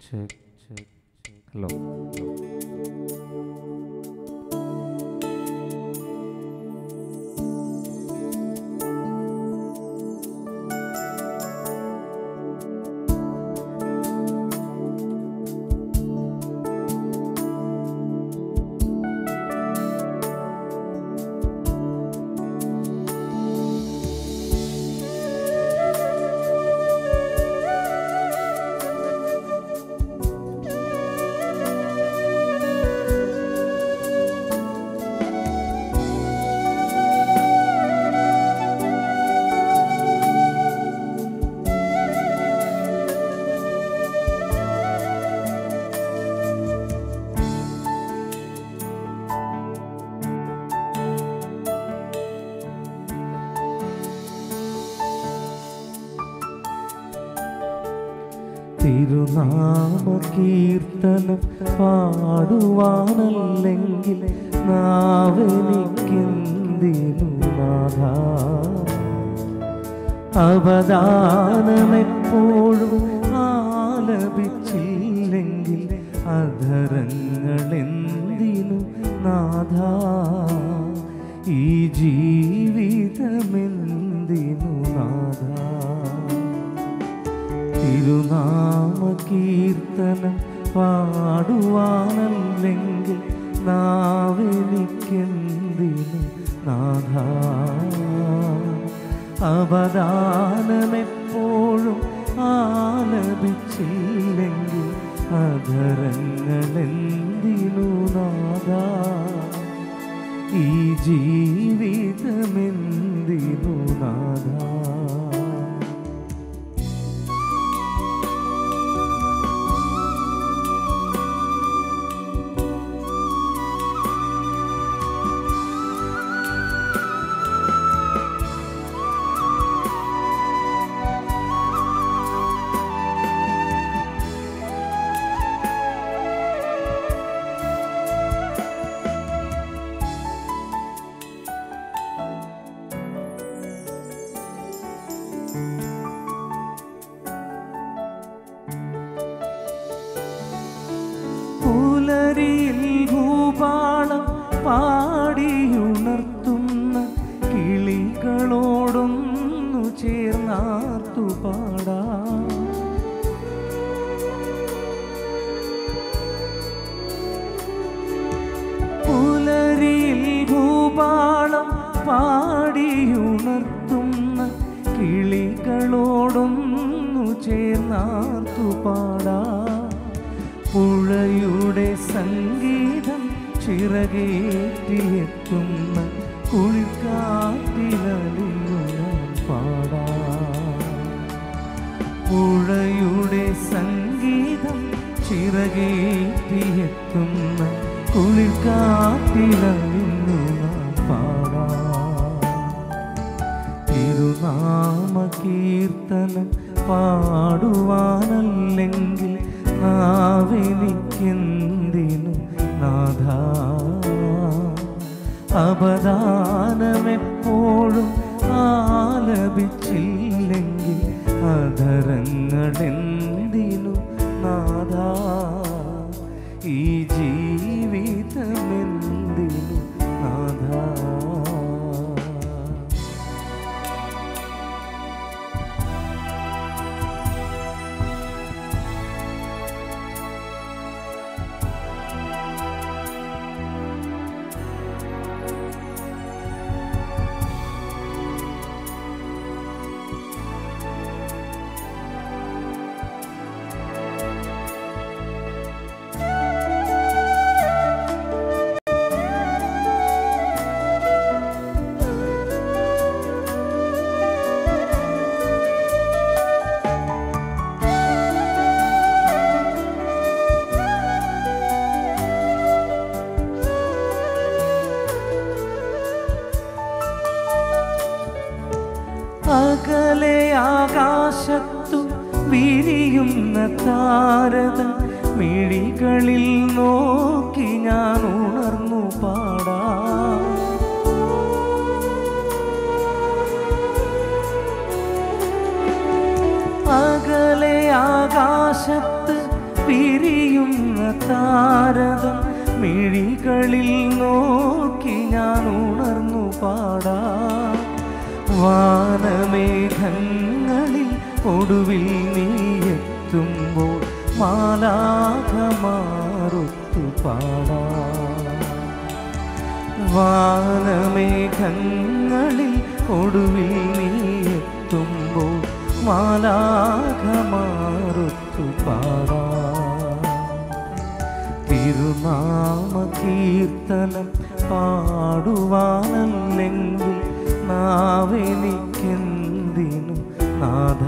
Check check hello തിരുനാമ കീർത്തനം പാടുവാനല്ലെങ്കിൽ നാവെനിക്കെന്തിനു നാഥ അവദാനമെപ്പോഴും ആലപിച്ചില്ലെങ്കിൽ അധരങ്ങളെന്തിനു നാഥ ഈ ജീവിതമെന്തിനു നാഥ തിരുനാമ കീർത്തനം പാടുവാനല്ലെങ്കിൽ നാവെനിക്കെന്തിന് നാഥ അവദാനമെപ്പോഴും ആലപിച്ചില്ലെങ്കിൽ അധരങ്ങളെന്തിനു നാഥ ഈ ജീവിതമെന്തിനു നാഥ പുലരിയിൽ ഭൂപാളം പാടിയുണർത്തുന്ന കിളികളോടൊന്നു ചേർന്നാർത്തു പാടാം പുലരിയിൽ ഭൂപാളം പാടിയുണർത്തുന്ന കിളികളോടൊന്നു ചേർന്നാർത്തു പാടാം പുഴയുടെ സംഗീതം ചിറകേറ്റിയെത്തുന്ന കുളിക്കാറ്റിലലിഞ്ഞു ഞാൻ പാടാം പുഴയുടെ സംഗീതം ചിറകേറ്റിയെത്തുന്ന കുളിർക്കാറ്റിലലിഞ്ഞു നാം പാടാം തിരുനാമ കീർത്തനം പാടുവാനല്ലെങ്കിൽ നാവെനിക്കെന്തിനു നാഥ അപദാനമെപ്പോഴും ആലപിച്ചില്ലെങ്കിൽ അധരങ്ങളെന്തിനു നാഥ ഈ ജീവിതമെന്തിനു നാഥ അകലെ ആകാശത്തു വിരിയുന്ന താരത മിഴികളിൽ നോക്കി ഞാൻ ഉണർന്നു പാടാം അകലെ ആകാശത്ത് വിരിയുന്ന താരതം മിഴികളിൽ നോക്കി ഞാൻ ഉണർന്നു പാടാ വാനമേഘങ്ങളിൽ ഒടുവിൽ നീ എത്തുമ്പോൾ മാലാഖമാറുത്തു പാടാ വാനമേഘങ്ങളിൽ ഒടുവിൽ നീ എത്തുമ്പോൾ മാലാഖമാറുത്തു പാടാ തിരുനാമ കീർത്തനം പാടുവാനല്ലെങ്കിൽ നാവെനിക്കെന്തിനു നാഥ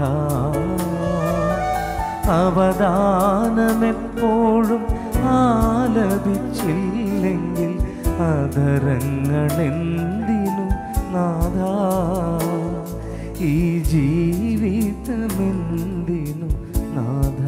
അവദാനമെപ്പോഴും ആലപിച്ചില്ലെങ്കിൽ അതരങ്ങളെന്തിനു നാഥ ഈ ജീവിതമെന്തിനു നാഥ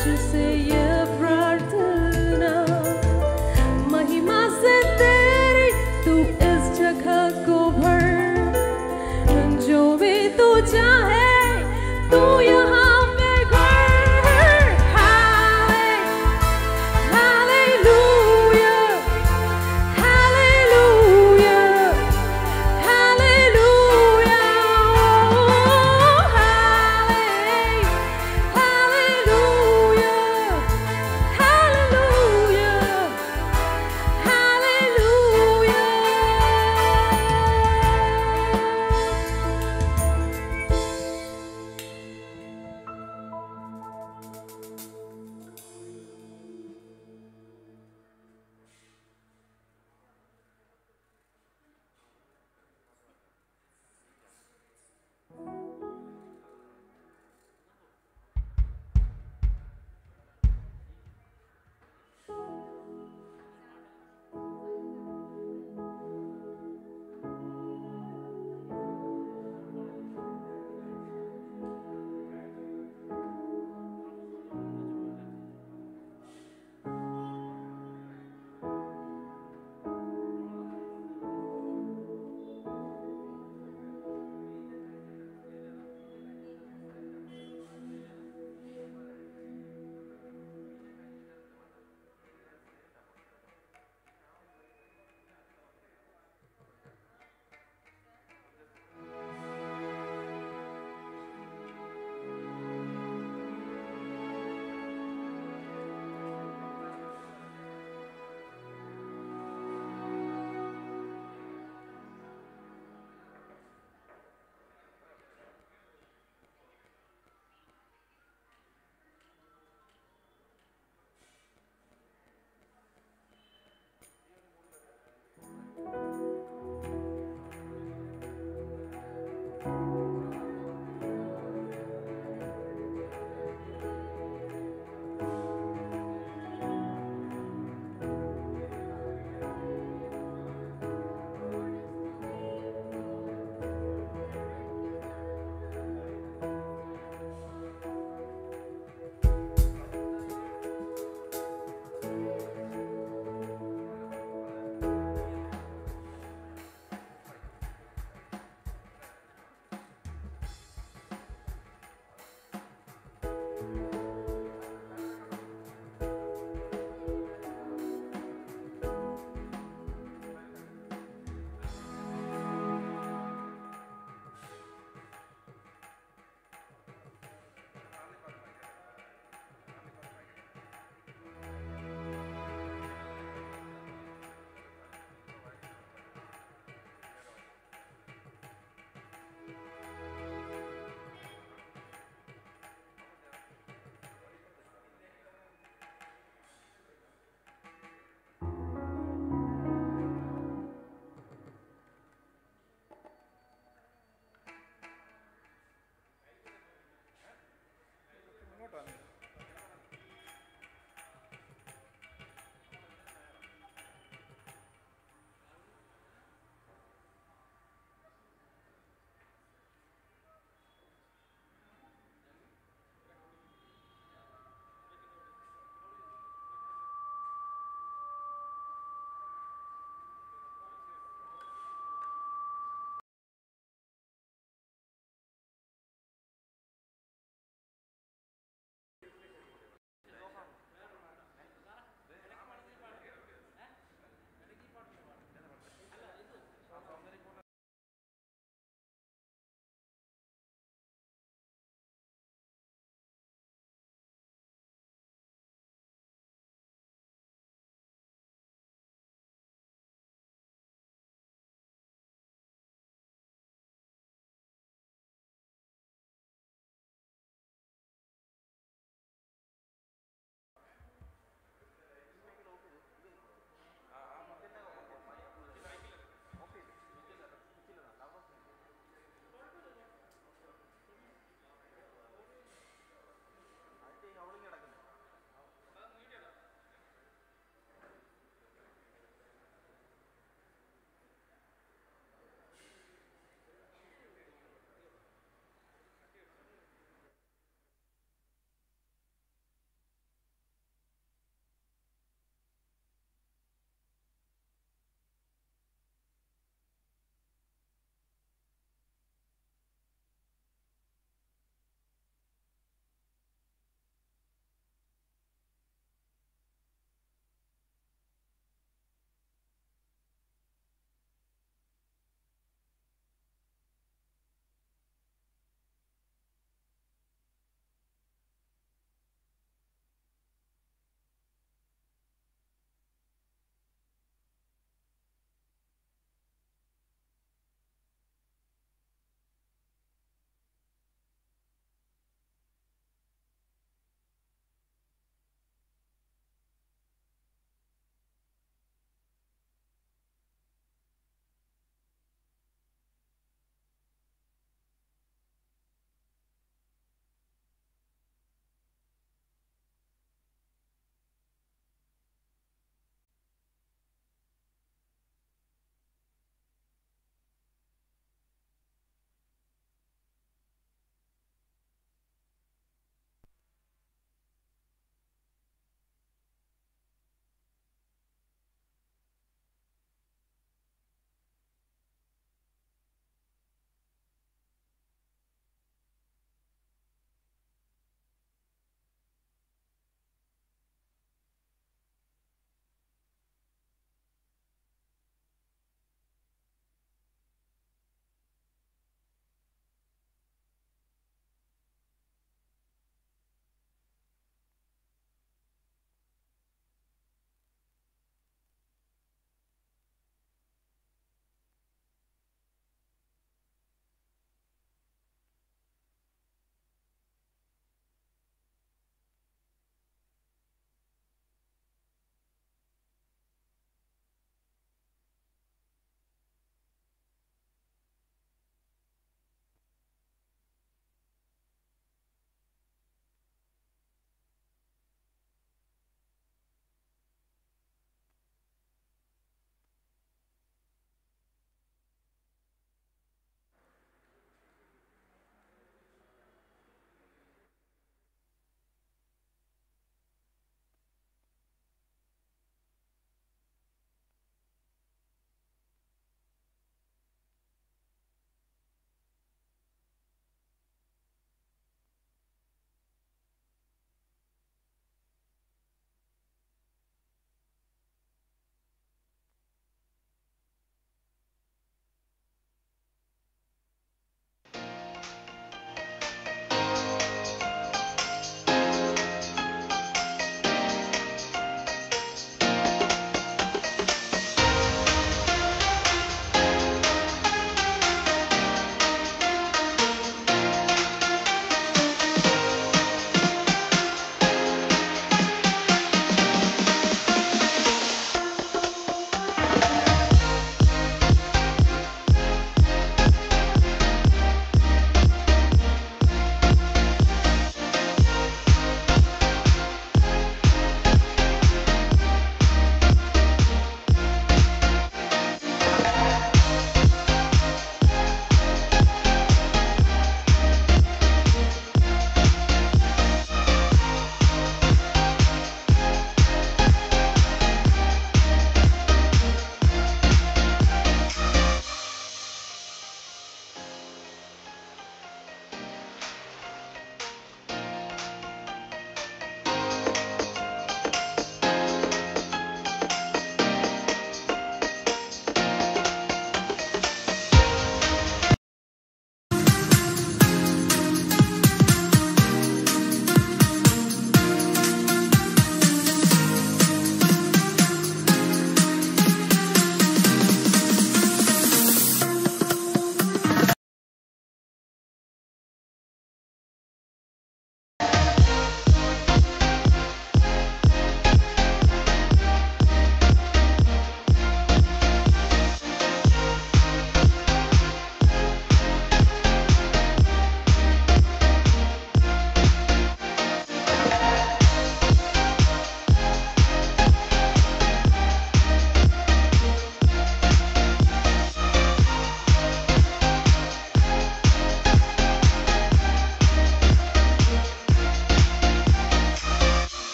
तुझसे ये प्रार्थना महिमा से तेरी तू इस जगह को भर जो भी तू चाहे तू यहाँ पे कर Hallelujah, hallelujah, hallelujah, hallelujah,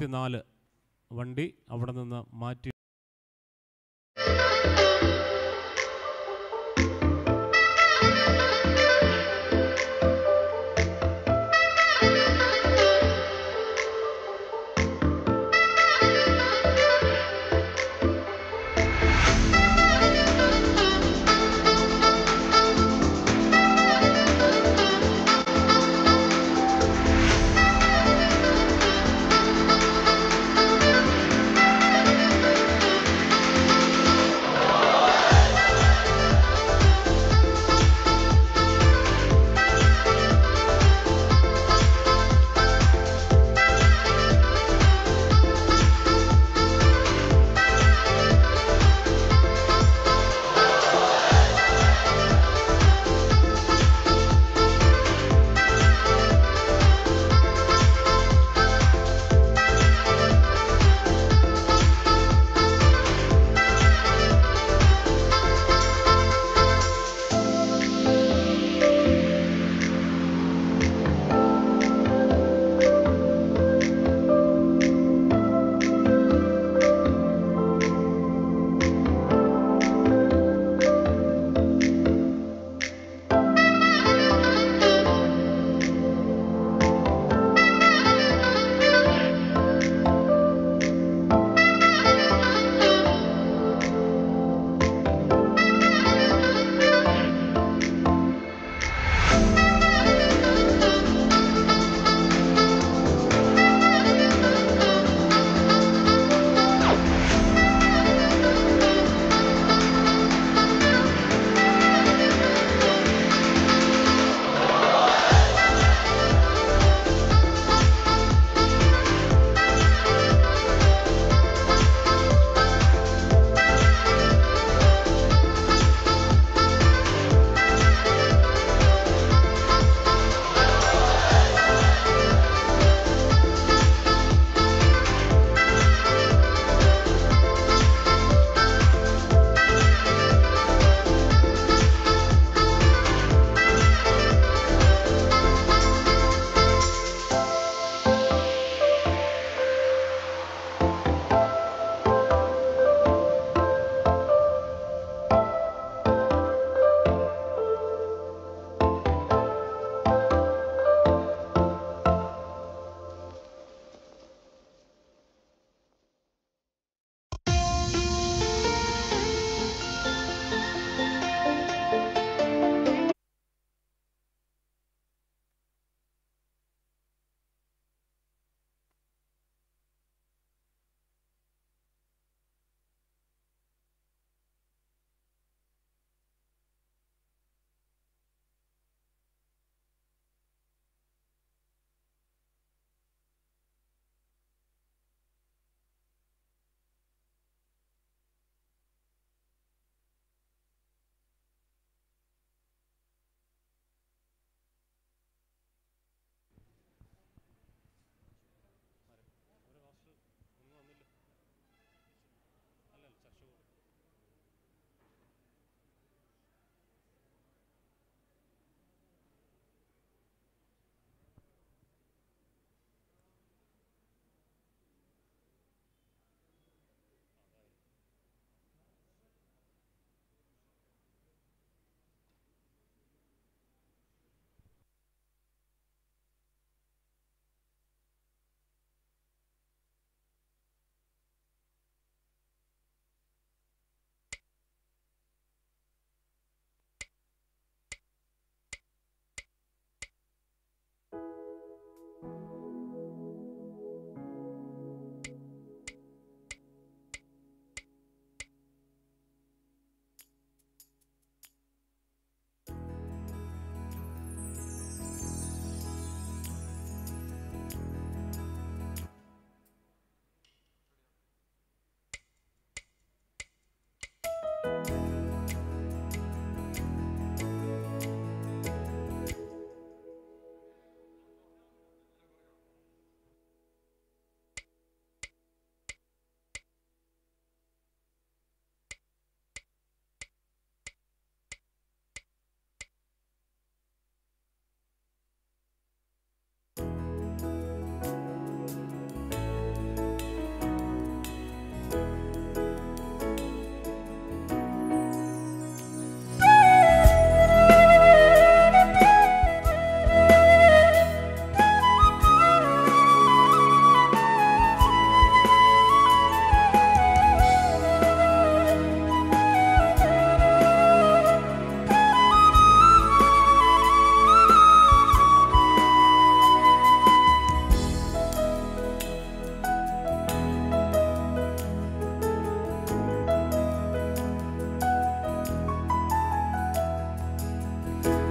നാല് വണ്ടി അവിടെ നിന്ന് മാറ്റി Thank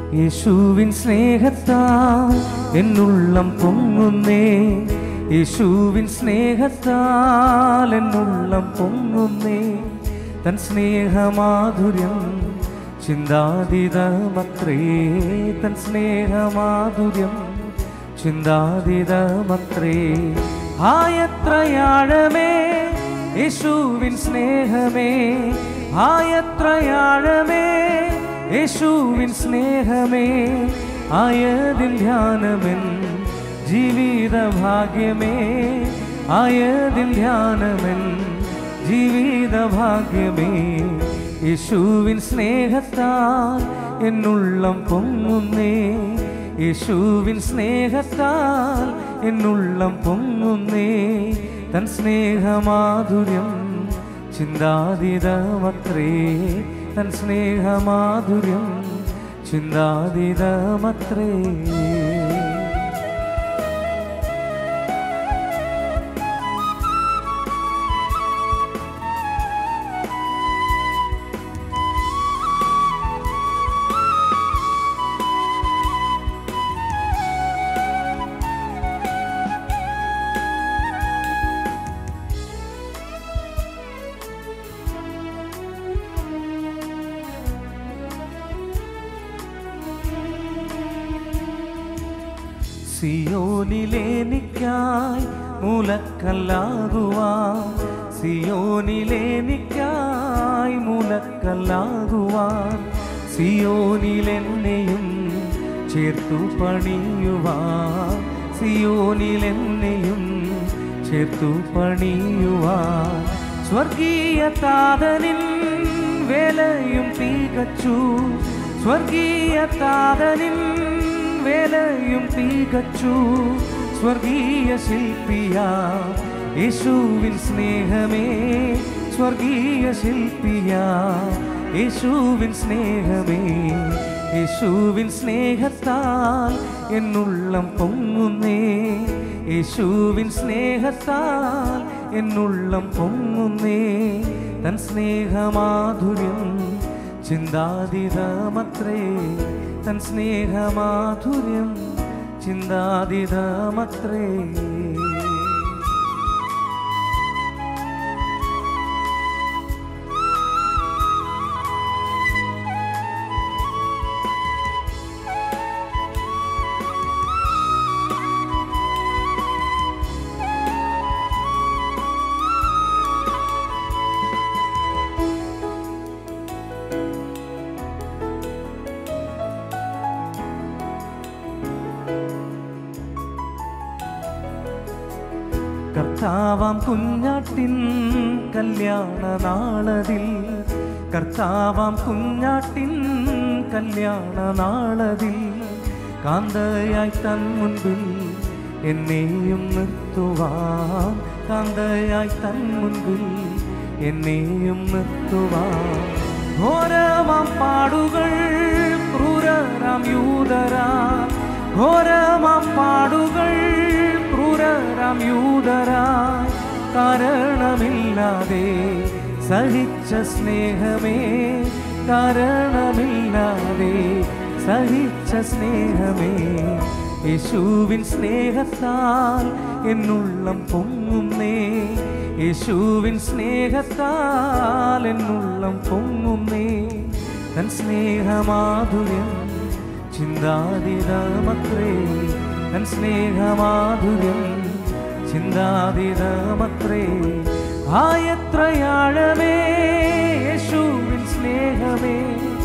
യേശുവിൻ സ്നേഹത്താൽ എന്നുള്ളം പൊങ്ങുന്നേ യേശുവിൻ സ്നേഹത്താൽ എന്നുള്ളം പൊങ്ങുന്നേ തൻ സ്നേഹമാധുര്യം ചിന്താതീതമത്രേ തൻ സ്നേഹമാധുര്യം ചിന്താതീതമത്രേ ആയത്രയാഴമേ യേശുവിൻ സ്നേഹമേ ആയത്രയാഴമേ യേശുവിൻ സ്നേഹമേ ആയതിൽ ധ്യാനമെൻ ജീവിത ഭാഗ്യമേ ആയതിൽ ധ്യാനമെൻ ജീവിത ഭാഗ്യമേ യേശുവിൻ സ്നേഹത്താൽ എന്നുള്ളം പൊങ്ങുന്നേ യേശുവിൻ സ്നേഹത്താൽ എന്നുള്ളം പൊങ്ങുന്നേ തൻ സ്നേഹമാധുര്യം ചിന്താതീതമത്രേ തൻ സ്നേഹമാധുര്യം ചിന്താതീതമത്രേ സിയോനിലേനിക്കായി മൂലക്കല്ലാകുവാൻ സിയോനിലേനിക്കായി മൂലക്കല്ലാകുവാൻ സിയോനിലെന്നെയും ചേർത്തു പണിയുവാൻ സിയോനിലെന്നെയും ചേർത്തു പണിയുവാൻ സ്വർഗീയ താതനിൻ വേലയും തികച്ചു സ്വർഗീയ താതനിൻ വേലയും തികച്ചു സ്വർഗീയ ശില്പിയ യേശുവിൻ സ്നേഹമേ സ്വർഗീയ ശില്പിയ യേശുവിൻ സ്നേഹമേ യേശുവിൻ സ്നേഹത്താൽ എന്നുള്ളം പൊങ്ങുന്നേ യേശുവിൻ സ്നേഹത്താൽ എന്നുള്ളം പൊങ്ങുന്നേ തൻ സ്നേഹമാധുര്യം ചിന്താതീതമത്രേ തൻ സ്നേഹമാധുര്യം ചിന്താതീതമത്രേ കർത്താവാം കുഞ്ഞാട്ടിൻ കല്യാണ നാളതിൽ കർത്താവാം കുഞ്ഞാട്ടിൻ കല്യാണ നാളതിൽ കാന്തയായി തൻ മുൻപിൽ എന്നെയും നിർത്തുവാൻ കാന്തയായി തൻ മുൻപിൽ എന്നെയും നിർത്തുവാൻ ഘോരമാം പാടുകൾ ക്രൂരരാം യൂതരാ ഘോരമാം പാടുകൾ ക്രൂരരാം യൂതരായി കാരണമില്ലാതെ സഹിച്ച സ്നേഹമേ കാരണമില്ലാതെ സഹിച്ച സ്നേഹമേ യേശുവിൻ സ്നേഹത്താൽ എന്നുള്ളം പൊങ്ങുന്നേ യേശുവിൻ സ്നേഹത്താൽ എന്നുള്ളം പൊങ്ങുന്നേ തൻ സ്നേഹമാധുര്യം ചിന്താതീതമത്രേ തൻ സ്നേഹമാധുര്യം ചിന്താതീതമത്രേ ആയത്രയാഴമേ യേശുവിൻ സ്നേഹമേ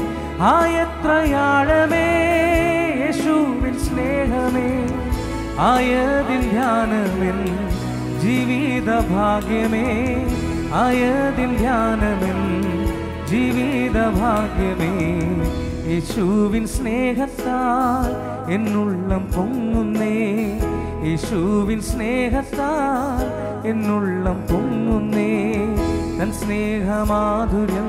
ആയത്രയാഴമേ യേശുവിൻ സ്നേഹമേ ആയതിൽ ധ്യാനമെൻ ജീവിത ഭാഗ്യമേ ആയതിൽ ധ്യാനമെൻ ജീവിത ഭാഗ്യമേ യേശുവിൻ സ്നേഹത്താൽ എന്നുള്ളം പൊങ്ങുന്നേ യേശുവിൻ സ്നേഹത്താൽ എന്നുള്ളം പൊങ്ങുന്നേ തൻ സ്നേഹമാധുര്യം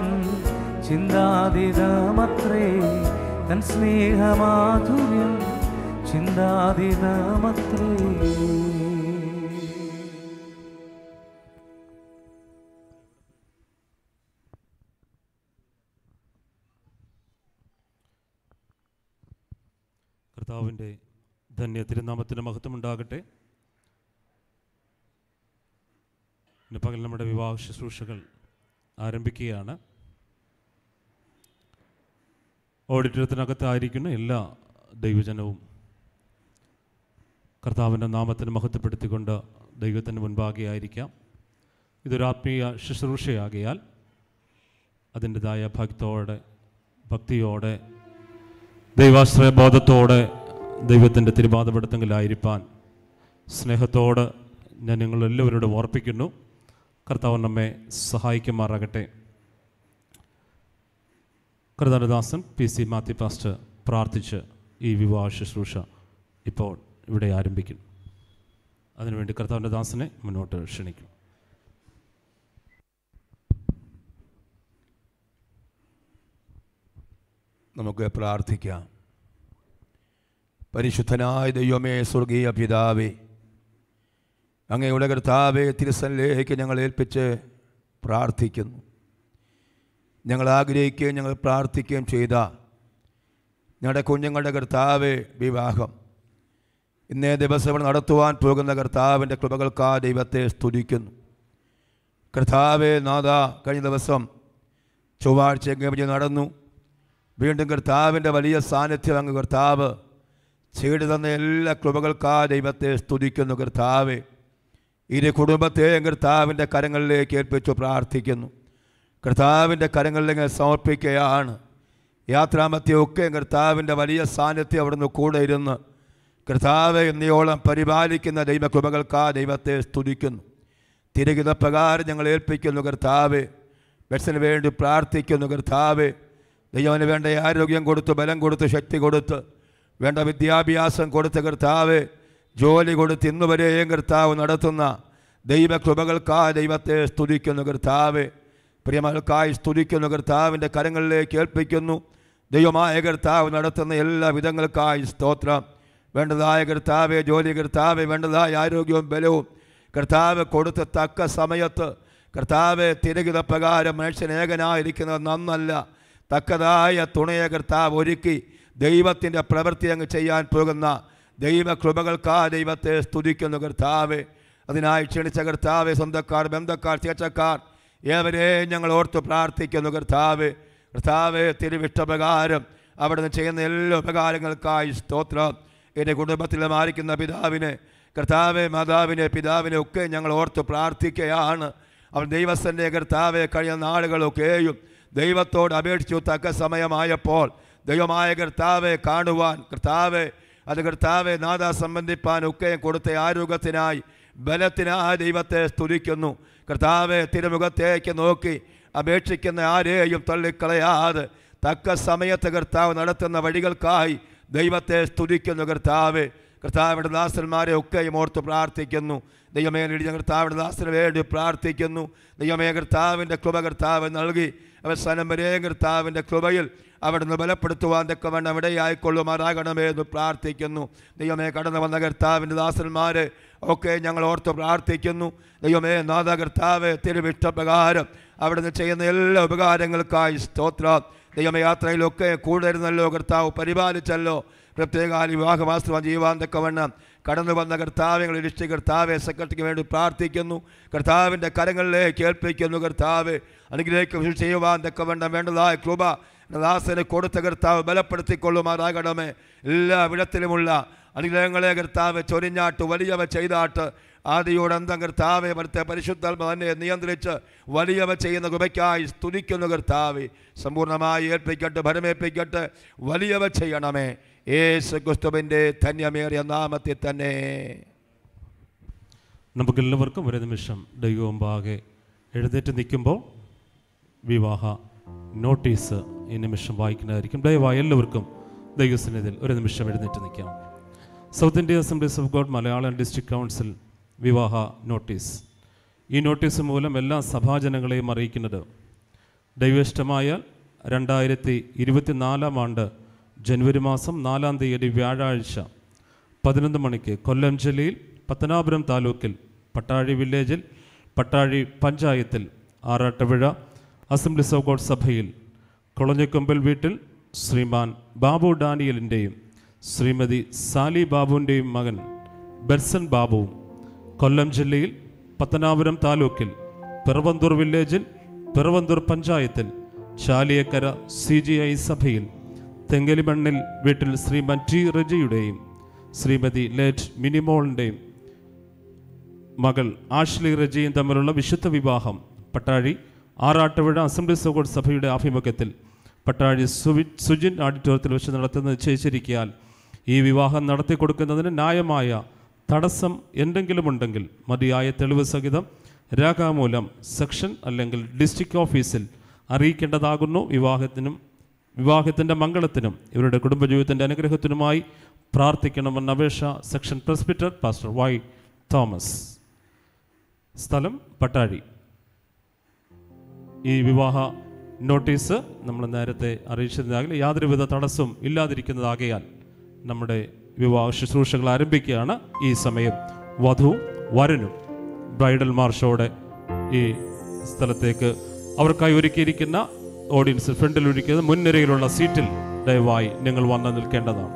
ചിന്താതീതമത്രേ തൻ സ്നേഹമാധുര്യം ചിന്താതീതമത്രേ കർത്താവിൻ്റെ ധന്യ തിരുനാമത്തിന് മഹത്വമുണ്ടാകട്ടെ ഇന്ന് പകൽ നമ്മുടെ വിവാഹ ശുശ്രൂഷകൾ ആരംഭിക്കുകയാണ് ഓഡിറ്റോറിയത്തിനകത്തായിരിക്കുന്ന എല്ലാ ദൈവജനവും കർത്താവിൻ്റെ നാമത്തിന് മഹത്വപ്പെടുത്തിക്കൊണ്ട് ദൈവത്തിന് മുൻപാകെ ആയിരിക്കാം ഇതൊരു ആത്മീയ ശുശ്രൂഷയാകിയാൽ അതിൻ്റെതായ ഭക്തോടെ ഭക്തിയോടെ ദൈവാശ്രയ ബോധത്തോടെ ദൈവത്തിൻ്റെ തിരുപാതപ്പെടുത്തെങ്കിലായിരിക്കാൻ സ്നേഹത്തോട് ഞാൻ നിങ്ങളെല്ലാവരോടും ഓർപ്പിക്കുന്നു കർത്താവ് നമ്മെ സഹായിക്കുമാറാകട്ടെ കർത്താരദാസൻ പി സി മാത്യു പാസ്റ്റർ പ്രാർത്ഥിച്ച് ഈ വിവാഹ ശുശ്രൂഷ ഇപ്പോൾ ഇവിടെ ആരംഭിക്കും അതിനുവേണ്ടി കർത്താവിൻ്റെ ദാസനെ മുന്നോട്ട് ക്ഷണിക്കും നമുക്ക് പ്രാർത്ഥിക്കാം പരിശുദ്ധനായ ദൈവമേ സ്വർഗീയ പിതാവേ അങ്ങയുടെ കർത്താവെ തിരുസനിലേക്ക് ഞങ്ങൾ ഏൽപ്പിച്ച് പ്രാർത്ഥിക്കുന്നു ഞങ്ങൾ ആഗ്രഹിക്കുകയും ഞങ്ങൾ പ്രാർത്ഥിക്കുകയും ചെയ്ത ഞങ്ങളുടെ കുഞ്ഞുങ്ങളുടെ കർത്താവ് വിവാഹം ഇന്നേ ദിവസം ഇവിടെ നടത്തുവാൻ പോകുന്ന കർത്താവിൻ്റെ കൃപകൾക്കാ ദൈവത്തെ സ്തുതിക്കുന്നു കർത്താവെ നാഥ കഴിഞ്ഞ ദിവസം ചൊവ്വാഴ്ച എങ്ങനെ നടന്നു വീണ്ടും കർത്താവിൻ്റെ വലിയ സാന്നിധ്യം അങ്ങ് കർത്താവ് ചെയ്തു തന്ന എല്ലാ കൃപകൾക്കാ ദൈവത്തെ സ്തുതിക്കുന്നു കർത്താവ് ഇരു കുടുംബത്തെയും കർത്താവിൻ്റെ കരങ്ങളിലേക്ക് ഏൽപ്പിച്ചു പ്രാർത്ഥിക്കുന്നു കർത്താവിൻ്റെ കരങ്ങളിലേക്ക് സമർപ്പിക്കുകയാണ് യാത്രാമത്യമൊക്കെ കർത്താവിൻ്റെ വലിയ സാന്നിധ്യം അവിടുന്ന് കൂടെ ഇരുന്ന് കർത്താവ് എന്നയോളം പരിപാലിക്കുന്ന ദൈവകൃപകൾക്കാ ദൈവത്തെ സ്തുതിക്കുന്നു തിരകിത പ്രകാരം ഞങ്ങൾ ഏൽപ്പിക്കുന്നു കർത്താവ് ബസ്സിന് വേണ്ടി പ്രാർത്ഥിക്കുന്നു കർത്താവ് ദൈവന് വേണ്ട ആരോഗ്യം കൊടുത്ത് ബലം കൊടുത്ത് ശക്തി കൊടുത്ത് വേണ്ട വിദ്യാഭ്യാസം കൊടുത്ത് കർത്താവ് ജോലി കൊടുത്ത് ഇന്നുവരെയും കർത്താവ് നടത്തുന്ന ദൈവകൃപകൾക്കാ ദൈവത്തെ സ്തുതിക്കുന്നു കർത്താവ് പ്രിയമകൾക്കായി സ്തുതിക്കുന്നു കർത്താവിൻ്റെ കരങ്ങളിലേക്ക് ഏൽപ്പിക്കുന്നു ദൈവമായ കർത്താവ് നടത്തുന്ന എല്ലാ വിധങ്ങൾക്കായി സ്തോത്രം വേണ്ടതായ കർത്താവെ ജോലി കർത്താവ് വേണ്ടതായ ആരോഗ്യവും ബലവും കർത്താവ് കൊടുത്ത തക്ക സമയത്ത് കർത്താവ് തിരകിത പ്രകാരം മനുഷ്യൻ ഏകനായിരിക്കുന്നത് നന്നല്ല തക്കതായ തുണയെ കർത്താവ് ഒരുക്കി ദൈവത്തിൻ്റെ പ്രവൃത്തി അങ്ങ് ചെയ്യാൻ പോകുന്ന ദൈവകൃപകൾക്കാ ദൈവത്തെ സ്തുതിക്കുന്നു കർത്താവ് അതിനായി ക്ഷണിച്ച കർത്താവ് സ്വന്തക്കാർ ബന്ധക്കാർ ചേച്ചക്കാർ ഏവരെയും ഞങ്ങൾ ഓർത്ത് പ്രാർത്ഥിക്കുന്നു കർത്താവ് കർത്താവ് തിരുവിഷ്ടപ്രകാരം അവിടുന്ന് ചെയ്യുന്ന എല്ലാ ഉപകാരങ്ങൾക്കായി സ്തോത്രം എൻ്റെ കുടുംബത്തിൽ മാറിക്കുന്ന പിതാവിനെ കർത്താവെ മാതാവിനെ പിതാവിനെ ഒക്കെ ഞങ്ങൾ ഓർത്ത് പ്രാർത്ഥിക്കുകയാണ് അവൻ ദൈവസ്ഥൻ്റെ കർത്താവെ കഴിഞ്ഞ നാളുകളൊക്കെയും ദൈവത്തോട് അപേക്ഷിച്ചു തക്ക സമയമായപ്പോൾ ദൈവമായ കർത്താവെ കാണുവാൻ കർത്താവെ അത് കർത്താവെ നാദ സംബന്ധിപ്പാൻ ഒക്കെ കൊടുത്ത ആരോഗ്യത്തിനായി ബലത്തിനായി ദൈവത്തെ സ്തുതിക്കുന്നു കർത്താവെ തിരുമുഖത്തേക്ക് നോക്കി അപേക്ഷിക്കുന്ന ആരെയും തള്ളിക്കളയാതെ തക്ക സമയത്ത് കർത്താവ് നടത്തുന്ന വഴികൾക്കായി ദൈവത്തെ സ്തുതിക്കുന്നു കർത്താവ് കർത്താവിൻ്റെ ദാസന്മാരെ ഒക്കെയും ഓർത്ത് പ്രാർത്ഥിക്കുന്നു ദൈവമേ ഇടിഞ്ഞ കർത്താവിൻ്റെ ദാസന് വേണ്ടി പ്രാർത്ഥിക്കുന്നു ദൈവമേ കർത്താവിൻ്റെ കൃപ കർത്താവ് നൽകി അവസാനം വരെ കർത്താവിൻ്റെ കൃപയിൽ അവിടുന്ന് ബലപ്പെടുത്തുവാൻ തക്കവണ്ണം ഇടയായിക്കൊള്ളുമാറാകണമേ എന്ന് പ്രാർത്ഥിക്കുന്നു ദൈവമേ കടന്നു വന്ന കർത്താവിൻ്റെ ദാസന്മാരെ ഒക്കെ ഞങ്ങൾ ഓർത്ത് പ്രാർത്ഥിക്കുന്നു ദൈവമേ നാഥ കർത്താവ് തിരുവിഷ്ടപ്രകാരം അവിടുന്ന് ചെയ്യുന്ന എല്ലാ ഉപകാരങ്ങൾക്കായി സ്തോത്രം ദൈവമേ യാത്രയിലൊക്കെ കൂടെ ഇരുന്നല്ലോ കർത്താവ് പരിപാലിച്ചല്ലോ പ്രത്യേക വിവാഹമാസ്ത്രം ചെയ്യുവാൻ തക്കവണ്ണം കടന്നു വന്ന കർത്താവ്യങ്ങൾ ഇരിഷ്ടി കർത്താവെ സെക്രട്ടറിക്ക് വേണ്ടി പ്രാർത്ഥിക്കുന്നു കർത്താവിൻ്റെ കരങ്ങളിലേക്ക് ഏൽപ്പിക്കുന്നു കർത്താവ് അനുഗ്രഹിക്കും ചെയ്യുവാൻ തക്കവണ്ണം വേണ്ടതായ കൃപ ദാസന് കൊടുത്ത കർത്താവ് ബലപ്പെടുത്തിക്കൊള്ളുമാറാകണമേ എല്ലാ വിധത്തിലുമുള്ള അനുഗ്രഹങ്ങളെ കർത്താവ് ചൊരിഞ്ഞാട്ട് വലിയവ ചെയ്താട്ട് ആദിയോട് അന്തം കർത്താവെ മറ്റേ പരിശുദ്ധാത്മ തന്നെ നിയന്ത്രിച്ച് വലിയവ ചെയ്യുന്ന കൃപയ്ക്കായി സ്തുതിക്കുന്നു കർത്താവ് സമ്പൂർണ്ണമായി ഏൽപ്പിക്കട്ടെ ഭരമേൽപ്പിക്കട്ടെ വലിയവ ചെയ്യണമേ യേശു ക്രിസ്തുവിൻ്റെ ധന്യമേറിയ നാമത്തിൽ തന്നെ നമുക്കെല്ലാവർക്കും ഒരു നിമിഷം ദൈവമുമ്പാകെ എഴുന്നേറ്റ് നിൽക്കുമ്പോൾ വിവാഹ നോട്ടീസ് ഈ നിമിഷം വായിക്കുന്നതായിരിക്കും ദയവായി എല്ലാവർക്കും ദൈവസന്നിധിയിൽ ഒരു നിമിഷം എഴുന്നേറ്റ് നിൽക്കാം South India Assemblies of God Malayalam district council വിവാഹ നോട്ടീസ് ഈ നോട്ടീസ് മൂലം എല്ലാ സഭാജനങ്ങളെയും അറിയിക്കുന്നത് ദൈവേഷ്ടമായാൽ രണ്ടായിരത്തി ഇരുപത്തിനാലാം ആണ്ട് ജനുവരി മാസം നാലാം തീയതി വ്യാഴാഴ്ച പതിനൊന്ന് മണിക്ക് കൊല്ലം ജില്ലയിൽ പത്തനാപുരം താലൂക്കിൽ പട്ടാഴി വില്ലേജിൽ പട്ടാഴി പഞ്ചായത്തിൽ ആറാട്ടുപുഴ അസംബ്ലീസ് ഓഫ് ഗോഡ് സഭയിൽ കൊളഞ്ഞക്കൊമ്പൽ വീട്ടിൽ ശ്രീമാൻ ബാബു ഡാനിയലിൻ്റെയും ശ്രീമതി സാലി ബാബുവിൻ്റെയും മകൻ ബെർസൻ ബാബുവും കൊല്ലം ജില്ലയിൽ പത്തനാപുരം താലൂക്കിൽ പിറവന്തൂർ വില്ലേജിൽ പിറവന്തൂർ പഞ്ചായത്തിൽ ചാലിയക്കര സി ജി ഐ സഭയിൽ തെങ്കലിമണ്ണിൽ വീട്ടിൽ ശ്രീമൻ ടി റജിയുടെയും ശ്രീമതി ലേറ്റ് മിനിമോളിൻ്റെയും മകൾ ആഷ്ലി റജിയും തമ്മിലുള്ള വിശുദ്ധ വിവാഹം പട്ടാഴി ആറാട്ടുപുഴ അസംബ്ലി സൗകര്യ സഭയുടെ ആഭിമുഖ്യത്തിൽ പട്ടാഴി സുവി സുജിൻ ഓഡിറ്റോറിയത്തിൽ വെച്ച് നടത്തുന്നത് നിശ്ചയിച്ചിരിക്കാൻ ഈ വിവാഹം നടത്തി കൊടുക്കുന്നതിന് ന്യായമായ തടസ്സം എന്തെങ്കിലും ഉണ്ടെങ്കിൽ മതിയായ തെളിവ് സഹിതം രേഖാമൂലം സെക്ഷൻ അല്ലെങ്കിൽ ഡിസ്ട്രിക്ട് ഓഫീസിൽ അറിയിക്കേണ്ടതാകുന്നു വിവാഹത്തിനും വിവാഹത്തിൻ്റെ മംഗളത്തിനും ഇവരുടെ കുടുംബജീവിതത്തിൻ്റെ അനുഗ്രഹത്തിനുമായി പ്രാർത്ഥിക്കണമെന്ന അപേക്ഷ section presbyter pastor Y Thomas സ്ഥലം പട്ടാഴി ഈ വിവാഹ നോട്ടീസ് നമ്മൾ നേരത്തെ അറിയിച്ചതിനാകിൽ യാതൊരുവിധ തടസ്സവും ഇല്ലാതിരിക്കുന്നതാകയാൽ നമ്മുടെ വിവാഹ ശുശ്രൂഷകൾ ആരംഭിക്കുകയാണ് ഈ സമയം വധുവും വരനും ബ്രൈഡൽ മാർഷോടെ ഈ സ്ഥലത്തേക്ക് അവർക്കായി ഒരുക്കിയിരിക്കുന്ന ഓഡിയൻസ് ഫ്രണ്ടിൽ ഒരുക്കിയത് മുൻനിരയിലുള്ള സീറ്റിൽ ദയവായി നിങ്ങൾ വന്ന് നിൽക്കേണ്ടതാണ്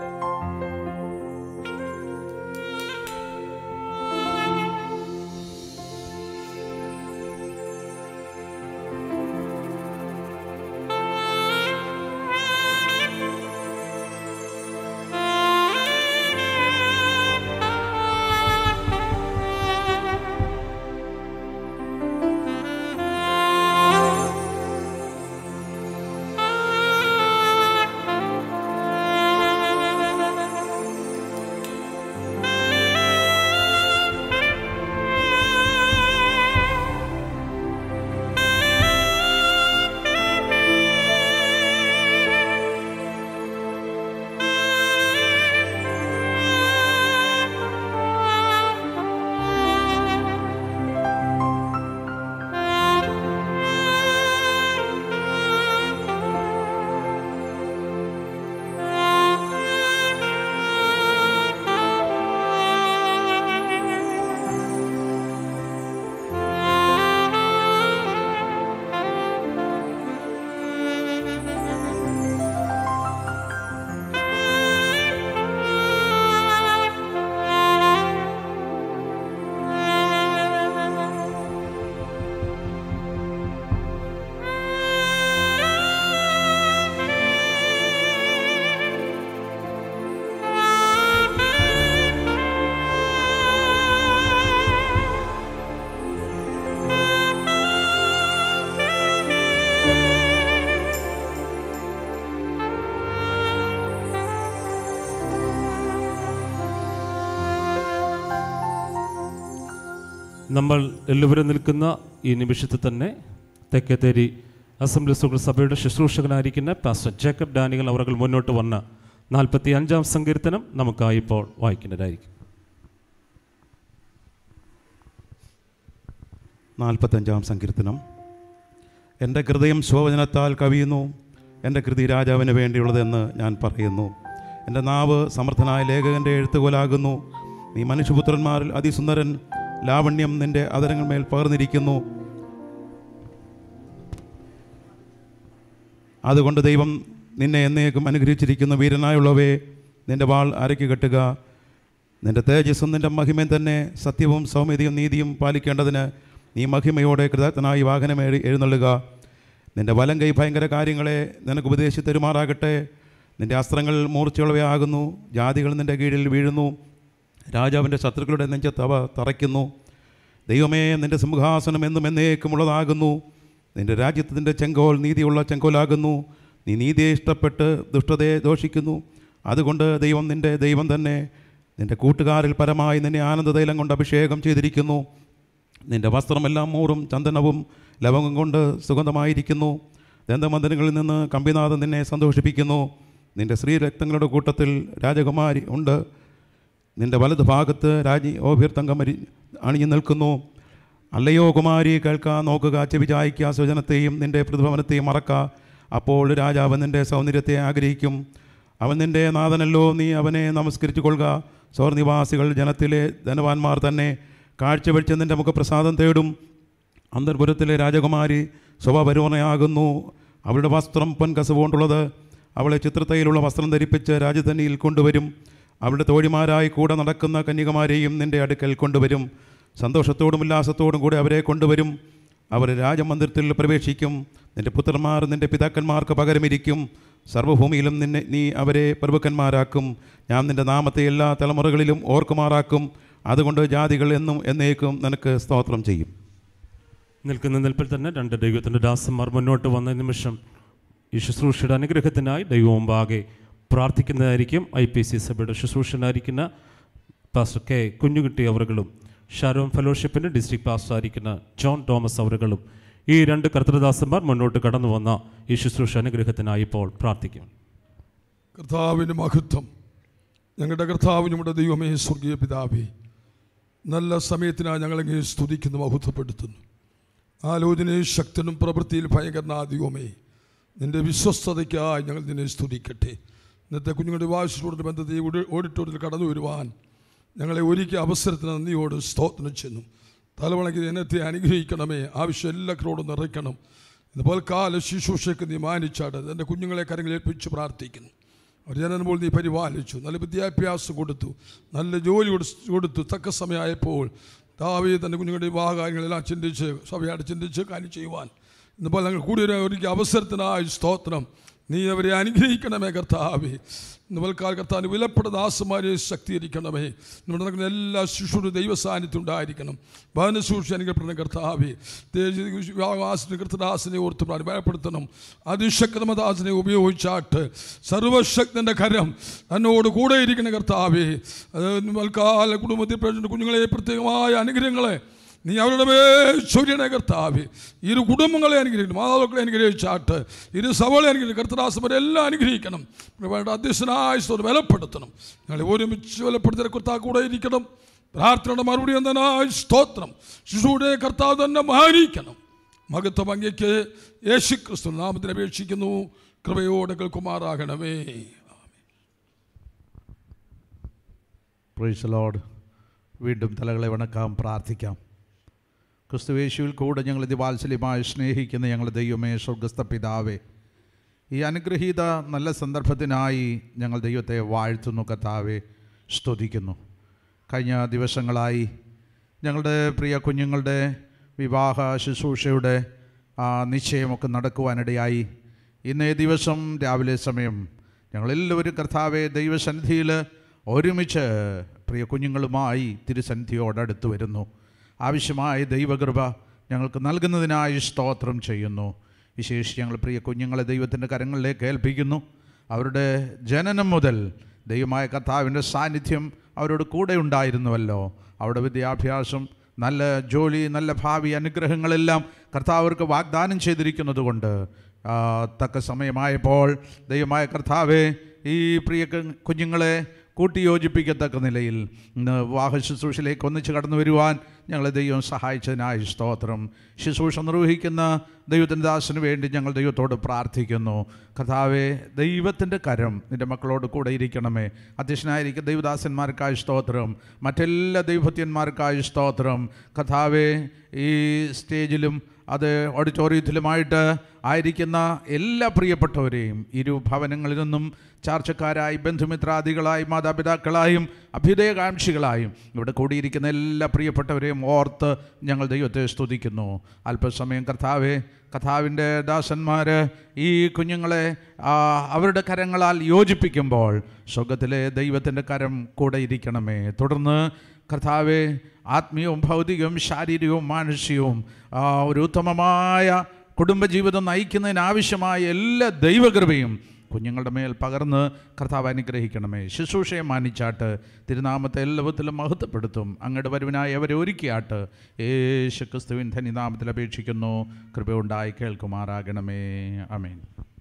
നമ്മൾ എല്ലാവരും നിൽക്കുന്ന ഈ നിമിഷത്തിൽ തന്നെ തെക്കേത്തേരി അസംബ്ലി സുഹൃ സഭയുടെ ശുശ്രൂഷകനായിരിക്കുന്ന പാസ്റ്റർ ജേക്കബ് ഡാനികൾ അവർ മുന്നോട്ട് വന്ന നാൽപ്പത്തി അഞ്ചാം സങ്കീർത്തനം നമുക്കായി ഇപ്പോൾ വായിക്കുന്നതായിരിക്കും നാൽപ്പത്തഞ്ചാം സങ്കീർത്തനം എൻ്റെ ഹൃദയം ശോഭനത്താൽ കവിയുന്നു എൻ്റെ കൃതി രാജാവിന് വേണ്ടിയുള്ളതെന്ന് ഞാൻ പറയുന്നു എൻ്റെ നാവ് സമർത്ഥനായ ലേഖകൻ്റെ എഴുത്തുകോലാകുന്നു നീ മനുഷ്യപുത്രന്മാരിൽ അതിസുന്ദരൻ ലാവണ്യം നിൻ്റെ അതരങ്ങൾമേൽ പകർന്നിരിക്കുന്നു അതുകൊണ്ട് ദൈവം നിന്നെ എന്നേക്കും അനുഗ്രഹിച്ചിരിക്കുന്നു വീരനായുള്ളവേ നിൻ്റെ വാൾ അരയ്ക്ക് കെട്ടുക നിൻ്റെ തേജസ്സും നിൻ്റെ മഹിമയും തന്നെ സത്യവും സൗമ്യതയും നീതിയും പാലിക്കേണ്ടതിന് നീ മഹിമയോടെ കൃതജ്ഞനായി വാഹനമേറി എഴുന്നള്ളുക നിൻ്റെ വലം കൈ ഭയങ്കര കാര്യങ്ങളെ നിനക്ക് ഉപദേശിച്ച് തരുമാറാകട്ടെ നിൻ്റെ അസ്ത്രങ്ങൾ മൂർച്ചയുള്ളവയാകുന്നു ജാതികൾ നിൻ്റെ കീഴിൽ വീഴുന്നു രാജാവിൻ്റെ ശത്രുക്കളുടെ നെഞ്ചത്ത് അവ തറയ്ക്കുന്നു ദൈവമേ നിൻ്റെ സിംഹാസനം എന്നും എന്നേക്കുമുള്ളതാകുന്നു നിൻ്റെ രാജ്യത്തിൻ്റെ ചെങ്കോൽ നീതിയുള്ള ചെങ്കോലാകുന്നു നീ നീതിയെ ഇഷ്ടപ്പെട്ട് ദുഷ്ടതയെ ദോഷിക്കുന്നു അതുകൊണ്ട് ദൈവം നിൻ്റെ ദൈവം തന്നെ നിൻ്റെ കൂട്ടുകാരിൽ പരമായി നിന്നെ ആനന്ദതൈലം കൊണ്ട് അഭിഷേകം ചെയ്തിരിക്കുന്നു നിൻ്റെ വസ്ത്രമെല്ലാം മൂറും ചന്ദനവും ലവംഗം കൊണ്ട് സുഗന്ധമായിരിക്കുന്നു ദന്തമന്ദനങ്ങളിൽ നിന്ന് കമ്പിനാഥൻ നിന്നെ സന്തോഷിപ്പിക്കുന്നു നിൻ്റെ സ്ത്രീരക്തങ്ങളുടെ കൂട്ടത്തിൽ രാജകുമാരി ഉണ്ട് നിന്റെ വലതു ഭാഗത്ത് രാജി ഓഭ്യർത്ഥംഗം മരി അണിഞ്ഞു നിൽക്കുന്നു അല്ലയോ കുമാരി കേൾക്കുക നോക്കുക ചെവി ചായ്ക്കുക സ്വജനത്തെയും നിന്റെ പ്രതിഭവനത്തെയും മറക്ക അപ്പോൾ രാജാവ് നിന്റെ സൗന്ദര്യത്തെ ആഗ്രഹിക്കും അവൻ നിന്റെ നാഥനല്ലോ നീ അവനെ നമസ്കരിച്ചു കൊള്ളുക സ്വർനിവാസികൾ ജനത്തിലെ ധനവാന്മാർ തന്നെ കാഴ്ചവെച്ച് നിന്റെ മുഖപ്രസാദം തേടും അന്തർപുരത്തിലെ രാജകുമാരി സ്വഭാപരിവർണയാകുന്നു അവളുടെ വസ്ത്രം പൊൻകസവ് കൊണ്ടുള്ളത് അവളെ ചിത്രത്തയിലുള്ള വസ്ത്രം ധരിപ്പിച്ച് രാജധാനിയിൽ കൊണ്ടുവരും അവളുടെ തോഴിമാരായി കൂടെ നടക്കുന്ന കന്യകമാരെയും നിന്റെ അടുക്കൽ കൊണ്ടുവരും സന്തോഷത്തോടും ഉല്ലാസത്തോടും കൂടെ അവരെ കൊണ്ടുവരും അവർ രാജമന്ദിരത്തിൽ പ്രവേശിക്കും നിന്റെ പുത്രന്മാർ നിന്റെ പിതാക്കന്മാർക്ക് പകരമിരിക്കും സർവ്വഭൂമിയിലും നിന്നെ നീ അവരെ പ്രഭുക്കന്മാരാക്കും ഞാൻ നിന്റെ നാമത്തെ എല്ലാ തലമുറകളിലും ഓർക്കുമാറാക്കും അതുകൊണ്ട് ജാതികൾ എന്നും എന്നേക്കും നിനക്ക് സ്തോത്രം ചെയ്യും നിൽക്കുന്ന നിൽപ്പിൽ തന്നെ രണ്ട് ദൈവത്തിൻ്റെ ദാസന്മാർ മുന്നോട്ട് വന്ന നിമിഷം ഈ ശുശ്രൂഷയുടെ അനുഗ്രഹത്തിനായി ദൈവമുമ്പാകെ പ്രാർത്ഥിക്കുന്നതായിരിക്കും ഐ പി സി സഭയുടെ ശുശ്രൂഷനായിരിക്കുന്ന പാസ്റ്റർ കെ കുഞ്ഞുകുട്ടി അവറുകളും ഷാരോം ഫെലോഷിപ്പിൻ്റെ ഡിസ്ട്രിക്ട് പാസ്റ്റർ ആയിരിക്കുന്ന ജോൺ തോമസ് അവറുകളും ഈ രണ്ട് കർത്തൃദാസന്മാർ മുന്നോട്ട് കടന്നു വന്ന ഈ ശുശ്രൂഷ അനുഗ്രഹത്തിനായി ഇപ്പോൾ പ്രാർത്ഥിക്കും കർത്താവിൻ്റെ മഹത്വം ഞങ്ങളുടെ കർത്താവ് നമ്മുടെ ദൈവമേ സ്വർഗീയ പിതാവേ നല്ല സമയത്തിനായി ഞങ്ങളെങ്ങനെ സ്തുതിക്കുന്നു മഹത്വപ്പെടുത്തുന്നു ആലോചനയിൽ ശക്തനും പ്രവൃത്തിയിൽ ഭയങ്കരനാ ദൈവമേ നിന്റെ വിശ്വസ്തതയ്ക്കായി ഞങ്ങൾ നിന്നെ സ്തുതിക്കട്ടെ ഇന്നത്തെ കുഞ്ഞുങ്ങളുടെ വാശിയോട് ബന്ധത്തെ ഓഡി- ഓഡിറ്റോറിയത്തിൽ കടന്നു വരുവാൻ ഞങ്ങളെ ഒരുക്കിയ അവസരത്തിന് നന്ദിയോട് സ്തോത്രം ചെന്നു തലവണയ്ക്ക് ദിനത്തെ അനുഗ്രഹിക്കണമേ ആവശ്യം എല്ലാവരോടും നിറയ്ക്കണം ഇതുപോലെ കാല ശുശ്രൂഷയ്ക്ക് നീ മാനിച്ചാട് എൻ്റെ കുഞ്ഞുങ്ങളെ കരങ്ങളിൽ ഏൽപ്പിച്ച് പ്രാർത്ഥിക്കുന്നു അവർ ജനനമ്പോൾ നീ പരിപാലിച്ചു നല്ല വിദ്യാഭ്യാസം കൊടുത്തു നല്ല ജോലി കൊടു- കൊടുത്തു തക്ക സമയമായപ്പോൾ താവേ തൻ്റെ കുഞ്ഞുങ്ങളുടെ വിവാഹകാര്യങ്ങളെല്ലാം ചിന്തിച്ച് സഭയായിട്ട് ചിന്തിച്ച് കാര്യം ചെയ്യുവാൻ ഇന്നിപ്പോൾ ഞങ്ങൾ കൂടി ഒരു ഒരുക്കിയ അവസരത്തിനായി സ്തോത്രം നീ അവരെ അനുഗ്രഹിക്കണമേ കർത്താവേ ഇന്നുപോൽക്കാൽ കർത്താവിന് വിലപ്പെട്ട ദാസന്മാരെ ശക്തീകരിക്കണമേ ഇവിടെ നടക്കുന്ന എല്ലാ ശിശുവിനും ദൈവ സാന്നിധ്യം ഉണ്ടായിരിക്കണം ഭവന സൂക്ഷിച്ച് അനുഗ്രഹപ്പെടുന്ന കർത്താവേ വിവാഹവാസിന് കർത്തദാസനെ ഓർത്ത് പ്രാർത്ഥി- ഭയപ്പെടുത്തണം അതിശക്തമദാസനെ ഉപയോഗിച്ചാട്ട് സർവശക്തൻ്റെ കരം തന്നോട് കൂടെ ഇരിക്കുന്ന കർത്താവേ അത് വൽക്കാല കുടുംബത്തിൽ പ്രവേശിച്ച കുഞ്ഞുങ്ങളെ പ്രത്യേകമായ അനുഗ്രഹങ്ങളെ നീ അവരുടെ മേൽ ചൊരിയണേ കർത്താവേ ഇരു കുടുംബങ്ങളെ അനുഗ്രഹിക്കണം മാതാക്കളെ അനുഗ്രഹിച്ചാട്ട് ഇരു സഭകളെ അനുഗ്രഹിക്കണം കർത്തദാസന്മാരെ എല്ലാം അനുഗ്രഹിക്കണം അവരുടെ അധ്യക്ഷനായ സ്തോത്രം ബലപ്പെടുത്തണം ഞങ്ങളെ ഒരുമിച്ച് ബലപ്പെടുത്തിയ കർത്താവ് കൂടെ ഇരിക്കണം പ്രാർത്ഥനയുടെ മറുപടി എന്നതിനായി സ്തോത്രം ശിശുവിടെ കർത്താവ് തന്നെ മാനിക്കണം മഹത്വം അങ്ങയ്ക്ക് യേശു ക്രിസ്തു നാമത്തിൽ അപേക്ഷിക്കുന്നു കൃപയോടെ കേൾക്കുമാറാകണമേ പ്രൈസ് ലോഡ് വീണ്ടും തലകളെ വണക്കാം പ്രാർത്ഥിക്കാം ക്രിസ്തുവേശുവിൽ കൂടെ ഞങ്ങൾ ഇതിവാത്സല്യമായി സ്നേഹിക്കുന്ന ഞങ്ങളുടെ ദൈവമേ സ്വർഗസ്ഥ പിതാവേ ഈ അനുഗ്രഹീത നല്ല സന്ദർഭത്തിനായി ഞങ്ങൾ ദൈവത്തെ വാഴ്ത്തുന്നു കർത്താവെ സ്തുതിക്കുന്നു കഴിഞ്ഞ ദിവസങ്ങളായി ഞങ്ങളുടെ പ്രിയ കുഞ്ഞുങ്ങളുടെ വിവാഹ ശുശ്രൂഷയുടെ ആ, നിശ്ചയമൊക്കെ നടക്കുവാനിടയായി ഇന്നേ ദിവസം രാവിലെ സമയം ഞങ്ങളെല്ലാവരും കർത്താവെ ദൈവസന്നിധിയിൽ ഒരുമിച്ച് പ്രിയ കുഞ്ഞുങ്ങളുമായി തിരുസന്നിധിയോടടുത്ത് വരുന്നു ആവശ്യമായ ദൈവകൃപ ഞങ്ങൾക്ക് നൽകുന്നതിനായി സ്തോത്രം ചെയ്യുന്നു വിശേഷിച്ച് ഞങ്ങൾ പ്രിയ കുഞ്ഞുങ്ങളെ ദൈവത്തിൻ്റെ കരങ്ങളിലേക്ക് ഏൽപ്പിക്കുന്നു അവരുടെ ജനനം മുതൽ ദൈവമായ കർത്താവിൻ്റെ സാന്നിധ്യം അവരോട് കൂടെ ഉണ്ടായിരുന്നുവല്ലോ അവരുടെ വിദ്യാഭ്യാസം നല്ല ജോലി നല്ല ഭാവി അനുഗ്രഹങ്ങളെല്ലാം കർത്താവ് അവർക്ക് വാഗ്ദാനം ചെയ്തിരിക്കുന്നത് കൊണ്ട് ആ, തക്ക സമയമായപ്പോൾ ദൈവമായ കർത്താവെ ഈ പ്രിയ കു- കുഞ്ഞുങ്ങളെ കൂട്ടിയോജിപ്പിക്കത്തക്ക നിലയിൽ ഇന്ന് വിവാഹ ശുശ്രൂഷയിലേക്ക് ഒന്നിച്ച് കടന്നു വരുവാൻ ഞങ്ങളെ ദൈവം സഹായിച്ചതിനായി സ്തോത്രം ശുശ്രൂഷ നിർവഹിക്കുന്ന ദൈവത്തിൻ്റെ ദാസന് വേണ്ടി ഞങ്ങൾ ദൈവത്തോട് പ്രാർത്ഥിക്കുന്നു കർത്താവെ ദൈവത്തിൻ്റെ കരം നിൻ്റെ മക്കളോട് കൂടെ ഇരിക്കണമേ അധ്യക്ഷനായിരിക്കുന്ന ദൈവദാസന്മാർക്കായി സ്തോത്രം മറ്റെല്ലാ ദൈവഭക്തന്മാർക്കായി സ്തോത്രം കർത്താവെ ഈ സ്റ്റേജിലും അത് ഓഡിറ്റോറിയത്തിലുമായിട്ട് ആയിരിക്കുന്ന എല്ലാ പ്രിയപ്പെട്ടവരെയും ഇരു ഭവനങ്ങളിൽ നിന്നും ചാർച്ചക്കാരായി ബന്ധുമിത്രാദികളായും മാതാപിതാക്കളായും അഭ്യുദയകാംക്ഷികളായും ഇവിടെ കൂടിയിരിക്കുന്ന എല്ലാ പ്രിയപ്പെട്ടവരെയും ഓർത്ത് ഞങ്ങൾ ദൈവത്തെ സ്തുതിക്കുന്നു അല്പസമയം കർത്താവെ കഥാവിൻ്റെ ദാസന്മാർ ഈ കുഞ്ഞുങ്ങളെ ആ, അവരുടെ കരങ്ങളാൽ യോജിപ്പിക്കുമ്പോൾ സ്വർഗത്തിലെ ദൈവത്തിൻ്റെ കരം കൂടെ ഇരിക്കണമേ തുടർന്ന് കർത്താവെ ആത്മീയവും ഭൗതികവും ശാരീരികവും മാനസികവും ആ, ഒരു ഉത്തമമായ കുടുംബജീവിതം നയിക്കുന്നതിനാവശ്യമായ എല്ലാ ദൈവകൃപയും കുഞ്ഞുങ്ങളുടെ മേൽ പകർന്ന് കർത്താവ് അനുഗ്രഹിക്കണമേ ശുശ്രൂഷയെ മാനിച്ചാട്ട് തിരുനാമത്തെ എല്ലാവിധത്തിലും മഹത്വപ്പെടുത്തും അങ്ങയുടെ വരുവിനായി അവരെ ഒരുക്കിയാട്ട് യേശു ക്രിസ്തുവിൻ ധനിനാമത്തിൽ അപേക്ഷിക്കുന്നു കൃപയുണ്ടായി കേൾക്കുമാറാകണമേ അമേൻ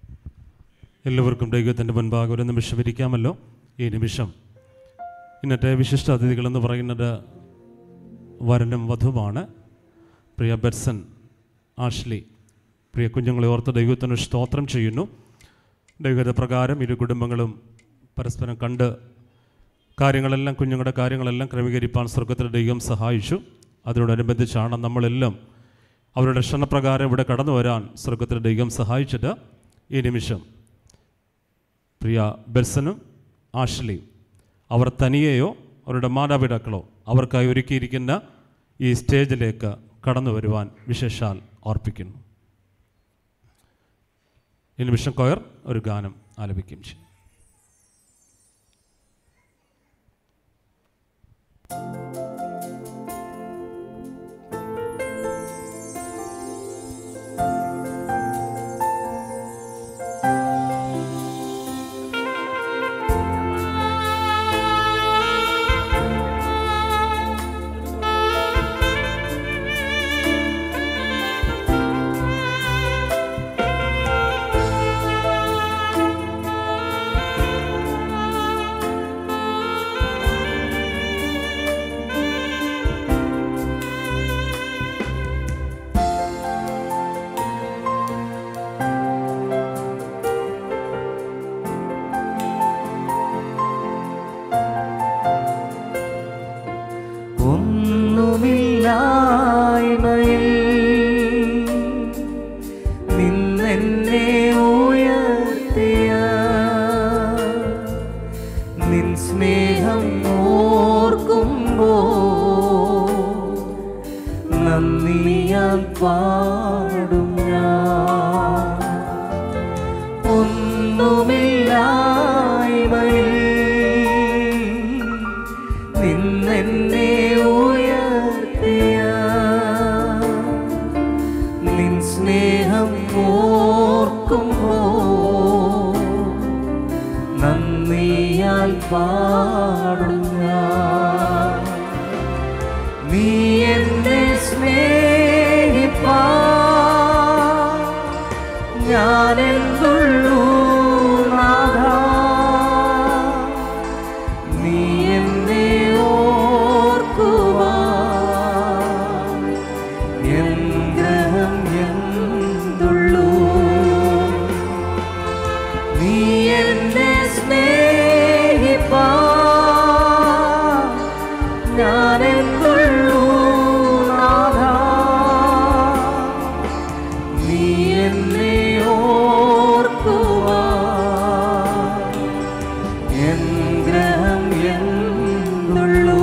എല്ലാവർക്കും ദൈവത്തിൻ്റെ മുൻപാകെ ഒരു നിമിഷം ഇരിക്കാമല്ലോ ഈ നിമിഷം ഇന്നത്തെ വിശിഷ്ട അതിഥികളെന്ന് പറയുന്നത് വരനും വധുവാണ് പ്രിയ ബെർസൻ ആഷ്ലി പ്രിയ കുഞ്ഞുങ്ങളെ ഓർത്ത് ദൈവത്തിന് സ്തോത്രം ചെയ്യുന്നു ദൈവത പ്രകാരം ഇരു കുടുംബങ്ങളും പരസ്പരം കണ്ട് കാര്യങ്ങളെല്ലാം കുഞ്ഞുങ്ങളുടെ കാര്യങ്ങളെല്ലാം ക്രമീകരിപ്പാൻ സ്വർഗത്തിൽ ദൈവം സഹായിച്ചു അതിനോടനുബന്ധിച്ചാണ് നമ്മളെല്ലാം അവരുടെ ക്ഷണപ്രകാരം ഇവിടെ കടന്നു വരാൻ സ്വർഗത്തിൽ ദൈവം സഹായിച്ചത് ഈ നിമിഷം പ്രിയ ബെൽസനും ആഷ്ലിയും അവർ തനിയെയോ അവരുടെ മാതാപിതാക്കളോ അവർക്കായി ഒരുക്കിയിരിക്കുന്ന ഈ സ്റ്റേജിലേക്ക് കടന്നു വരുവാൻ വിശേഷാൽ ഓർപ്പിക്കുന്നു ഈ നിമിഷം കൊയർ ഒരു ഗാനം ആലപിക്കും ചെയ്യും ഒന്നുമില്ലായ്മയിൽ നിന്നെന്നെ ഉയർത്തിയ നിൻ സ്നേഹം ഓർക്കുമ്പോ നന്ദിയാൽ പാടും ഞാൻ ഒന്നുമില്ലായ്മയിൽ നിന്നെന്നെ ഉയർത്തിയ നിൻ സ്നേഹം ഓർക്കുമ്പോ നന്ദിയാൽ പാടും ഞാൻ. നീ എന്നെ സ്നേഹിപ്പാ ഞാൻ എന്തുള്ളൂ നാഥാ നീ എന്നെ ഓർക്കുവാൻ എൻ ഗ്രഹം എന്തുള്ളൂ നീ എന്നെ സ്നേഹിപ്പാ ഞാൻ എന്തുള്ളൂ നാഥാ നീ എന്നെ ഓർക്കുവാൻ എൻ ഗ്രഹം എന്തുള്ളൂ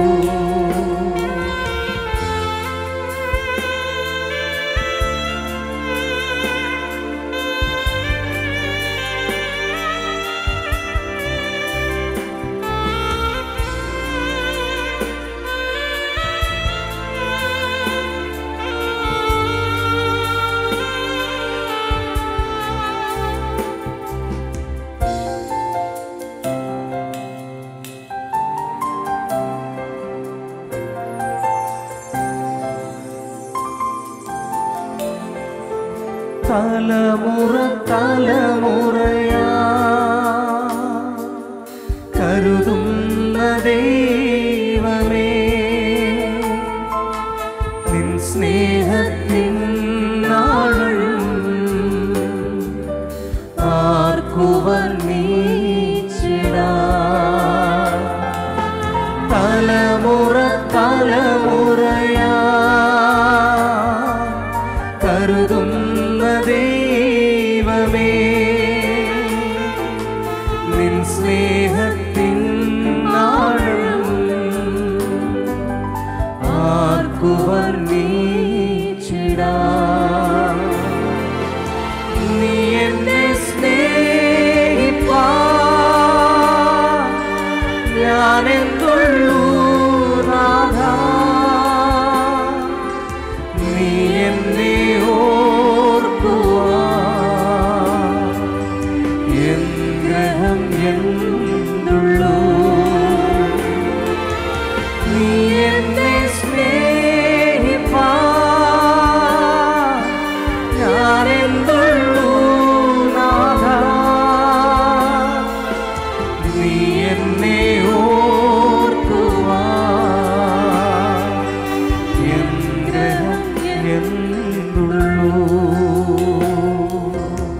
തലമുറ തലമുറയാ കരുതുന്ന ദൈവമേ നിൻ സ്നേഹത്തിൻ നാളും ആർക്കുവർ നീച്ചിടാ തലമുറ തലമുറയാ കരുതുന്ന ദൈവമേ നിൻ സ്നേഹത്തിൻ നാളും ആർക്കുവർ നീച്ചിടാ നീ എന്നെ സ്നേഹിപ്പാ ഞാൻ എന്തുള്ളൂ നാഥാ നീ എന്നെ ഓർക്കുവാൻ എൻ ഗ്രഹം എന്തുള്ളൂ നീ എന്നെ സ്നേഹിപ്പാ ഞാൻ എന്തുള്ളൂ നാഥാ നീ എന്നെ ഓർക്കുവാൻ എൻ ഗ്രഹം എന്തുള്ളൂ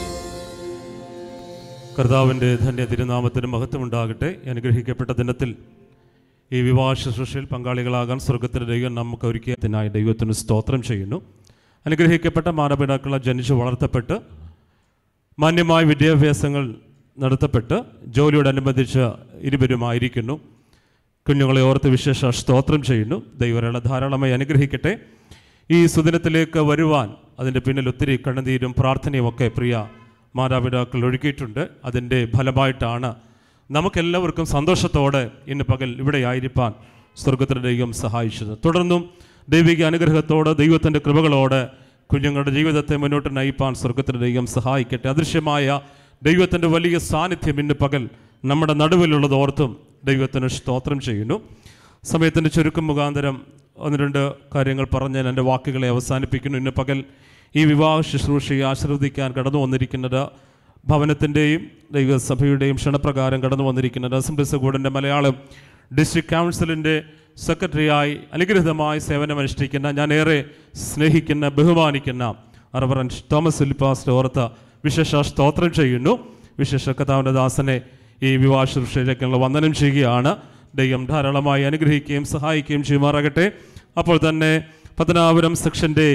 കർത്താവിൻ്റെ ധന്യ തിരുനാമത്തിന് മഹത്വമുണ്ടാകട്ടെ അനുഗ്രഹിക്കപ്പെട്ട ദിനത്തിൽ ഈ വിവാഹ ശുശ്രൂഷയിൽ പങ്കാളികളാകാൻ സ്വർഗത്തിലെ ദൈവം നമുക്ക് ഒരുക്കിയതിനായി ദൈവത്തിന് സ്തോത്രം ചെയ്യുന്നു അനുഗ്രഹിക്കപ്പെട്ട മാതാപിതാക്കളെ ജനിച്ചു വളർത്തപ്പെട്ട് മാന്യമായ വിദ്യാഭ്യാസങ്ങൾ നടത്തപ്പെട്ട് ജോലിയോടനുബന്ധിച്ച് ഇരുവരുമായിരിക്കുന്നു കുഞ്ഞുങ്ങളെ ഓർത്ത് വിശേഷ സ്തോത്രം ചെയ്യുന്നു ദൈവരള ധാരാളമായി അനുഗ്രഹിക്കട്ടെ ഈ സുദിനത്തിലേക്ക് വരുവാൻ അതിൻ്റെ പിന്നിൽ ഒത്തിരി കണ്ണുനീരും പ്രാർത്ഥനയും ഒക്കെ പ്രിയ മാതാപിതാക്കൾ ഒഴുകിയിട്ടുണ്ട് അതിൻ്റെ ഫലമായിട്ടാണ് നമുക്കെല്ലാവർക്കും സന്തോഷത്തോടെ ഇന്ന് പകൽ ഇവിടെ ആയിരിക്കാൻ സ്വർഗത്തിൻ്റെ ദൈവം സഹായിച്ചത് തുടർന്നും ദൈവിക അനുഗ്രഹത്തോടെ ദൈവത്തിൻ്റെ കൃപകളോടെ കുഞ്ഞുങ്ങളുടെ ജീവിതത്തെ മുന്നോട്ട് നയിപ്പാൻ സ്വർഗത്തിൻ്റെ ദൈവം സഹായിക്കട്ടെ അദൃശ്യമായ ദൈവത്തിൻ്റെ വലിയ സാന്നിധ്യം ഇന്ന് പകൽ നമ്മുടെ നടുവിലുള്ളത് ഓർത്തും ദൈവത്തിന് സ്തോത്രം ചെയ്യുന്നു സമയത്തിൻ്റെ ചുരുക്കം മുഖാന്തരം ഒന്ന് രണ്ട് കാര്യങ്ങൾ പറഞ്ഞ് ഞാൻ എൻ്റെ വാക്കുകളെ അവസാനിപ്പിക്കുന്നു ഇന്ന് പകൽ ഈ വിവാഹ ശുശ്രൂഷയെ ആശീർവദിക്കാൻ കടന്നു വന്നിരിക്കുന്നത് ഭവനത്തിൻ്റെയും ദൈവസഭയുടെയും ക്ഷണപ്രകാരം കടന്നു വന്നിരിക്കുന്നത് അസംബ്ലി ബോർഡിൻ്റെ മലയാളം ഡിസ്ട്രിക്ട് കൗൺസിലിൻ്റെ സെക്രട്ടറിയായി അനുഗ്രഹിതമായി സേവനമനുഷ്ഠിക്കുന്ന ഞാൻ ഏറെ സ്നേഹിക്കുന്ന ബഹുമാനിക്കുന്ന റവറൻ തോമസ് ഉലിപ്പാസ്റ്റ് ഓർത്ത് വിശേഷ സ്തോത്രം ചെയ്യുന്നു വിശേഷ കഥാവിൻ്റെ ദാസനെ ഈ വിവാഹ ശുശ്രൂഷയിലേക്കുള്ള വന്ദനം ചെയ്യുകയാണ് ദൈവം ധാരാളമായി അനുഗ്രഹിക്കുകയും സഹായിക്കുകയും ചെയ്യുമാറാകട്ടെ അപ്പോൾ തന്നെ പത്തനാപുരം സെക്ഷൻ്റെ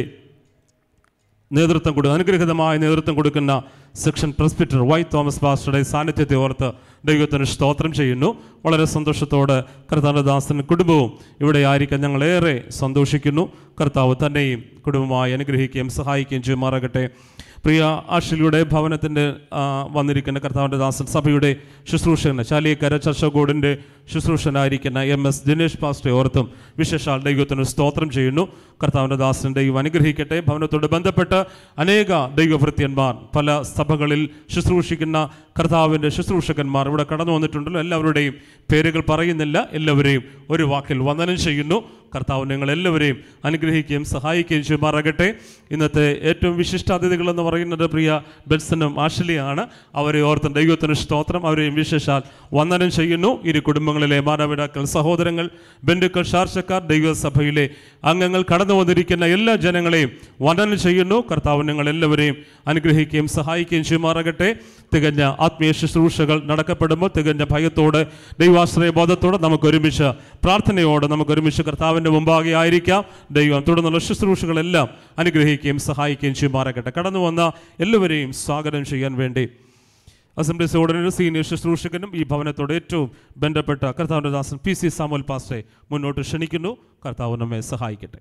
നേതൃത്വം കൊടുക്കുക അനുഗ്രഹിതമായ നേതൃത്വം കൊടുക്കുന്ന സെക്ഷൻ പ്രസ്പിറ്റർ വൈ തോമസ് പാസ്റ്ററുടെ സാന്നിധ്യത്തെ ഓർത്ത് ദൈവത്തിന് സ്തോത്രം ചെയ്യുന്നു വളരെ സന്തോഷത്തോടെ കർത്താനദാസനും കുടുംബവും ഇവിടെ ആയിരിക്കാൻ ഞങ്ങളേറെ സന്തോഷിക്കുന്നു കർത്താവ് തന്നെയും കുടുംബമായി അനുഗ്രഹിക്കുകയും സഹായിക്കുകയും ചെയ്യുമാറാകട്ടെ പ്രിയ ആഷിലിയുടെ ഭവനത്തിൻ്റെ ആ, വന്നിരിക്കുന്ന കർത്താവിൻ്റെ ദാസൻ സഭയുടെ ശുശ്രൂഷകന് ശാലിയക്കര ചർച്ചകോടിൻ്റെ ശുശ്രൂഷനായിരിക്കുന്ന എം എസ് ദിനേഷ് പാസ്റ്ററെ ഓർത്തും വിശേഷാൽ ദൈവത്തിന് സ്തോത്രം ചെയ്യുന്നു കർത്താവിൻ്റെ ദാസൻ ദൈവം അനുഗ്രഹിക്കട്ടെ ഭവനത്തോട് ബന്ധപ്പെട്ട് അനേക ദൈവഭൃത്യന്മാർ പല സഭകളിൽ ശുശ്രൂഷിക്കുന്ന കർത്താവിൻ്റെ ശുശ്രൂഷകന്മാർ ഇവിടെ കടന്നു വന്നിട്ടുണ്ടല്ലോ എല്ലാവരുടെയും പേരുകൾ പറയുന്നില്ല എല്ലാവരെയും ഒരു വാക്കിൽ വന്ദനം ചെയ്യുന്നു കർത്താവ് നിങ്ങൾ എല്ലാവരെയും അനുഗ്രഹിക്കുകയും സഹായിക്കുകയും ചെയ്യുമാറാകട്ടെ ഇന്നത്തെ ഏറ്റവും വിശിഷ്ടാതിഥികൾ എന്ന് പറയുന്നത് പ്രിയ ബെൽസനും ആഷിലിയാണ് അവരെ ഓർത്തും ദൈവത്തിന് സ്തോത്രം അവരെയും വിശേഷാൽ വന്ദനം ചെയ്യുന്നു ഇരു കുടുംബങ്ങളിലെ മാതാപിതാക്കൾ സഹോദരങ്ങൾ ബന്ധുക്കൾ ശാർശക്കാർ ദൈവസഭയിലെ അംഗങ്ങൾ കടന്നു വന്നിരിക്കുന്ന എല്ലാ ജനങ്ങളെയും വന്ദനം ചെയ്യുന്നു കർത്താവ് നിങ്ങൾ എല്ലാവരെയും അനുഗ്രഹിക്കുകയും സഹായിക്കുകയും ചെയ്യുമാറാകട്ടെ തികഞ്ഞ ആത്മീയ ശുശ്രൂഷകൾ നടക്കപ്പെടുമ്പോൾ തികഞ്ഞ ഭയത്തോടെ ദൈവാശ്രയ ബോധത്തോടെ നമുക്ക് ഒരുമിച്ച് പ്രാർത്ഥനയോടെ നമുക്ക് ഒരുമിച്ച് കർത്താവിൻ്റെ മുമ്പാകെ ആയിരിക്കാം ദൈവം തുടർന്നുള്ള ശുശ്രൂഷകളെല്ലാം അനുഗ്രഹിക്കുകയും സഹായിക്കുകയും ചെയ്യുമാറാകട്ടെ കടന്നു വന്ന എല്ലാവരെയും സ്വാഗതം ചെയ്യാൻ വേണ്ടി അസംബ്ലി സോഡനൊരു സീനിയർ ശുശ്രൂഷകനും ഈ ഭവനത്തോട് ഏറ്റവും ബന്ധപ്പെട്ട കർത്താവിൻ്റെ ദാസൻ പി സി സാമുൽ പാസ്റ്ററെ മുന്നോട്ട് ക്ഷണിക്കുന്നു കർത്താവ് നമ്മെ സഹായിക്കട്ടെ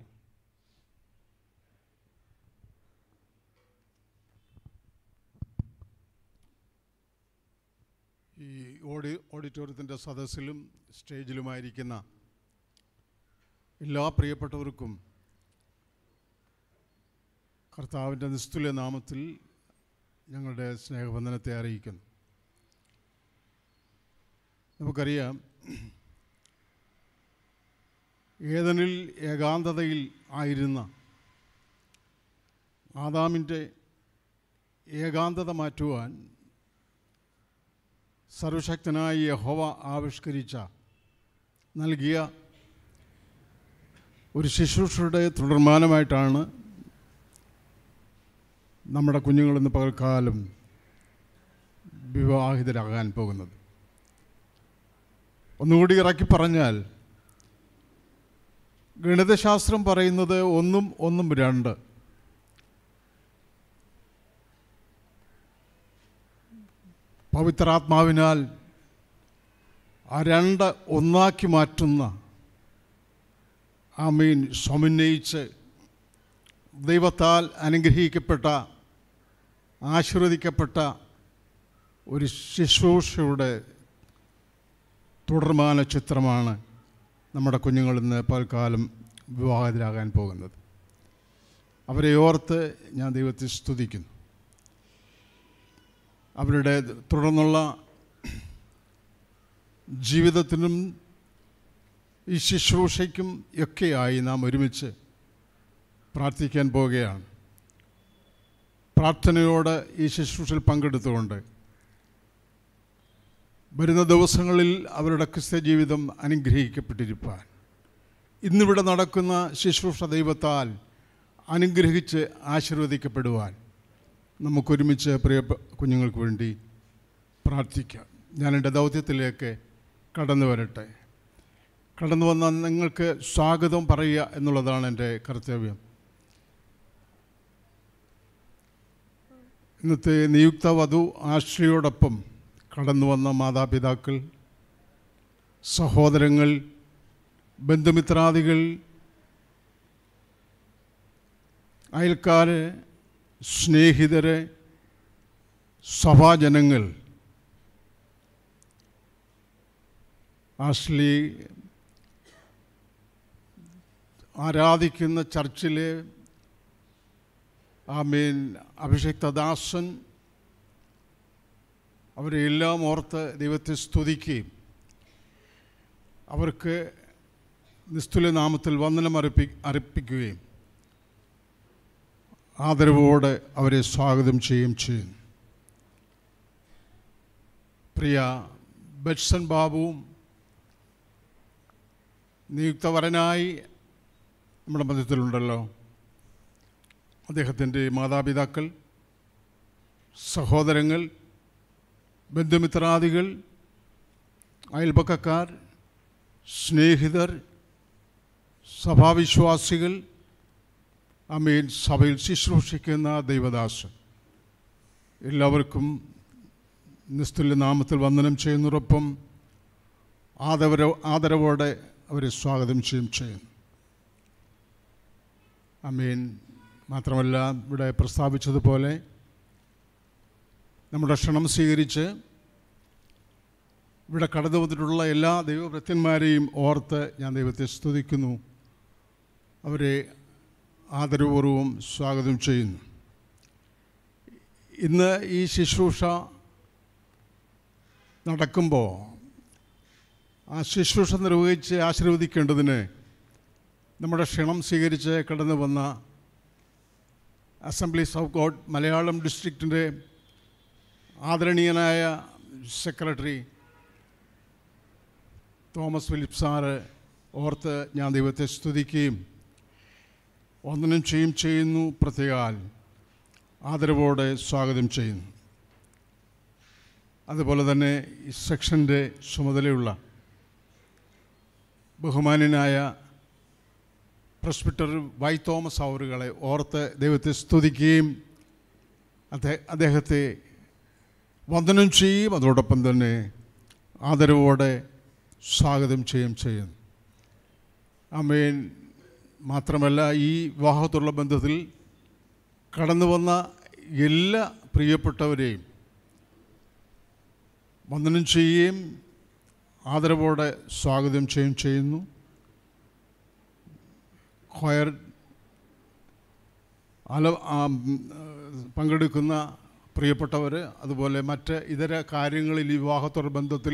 ഈ ഓഡി ഓഡിറ്റോറിയത്തിൻ്റെ സദസ്സിലും സ്റ്റേജിലുമായിരിക്കുന്ന എല്ലാ പ്രിയപ്പെട്ടവർക്കും കർത്താവിൻ്റെ നിസ്തുല്യ നാമത്തിൽ ഞങ്ങളുടെ സ്നേഹബന്ധനത്തെ അറിയിക്കുന്നു നമുക്കറിയാം ഏതനിൽ ഏകാന്തതയിൽ ആയിരുന്ന ആദാമിൻ്റെ ഏകാന്തത മാറ്റുവാൻ സർവശക്തനായ യഹോവ ആവിഷ്കരിച്ച നൽകിയ ഒരു ശുശ്രൂഷയുടെ തുടർമാനമായിട്ടാണ് നമ്മുടെ കുഞ്ഞുങ്ങൾ ഇന്ന് പകൽക്കാലം വിവാഹിതരാകാൻ പോകുന്നത് ഒന്നുകൂടി ഇറക്കി പറഞ്ഞാൽ ഗണിതശാസ്ത്രം പറയുന്നത് ഒന്നും ഒന്നും രണ്ട് പവിത്രാത്മാവിനാൽ ആ രണ്ട് ഒന്നാക്കി മാറ്റുന്ന ആ മീൻ സമന്വയിച്ച് ദൈവത്താൽ അനുഗ്രഹിക്കപ്പെട്ട ആശീർവദിക്കപ്പെട്ട ഒരു ശുശ്രൂഷയുടെ തുടർമാന ചിത്രമാണ് നമ്മുടെ കുഞ്ഞുങ്ങൾ ഇന്ന് പൽക്കാലം വിവാഹിതരാകാൻ പോകുന്നത് അവരെ ഓർത്ത് ഞാൻ ദൈവത്തെ സ്തുതിക്കുന്നു അവരുടെ തുടർന്നുള്ള ജീവിതത്തിനും ഈ ശുശ്രൂഷയ്ക്കും ഒക്കെയായി നാം ഒരുമിച്ച് പ്രാർത്ഥിക്കാൻ പോവുകയാണ് പ്രാർത്ഥനയോട് ഈ ശുശ്രൂഷയിൽ പങ്കെടുത്തുകൊണ്ട് വരുന്ന ദിവസങ്ങളിൽ അവരുടെ ക്രിസ്ത്യ ജീവിതം അനുഗ്രഹിക്കപ്പെട്ടിരിപ്പാൻ ഇന്നിവിടെ നടക്കുന്ന ശുശ്രൂഷ ദൈവത്താൽ അനുഗ്രഹിച്ച് ആശീർവദിക്കപ്പെടുവാൻ നമുക്കൊരുമിച്ച് പ്രിയ പ- കുഞ്ഞുങ്ങൾക്ക് വേണ്ടി പ്രാർത്ഥിക്കാം ഞാൻ എൻ്റെ ദൗത്യത്തിലേക്ക് കടന്നു വരട്ടെ കടന്നു വന്ന നിങ്ങൾക്ക് സ്വാഗതം പറയുക എന്നുള്ളതാണ് എൻ്റെ കർത്തവ്യം ഇന്നത്തെ നിയുക്ത വധു ആശ്രയോടൊപ്പം കടന്നു വന്ന മാതാപിതാക്കൾ സഹോദരങ്ങൾ ബന്ധുമിത്രാദികൾ അയൽക്കാർ സ്നേഹിതരെ സഭാജനങ്ങൾ ആഷ്ലി ആരാധിക്കുന്ന ചർച്ചിലെ ആമീൻ അഭിഷക്തദാസൻ അവരെ എല്ലാം ഓർത്ത് ദൈവത്തെ സ്തുതിക്കുകയും അവർക്ക് നിസ്തുല നാമത്തിൽ വന്ദനം അർപ്പി അർപ്പിക്കുകയും ആദരവോടെ അവരെ സ്വാഗതം ചെയ്യുകയും ചെയ്യുന്നു പ്രിയ ബെറ്റ്സൺ ബാബുവും നിയുക്തവരനായി നമ്മുടെ മധ്യത്തിലുണ്ടല്ലോ അദ്ദേഹത്തിൻ്റെ മാതാപിതാക്കൾ സഹോദരങ്ങൾ ബന്ധുമിത്രാദികൾ അയൽപക്കക്കാർ സ്നേഹിതർ സഭാവിശ്വാസികൾ അമീൻ സഭയിൽ ശുശ്രൂഷിക്കുന്ന ദൈവദാസൻ എല്ലാവർക്കും നിസ്തുല്യ നാമത്തിൽ വന്ദനം ചെയ്യുന്നതോടൊപ്പം ആദരവ ആദരവോടെ അവരെ സ്വാഗതം ചെയ്യും ചെയ്യുന്നു അമീൻ മാത്രമല്ല ഇവിടെ പ്രസ്താവിച്ചതുപോലെ നമ്മുടെ ക്ഷണം സ്വീകരിച്ച് ഇവിടെ കടന്നു വന്നിട്ടുള്ള എല്ലാ ദൈവഭൃത്യന്മാരെയും ഓർത്ത് ഞാൻ ദൈവത്തെ സ്തുതിക്കുന്നു അവരെ ആദരപൂർവം സ്വാഗതം ചെയ്യുന്നു ഇന്ന് ഈ ശുശ്രൂഷ നടക്കുമ്പോൾ ആ ശുശ്രൂഷ നിർവഹിച്ച് ആശീർവദിക്കേണ്ടതിന് നമ്മുടെ ക്ഷണം സ്വീകരിച്ച് കടന്നു വന്ന അസംബ്ലീസ് ഓഫ് ഗോഡ് മലയാളം ഡിസ്ട്രിക്റ്റിൻ്റെ ആദരണീയനായ സെക്രട്ടറി തോമസ് ഫിലിപ്പ് സാറ് ഓർത്ത് ഞാൻ ദൈവത്തെ സ്തുതിക്കുകയും വന്ദനം ചെയ്യും ചെയ്യുന്നു പ്രത്യേകാൽ ആദരവോടെ സ്വാഗതം ചെയ്യുന്നു അതുപോലെ തന്നെ ഈ സെക്ഷൻ്റെ ചുമതലയുള്ള ബഹുമാന്യനായ പ്രസ്പിറ്റർ വൈ തോമസ് അവറുകളെ ഓർത്ത് ദൈവത്തെ സ്തുതിക്കുകയും അദ്ദേഹ അദ്ദേഹത്തെ വന്ദനം ചെയ്യും അതോടൊപ്പം തന്നെ ആദരവോടെ സ്വാഗതം ചെയ്യും ചെയ്യുന്നു അമേൻ മാത്രമല്ല ഈ വിവാഹത്തുള്ള ബന്ധത്തിൽ കടന്നു വന്ന എല്ലാ പ്രിയപ്പെട്ടവരെയും വന്ദനം ചെയ്യുകയും ആദരവോടെ സ്വാഗതം ചെയ്യുകയും ചെയ്യുന്നു ഹൊയർ അല ആ, ഉം, പങ്കെടുക്കുന്ന പ്രിയപ്പെട്ടവർ അതുപോലെ മറ്റ് ഇതര കാര്യങ്ങളിൽ ഈ വിവാഹത്തോട് ബന്ധത്തിൽ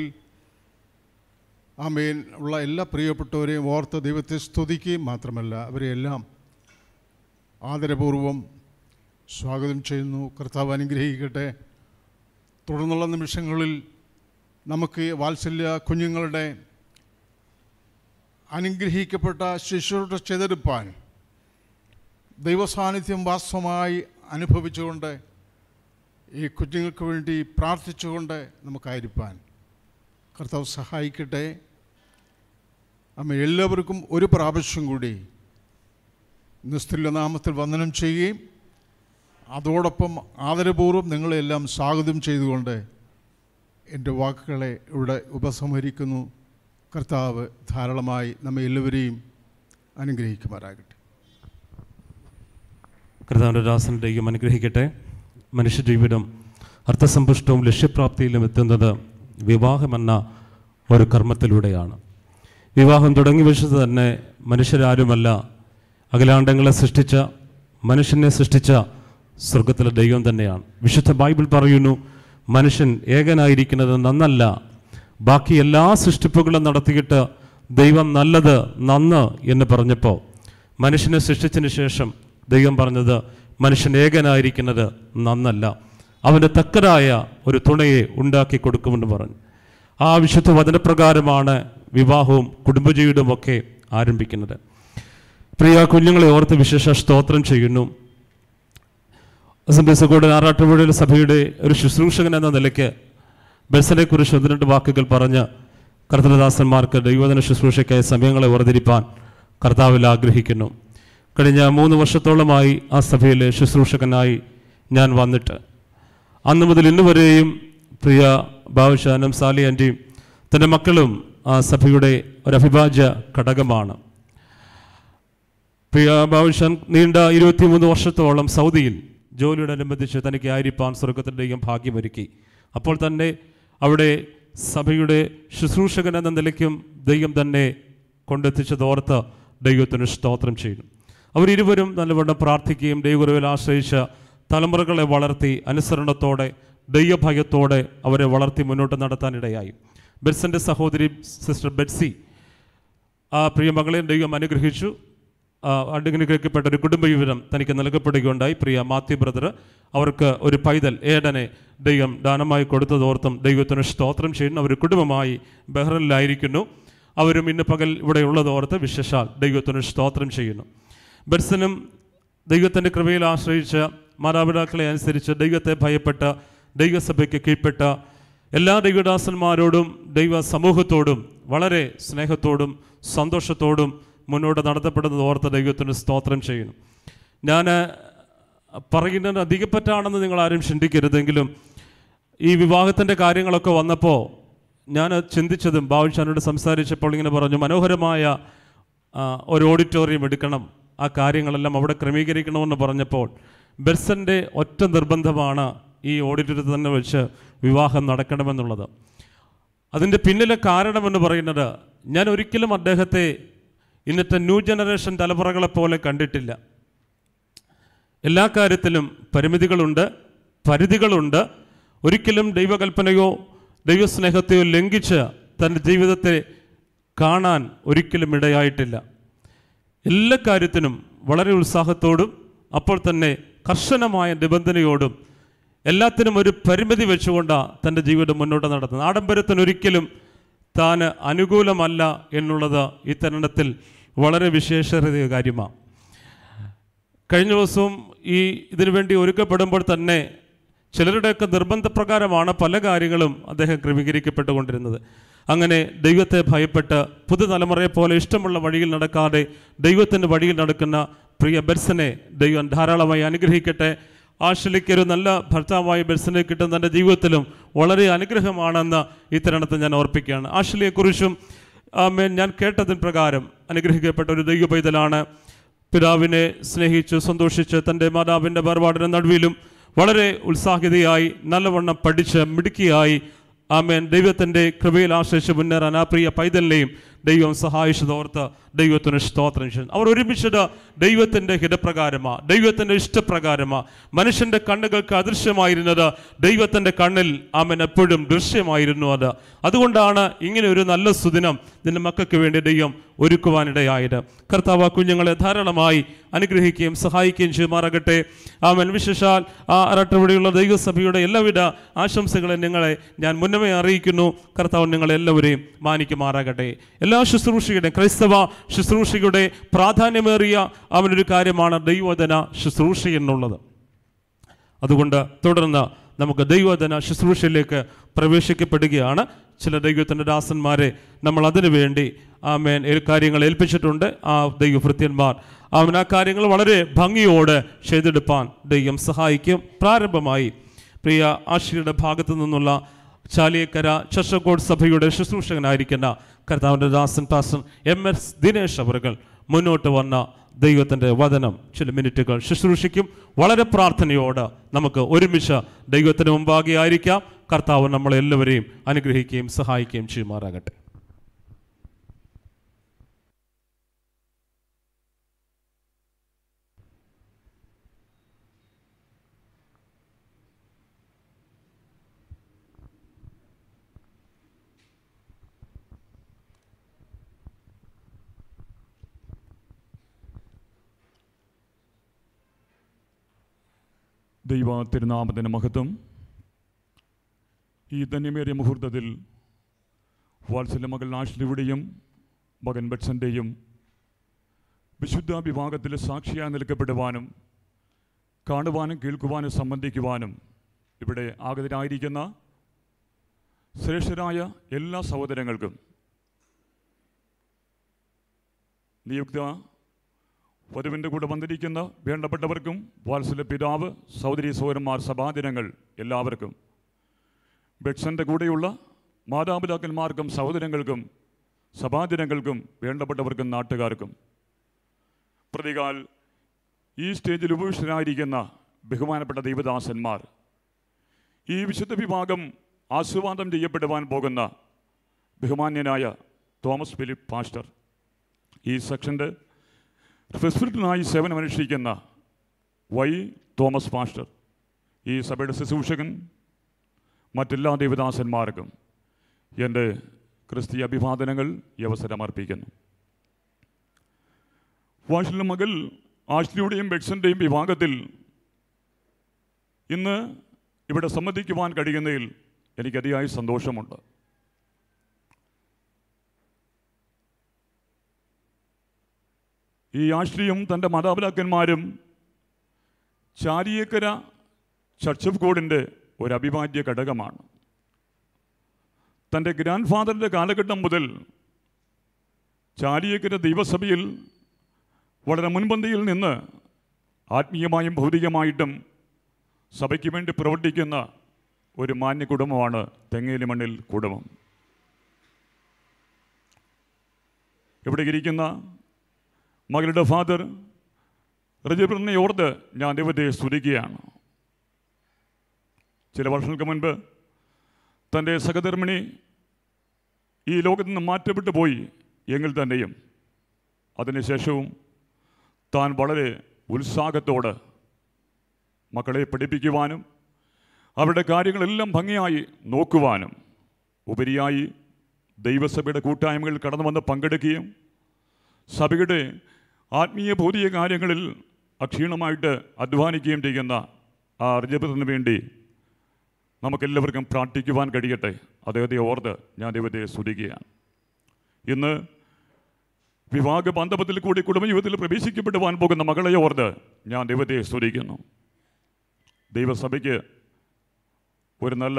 ആമേൻ ഉള്ള എല്ലാ പ്രിയപ്പെട്ടവരെയും ഓർത്ത് ദൈവത്തെ സ്തുതിക്കുകയും മാത്രമല്ല അവരെയെല്ലാം ആദരപൂർവം സ്വാഗതം ചെയ്യുന്നു കർത്താവ് അനുഗ്രഹിക്കട്ടെ തുടർന്നുള്ള നിമിഷങ്ങളിൽ നമുക്ക് വാത്സല്യ കുഞ്ഞുങ്ങളുടെ അനുഗ്രഹിക്കപ്പെട്ട ശിശുരുടെ ചെതെടുപ്പാൻ ദൈവസാന്നിധ്യം വാസ്തവമായി അനുഭവിച്ചുകൊണ്ട് ഈ കുഞ്ഞുങ്ങൾക്ക് വേണ്ടി പ്രാർത്ഥിച്ചുകൊണ്ട് നമുക്കായിരിക്കാൻ കർത്താവ് സഹായിക്കട്ടെ അമ്മ എല്ലാവർക്കും ഒരു പ്രാവശ്യം കൂടി നിസ്തുല്യ നാമത്തിൽ വന്ദനം ചെയ്യുകയും അതോടൊപ്പം ആദരപൂർവ്വം നിങ്ങളെല്ലാം സ്വാഗതം ചെയ്തുകൊണ്ട് എൻ്റെ വാക്കുകളെ ഇവിടെ ഉപസംഹരിക്കുന്നു കർത്താവ് ധാരാളമായി നമ്മെ എല്ലാവരെയും അനുഗ്രഹിക്കുമാറാകട്ടെ കർത്താവിൻ്റെ ദാസൻ ദൈവം അനുഗ്രഹിക്കട്ടെ മനുഷ്യജീവിതം അർത്ഥസമ്പുഷ്ടവും ലക്ഷ്യപ്രാപ്തിയിലും എത്തുന്നത് വിവാഹമെന്ന ഒരു കർമ്മത്തിലൂടെയാണ് വിവാഹം തുടങ്ങി വെച്ചത് തന്നെ മനുഷ്യരാരുമല്ല അഖിലാണ്ടങ്ങളെ സൃഷ്ടിച്ച മനുഷ്യനെ സൃഷ്ടിച്ച സ്വർഗത്തിലെ ദൈവം തന്നെയാണ് വിശുദ്ധ ബൈബിൾ പറയുന്നു മനുഷ്യൻ ഏകനായിരിക്കുന്നത് നന്നല്ല ബാക്കി എല്ലാ സൃഷ്ടിപ്പുകളും നടത്തിയിട്ട് ദൈവം നല്ലത് നന്ന് എന്ന് പറഞ്ഞപ്പോൾ മനുഷ്യനെ സൃഷ്ടിച്ചതിന് ശേഷം ദൈവം പറഞ്ഞത് മനുഷ്യൻ ഏകനായിരിക്കുന്നത് നന്നല്ല അവൻ്റെ തക്കതായ ഒരു തുണയെ ഉണ്ടാക്കി കൊടുക്കുമെന്ന് പറഞ്ഞു ആ വിശുദ്ധ വചനപ്രകാരമാണ് വിവാഹവും കുടുംബജീവിതവും ഒക്കെ ആരംഭിക്കുന്നത് പ്രിയ കുഞ്ഞുങ്ങളെ ഓർത്ത് വിശേഷ സ്തോത്രം ചെയ്യുന്നു അസംബ്ലി സഭയുടെ ആറാട്ടുപുഴയിൽ സഭയുടെ ഒരു ശുശ്രൂഷകൻ എന്ന നിലയ്ക്ക് ബെൽസനെക്കുറിച്ച് ഒന്ന് രണ്ട് വാക്കുകൾ പറഞ്ഞ് കർത്തനദാസന്മാർക്ക് ദൈവദിന ശുശ്രൂഷയ്ക്കായി സമയങ്ങളെ വേർതിരിപ്പാൻ കർത്താവിൽ ആഗ്രഹിക്കുന്നു കഴിഞ്ഞ മൂന്ന് വർഷത്തോളമായി ആ സഭയിലെ ശുശ്രൂഷകനായി ഞാൻ വന്നിട്ട് അന്ന് മുതൽ ഇന്ന് വരെയും പ്രിയ ബാബുഷാനും സാലി ആൻറ്റിയും തൻ്റെ മക്കളും ആ സഭയുടെ ഒരു അവിഭാജ്യ ഘടകമാണ് പ്രിയ ബാബുഷാൻ നീണ്ട ഇരുപത്തിമൂന്ന് വർഷത്തോളം സൗദിയിൽ ജോലിയോടനുബന്ധിച്ച് തനിക്ക് ആയിരിക്കാൻ സ്വർഗത്തിൻ്റെയും ഭാഗ്യമൊരുക്കി അപ്പോൾ തന്നെ അവിടെ സഭയുടെ ശുശ്രൂഷകൻ എന്ന നിലയ്ക്കും ദൈവം തന്നെ കൊണ്ടെത്തിച്ചതോർത്ത് ദൈവത്തിന് സ്തോത്രം ചെയ്യുന്നു അവരിരുവരും നല്ലവണ്ണം പ്രാർത്ഥിക്കുകയും ദൈവഗുരുവിൽ ആശ്രയിച്ച തലമുറകളെ വളർത്തി അനുസരണത്തോടെ ദൈവഭയത്തോടെ അവരെ വളർത്തി മുന്നോട്ട് നടത്താനിടയായി ബെറ്റ്സൻ്റെ സഹോദരി സിസ്റ്റർ ബെറ്റ്സി ആ പ്രിയ മകളെ ദൈവം അനുഗ്രഹിച്ചു ആ, അനുഗ്രഹിക്കപ്പെട്ട ഒരു കുടുംബ വിവരം തനിക്ക് നൽകപ്പെടുകയുണ്ടായി പ്രിയ മാത്യു ബ്രദർ അവർക്ക് ഒരു പൈതൽ ഏടനെ ദൈവം ദാനമായി കൊടുത്തതോർത്തും ദൈവത്തിന് സ്തോത്രം ചെയ്യുന്നു അവർ കുടുംബമായി ബഹ്റിനിലായിരിക്കുന്നു അവരും ഇന്ന് പകൽ ഇവിടെ ഉള്ളതോർത്ത് വിശേഷാൽ ദൈവത്തിന് സ്തോത്രം ചെയ്യുന്നു ബെർസനും ദൈവത്തിൻ്റെ കൃപയിൽ ആശ്രയിച്ച മാതാപിതാക്കളെ അനുസരിച്ച് ദൈവത്തെ ഭയപ്പെട്ട ദൈവസഭയ്ക്ക് കീഴ്പ്പെട്ട എല്ലാ ദൈവദാസന്മാരോടും ദൈവ സമൂഹത്തോടും വളരെ സ്നേഹത്തോടും സന്തോഷത്തോടും മുന്നോട്ട് നടത്തപ്പെടുന്നത് ഓർത്ത് ദൈവത്തിന് സ്തോത്രം ചെയ്യുന്നു ഞാൻ പറയുന്നത് അധികപ്പറ്റാണെന്ന് നിങ്ങൾ ആരും ചിന്തിക്കരുതെങ്കിലും ഈ വിവാഹത്തിൻ്റെ കാര്യങ്ങളൊക്കെ വന്നപ്പോൾ ഞാൻ ചിന്തിച്ചതും ബാബുഷാനോട് സംസാരിച്ചപ്പോൾ ഇങ്ങനെ പറഞ്ഞു മനോഹരമായ ആ, ഒരു ഓഡിറ്റോറിയം എടുക്കണം ആ കാര്യങ്ങളെല്ലാം അവിടെ ക്രമീകരിക്കണമെന്ന് പറഞ്ഞപ്പോൾ ബെർസൻ്റെ ഒറ്റ നിർബന്ധമാണ് ഈ ഓഡിറ്റോറിയത്തിൽ തന്നെ വെച്ച് വിവാഹം നടക്കണമെന്നുള്ളത് അതിൻ്റെ പിന്നിലെ കാരണമെന്ന് പറയുന്നത് ഞാൻ ഒരിക്കലും അദ്ദേഹത്തെ ഇന്നത്തെ ന്യൂ ജനറേഷൻ തലമുറകളെ പോലെ കണ്ടിട്ടില്ല എല്ലാ കാര്യത്തിലും പരിമിതികളുണ്ട് പരിധികളുണ്ട് ഒരിക്കലും ദൈവകൽപ്പനയോ ദൈവസ്നേഹത്തെയോ ലംഘിച്ച് തൻ്റെ ജീവിതത്തെ കാണാൻ ഒരിക്കലും ഇടയായിട്ടില്ല എല്ലാ കാര്യത്തിനും വളരെ ഉത്സാഹത്തോടും അപ്പോൾ തന്നെ കർശനമായ നിബന്ധനയോടും എല്ലാത്തിനും ഒരു പരിമിതി വെച്ചുകൊണ്ടാണ് തൻ്റെ ജീവിതം മുന്നോട്ട് നടത്തുന്നത് ആഡംബരത്തിന് ഒരിക്കലും താൻ അനുകൂലമല്ല എന്നുള്ളത് ഈ തരുണത്തിൽ വളരെ വിശേഷതയ കാര്യമാണ് കഴിഞ്ഞ ദിവസവും ഈ ഇതിനു വേണ്ടി ഒരുക്കപ്പെടുമ്പോൾ തന്നെ ചിലരുടെയൊക്കെ നിർബന്ധപ്രകാരമാണ് പല കാര്യങ്ങളും അദ്ദേഹം ക്രമീകരിക്കപ്പെട്ടുകൊണ്ടിരുന്നത് അങ്ങനെ ദൈവത്തെ ഭയപ്പെട്ട് പുതുതലമുറയെ പോലെ ഇഷ്ടമുള്ള വഴിയിൽ നടക്കാതെ ദൈവത്തിൻ്റെ വഴിയിൽ നടക്കുന്ന പ്രിയ ബെർസനെ ദൈവം ധാരാളമായി അനുഗ്രഹിക്കട്ടെ ആശ്രയിക്ക് ഒരു നല്ല ഭർത്താവായ ബെർസനെ കിട്ടുന്ന തൻ്റെ ജീവിതത്തിലും വളരെ അനുഗ്രഹമാണെന്ന് ഈ തരുണത്തിൽ ഞാൻ ഓർപ്പിക്കുകയാണ് ആശ്രലിയെക്കുറിച്ചും ആമേൻ ഞാൻ കേട്ടതിന് പ്രകാരം അനുഗ്രഹിക്കപ്പെട്ട ഒരു ദൈവ പൈതലാണ് പിതാവിനെ സ്നേഹിച്ച് സന്തോഷിച്ച് തൻ്റെ മാതാവിൻ്റെ വേർപാടിന് നടുവിലും വളരെ ഉത്സാഹിതയായി നല്ലവണ്ണം പഠിച്ച് മിടുക്കിയായി ആമേൻ ദൈവത്തിൻ്റെ കൃപയിൽ ആശ്രയിച്ച് മുന്നേറാൻ ആ പ്രിയ പൈതലിനെയും ദൈവം സഹായിച്ചതോർത്ത് ദൈവത്തിന് സ്തോത്രം ചെയ്യുന്നു അവർ ഒരുമിച്ചത് ദൈവത്തിൻ്റെ ഹിതപ്രകാരമാ ദൈവത്തിൻ്റെ ഇഷ്ടപ്രകാരമാ മനുഷ്യൻ്റെ കണ്ണുകൾക്ക് അദൃശ്യമായിരുന്നത് ദൈവത്തിൻ്റെ കണ്ണിൽ ആമൻ എപ്പോഴും ദൃശ്യമായിരുന്നു അത് അതുകൊണ്ടാണ് ഇങ്ങനെ ഒരു നല്ല സുദിനം നിന്റെ മക്കൾക്ക് വേണ്ടി ദൈവം ഒരുക്കുവാനിടയായത് കർത്താവ് ആ കുഞ്ഞുങ്ങളെ ധാരാളമായി അനുഗ്രഹിക്കുകയും സഹായിക്കുകയും ചെയ്യുമാറാകട്ടെ ആമൻ വിശേഷാൽ ആ അരട്ടവിടെയുള്ള ദൈവസഭയുടെ എല്ലാവിധ ആശംസകളെ നിങ്ങളെ ഞാൻ മുന്നമേ അറിയിക്കുന്നു കർത്താവ് നിങ്ങളെല്ലാവരെയും മാനിക്കുമാറാകട്ടെ എല്ലാ ശുശ്രൂഷയുടെയും ക്രൈസ്തവ ശുശ്രൂഷയുടെ പ്രാധാന്യമേറിയ അവനൊരു കാര്യമാണ് ദൈവദന ശുശ്രൂഷ എന്നുള്ളത് അതുകൊണ്ട് തുടർന്ന് നമുക്ക് ദൈവദന ശുശ്രൂഷയിലേക്ക് പ്രവേശിക്കപ്പെടുകയാണ് ചില ദൈവത്തിൻ്റെ ദാസന്മാരെ നമ്മൾ അതിനു വേണ്ടി ആമേൻ ഈ കാര്യങ്ങൾ ഏൽപ്പിച്ചിട്ടുണ്ട് ആ ദൈവഭൃത്യന്മാർ അവൻ ആ കാര്യങ്ങൾ വളരെ ഭംഗിയോടെ ചെയ്തെടുപ്പാൻ ദൈവം സഹായിക്കും പ്രാരംഭമായി പ്രിയ ആശയുടെ ഭാഗത്തു നിന്നുള്ള ചാലിയക്കര ചഷക്കോട് സഭയുടെ ശുശ്രൂഷകനായിരിക്കുന്ന കർത്താവിൻ്റെ ദാസൻ പാസൻ എം എസ് ദിനേശ് അവറുകൾ മുന്നോട്ട് വന്ന ദൈവത്തിൻ്റെ വചനം ചില മിനിറ്റുകൾ ശുശ്രൂഷിക്കും വളരെ പ്രാർത്ഥനയോട് നമുക്ക് ഒരുമിച്ച് ദൈവത്തിന് മുമ്പാകെ ആയിരിക്കാം കർത്താവ് നമ്മളെല്ലാവരെയും അനുഗ്രഹിക്കുകയും സഹായിക്കുകയും ചെയ്യുമാറാകട്ടെ ദൈവ തിരുനാമത്തിന് മഹത്വം ഈ ധന്യമേറിയ മുഹൂർത്തത്തിൽ വാത്സല്യ മകൾ നാഷ്ലിയുടെയും മകൻ ബട്സൻ്റെയും വിശുദ്ധ വിഭാഗത്തിൽ സാക്ഷിയായി നിൽക്കപ്പെടുവാനും കാണുവാനും കേൾക്കുവാനും സംബന്ധിക്കുവാനും ഇവിടെ ആഗതരായിരിക്കുന്ന ശ്രേഷ്ഠരായ എല്ലാ സഹോദരങ്ങൾക്കും നിയുക്ത വധുവിൻ്റെ കൂടെ വന്നിരിക്കുന്ന വേണ്ടപ്പെട്ടവർക്കും വാത്സല്യ പിതാവ് സഹോദരി സഹോദരന്മാർ സഭാദിനങ്ങൾ എല്ലാവർക്കും ബെറ്റ്സൻ്റെ കൂടെയുള്ള മാതാപിതാക്കന്മാർക്കും സഹോദരങ്ങൾക്കും സഭാജനങ്ങൾക്കും വേണ്ടപ്പെട്ടവർക്കും നാട്ടുകാർക്കും പ്രതികാൽ ഈ സ്റ്റേജിൽ ഉപവിഷ്ടരായിരിക്കുന്ന ബഹുമാനപ്പെട്ട ദൈവദാസന്മാർ ഈ വിശുദ്ധ വിഭാഗം ആസ്വാദം ചെയ്യപ്പെടുവാൻ പോകുന്ന ബഹുമാന്യനായ തോമസ് ഫിലിപ്പ് പാസ്റ്റർ ഈ സെക്ഷൻ്റെ ഫെസിലിറ്റിനായി സേവനമനുഷ്ഠിക്കുന്ന വൈ തോമസ് പാസ്റ്റർ ഈ സഭയുടെ ശുശ്രൂഷകൻ മറ്റെല്ലാ ദേവദാസന്മാർക്കും എൻ്റെ ക്രിസ്തീയ അഭിവാദനങ്ങൾ ഈ അവസരം അർപ്പിക്കുന്നു വാഷിലെ മകൾ ആഷ്ലിയുടെയും ബെഡ്സൻ്റെയും വിഭാഗത്തിൽ ഇന്ന് ഇവിടെ സംബന്ധിക്കുവാൻ കഴിയുന്നതിൽ എനിക്ക് അതിയായ സന്തോഷമുണ്ട് ഈ ആശ്രിയും തൻ്റെ മാതാപിതാക്കന്മാരും ചാരിയേക്കര ചർച്ച് ഓഫ് ഗോഡിൻ്റെ ഒരു അഭിവാദ്യ ഘടകമാണ് തൻ്റെ ഗ്രാൻഡ് ഫാദറിൻ്റെ കാലഘട്ടം മുതൽ ചാരിയേക്കര ദൈവസഭയിൽ വളരെ മുൻപന്തിയിൽ നിന്ന് ആത്മീയമായും ഭൗതികമായിട്ടും സഭയ്ക്ക് വേണ്ടി പ്രവർത്തിക്കുന്ന ഒരു മാന്യ കുടുംബമാണ് തെങ്ങേലി മണ്ണിൽ കുടുംബം ഇവിടെ ഇരിക്കുന്ന മകളുടെ ഫാദർ റജബ്രനെ ഓർത്ത് ഞാൻ ദൈവത്തെ സ്തുതിക്കുകയാണ് ചില വർഷങ്ങൾക്ക് മുൻപ് തൻ്റെ സഹധർമ്മിണി ഈ ലോകത്ത് നിന്ന് മാറ്റപ്പെട്ടു പോയി എങ്കിൽ തന്നെയും അതിനുശേഷവും താൻ വളരെ ഉത്സാഹത്തോടെ മക്കളെ പഠിപ്പിക്കുവാനും അവരുടെ കാര്യങ്ങളെല്ലാം ഭംഗിയായി നോക്കുവാനും ഉപരിയായി ദൈവസഭയുടെ കൂട്ടായ്മകളിൽ കടന്നു വന്ന് പങ്കെടുക്കുകയും സഭയുടെ ആത്മീയ ഭൗതിക കാര്യങ്ങളിൽ അക്ഷീണമായിട്ട് അധ്വാനിക്കുകയും ചെയ്യുന്ന ആ റിജപത്തിന് വേണ്ടി നമുക്കെല്ലാവർക്കും പ്രാർത്ഥിക്കുവാൻ കഴിയട്ടെ അദ്ദേഹത്തെ ഓർത്ത് ഞാൻ ദൈവത്തെ സ്തുതിക്കുകയാണ് ഇന്ന് വിവാഹ ബന്ധത്തിൽ കൂടി കുടുംബജീവിതത്തിൽ പ്രവേശിക്കപ്പെടുവാൻ പോകുന്ന മകളെ ഓർത്ത് ഞാൻ ദൈവത്തെ സ്തുതിക്കുന്നു ദൈവസഭയ്ക്ക് ഒരു നല്ല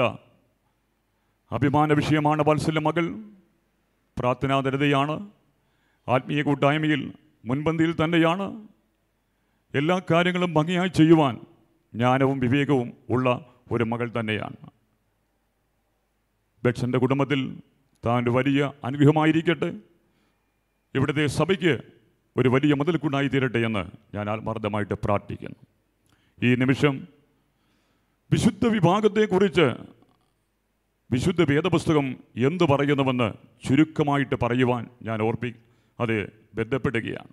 അഭിമാന വിഷയമാണ് വാത്സല്യ മകൾ പ്രാർത്ഥനാതരതയാണ് ആത്മീയ കൂട്ടായ്മയിൽ മുൻപന്തിയിൽ തന്നെയാണ് എല്ലാ കാര്യങ്ങളും ഭംഗിയായി ചെയ്യുവാൻ ജ്ഞാനവും വിവേകവും ഉള്ള ഒരു മകൾ തന്നെയാണ് ബെറ്റ്സൻ്റെ കുടുംബത്തിൽ താൻ ഒരു വലിയ അനുഗ്രഹമായിരിക്കട്ടെ ഇവിടുത്തെ സഭയ്ക്ക് ഒരു വലിയ മുതൽക്കുണ്ടായി തീരട്ടെ എന്ന് ഞാൻ ആത്മാർത്ഥമായിട്ട് പ്രാർത്ഥിക്കുന്നു ഈ നിമിഷം വിശുദ്ധ വിഭാഗത്തെക്കുറിച്ച് വിശുദ്ധ വേദപുസ്തകം എന്ത് പറയുന്നുവെന്ന് ചുരുക്കമായിട്ട് പറയുവാൻ ഞാൻ ഓർപ്പി അത് ബന്ധപ്പെടുകയാണ്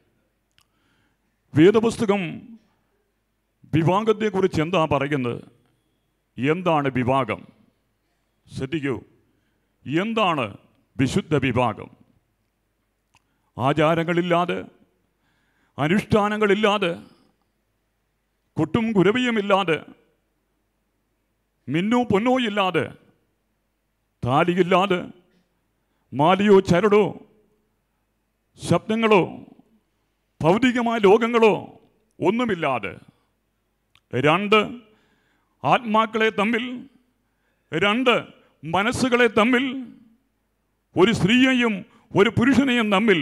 വേദപുസ്തകം വിവാഹത്തെക്കുറിച്ച് എന്താ പറയുന്നത് എന്താണ് വിവാഹം ശ്രദ്ധിക്കൂ എന്താണ് വിശുദ്ധ വിഭാഗം ആചാരങ്ങളില്ലാതെ അനുഷ്ഠാനങ്ങളില്ലാതെ കൊട്ടും കുരവിയുമില്ലാതെ മിന്നോ പൊന്നോ ഇല്ലാതെ താലിയില്ലാതെ മാലിയോ ചരടോ ശബ്ദങ്ങളോ ഭൗതികമായ ലോകങ്ങളോ ഒന്നുമില്ലാതെ രണ്ട് ആത്മാക്കളെ തമ്മിൽ രണ്ട് മനസ്സുകളെ തമ്മിൽ ഒരു സ്ത്രീയെയും ഒരു പുരുഷനെയും തമ്മിൽ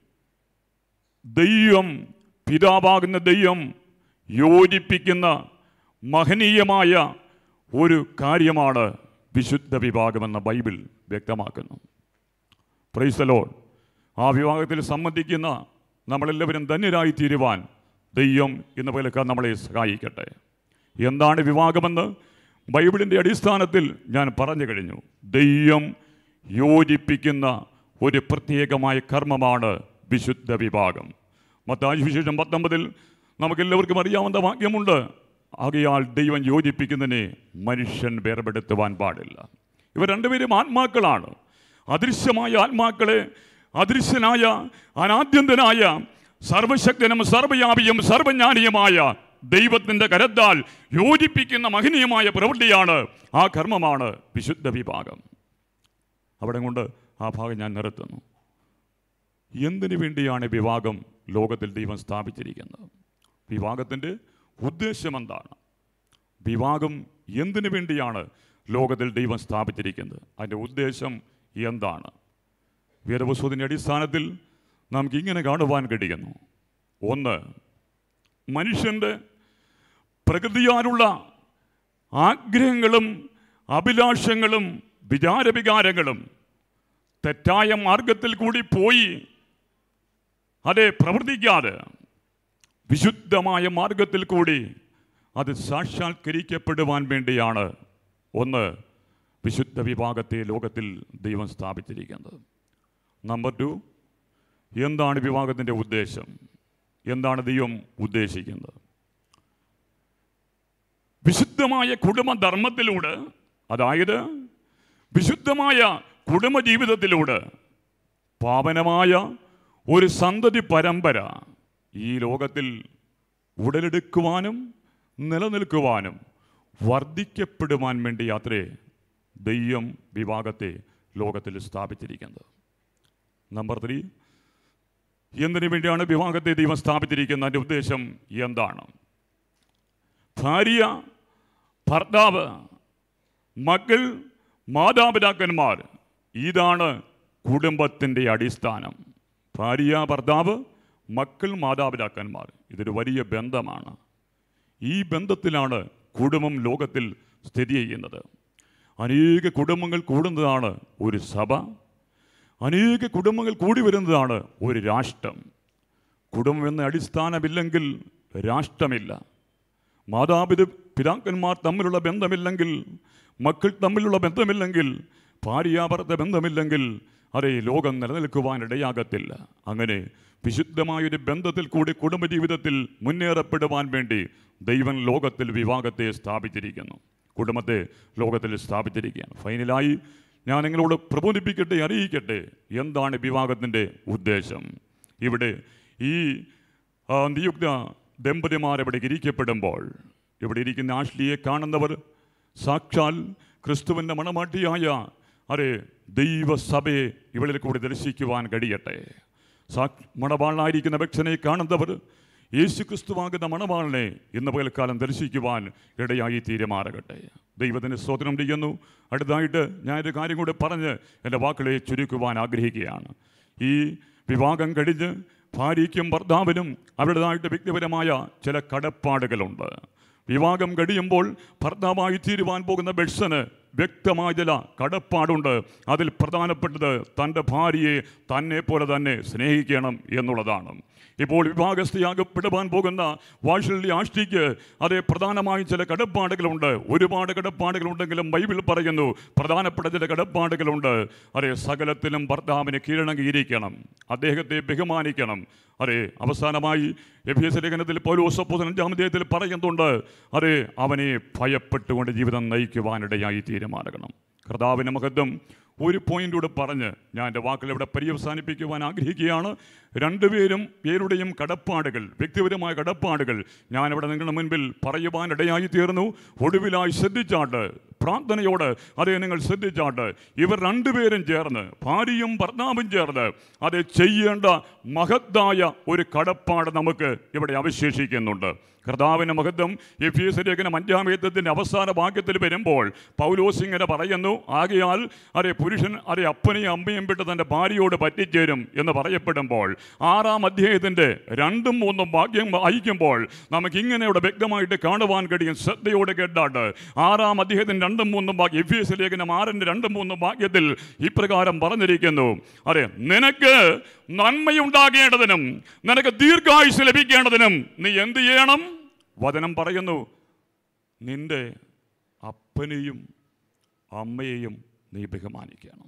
ദൈവം പിതാവാകുന്ന ദൈവം യോജിപ്പിക്കുന്ന മഹനീയമായ ഒരു കാര്യമാണ് വിശുദ്ധ വിഭാഗമെന്ന ബൈബിൾ വ്യക്തമാക്കുന്നു പ്രൈസലോ ആ വിവാഹത്തിൽ സംബന്ധിക്കുന്ന നമ്മളെല്ലാവരും ധന്യരായി തീരുവാൻ ദൈവം എന്ന പോലൊക്കെ നമ്മളെ സഹായിക്കട്ടെ എന്താണ് വിവാഹമെന്ന് ബൈബിളിൻ്റെ അടിസ്ഥാനത്തിൽ ഞാൻ പറഞ്ഞു കഴിഞ്ഞു ദൈവം യോജിപ്പിക്കുന്ന ഒരു പ്രത്യേകമായ കർമ്മമാണ് വിശുദ്ധ വിഭാഗം മത്തായി വിശേഷം പത്തൊമ്പതിൽ നമുക്കെല്ലാവർക്കും അറിയാവുന്ന വാക്യമുണ്ട് ആകയാൽ ദൈവം യോജിപ്പിക്കുന്നതിനെ മനുഷ്യൻ വേർപെടുത്തുവാൻ പാടില്ല ഇവർ രണ്ടുപേരും ആത്മാക്കളാണ് അദൃശ്യമായ ആത്മാക്കളെ അദൃശ്യനായ അനാദ്യന്തനായ സർവശക്തനും സർവയാപിയും സർവജ്ഞാനിയുമായ ദൈവത്തിൻ്റെ കരത്താൽ യോജിപ്പിക്കുന്ന മഹനീയമായ പ്രവൃത്തിയാണ് ആ കർമ്മമാണ് വിശുദ്ധ വിഭാഗം അവിടെ കൊണ്ട് ആ ഭാഗം ഞാൻ നിർത്തുന്നു എന്തിനു വേണ്ടിയാണ് വിവാഹം ലോകത്തിൽ ദൈവം സ്ഥാപിച്ചിരിക്കുന്നത് വിവാഹത്തിൻ്റെ ഉദ്ദേശം എന്താണ് വിവാഹം എന്തിനു വേണ്ടിയാണ് ലോകത്തിൽ ദൈവം സ്ഥാപിച്ചിരിക്കുന്നത് അതിൻ്റെ ഉദ്ദേശം എന്താണ് വേദപുസ്തകത്തിൻ്റെ അടിസ്ഥാനത്തിൽ നമുക്ക് ഇങ്ങനെ കാണുവാൻ കഴിയുന്നു ഒന്ന് മനുഷ്യൻ്റെ പ്രകൃതിയാലുള്ള ആഗ്രഹങ്ങളും അഭിലാഷങ്ങളും വിചാരവികാരങ്ങളും തെറ്റായ മാർഗത്തിൽ കൂടി പോയി അതെ പ്രവർത്തിക്കാതെ വിശുദ്ധമായ മാർഗത്തിൽ കൂടി അത് സാക്ഷാത്കരിക്കപ്പെടുവാൻ വേണ്ടിയാണ് ഒന്ന് വിശുദ്ധ വിഭാഗത്തെ ലോകത്തിൽ ദൈവം സ്ഥാപിച്ചിരിക്കുന്നത് നമ്പർ ടു എന്താണ് വിവാഹത്തിൻ്റെ ഉദ്ദേശം എന്താണ് ദൈവം ഉദ്ദേശിക്കുന്നത് വിശുദ്ധമായ കുടുംബധർമ്മത്തിലൂടെ അതായത് വിശുദ്ധമായ കുടുംബജീവിതത്തിലൂടെ പാവനമായ ഒരു സന്തതി പരമ്പര ഈ ലോകത്തിൽ ഉടലെടുക്കുവാനും നിലനിൽക്കുവാനും വർദ്ധിക്കപ്പെടുവാൻ വേണ്ടി യാത്രേ ദൈവം വിവാഹത്തെ ലോകത്തിൽ സ്ഥാപിച്ചിരിക്കുന്നത് നമ്പർ ത്രീ എന്തിനു വേണ്ടിയാണ് വിവാഹത്തെ ദൈവം സ്ഥാപിച്ചിരിക്കുന്നത് അതിൻ്റെ ഉദ്ദേശം എന്താണ് ഭാര്യ ഭർത്താവ് മക്കൾ മാതാപിതാക്കന്മാർ ഇതാണ് കുടുംബത്തിൻ്റെ അടിസ്ഥാനം ഭാര്യ ഭർത്താവ് മക്കൾ മാതാപിതാക്കന്മാർ ഇതൊരു വലിയ ബന്ധമാണ് ഈ ബന്ധത്തിലാണ് കുടുംബം ലോകത്തിൽ സ്ഥിതി ചെയ്യുന്നത് അനേക കുടുംബങ്ങൾ കൂടുന്നതാണ് ഒരു സഭ അനേക കുടുംബങ്ങൾ കൂടി വരുന്നതാണ് ഒരു രാഷ്ട്രം കുടുംബം എന്ന അടിസ്ഥാനമില്ലെങ്കിൽ രാഷ്ട്രമില്ല മാതാപിത പിതാക്കന്മാർ തമ്മിലുള്ള ബന്ധമില്ലെങ്കിൽ മക്കൾ തമ്മിലുള്ള ബന്ധമില്ലെങ്കിൽ ഭാര്യാഭർത്ത ബന്ധമില്ലെങ്കിൽ അതെ ലോകം നിലനിൽക്കുവാൻ ഇടയാകത്തില്ല അങ്ങനെ വിശുദ്ധമായൊരു ബന്ധത്തിൽ കൂടി കുടുംബജീവിതത്തിൽ മുന്നേറപ്പെടുവാൻ വേണ്ടി ദൈവം ലോകത്തിൽ വിവാഹത്തെ സ്ഥാപിച്ചിരിക്കുന്നു കുടുംബത്തെ ലോകത്തിൽ സ്ഥാപിച്ചിരിക്കുകയാണ് ഫൈനലായി ഞാൻ നിങ്ങളോട് പ്രബോധിപ്പിക്കട്ടെ അറിയിക്കട്ടെ എന്താണ് വിവാഹത്തിൻ്റെ ഉദ്ദേശം ഇവിടെ ഈ ആ, നിയുക്ത ദമ്പതിമാർ ഇവിടെ ഇരിക്കപ്പെടുമ്പോൾ ഇവിടെ ഇരിക്കുന്ന ആഷ്ലിയെ കാണുന്നവർ സാക്ഷാൽ ക്രിസ്തുവിൻ്റെ മണമാട്ടിയായ അതെ ദൈവസഭയെ ഇവളിൽ കൂടി ദർശിക്കുവാൻ കഴിയട്ടെ സാ മണവാളനായിരിക്കുന്ന വ്യക്ഷനെ കാണുന്നവർ യേശു ക്രിസ്തുവാകുന്ന മണവാളിനെ ഇന്ന് പകൽക്കാലം ദർശിക്കുവാൻ ഇടയായി തീരുമാറകട്ടെ ദൈവത്തിന് സ്തോത്രം ചെയ്യുന്നു അടുത്തായിട്ട് ഞാനൊരു കാര്യം കൂടെ പറഞ്ഞ് എൻ്റെ വാക്കുകളെ ചുരുക്കുവാൻ ആഗ്രഹിക്കുകയാണ് ഈ വിവാഹം കഴിഞ്ഞ് ഭാര്യയ്ക്കും ഭർത്താവിനും അവരുടേതായിട്ട് വ്യക്തിപരമായ ചില കടപ്പാടുകളുണ്ട് വിവാഹം കഴിയുമ്പോൾ ഭർത്താവായി തീരുവാൻ പോകുന്ന ബെഡ്സന് വ്യക്തമായ ചില കടപ്പാടുണ്ട് അതിൽ പ്രധാനപ്പെട്ടത് തൻ്റെ ഭാര്യയെ തന്നെ പോലെ തന്നെ സ്നേഹിക്കണം എന്നുള്ളതാണ് ഇപ്പോൾ വിവാഹസ്ഥയാകപ്പെടുവാൻ പോകുന്ന വാഴ്ചള്ളി ആഷ്ടിക്ക് അതേ പ്രധാനമായും ചില കടപ്പാടുകളുണ്ട് ഒരുപാട് കടപ്പാടുകളുണ്ടെങ്കിലും ബൈബിൾ പറയുന്നു പ്രധാനപ്പെട്ട ചില കടപ്പാടുകളുണ്ട് അതെ സകലത്തിലും ഭർത്താവിനെ കീഴടങ്ങിയിരിക്കണം അദ്ദേഹത്തെ ബഹുമാനിക്കണം അതെ അവസാനമായി എഫ് എസ് ലേഖനത്തിൽ പൗലോസപ്പോസൻ അഞ്ചാം അധ്യായത്തിൽ പറയുന്നുണ്ട് അതെ അവനെ ഭയപ്പെട്ടുകൊണ്ട് ജീവിതം നയിക്കുവാനിടയായി തീരുമാനക്കണം കർത്താവിൻ്റെ മഹത്വം ഒരു പോയിന്റൂടെ പറഞ്ഞ് ഞാൻ എൻ്റെ വാക്കുകൾ ഇവിടെ പര്യവസാനിപ്പിക്കുവാൻ ആഗ്രഹിക്കുകയാണ് രണ്ടുപേരും പേരുടെയും കടപ്പാടുകൾ വ്യക്തിപരമായ കടപ്പാടുകൾ ഞാനിവിടെ നിങ്ങളുടെ മുൻപിൽ പറയുവാനിടയായി തീർന്നു ഒടുവിലായി ശ്രദ്ധിച്ചാട്ട് പ്രാർത്ഥനയോട് അതേ നിങ്ങൾ ശ്രദ്ധിച്ചാട്ട് ഇവർ രണ്ടുപേരും ചേർന്ന് ഭാര്യയും ഭർത്താവും ചേർന്ന് അത് ചെയ്യേണ്ട മഹത്തായ ഒരു കടപ്പാട് നമുക്ക് ഇവിടെ അവശേഷിക്കുന്നുണ്ട് കർത്താവിൻ്റെ മഹത്വം എഫീസ് ലേഖനം അഞ്ചാം വേദത്തിൻ്റെ അവസാന വാക്യത്തിൽ വരുമ്പോൾ പൗലോസ് ഇങ്ങനെ പറയുന്നു ആകയാൽ അരെ പുരുഷൻ അരെ അപ്പനെയും അമ്മയും വിട്ട് തൻ്റെ ഭാര്യയോട് പറ്റിച്ചേരും എന്ന് പറയപ്പെടുമ്പോൾ ആറാം അധ്യായത്തിൻ്റെ രണ്ടും മൂന്നും വാക്യം വായിക്കുമ്പോൾ നമുക്ക് ഇങ്ങനെയുടെ വ്യക്തമായിട്ട് കാണുവാൻ കഴിയും ശ്രദ്ധയോടെ കേട്ടാട്ട് ആറാം അധ്യായത്തിൻ്റെ രണ്ടും മൂന്നും വാക്യം എഫീസ് ലേഖനം ആറിൻ്റെ രണ്ടും മൂന്നും വാക്യത്തിൽ ഇപ്രകാരം പറഞ്ഞിരിക്കുന്നു അതെ നിനക്ക് നന്മയുണ്ടാകേണ്ടതിനും നിനക്ക് ദീർഘായുസ് ലഭിക്കേണ്ടതിനും നീ എന്ത് ചെയ്യണം വചനം പറയുന്നു നിന്റെ അപ്പനെയും അമ്മയെയും നീ ബഹുമാനിക്കണം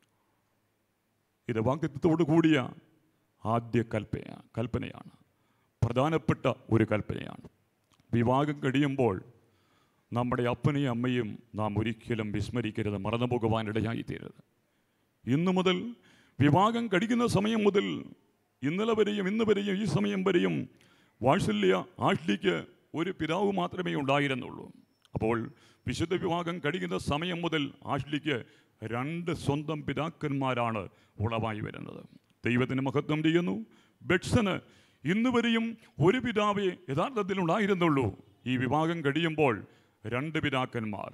ഇത് വാക്യത്തോടു കൂടിയ ആദ്യ കൽപ്പന കൽപ്പനയാണ് പ്രധാനപ്പെട്ട ഒരു കൽപ്പനയാണ് വിവാഹം കഴിയുമ്പോൾ നമ്മുടെ അപ്പനെയും അമ്മയും നാം ഒരിക്കലും വിസ്മരിക്കരുത് മറന്നു പോകുവാൻ ഇടയായി തീരരുത് ഇന്നു മുതൽ വിവാഹം കഴിക്കുന്ന സമയം മുതൽ ഇന്നലെ വരെയും ഇന്ന് വരെയും ഈ സമയം വരെയും വാത്സല്യ ആഷ്ലിക്ക് ഒരു പിതാവ് മാത്രമേ ഉണ്ടായിരുന്നുള്ളൂ അപ്പോൾ വിശുദ്ധ വിവാഹം കഴിക്കുന്ന സമയം മുതൽ ആഷ്ലിക്ക് രണ്ട് സ്വന്തം പിതാക്കന്മാരാണ് ഉളവായി വരുന്നത് ദൈവത്തിന് മഹത്വം ചെയ്യുന്നു ബെഡ്സന് ഇന്ന് വരെയും ഒരു പിതാവേ യഥാർത്ഥത്തിൽ ഉണ്ടായിരുന്നുള്ളൂ ഈ വിവാഹം കഴിയുമ്പോൾ രണ്ട് പിതാക്കന്മാർ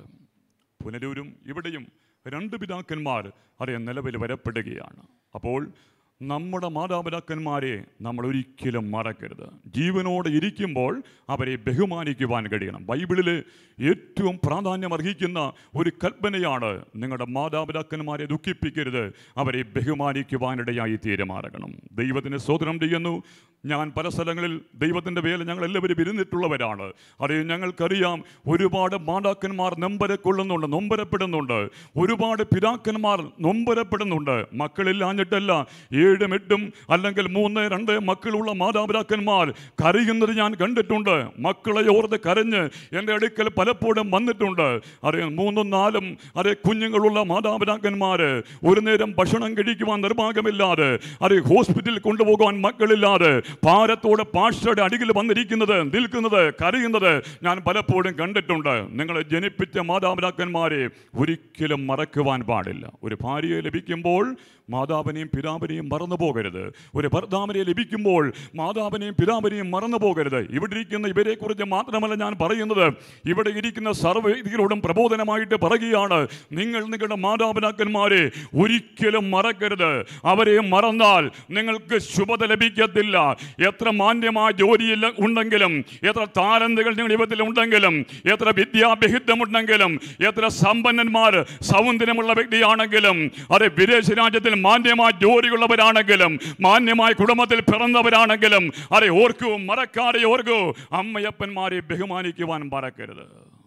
പുനരൂരും ഇവിടെയും രണ്ട് പിതാക്കന്മാർ അറിയാൻ നിലവിൽ വരപ്പെടുകയാണ് അപ്പോൾ നമ്മുടെ മാതാപിതാക്കന്മാരെ നമ്മൾ ഒരിക്കലും മറക്കരുത് ജീവനോടെ ഇരിക്കുമ്പോൾ അവരെ ബഹുമാനിക്കുവാൻ കഴിയണം ബൈബിളിൽ ഏറ്റവും പ്രാധാന്യം അർഹിക്കുന്ന ഒരു കൽപ്പനയാണ് നിങ്ങളുടെ മാതാപിതാക്കന്മാരെ ദുഃഖിപ്പിക്കരുത് അവരെ ബഹുമാനിക്കുവാനിടയായി തീരുമാറണം ദൈവത്തിന് സ്വതന്ത്രം ചെയ്യുന്നു ഞാൻ പല സ്ഥലങ്ങളിൽ ദൈവത്തിൻ്റെ വേല ഞങ്ങൾ എല്ലാവരും ഇരുന്നിട്ടുള്ളവരാണ് അത് ഞങ്ങൾക്കറിയാം ഒരുപാട് മാതാക്കന്മാർ നൊമ്പര കൊള്ളുന്നുണ്ട് നൊമ്പരപ്പെടുന്നുണ്ട് ഒരുപാട് പിതാക്കന്മാർ നൊമ്പരപ്പെടുന്നുണ്ട് മക്കളില്ലാഞ്ഞിട്ടല്ല ഏഴും എട്ടും അല്ലെങ്കിൽ മൂന്ന് രണ്ട് മക്കളുള്ള മാതാപിതാക്കന്മാർ കരയുന്നത് ഞാൻ കണ്ടിട്ടുണ്ട് മക്കളെ ഓർത്ത് കരഞ്ഞ് എൻ്റെ അടുക്കൽ പലപ്പോഴും വന്നിട്ടുണ്ട് അറിയാം മൂന്നും നാലും അതേ കുഞ്ഞുങ്ങളുള്ള മാതാപിതാക്കന്മാർ ഒരു നേരം ഭക്ഷണം കഴിക്കുവാൻ നിർഭാഗ്യമില്ലാതെ അത് ഹോസ്പിറ്റലിൽ കൊണ്ടുപോകാൻ മക്കളില്ലാതെ ഭാരത്തോടെ പാഷയുടെ അടിയിൽ വന്നിരിക്കുന്നത് നിൽക്കുന്നത് കരയുന്നത് ഞാൻ പലപ്പോഴും കണ്ടിട്ടുണ്ട് നിങ്ങളെ ജനിപ്പിച്ച മാതാപിതാക്കന്മാരെ ഒരിക്കലും മറക്കുവാൻ പാടില്ല ഒരു ഭാര്യയെ ലഭിക്കുമ്പോൾ മാതാവിനെയും പിതാവിനെയും മറന്നു പോകരുത് ഒരു ഭർത്താവിനെ ലഭിക്കുമ്പോൾ മാതാവിനെയും പിതാവിനെയും മറന്നു പോകരുത് ഇവിടെ ഇരിക്കുന്ന ഇവരെക്കുറിച്ച് മാത്രമല്ല ഞാൻ പറയുന്നത് ഇവിടെ ഇരിക്കുന്ന സർവ്വീതികളോടും പ്രബോധനമായിട്ട് പറയുകയാണ് നിങ്ങൾ നിങ്ങളുടെ മാതാപിതാക്കന്മാരെ ഒരിക്കലും മറക്കരുത് അവരെ മറന്നാൽ നിങ്ങൾക്ക് ശുഭത ലഭിക്കത്തില്ല എത്ര മാന്യമായ ജോലിയിൽ ഉണ്ടെങ്കിലും എത്ര താരന്തുകൾ നിങ്ങളുടെ ജീവിതത്തിൽ ഉണ്ടെങ്കിലും എത്ര വിദ്യാഭ്യഹിതമുണ്ടെങ്കിലും എത്ര സമ്പന്നന്മാർ സൗന്ദര്യമുള്ള വ്യക്തിയാണെങ്കിലും അത് വിദേശ രാജ്യത്തിൽ മാന്യമായ ജോലിയുള്ളവരാണെങ്കിലും മാന്യമായ കുടുംബത്തിൽ പിറന്നവരാണെങ്കിലും അതെ ഓർക്കൂ മറക്കാതെ ഓർക്കൂ അമ്മയപ്പന്മാരെ ബഹുമാനിക്കുവാൻ മറക്കരുത്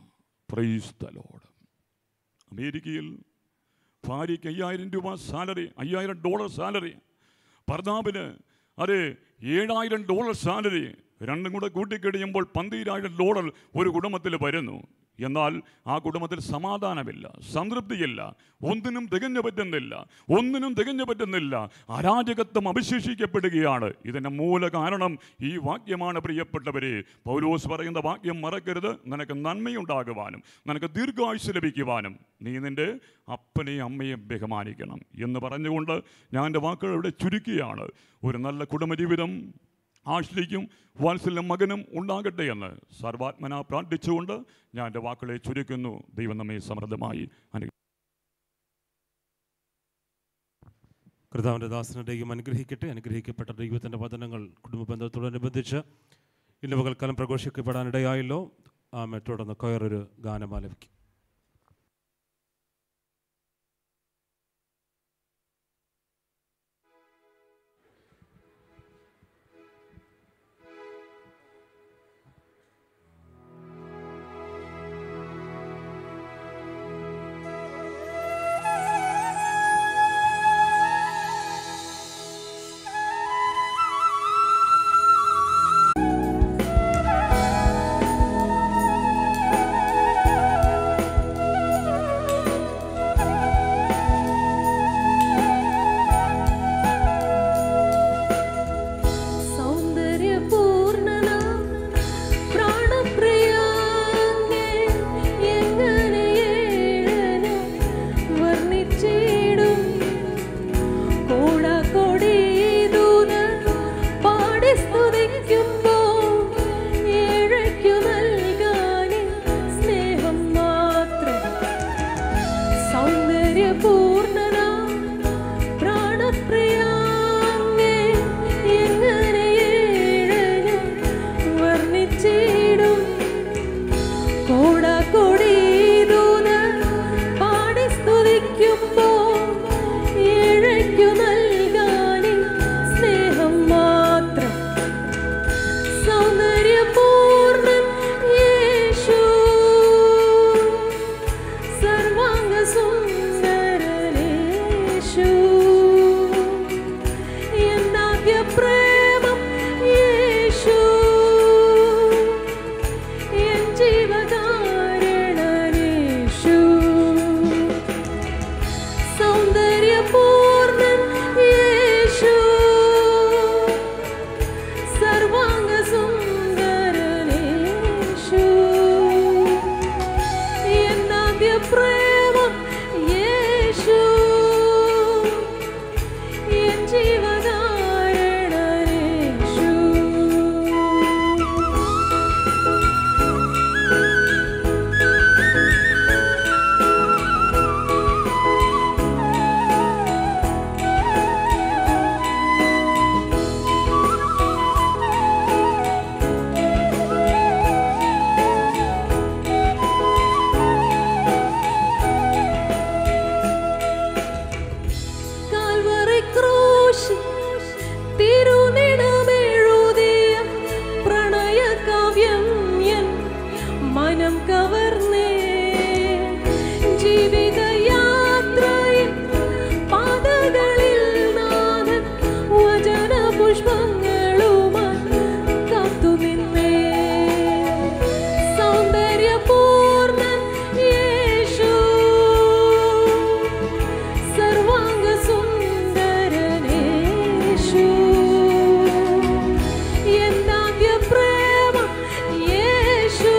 പ്രൈസ് ദ ലോർഡ് അമേരിക്കയിൽ ഭാര്യയ്ക്ക് അയ്യായിരം രൂപ സാലറി അയ്യായിരം ഡോളർ സാലറി ഭർത്താവിന് അത് ഏഴായിരം ഡോളർ സാലറി രണ്ടും കൂടെ കൂട്ടിക്കഴിയുമ്പോൾ പന്തീരായിരം ഡോളർ ഒരു കുടുംബത്തിൽ വരുന്നു എന്നാൽ ആ കുടുംബത്തിൽ സമാധാനമില്ല സംതൃപ്തിയില്ല ഒന്നിനും തികഞ്ഞു പറ്റുന്നില്ല ഒന്നിനും തികഞ്ഞു പറ്റുന്നില്ല അരാജകത്വം അവശേഷിക്കപ്പെടുകയാണ് ഇതിൻ്റെ മൂല കാരണം ഈ വാക്യമാണ് പ്രിയപ്പെട്ടവരെ പൗലോസ് പറയുന്ന വാക്യം മറക്കരുത് നിനക്ക് നന്മയുണ്ടാകുവാനും നിനക്ക് ദീർഘായുസ് ലഭിക്കുവാനും നീ നിൻ്റെ അപ്പനെയും അമ്മയും ബഹുമാനിക്കണം എന്ന് പറഞ്ഞുകൊണ്ട് ഞാൻ എൻ്റെ വാക്കുകൾ ഇവിടെ ചുരുക്കിയാണ് ഒരു നല്ല കുടുംബജീവിതം ആശ്രയിക്കും വാത്സല്യം മകനും ഉണ്ടാകട്ടെ എന്ന് സർവാത്മന പ്രാർത്ഥിച്ചുകൊണ്ട് ഞാൻ എൻ്റെ വാക്കുകളെ ചുരുക്കുന്നു ദൈവം നമ്മെ സമൃദ്ധമായി അനു കർത്താവിൻ്റെ ദാസനെ ദൈവം അനുഗ്രഹിക്കട്ടെ അനുഗ്രഹിക്കപ്പെട്ട ദൈവത്തിൻ്റെ വചനങ്ങൾ കുടുംബ ബന്ധത്തോടനുബന്ധിച്ച് ഇന്ന് പകൽക്കാലം പ്രഘോഷിക്കപ്പെടാനിടയായല്ലോ ആമെ തുടർന്ന് കൊയറൊരു ഗാനം ആലപിക്കും യേശുവേ കവർന്നേ ജീവിതയാത്രയിൽ പാതകളിൽ നാഥൻ വചന പുഷ്പങ്ങളുമായി കാത്തുനിന്നേ സൗന്ദര്യപൂർണ്ണൻ യേശു സർവാംഗ സുന്ദരനേശു എന്നാദ്യ പ്രേമ യേശു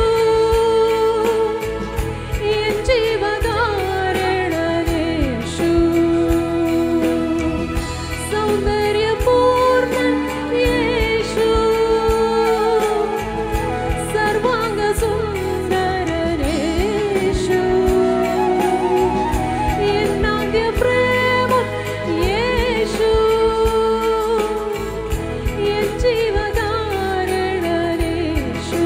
എൻ ജീവകാരണനേശു സൗന്ദര്യപൂർണ്ണൻ യേശു സർവാംഗ സുന്ദരനേശു എന്നാദ്യ പ്രേമം യേശു എൻ ജീവകാരണനേശു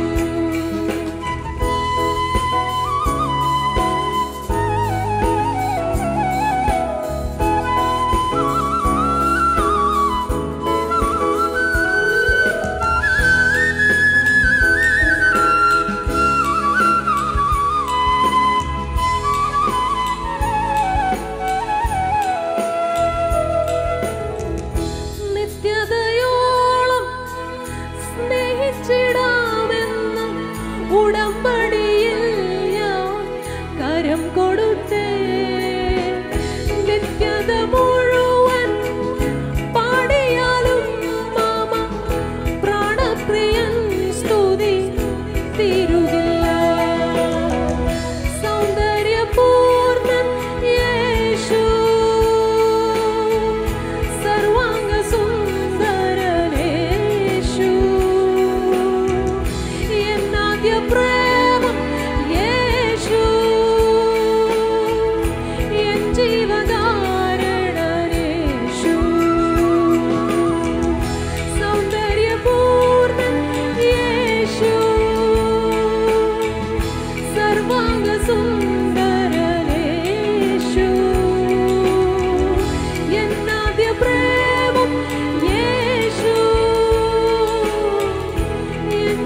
നിത്യതയോളം സ്നേഹിച്ചിടാമെന്ന ഉടമ്പടിയിൽ ഞാൻ കരം കൊടുത്തേ നിത്യത മുഴുവൻ പാടിയാലും മാമ പ്രാണപ്രിയൻ സ്തുതി തീരുകില്ല സൗന്ദര്യപൂർണ്ണൻ യേശു സർവാംഗ സുന്ദരനേശു എന്നാദ്യ പ്രേമം യേശു എൻ ജീവകാരണനേശു സൗന്ദര്യപൂർണ്ണൻ യേശു സർവാംഗ സുന്ദരനേശു എന്നാദ്യ പ്രേമം യേശു എൻ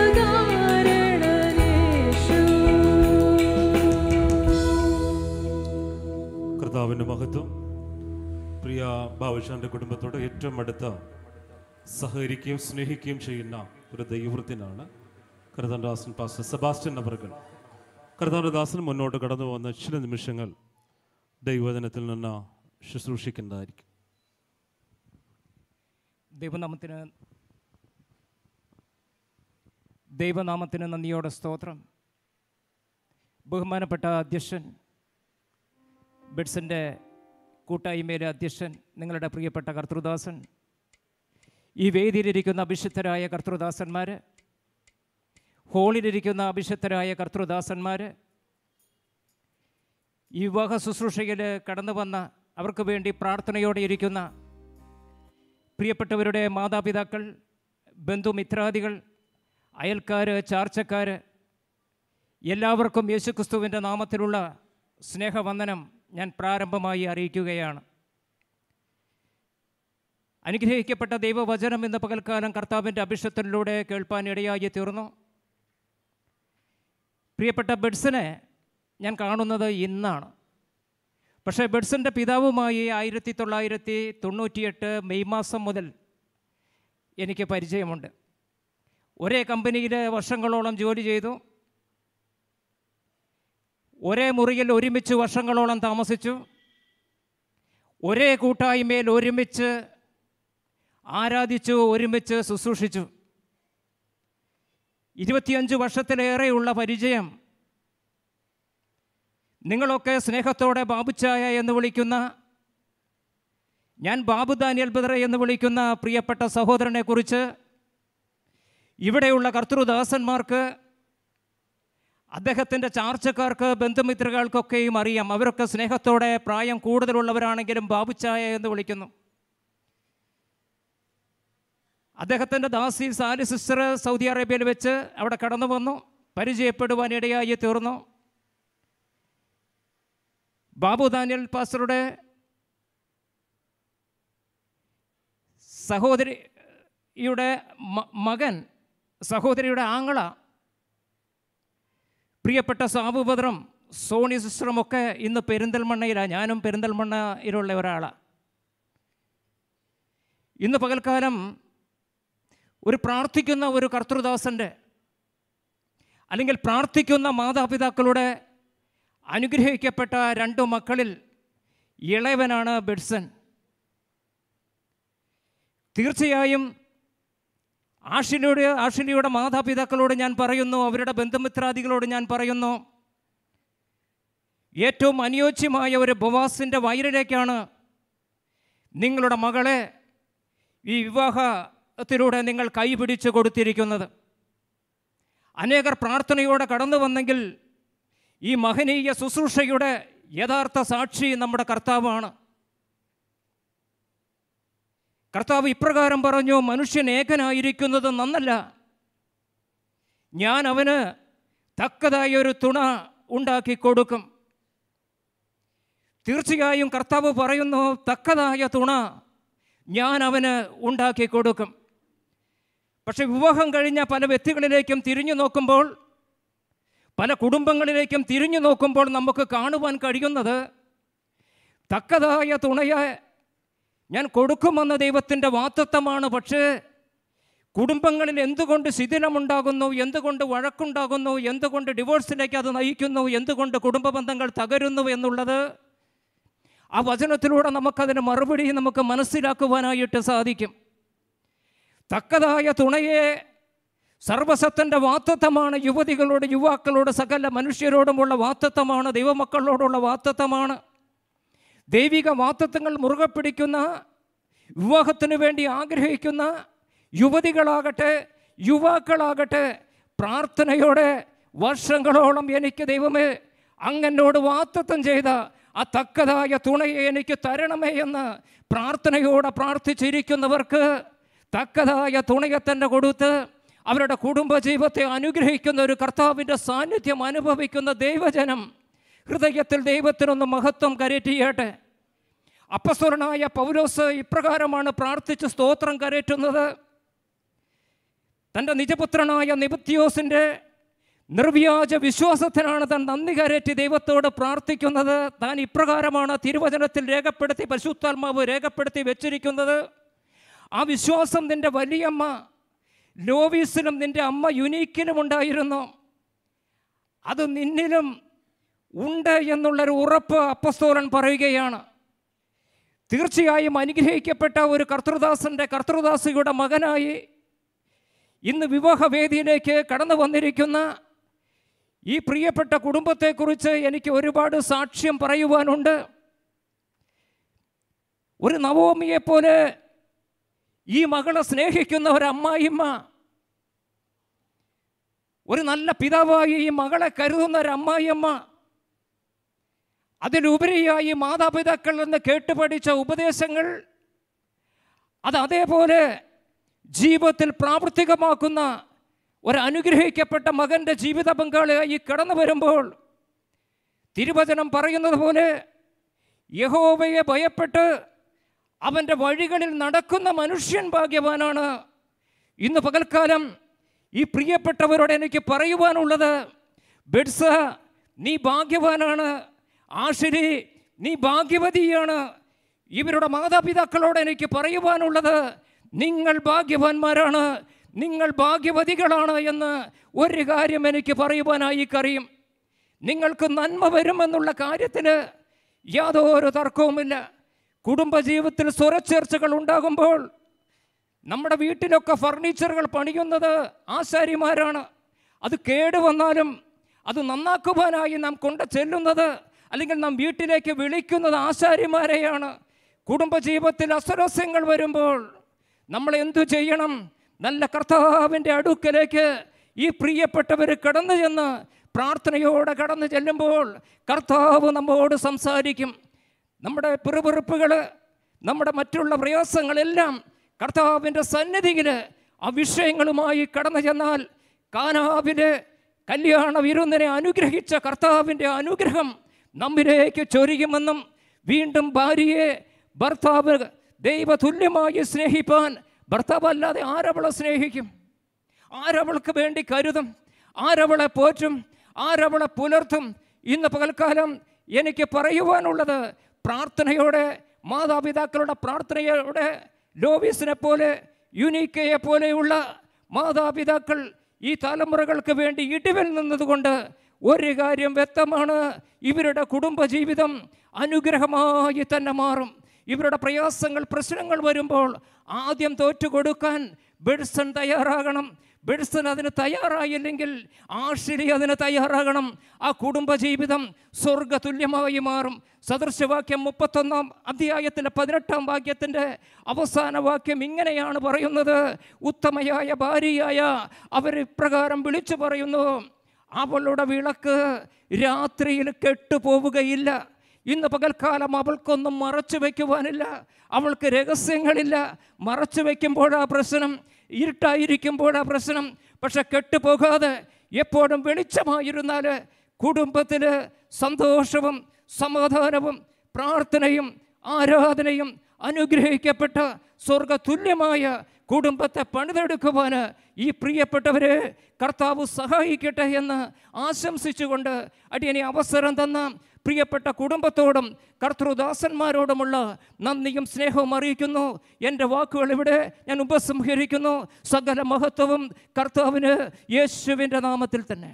ജീവകാരണനേശു കർത്താവിൻ്റെ മഹത്വം പ്രിയ ബാബുഷാന്റെ കുടുംബത്തോട് ഏറ്റവും അടുത്ത സഹകരിക്കുകയും സ്നേഹിക്കുകയും ചെയ്യുന്ന ഒരു ദൈവവൃത്തിനാണ് കർത്താൻദാസൻ പാസ്റ്റർ സെബാസ്റ്റ്യൻ നബർഗൻ കർത്താൻദാസൻ മുന്നോട്ട് കടന്നു പോകുന്ന ചില നിമിഷങ്ങൾ ദൈവവചനത്തിൽ നിന്ന് ശുശ്രൂഷിക്കുന്നതായിരിക്കും ദൈവനാമത്തിന് ദൈവനാമത്തിന് നന്ദിയോടെ സ്തോത്രം ബഹുമാനപ്പെട്ട അധ്യക്ഷൻ ബിഡ്സിൻ്റെ കൂട്ടായ്മയിലെ അധ്യക്ഷൻ നിങ്ങളുടെ പ്രിയപ്പെട്ട കർത്തൃദാസൻ ഈ വേദിയിലിരിക്കുന്ന അഭിഷിക്തരായ കർത്തൃദാസന്മാർ ഹോളിലിരിക്കുന്ന അഭിഷിക്തരായ കർത്തൃദാസന്മാർ ഈ വിവാഹ ശുശ്രൂഷയിൽ കടന്നു വന്ന അവർക്ക് വേണ്ടി പ്രാർത്ഥനയോടെ ഇരിക്കുന്ന പ്രിയപ്പെട്ടവരുടെ മാതാപിതാക്കൾ ബന്ധുമിത്രാദികൾ അയൽക്കാർ ചാർച്ചക്കാർ എല്ലാവർക്കും യേശുക്രിസ്തുവിൻ്റെ നാമത്തിലുള്ള സ്നേഹവന്ദനം ഞാൻ പ്രാരംഭമായി അറിയിക്കുകയാണ് അനുഗ്രഹിക്കപ്പെട്ട ദൈവവചനം എന്ന പകൽക്കാലം കർത്താവിൻ്റെ അഭിഷത്തിലൂടെ കേൾപ്പാൻ ഇടയായി തീർന്നു പ്രിയപ്പെട്ട ബെഡ്സിനെ ഞാൻ കാണുന്നത് ഇന്നാണ് പക്ഷേ ബെഡ്സിൻ്റെ പിതാവുമായി ആയിരത്തി തൊള്ളായിരത്തി തൊണ്ണൂറ്റിയെട്ട് മെയ് മാസം മുതൽ എനിക്ക് പരിചയമുണ്ട് ഒരേ കമ്പനിയിൽ വർഷങ്ങളോളം ജോലി ചെയ്തു ഒരേ മുറിയിൽ ഒരുമിച്ച് വർഷങ്ങളോളം താമസിച്ചു ഒരേ കൂട്ടായ്മയിൽ ഒരുമിച്ച് ആരാധിച്ചു ഒരുമിച്ച് ശുശ്രൂഷിച്ചു ഇരുപത്തിയഞ്ച് വർഷത്തിലേറെയുള്ള പരിചയം നിങ്ങളൊക്കെ സ്നേഹത്തോടെ ബാബുച്ചായ എന്ന് വിളിക്കുന്ന ഞാൻ ബാബു ദാനിയൽ ബദറെ എന്ന് വിളിക്കുന്ന പ്രിയപ്പെട്ട സഹോദരനെക്കുറിച്ച് ഇവിടെയുള്ള കർത്തൃദാസന്മാർക്ക് അദ്ദേഹത്തിൻ്റെ ചാർച്ചക്കാർക്ക് ബന്ധുമിത്രകൾക്കൊക്കെയും അറിയാം അവരൊക്കെ സ്നേഹത്തോടെ പ്രായം കൂടുതലുള്ളവരാണെങ്കിലും ബാബുച്ചായ എന്ന് വിളിക്കുന്നു അദ്ദേഹത്തിൻ്റെ ദാസി സാലി സിസ്റ്റർ സൗദി അറേബ്യയിൽ വെച്ച് അവിടെ കടന്നു വന്നു പരിചയപ്പെടുവാൻ ഇടയായി തീർന്നു ബാബു ദാനിയൽ പാസ്റ്ററുടെ സഹോദരിയുടെ മ- മകൻ സഹോദരിയുടെ ആങ്ങള പ്രിയപ്പെട്ട സാബുഭദ്രം സോണി സിസ്റ്ററുമൊക്കെ ഇന്ന് പെരിന്തൽമണ്ണയിലാണ് ഞാനും പെരിന്തൽമണ്ണയിലുള്ള ഒരാളാണ് ഇന്ന് പകൽക്കാലം ഒരു പ്രാർത്ഥിക്കുന്ന ഒരു കർത്തൃദാസൻ്റെ അല്ലെങ്കിൽ പ്രാർത്ഥിക്കുന്ന മാതാപിതാക്കളുടെ അനുഗ്രഹിക്കപ്പെട്ട രണ്ടു മക്കളിൽ ഇളയവനാണ് ബെഡ്സൺ തീർച്ചയായും ആഷിലയുടെ ആഷിലിയുടെ മാതാപിതാക്കളോട് ഞാൻ പറയുന്നു അവരുടെ ബന്ധുമിത്രാദികളോട് ഞാൻ പറയുന്നു ഏറ്റവും അനുയോജ്യമായ ഒരു ബവാസിൻ്റെ വയറിലേക്കാണ് നിങ്ങളുടെ മകളെ ഈ വിവാഹത്തിലൂടെ നിങ്ങൾ കൈപിടിച്ച് കൊടുത്തിരിക്കുന്നത് അനേകർ പ്രാർത്ഥനയോടെ കടന്നു വന്നെങ്കിൽ ഈ മഹനീയ ശുശ്രൂഷയുടെ യഥാർത്ഥ സാക്ഷി നമ്മുടെ കർത്താവാണ് കർത്താവ് ഇപ്രകാരം പറഞ്ഞു മനുഷ്യൻ ഏകനായിരിക്കുന്നത് നന്നല്ല ഞാൻ അവന് തക്കതായ ഒരു തുണ ഉണ്ടാക്കി കൊടുക്കും തീർച്ചയായും കർത്താവ് പറയുന്നു തക്കതായ തുണ ഞാൻ അവന് ഉണ്ടാക്കി കൊടുക്കും പക്ഷെ വിവാഹം കഴിഞ്ഞ പല വ്യക്തികളിലേക്കും തിരിഞ്ഞു നോക്കുമ്പോൾ പല കുടുംബങ്ങളിലേക്കും തിരിഞ്ഞു നോക്കുമ്പോൾ നമുക്ക് കാണുവാൻ കഴിയുന്നത് തക്കതായ തുണയെ ഞാൻ കൊടുക്കുമെന്ന ദൈവത്തിൻ്റെ വാത്തത്വമാണ് പക്ഷേ കുടുംബങ്ങളിൽ എന്തുകൊണ്ട് ശിഥിലമുണ്ടാകുന്നു എന്തുകൊണ്ട് വഴക്കുണ്ടാകുന്നു എന്തുകൊണ്ട് ഡിവോഴ്സിലേക്ക് അത് നയിക്കുന്നു എന്തുകൊണ്ട് കുടുംബ ബന്ധങ്ങൾ തകരുന്നു എന്നുള്ളത് ആ വചനത്തിലൂടെ നമുക്കതിന് മറുപടി നമുക്ക് മനസ്സിലാക്കുവാനായിട്ട് സാധിക്കും തക്കതായ തുണയെ സർവസത്തൻ്റെ വാത്തത്വമാണ് യുവതികളോട് യുവാക്കളോട് സകല മനുഷ്യരോടുമുള്ള വാത്തത്വമാണ് ദൈവമക്കളോടുള്ള വാത്തത്വമാണ് ദൈവിക വാത്തത്വങ്ങൾ മുറുകെ പിടിക്കുന്ന വിവാഹത്തിന് വേണ്ടി ആഗ്രഹിക്കുന്ന യുവതികളാകട്ടെ യുവാക്കളാകട്ടെ പ്രാർത്ഥനയോടെ വർഷങ്ങളോളം എനിക്ക് ദൈവമേ അങ്ങനോട് വാത്തത്വം ചെയ്ത ആ തക്കതായ തുണയെ എനിക്ക് തരണമേ എന്ന് പ്രാർത്ഥനയോടെ പ്രാർത്ഥിച്ചിരിക്കുന്നവർക്ക് തക്കതായ തുണയെ തന്നെ കൊടുത്ത് അവരുടെ കുടുംബജീവിതത്തെ അനുഗ്രഹിക്കുന്ന ഒരു കർത്താവിൻ്റെ സാന്നിധ്യം അനുഭവിക്കുന്ന ദൈവജനം ഹൃദയത്തിൽ ദൈവത്തിനൊന്ന് മഹത്വം കരയറ്റിയട്ടെ അപ്പസ്വരനായ പൗലോസ് ഇപ്രകാരമാണ് പ്രാർത്ഥിച്ച് സ്തോത്രം കരയറ്റുന്നത് തൻ്റെ നിജപുത്രനായ നിബത്യോസിൻ്റെ നിർവ്യാജ വിശ്വാസത്തിനാണ് താൻ നന്ദി കരയറ്റി ദൈവത്തോട് പ്രാർത്ഥിക്കുന്നത് താൻ ഇപ്രകാരമാണ് തിരുവചനത്തിൽ രേഖപ്പെടുത്തി പരിശുദ്ധാത്മാവ് രേഖപ്പെടുത്തി വെച്ചിരിക്കുന്നത് ആ വിശ്വാസം നിൻ്റെ വലിയമ്മ ലോവീസിലും നിൻ്റെ അമ്മ യുനീക്കിലും ഉണ്ടായിരുന്നു അത് നിന്നിലും ഉണ്ട് എന്നുള്ളൊരു ഉറപ്പ് അപ്പസ്തോലൻ പറയുകയാണ് തീർച്ചയായും അനുഗ്രഹിക്കപ്പെട്ട ഒരു കർത്തൃദാസൻ്റെ കർത്തൃദാസിയുടെ മകനായി ഇന്ന് വിവാഹവേദിയിലേക്ക് കടന്നു വന്നിരിക്കുന്ന ഈ പ്രിയപ്പെട്ട കുടുംബത്തെക്കുറിച്ച് എനിക്ക് ഒരുപാട് സാക്ഷ്യം പറയുവാനുണ്ട് ഒരു നവോമിയെപ്പോലെ ഈ മകളെ സ്നേഹിക്കുന്ന ഒരു അമ്മായിമ്മ ഒരു നല്ല പിതാവായി ഈ മകളെ കരുതുന്ന ഒരു അമ്മായിയമ്മ അതിലുപരിയായി മാതാപിതാക്കളിൽ നിന്ന് കേട്ടുപഠിച്ച ഉപദേശങ്ങൾ അത് അതേപോലെ ജീവിതത്തിൽ പ്രാവർത്തികമാക്കുന്ന ഒരു അനുഗ്രഹിക്കപ്പെട്ട മകൻ്റെ ജീവിത പങ്കാളിയായി കടന്നു വരുമ്പോൾ തിരുവചനം പറയുന്നത് പോലെ യഹോവയെ ഭയപ്പെട്ട് അവൻ്റെ വഴികളിൽ നടക്കുന്ന മനുഷ്യൻ ഭാഗ്യവാനാണ് ഇന്ന് പകൽക്കാലം ഈ പ്രിയപ്പെട്ടവരോട് എനിക്ക് പറയുവാനുള്ളത് ബെഡ്സ നീ ഭാഗ്യവാനാണ് ആഷിരി നീ ഭാഗ്യവതിയാണ് ഇവരുടെ മാതാപിതാക്കളോട് എനിക്ക് പറയുവാനുള്ളത് നിങ്ങൾ ഭാഗ്യവാന്മാരാണ് നിങ്ങൾ ഭാഗ്യവതികളാണ് എന്ന് ഒരു കാര്യം എനിക്ക് പറയുവാനായി കഴിയും നിങ്ങൾക്ക് നന്മ വരുമെന്നുള്ള കാര്യത്തിന് യാതൊരു തർക്കവുമില്ല കുടുംബജീവിതത്തിൽ സ്വരച്ചേർച്ചകൾ ഉണ്ടാകുമ്പോൾ നമ്മുടെ വീട്ടിലൊക്കെ ഫർണിച്ചറുകൾ പണിയുന്നത് ആശാരിമാരാണ് അത് കേടുവന്നാലും അത് നന്നാക്കുവാനായി നാം കൊണ്ട് ചെല്ലുന്നത് അല്ലെങ്കിൽ നാം വീട്ടിലേക്ക് വിളിക്കുന്നത് ആശാരിമാരെയാണ് കുടുംബജീവിതത്തിൽ അസ്വരസ്യങ്ങൾ വരുമ്പോൾ നമ്മൾ എന്തു ചെയ്യണം നല്ല കർത്താവിൻ്റെ അടുക്കലേക്ക് ഈ പ്രിയപ്പെട്ടവർ കടന്നു ചെന്ന് പ്രാർത്ഥനയോടെ കടന്നു ചെല്ലുമ്പോൾ കർത്താവ് നമ്മോട് സംസാരിക്കും നമ്മുടെ പിറുപിറുപ്പുകൾ നമ്മുടെ മറ്റുള്ള പ്രയാസങ്ങളെല്ലാം കർത്താവിൻ്റെ സന്നിധിയിൽ ആ വിഷയങ്ങളുമായി കടന്നു ചെന്നാൽ കാനാവിലെ കല്യാണ വിരുന്നിനെ അനുഗ്രഹിച്ച കർത്താവിൻ്റെ അനുഗ്രഹം നമ്മിലേക്ക് ചൊരിയുമെന്നും വീണ്ടും ഭാര്യയെ ഭർത്താവ് ദൈവതുല്യമായി സ്നേഹിപ്പാൻ ഭർത്താവ് അല്ലാതെ ആരവളെ സ്നേഹിക്കും ആരവൾക്ക് വേണ്ടി കരുതും ആരവളെ പോറ്റും ആരവളെ പുലർത്തും ഇന്ന് പകൽക്കാലം എനിക്ക് പറയുവാനുള്ളത് പ്രാർത്ഥനയോടെ മാതാപിതാക്കളുടെ പ്രാർത്ഥനയോടെ ലോബീസിനെ പോലെ യുനീക്കയെ പോലെയുള്ള മാതാപിതാക്കൾ ഈ തലമുറകൾക്ക് വേണ്ടി ഇടിവിൽ നിന്നതുകൊണ്ട് ഒരു കാര്യം വ്യക്തമാണ് ഇവരുടെ കുടുംബജീവിതം അനുഗ്രഹമായി തന്നെ മാറും ഇവരുടെ പ്രയാസങ്ങൾ പ്രശ്നങ്ങൾ വരുമ്പോൾ ആദ്യം തോറ്റുകൊടുക്കാൻ ബെഡ്സൺ തയ്യാറാകണം ബെഡ്സൺ അതിന് തയ്യാറായില്ലെങ്കിൽ ആഷിരി അതിന് തയ്യാറാകണം ആ കുടുംബജീവിതം സ്വർഗതുല്യമായി മാറും സദൃശവാക്യം മുപ്പത്തൊന്നാം അധ്യായത്തിൻ്റെ പതിനെട്ടാം വാക്യത്തിൻ്റെ അവസാന വാക്യം ഇങ്ങനെയാണ് പറയുന്നത് ഉത്തമയായ ഭാര്യയായ അവർ ഇപ്രകാരം വിളിച്ചു പറയുന്നു അവളുടെ വിളക്ക് രാത്രിയിൽ കെട്ടുപോവുകയില്ല ഇന്ന് പകൽക്കാലം അവൾക്കൊന്നും മറച്ചു വയ്ക്കുവാനില്ല അവൾക്ക് രഹസ്യങ്ങളില്ല മറച്ചു വയ്ക്കുമ്പോഴാ പ്രശ്നം ഇരുട്ടായിരിക്കുമ്പോഴാ പ്രശ്നം പക്ഷെ കെട്ടുപോകാതെ എപ്പോഴും വെളിച്ചമായിരുന്നാൽ കുടുംബത്തിൽ സന്തോഷവും സമാധാനവും പ്രാർത്ഥനയും ആരാധനയും അനുഗ്രഹിക്കപ്പെട്ട സ്വർഗതുല്യമായ കുടുംബത്തെ പണിതെടുക്കുവാൻ ഈ പ്രിയപ്പെട്ടവരെ കർത്താവ് സഹായിക്കട്ടെ എന്ന് ആശംസിച്ചുകൊണ്ട് അടിയനെ അവസരം തന്ന പ്രിയപ്പെട്ട കുടുംബത്തോടും കർത്തൃദാസന്മാരോടുമുള്ള നന്ദിയും സ്നേഹവും അറിയിക്കുന്നു എൻ്റെ വാക്കുകൾ ഇവിടെ ഞാൻ ഉപസംഹരിക്കുന്നു സകല മഹത്വവും കർത്താവിന് യേശുവിൻ്റെ നാമത്തിൽ തന്നെ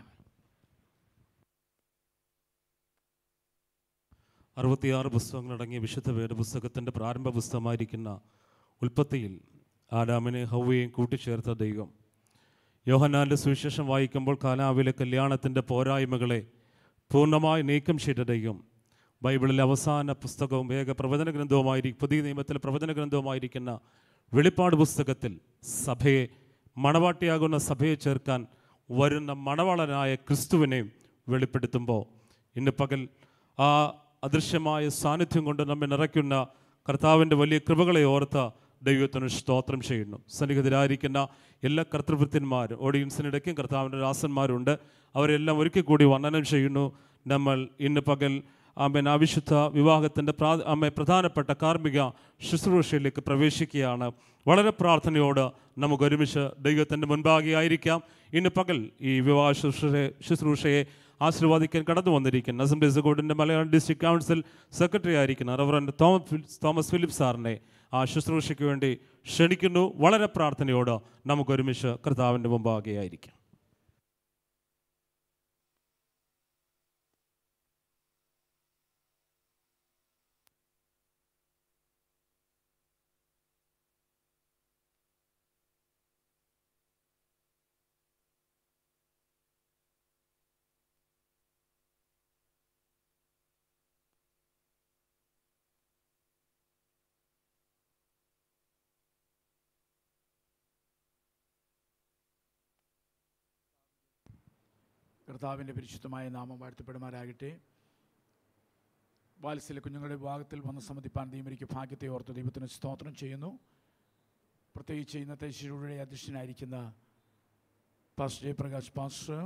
അറുപത്തിയാറ് പുസ്തകങ്ങളടങ്ങിയ വിശുദ്ധ വേദപുസ്തകത്തിൻ്റെ പ്രാരംഭ പുസ്തകമായിരിക്കുന്ന ഉൽപ്പത്തിയിൽ ആദാമിനെ ഹൗവയെയും കൂട്ടിച്ചേർത്ത ദൈവം യോഹന്നാൻ്റെ സുവിശേഷം വായിക്കുമ്പോൾ കാലാവിലെ കല്യാണത്തിൻ്റെ പോരായ്മകളെ പൂർണ്ണമായി നീക്കം ചെയ്ത ദൈവം ബൈബിളിലെ അവസാന പുസ്തകവും ഏക പ്രവചന ഗ്രന്ഥവുമായിരിക്കും പുതിയ നിയമത്തിലെ പ്രവചന ഗ്രന്ഥവുമായിരിക്കുന്ന വെളിപ്പാട് പുസ്തകത്തിൽ സഭയെ മണവാട്ടിയാകുന്ന സഭയെ ചേർക്കാൻ വരുന്ന മണവാളനായ ക്രിസ്തുവിനെയും വെളിപ്പെടുത്തുമ്പോൾ ഇന്ന് പകൽ ആ അദൃശ്യമായ സാന്നിധ്യം കൊണ്ട് നമ്മെ നിറയ്ക്കുന്ന കർത്താവിൻ്റെ വലിയ കൃപകളെ ഓർത്ത് ദൈവത്തിന് സ്തോത്രം ചെയ്യുന്നു സന്നിഹിതരായിരിക്കുന്ന എല്ലാ കർത്തൃവൃത്തിന്മാരും ഓഡിയൻസിനിടയ്ക്കും കർത്താവിൻ്റെ ദാസന്മാരുണ്ട് അവരെല്ലാം ഒരിക്കൽ കൂടി വന്ദനം ചെയ്യുന്നു നമ്മൾ ഇന്ന് പകൽ ആമേൻ അവിശുദ്ധ വിവാഹത്തിൻ്റെ പ്രാ ആമേ പ്രധാനപ്പെട്ട കാർമ്മിക ശുശ്രൂഷയിലേക്ക് പ്രവേശിക്കുകയാണ് വളരെ പ്രാർത്ഥനയോട് നമുക്ക് ഒരുമിച്ച് ദൈവത്തിൻ്റെ മുൻപാകെ ആയിരിക്കാം ഇന്ന് പകൽ ഈ വിവാഹ ശുശ്രൂഷയെ ശുശ്രൂഷയെ ആശീർവാദിക്കാൻ കടന്നു വന്നിരിക്കുന്ന അസംബ്ലീസ് ഗോഡിൻ്റെ മലയാളം ഡിസ്ട്രിക്ട് കൗൺസിൽ സെക്രട്ടറി ആയിരിക്കുന്ന റവറൻഡ് തോമസ് ഫിൽ- തോമസ് ഫിലിപ്പ് സാറിനെ ആ ശുശ്രൂഷയ്ക്ക് വേണ്ടി ക്ഷണിക്കുന്നു വളരെ പ്രാർത്ഥനയോട് നമുക്ക് ഒരുമിച്ച് കർത്താവിൻ്റെ മുമ്പാകെ ആയിരിക്കാം കർത്താവിൻ്റെ പരിശുദ്ധമായ നാമം വാഴ്ത്തപ്പെടുമാറാകട്ടെ വാത്സല്യ കുഞ്ഞുങ്ങളുടെ വിഭാഗത്തിൽ വന്ന് സമ്മതിപ്പാൻ ദൈവരിക്ക് ഭാഗ്യത്തെ ഓർത്ത് ദൈവത്തിന് സ്തോത്രം ചെയ്യുന്നു പ്രത്യേകിച്ച് ഇന്നത്തെ ശിശുരുടെ അധ്യക്ഷനായിരിക്കുന്ന പാസ്റ്റർ ജയപ്രകാശ് പാസ്റ്റർ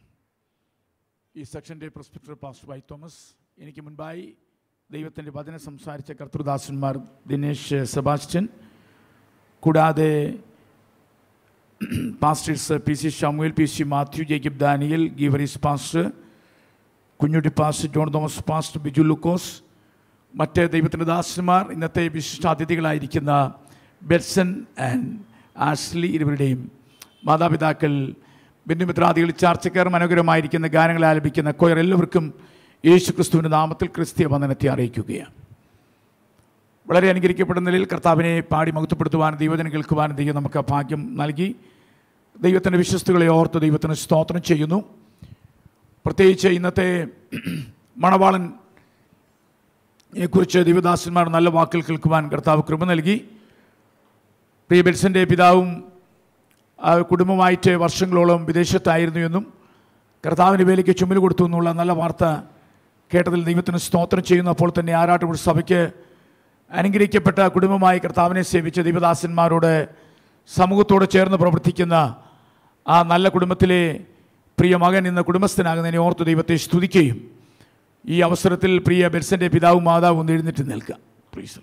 ഈ സെക്ഷൻ്റെ പ്രൊസ്പെക്ടർ പാസ്റ്റർ വൈ തോമസ് എനിക്ക് മുൻപായി ദൈവത്തിൻ്റെ വചനം സംസാരിച്ച കർത്തൃദാസന്മാർ ദിനേശ് സെബാസ്റ്റ്യൻ കൂടാതെ pastors P C Shamuel P C Mathew Jacob Daniel Geevarghese pastor Kunjutty pastor John Thomas pastor Biju Lukose മറ്റ് ദൈവത്തിൻ്റെ ദാസന്മാർ ഇന്നത്തെ വിശിഷ്ടാതിഥികളായിരിക്കുന്ന ബെറ്റ്സൺ ആൻഡ് ആഷ്ലി ഇരുവരുടെയും മാതാപിതാക്കൾ ബന്ധുമിത്രാദികൾ ചാർച്ചക്കാർ മനോഹരമായിരിക്കുന്ന ഗാനങ്ങൾ ആലപിക്കുന്ന കൊയർ എല്ലാവർക്കും യേശു ക്രിസ്തുവിൻ്റെ നാമത്തിൽ ക്രിസ്തീയ വന്ദനത്തെ അറിയിക്കുകയാണ് വളരെ അനുകരിക്കപ്പെടുന്ന നിലയിൽ കർത്താവിനെ പാടി മഹത്വപ്പെടുത്തുവാനും ദൈവത്തിന് കേൾക്കുവാനും ദൈവം നമുക്ക് ആ ഭാഗ്യം നൽകി ദൈവത്തിൻ്റെ വിശ്വസ്തുകളെ ഓർത്ത് ദൈവത്തിന് സ്തോത്രം ചെയ്യുന്നു പ്രത്യേകിച്ച് ഇന്നത്തെ മണവാളൻ കുറിച്ച് ദൈവദാസന്മാർ നല്ല വാക്കുകൾ കേൾക്കുവാൻ കർത്താവ് കൃപ നൽകി പ്രിയ ബെൽസൻ്റെ പിതാവും ആ കുടുംബമായിട്ട് വർഷങ്ങളോളം വിദേശത്തായിരുന്നു എന്നും കർത്താവിൻ്റെ വേലയ്ക്ക് ചുമല് കൊടുത്തു എന്നുള്ള നല്ല വാർത്ത കേട്ടതിൽ ദൈവത്തിന് സ്തോത്രം ചെയ്യുന്നു അപ്പോൾ തന്നെ ആറാട്ടുപുഴ സഭയ്ക്ക് അനുഗ്രഹിക്കപ്പെട്ട കുടുംബമായി കർത്താവിനെ സേവിച്ച ദൈവദാസന്മാരോട് സമൂഹത്തോട് ചേർന്ന് പ്രവർത്തിക്കുന്ന ആ നല്ല കുടുംബത്തിലെ പ്രിയ മകൻ എന്ന കുടുംബസ്ഥനാകുന്നതിനെ ഓർത്ത് ദൈവത്തെ സ്തുതിക്കുകയും ഈ അവസരത്തിൽ പ്രിയ ബെൽസൻ്റെ പിതാവും മാതാവും ഒന്ന് എഴുന്നേറ്റ് നിൽക്കുക പ്രീസ്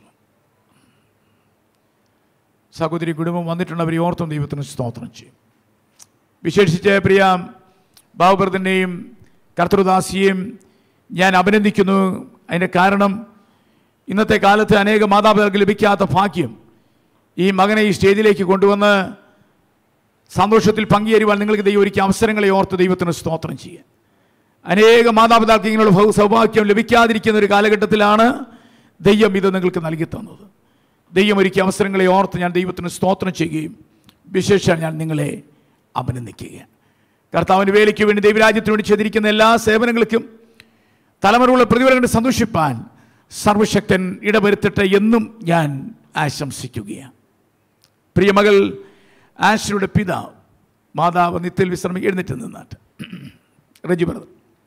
സഹോദരി കുടുംബം വന്നിട്ടുള്ളവരെ ഓർത്തും ദൈവത്തിന് സ്തോത്രം ചെയ്യും വിശേഷിച്ച് പ്രിയ ബാബുബ്രത്തിൻ്റെയും കർത്തൃദാസിയെയും ഞാൻ അഭിനന്ദിക്കുന്നു അതിൻ്റെ കാരണം ഇന്നത്തെ കാലത്ത് അനേക മാതാപിതാക്കൾക്ക് ലഭിക്കാത്ത ഭാഗ്യം ഈ മകനെ ഈ സ്റ്റേജിലേക്ക് കൊണ്ടുവന്ന് സന്തോഷത്തിൽ പങ്കുചേരുവാൻ നിങ്ങൾക്ക് ദൈവം ഒരുക്കിയ അവസരങ്ങളെ ഓർത്ത് ദൈവത്തിന് സ്തോത്രം ചെയ്യുക അനേക മാതാപിതാക്കൾക്ക് ഇങ്ങനെയുള്ള ഭൗ- സൗഭാഗ്യം ലഭിക്കാതിരിക്കുന്ന ഒരു കാലഘട്ടത്തിലാണ് ദൈവം ഇത് നിങ്ങൾക്ക് നൽകി തന്നത് ദൈവം ഒരുക്കിയ അവസരങ്ങളെ ഓർത്ത് ഞാൻ ദൈവത്തിന് സ്തോത്രം ചെയ്യുകയും വിശേഷാൽ ഞാൻ നിങ്ങളെ അഭിനന്ദിക്കുകയാണ് കർത്താവിൻ്റെ വേലയ്ക്ക് വേണ്ടി ദൈവരാജ്യത്തിന് വേണ്ടി ചെയ്തിരിക്കുന്ന എല്ലാ സേവനങ്ങൾക്കും തലമുറയുള്ള പ്രതിഫലങ്ങൾ സന്തോഷിപ്പാൻ സർവശക്തൻ ഇടവരുത്തട്ടെ എന്നും ഞാൻ ആശംസിക്കുകയാണ് പ്രിയമകൾ ആശയുടെ പിതാവ് മാതാവ് നിത്യൽ വിശ്രമി എഴുന്നേറ്റ് നിന്നാട്ട് റജി ബ്രദർ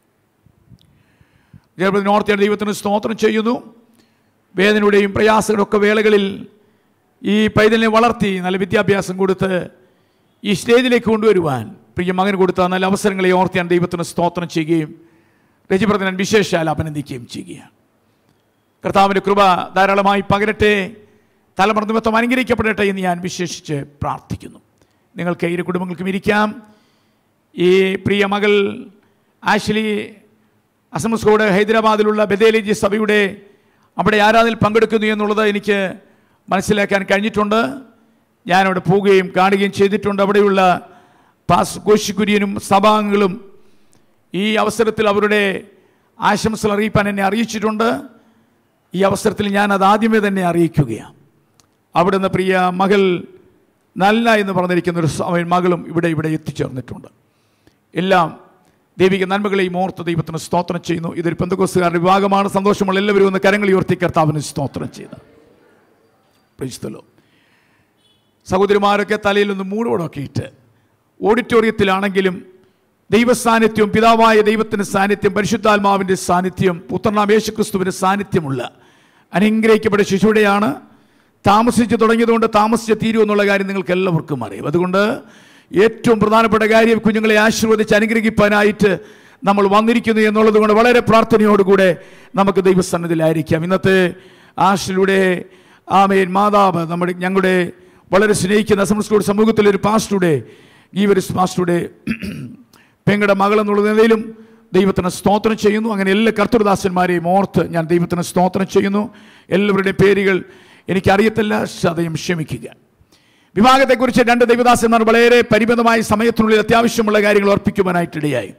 ജയബ്രദർ ഓർത്തിയ ദൈവത്തിന് സ്തോത്രം ചെയ്യുന്നു വേദനയുടെയും പ്രയാസങ്ങളുടെ ഒക്കെ വേളകളിൽ ഈ പൈതലിനെ വളർത്തി നല്ല വിദ്യാഭ്യാസം കൊടുത്ത് ഈ സ്റ്റേജിലേക്ക് കൊണ്ടുവരുവാൻ പ്രിയ മകൻ കൊടുത്ത നല്ല അവസരങ്ങളെ ഓർത്ത് ഞാൻ ദൈവത്തിന് സ്തോത്രം ചെയ്യുകയും രജിപ്രദനൻ വിശേഷാൽ അഭിനന്ദിക്കുകയും ചെയ്യുകയാണ് കർത്താവിൻ്റെ കൃപ ധാരാളമായി പകരട്ടെ തലമുറ നിമിത്തം അനുഗ്രഹിക്കപ്പെടട്ടെ എന്ന് ഞാൻ വിശേഷിച്ച് പ്രാർത്ഥിക്കുന്നു നിങ്ങൾക്ക് ഇരു കുടുംബങ്ങൾക്കും ഇരിക്കാം ഈ പ്രിയ മകൾ ആഷ്ലി അസംസ്കോട് ഹൈദരാബാദിലുള്ള ബദേലിജി സഭയുടെ അവിടെ ആരാധനയിൽ പങ്കെടുക്കുന്നു എന്നുള്ളത് എനിക്ക് മനസ്സിലാക്കാൻ കഴിഞ്ഞിട്ടുണ്ട് ഞാനവിടെ പോവുകയും കാണുകയും ചെയ്തിട്ടുണ്ട് അവിടെയുള്ള പാസ് കോശിക്കുര്യനും സഭാംഗങ്ങളും ഈ അവസരത്തിൽ അവരുടെ ആശംസകൾ അറിയിപ്പാൻ എന്നെ അറിയിച്ചിട്ടുണ്ട് ഈ അവസരത്തിൽ ഞാൻ അത് ആദ്യമേ തന്നെ അറിയിക്കുകയാണ് അവിടുന്ന് പ്രിയ മകൾ നല്ല എന്ന് പറഞ്ഞിരിക്കുന്ന ഒരു സ- മകളും ഇവിടെ ഇവിടെ എത്തിച്ചേർന്നിട്ടുണ്ട് എല്ലാം ദൈവിക നന്മകളെയും ഓർത്ത് ദൈവത്തിന് സ്തോത്രം ചെയ്യുന്നു ഇതൊരു പെന്തകോസുകാരുടെ വിഭാഗമാണ് സന്തോഷമുള്ള എല്ലാവരും ഒന്ന് കരങ്ങൾ ഉയർത്തി കർത്താവിന് സ്തോത്രം ചെയ്ത പ്രൈസ്തലോ സഹോദരിമാരൊക്കെ തലയിൽ ഒന്ന് മൂടോടൊക്കെ ഇട്ട് ഓഡിറ്റോറിയത്തിലാണെങ്കിലും ദൈവസാന്നിധ്യവും പിതാവായ ദൈവത്തിൻ്റെ സാന്നിധ്യം പരിശുദ്ധാത്മാവിൻ്റെ സാന്നിധ്യം പുത്രനാം യേശുക്രിസ്തുവിൻ്റെ സാന്നിധ്യമുള്ള അനുഗ്രഹിക്കപ്പെട്ട ശിശുവിടെയാണ് താമസിച്ച് തുടങ്ങിയതുകൊണ്ട് താമസിച്ച് തീരുമെന്നുള്ള കാര്യം നിങ്ങൾക്ക് എല്ലാവർക്കും അറിയാം അതുകൊണ്ട് ഏറ്റവും പ്രധാനപ്പെട്ട കാര്യം കുഞ്ഞുങ്ങളെ ആശീർവദിച്ച് അനുഗ്രഹിപ്പാനായിട്ട് നമ്മൾ വന്നിരിക്കുന്നു എന്നുള്ളത് കൊണ്ട് വളരെ പ്രാർത്ഥനയോടുകൂടെ നമുക്ക് ദൈവസന്നിധിയിലായിരിക്കാം ഇന്നത്തെ ആശിലൂടെ ആമേൻ മാതാവ് നമ്മുടെ ഞങ്ങളുടെ വളരെ സ്നേഹിക്കുന്ന സംസ്കൃത സമൂഹത്തിലെ ഒരു പാസ്റ്ററുടെ ഗീവരിസ് പാസ്റ്ററുടെ പെങ്ങളുടെ മകൾ എന്നുള്ള നിലയിലും ദൈവത്തിന് സ്തോത്രം ചെയ്യുന്നു അങ്ങനെ എല്ലാ കർത്തൃദാസന്മാരെയും ഓർത്ത് ഞാൻ ദൈവത്തിന് സ്തോത്രം ചെയ്യുന്നു എല്ലാവരുടെയും പേരുകൾ എനിക്കറിയത്തില്ല സതയം ക്ഷമിക്കുക വിവാഹത്തെക്കുറിച്ച് രണ്ട് ദൈവദാസന്മാർ വളരെ പരിമിതമായ സമയത്തിനുള്ളിൽ അത്യാവശ്യമുള്ള കാര്യങ്ങൾ ഓർപ്പിക്കുവാനായിട്ടിടയായി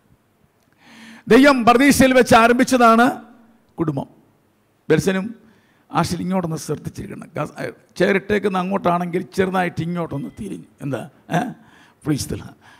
ദൈവം പ്രതീക്ഷയിൽ വെച്ച് ആരംഭിച്ചതാണ് കുടുംബം ബെർസനും ആഷിൽ ഇങ്ങോട്ടൊന്ന് ശ്രദ്ധിച്ചിരിക്കണം ഗ- ചേരിട്ടേക്കുന്ന അങ്ങോട്ടാണെങ്കിൽ ചെറുതായിട്ട് ഇങ്ങോട്ടൊന്ന് തിരിഞ്ഞു എന്താ പ്ലീസ്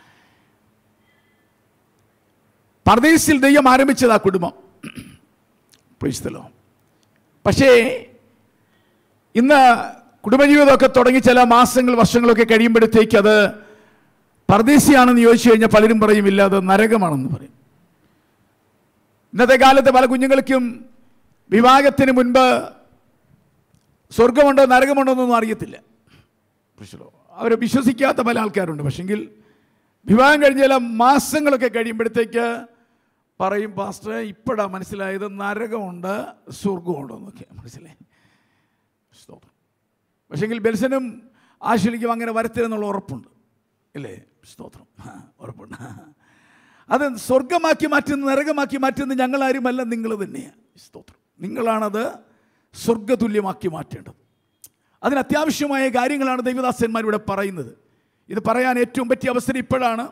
പർദേശിൽ ദൈവം ആരംഭിച്ചത് ആ കുടുംബം പ്ലീസ്തലോ പക്ഷേ ഇന്ന് കുടുംബജീവിതമൊക്കെ തുടങ്ങി ചില മാസങ്ങൾ വർഷങ്ങളൊക്കെ കഴിയുമ്പോഴത്തേക്ക് അത് പർദേശിയാണെന്ന് ചോദിച്ചു കഴിഞ്ഞാൽ പലരും പറയും ഇല്ല അത് നരകമാണെന്ന് പറയും ഇന്നത്തെ കാലത്ത് പല കുഞ്ഞുങ്ങൾക്കും വിവാഹത്തിന് മുൻപ് സ്വർഗമുണ്ടോ നരകമുണ്ടോ എന്നൊന്നും അറിയത്തില്ല അവർ വിശ്വസിക്കാത്ത പല ആൾക്കാരുണ്ട് പക്ഷെങ്കിൽ വിവാഹം കഴിഞ്ഞ ചില മാസങ്ങളൊക്കെ കഴിയുമ്പോഴത്തേക്ക് പറയും പാസ്റ്റർ ഇപ്പോഴാണ് മനസ്സിലായത് നരകമുണ്ട് സ്വർഗമുണ്ട് എന്നൊക്കെ മനസ്സിലായി സ്തോത്രം പക്ഷെങ്കിൽ ബെൽസനും ആശ്വലിക്കും അങ്ങനെ വരത്തില്ലെന്നുള്ള ഉറപ്പുണ്ട് ഇല്ലേ സ്തോത്രം ആ, ഉറപ്പുണ്ട് അത് സ്വർഗമാക്കി മാറ്റുന്ന നരകമാക്കി മാറ്റുന്ന ഞങ്ങളാരുമല്ല നിങ്ങൾ തന്നെയാണ് സ്തോത്രം നിങ്ങളാണത് സ്വർഗതുല്യമാക്കി മാറ്റേണ്ടത് അതിന് അത്യാവശ്യമായ കാര്യങ്ങളാണ് ദൈവദാസന്മാർ ഇവിടെ പറയുന്നത് ഇത് പറയാൻ ഏറ്റവും പറ്റിയ അവസരം ഇപ്പോഴാണ്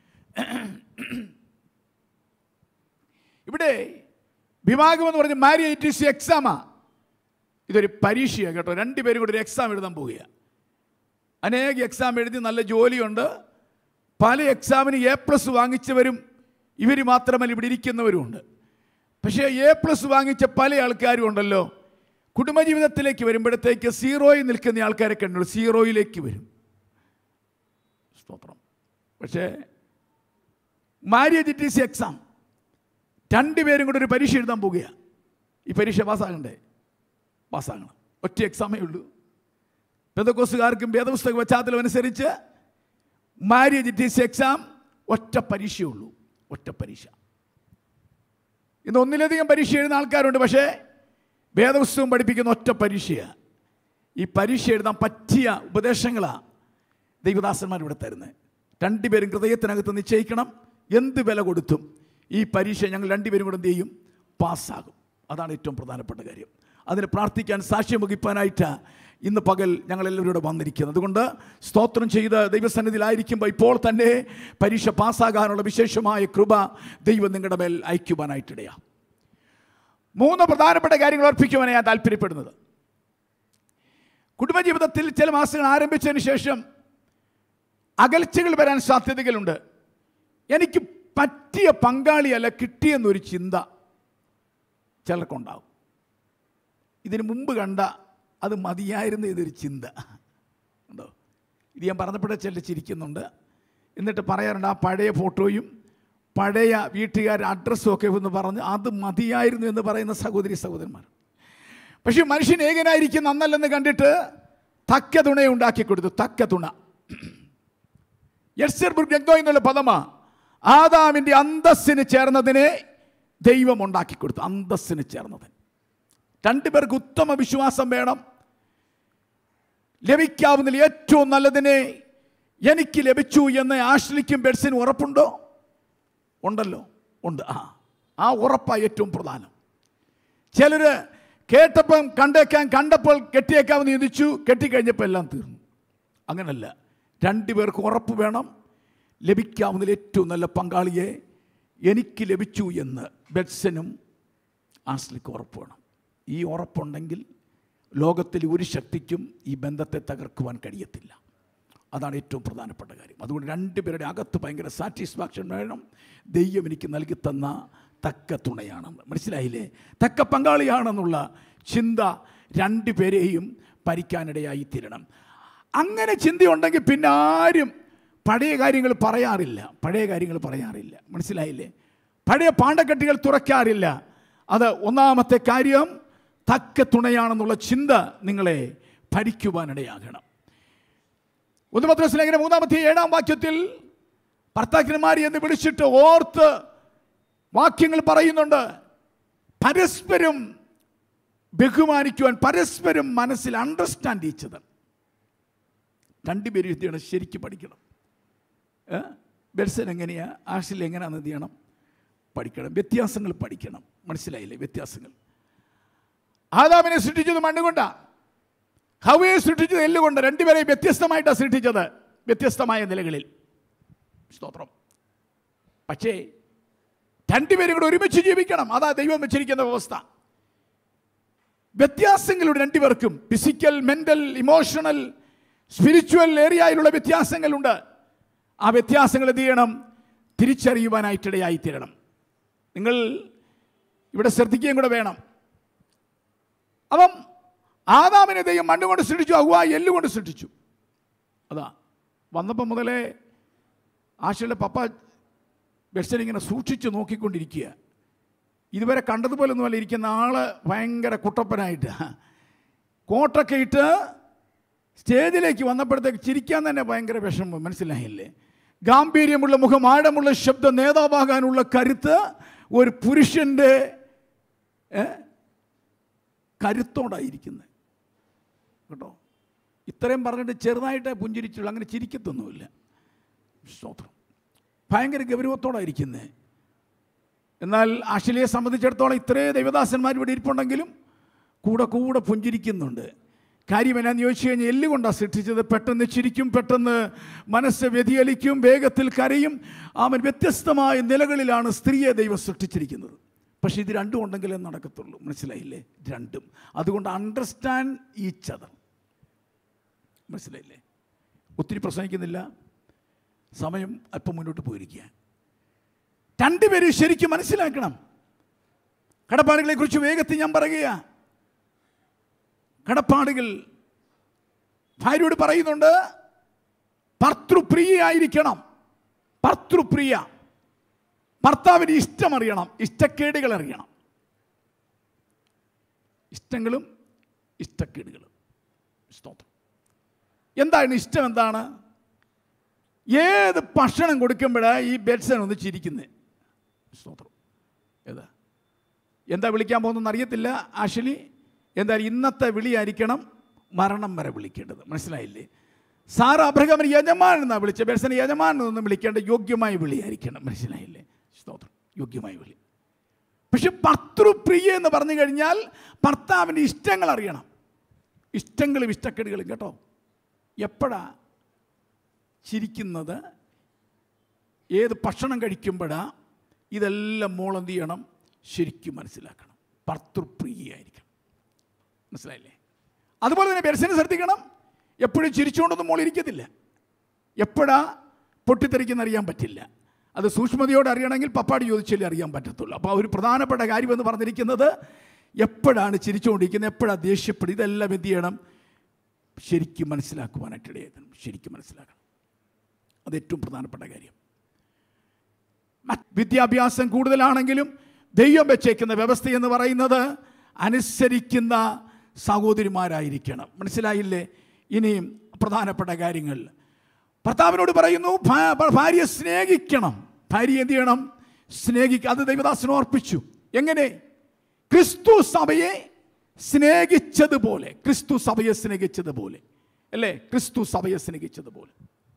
ഇവിടെ വിവാഹം എന്ന് പറഞ്ഞ മാരിയേറ്റ് ഇസ് എക്സാമാ ഇതൊരു പരീക്ഷയാണ് കേട്ടോ രണ്ടുപേരും കൂടി ഒരു എക്സാം എഴുതാൻ പോവുകയാണ് അനേക എക്സാം എഴുതി നല്ല ജോലിയുണ്ട് പല എക്സാമിന് എ പ്ലസ് വാങ്ങിച്ചവരും ഇവർ മാത്രമല്ല ഇവിടെ ഇരിക്കുന്നവരുമുണ്ട് പക്ഷേ എ പ്ലസ് വാങ്ങിച്ച പല ആൾക്കാരും ഉണ്ടല്ലോ കുടുംബജീവിതത്തിലേക്ക് വരുമ്പോഴത്തേക്ക് സീറോയിൽ നിൽക്കുന്ന ആൾക്കാരെ കണ്ടുള്ളൂ സീറോയിലേക്ക് വരും സ്തോത്രം പക്ഷേ മാരിയേജ് ഇറ്റ് ഈസ് എക്സാം രണ്ടുപേരും കൂടെ ഒരു പരീക്ഷ എഴുതാൻ പോവുകയാണ് ഈ പരീക്ഷ പാസ്സാകണ്ടേ പാസ്സാകണം ഒറ്റ എക്സാമേ ഉള്ളൂ പെന്തക്കോസുകാർക്കും വേദപുസ്തക പശ്ചാത്തലം അനുസരിച്ച് മാരിയേജ് ഇറ്റ് ഈസ് എക്സാം ഒറ്റ പരീക്ഷയേ ഉള്ളൂ ഒറ്റ പരീക്ഷ ഇന്ന് ഒന്നിലധികം പരീക്ഷ എഴുതുന്ന ആൾക്കാരുണ്ട് പക്ഷേ വേദപുസ്തകം പഠിപ്പിക്കുന്ന ഒറ്റ പരീക്ഷയാണ് ഈ പരീക്ഷ എഴുതാൻ പറ്റിയ ഉപദേശങ്ങളാണ് ദൈവദാസന്മാർ ഇവിടെ തരുന്നത് രണ്ടുപേരും ഹൃദയത്തിനകത്ത് നിശ്ചയിക്കണം എന്ത് വില കൊടുത്തും ഈ പരീക്ഷ ഞങ്ങൾ രണ്ടുപേരും കൂടെ എന്ത് ചെയ്യും പാസ്സാകും അതാണ് ഏറ്റവും പ്രധാനപ്പെട്ട കാര്യം അതിന് പ്രാർത്ഥിക്കാൻ സാക്ഷ്യം വഹിപ്പാനായിട്ട് ഇന്ന് പകൽ ഞങ്ങളെല്ലാവരും ഇവിടെ വന്നിരിക്കുന്നത് അതുകൊണ്ട് സ്തോത്രം ചെയ്ത് ദൈവസന്നിധിയിലായിരിക്കുമ്പോൾ ഇപ്പോൾ തന്നെ പരീക്ഷ പാസ്സാകാനുള്ള വിശേഷമായ കൃപ ദൈവം നിങ്ങളുടെ മേൽ അയക്കുവാനായിട്ടിടയാണ് മൂന്ന് പ്രധാനപ്പെട്ട കാര്യങ്ങൾ ഓർപ്പിക്കുവാനാണ് ഞാൻ താല്പര്യപ്പെടുന്നത് കുടുംബജീവിതത്തിൽ ചില മാസങ്ങൾ ആരംഭിച്ചതിന് ശേഷം അകൽച്ചകൾ വരാൻ സാധ്യതകളുണ്ട് എനിക്ക് പറ്റിയ പങ്കാളിയല്ല കിട്ടിയെന്നൊരു ചിന്ത ചിലർക്കുണ്ടാവും ഇതിന് മുമ്പ് കണ്ട അത് മതിയായിരുന്നു ഇതൊരു ചിന്ത ഉണ്ടോ ഇത് ഞാൻ പറഞ്ഞപ്പോഴേ ചില ചിരിക്കുന്നുണ്ട് എന്നിട്ട് പറയാറുണ്ട് ആ പഴയ ഫോട്ടോയും പഴയ വീട്ടുകാരുടെ അഡ്രസ്സും ഒക്കെ എന്ന് പറഞ്ഞ് അത് മതിയായിരുന്നു എന്ന് പറയുന്ന സഹോദരി സഹോദരന്മാർ പക്ഷേ മനുഷ്യൻ ഏകനായിരിക്കും നന്നല്ലെന്ന് കണ്ടിട്ട് തക്ക തുണ ഉണ്ടാക്കി കൊടുത്തു തക്ക തുണ യർസർബുർഗ് എന്തോ എന്നുള്ള പദമാ ആദാമിൻ്റെ അന്തസ്സിന് ചേർന്നതിനെ ദൈവം ഉണ്ടാക്കി കൊടുത്തു അന്തസ്സിന് ചേർന്നത് രണ്ടുപേർക്ക് ഉത്തമ വിശ്വാസം വേണം ലഭിക്കാവുന്നതിൽ ഏറ്റവും നല്ലതിനെ എനിക്ക് ലഭിച്ചു എന്ന് ആശ്ലിക്കും ബെഡ്സിനും ഉറപ്പുണ്ടോ ഉണ്ടല്ലോ ഉണ്ട് ആ ആ ഉറപ്പാണ് ഏറ്റവും പ്രധാനം ചിലർ കേട്ടപ്പം കണ്ടേക്കാൻ കണ്ടപ്പോൾ കെട്ടിയേക്കാമെന്ന് ചിന്തിച്ചു കെട്ടിക്കഴിഞ്ഞപ്പോൾ എല്ലാം തീർന്നു അങ്ങനല്ല രണ്ടുപേർക്ക് ഉറപ്പ് വേണം ലഭിക്കാവുന്നതിൽ ഏറ്റവും നല്ല പങ്കാളിയെ എനിക്ക് ലഭിച്ചു എന്ന് ബെഡ്സനും ആസ്ലിക്ക് ഉറപ്പ് വേണം ഈ ഉറപ്പുണ്ടെങ്കിൽ ലോകത്തിൽ ഒരു ശക്തിക്കും ഈ ബന്ധത്തെ തകർക്കുവാൻ കഴിയത്തില്ല അതാണ് ഏറ്റവും പ്രധാനപ്പെട്ട കാര്യം അതുകൊണ്ട് രണ്ടുപേരുടെ അകത്ത് ഭയങ്കര സാറ്റിസ്ഫാക്ഷൻ വേണം ദൈവം എനിക്ക് നൽകി തന്ന തക്ക തുണയാണ് മനസ്സിലായില്ലേ തക്ക പങ്കാളിയാണെന്നുള്ള ചിന്ത രണ്ടുപേരെയും ഭരിക്കാനിടയായി തീരണം അങ്ങനെ ചിന്തയുണ്ടെങ്കിൽ പിന്നെ ആരും പഴയ കാര്യങ്ങൾ പറയാറില്ല പഴയ കാര്യങ്ങൾ പറയാറില്ല മനസ്സിലായില്ലേ പഴയ പാണ്ടക്കെട്ടുകൾ തുറക്കാറില്ല അത് ഒന്നാമത്തെ കാര്യം തക്ക തുണയാണെന്നുള്ള ചിന്ത നിങ്ങളെ ഭരിക്കുവാനിടയാകണം ഒന്ന് പത്രത്തിലെങ്ങനെ മൂന്നാമത്തെ ഏഴാം വാക്യത്തിൽ ഭർത്താക്കന്മാരി എന്ന് വിളിച്ചിട്ട് ഓർത്ത് വാക്യങ്ങൾ പറയുന്നുണ്ട് പരസ്പരം ബഹുമാനിക്കുവാൻ പരസ്പരം മനസ്സിൽ അണ്ടർസ്റ്റാൻഡ് ചെയ്ച്ചത് രണ്ടുപേരും ഇത് ചെയ്യണം ശരിക്കും പഠിക്കണം ഏ? ബെൽസൻ എങ്ങനെയാ ആഷിൽ എങ്ങനെയാണെന്ന് എന്ത് ചെയ്യണം പഠിക്കണം വ്യത്യാസങ്ങൾ പഠിക്കണം മനസ്സിലായില്ലേ വ്യത്യാസങ്ങൾ ആദാമിനെ സൃഷ്ടിച്ചത് മണ്ണുകൊണ്ടാ ഹവയെ സൃഷ്ടിച്ചത് എല്ലുകൊണ്ട് രണ്ടുപേരെയും വ്യത്യസ്തമായിട്ടാണ് സൃഷ്ടിച്ചത് വ്യത്യസ്തമായ നിലകളിൽ സ്തോത്രം പക്ഷേ രണ്ടുപേരും കൂടെ ഒരുമിച്ച് ജീവിക്കണം അതാ ദൈവം വെച്ചിരിക്കുന്ന വ്യവസ്ഥ വ്യത്യാസങ്ങളുടെ രണ്ടുപേർക്കും ഫിസിക്കൽ മെൻ്റൽ ഇമോഷണൽ സ്പിരിച്വൽ ഏരിയയിലുള്ള വ്യത്യാസങ്ങളുണ്ട് ആ വ്യത്യാസങ്ങൾ എന്ത് ചെയ്യണം തിരിച്ചറിയുവാനായിട്ടിടയായി തീരണം നിങ്ങൾ ഇവിടെ ശ്രദ്ധിക്കുകയും കൂടെ വേണം അപ്പം ആദാമിനെ ദൈവം മണ്ണുകൊണ്ട് സൃഷ്ടിച്ചു അഹ്വ എല്ലുകൊണ്ട് സൃഷ്ടിച്ചു അതാ വന്നപ്പോൾ മുതലേ ആശയുടെ പപ്പ ബെഡ്സൻ ഇങ്ങനെ സൂക്ഷിച്ച് നോക്കിക്കൊണ്ടിരിക്കുക ഇതുവരെ കണ്ടതുപോലെ ഒന്നുമല്ല ഇരിക്കുന്ന ആള് ഭയങ്കര കുട്ടപ്പനായിട്ട് കോട്ടൊക്കെ ഇട്ട് സ്റ്റേജിലേക്ക് വന്നപ്പോഴത്തേക്ക് ചിരിക്കാൻ തന്നെ ഭയങ്കര വിഷമം മനസ്സിലായില്ലേ ഗാംഭീര്യമുള്ള മുഖം ആഴമുള്ള ശബ്ദം നേതാവാകാനുള്ള കരുത്ത് ഒരു പുരുഷൻ്റെ ഏ, കരുത്തോടായിരിക്കുന്നത് കേട്ടോ ഇത്രയും പറഞ്ഞിട്ട് ചെറുതായിട്ടേ പുഞ്ചിരിച്ചുള്ളൂ അങ്ങനെ ചിരിക്കത്തൊന്നുമില്ല സ്തോത്രം ഭയങ്കര ഗൗരവത്തോടായിരിക്കുന്നത് എന്നാൽ ആഷിലയെ സംബന്ധിച്ചിടത്തോളം ഇത്രയും ദൈവദാസന്മാർ ഇവിടെ ഇരിപ്പുണ്ടെങ്കിലും കൂടെ കൂടെ പുഞ്ചിരിക്കുന്നുണ്ട് കാര്യം എന്നാന്ന് ചോദിച്ചു കഴിഞ്ഞാൽ എല്ലുകൊണ്ടാണ് സൃഷ്ടിച്ചത് പെട്ടെന്ന് ചിരിക്കും പെട്ടെന്ന് മനസ്സ് വ്യതിയലിക്കും വേഗത്തിൽ കരയും അവൻ വ്യത്യസ്തമായ നിലകളിലാണ് സ്ത്രീയെ ദൈവം സൃഷ്ടിച്ചിരിക്കുന്നത് പക്ഷേ ഇത് രണ്ടും ഉണ്ടെങ്കിലേ നടക്കത്തുള്ളൂ മനസ്സിലായില്ലേ ഇത് രണ്ടും അതുകൊണ്ട് അണ്ടർസ്റ്റാൻഡ് ഈച്ച് അതർ മനസ്സിലായില്ലേ ഒത്തിരി പ്രസംഗിക്കുന്നില്ല സമയം അല്പം മുന്നോട്ട് പോയിരിക്കുക രണ്ടുപേരും ശരിക്കും മനസ്സിലാക്കണം കടപ്പാടുകളെ കുറിച്ച് വേഗത്തിൽ ഞാൻ പറയുക കടപ്പാടുകൾ ഭാര്യയോട് പറയുന്നുണ്ട് ഭർത്തൃപ്രിയയായിരിക്കണം ഭർത്തൃപ്രിയ ഭർത്താവിന് ഇഷ്ടമറിയണം ഇഷ്ടക്കേടുകൾ അറിയണം ഇഷ്ടങ്ങളും ഇഷ്ടക്കേടുകളും സ്തോത്രം എന്താണ് ഇഷ്ടം എന്താണ് ഏത് ഭക്ഷണം കൊടുക്കുമ്പോഴാണ് ഈ ബെഡ്സൺ ഒന്ന് ചിരിക്കുന്നത് സ്തോത്രം ഏതാ എന്താ വിളിക്കാൻ പോകുന്നതെന്ന് അറിയത്തില്ല ആഷ്ലി എന്തായാലും ഇന്നത്തെ വിളിയായിരിക്കണം മരണം വരെ വിളിക്കേണ്ടത് മനസ്സിലായില്ലേ സാർ അബ്രഹാമിന് യജമാൻ എന്നാണ് വിളിച്ചത് ബെഡ്സന് യജമാൻ എന്നൊന്നും വിളിക്കേണ്ട യോഗ്യമായ വിളിയായിരിക്കണം മനസ്സിലായില്ലേ സ്തോത്രം യോഗ്യമായ വിളി പക്ഷെ ഭർത്തൃപ്രിയ എന്ന് പറഞ്ഞു കഴിഞ്ഞാൽ ഭർത്താവിൻ്റെ ഇഷ്ടങ്ങൾ അറിയണം ഇഷ്ടങ്ങളും ഇഷ്ടക്കേടുകളും കേട്ടോ എപ്പോഴാ ചിരിക്കുന്നത് ഏത് ഭക്ഷണം കഴിക്കുമ്പോഴാ ഇതെല്ലാം മോളെന്ത് ചെയ്യണം ശരിക്കും മനസ്സിലാക്കണം ഭർത്തൃപ്രിയായിരിക്കണം മനസ്സിലായില്ലേ അതുപോലെ തന്നെ പെരസിനെ ശ്രദ്ധിക്കണം എപ്പോഴും ചിരിച്ചുകൊണ്ടൊന്നും മോൾ ഇരിക്കത്തില്ല എപ്പോഴാ പൊട്ടിത്തെറിക്കുന്ന അറിയാൻ പറ്റില്ല അത് സൂക്ഷ്മതയോടെ അറിയണമെങ്കിൽ പപ്പാടി ചോദിച്ചാലേ അറിയാൻ പറ്റത്തുള്ളൂ അപ്പോൾ ഒരു പ്രധാനപ്പെട്ട കാര്യമെന്ന് പറഞ്ഞിരിക്കുന്നത് എപ്പോഴാണ് ചിരിച്ചുകൊണ്ടിരിക്കുന്നത് എപ്പോഴാണ് ദേഷ്യപ്പെടും ഇതെല്ലാം എന്ത് ചെയ്യണം ശരിക്കും മനസ്സിലാക്കുവാനായിട്ട് ഇടയാക്കണം ശരിക്കും മനസ്സിലാക്കണം അത് ഏറ്റവും പ്രധാനപ്പെട്ട കാര്യം മറ്റ് വിദ്യാഭ്യാസം കൂടുതലാണെങ്കിലും ദൈവം വെച്ചേക്കുന്ന വ്യവസ്ഥ എന്ന് പറയുന്നത് അനുസരിക്കുന്ന സഹോദരിമാരായിരിക്കണം മനസ്സിലായില്ലേ ഇനിയും പ്രധാനപ്പെട്ട കാര്യങ്ങൾ ഭർത്താവിനോട് പറയുന്നു ഭാ- ഭാര്യയെ സ്നേഹിക്കണം ഭാര്യ എന്ത് ചെയ്യണം സ്നേഹിക്കുക അത് ദൈവദാസന് ഓർപ്പിച്ചു എങ്ങനെ ക്രിസ്തു സഭയെ സ്നേഹിച്ചതുപോലെ ക്രിസ്തു സഭയെ സ്നേഹിച്ചതുപോലെ അല്ലേ ക്രിസ്തു സഭയെ സ്നേഹിച്ചതുപോലെ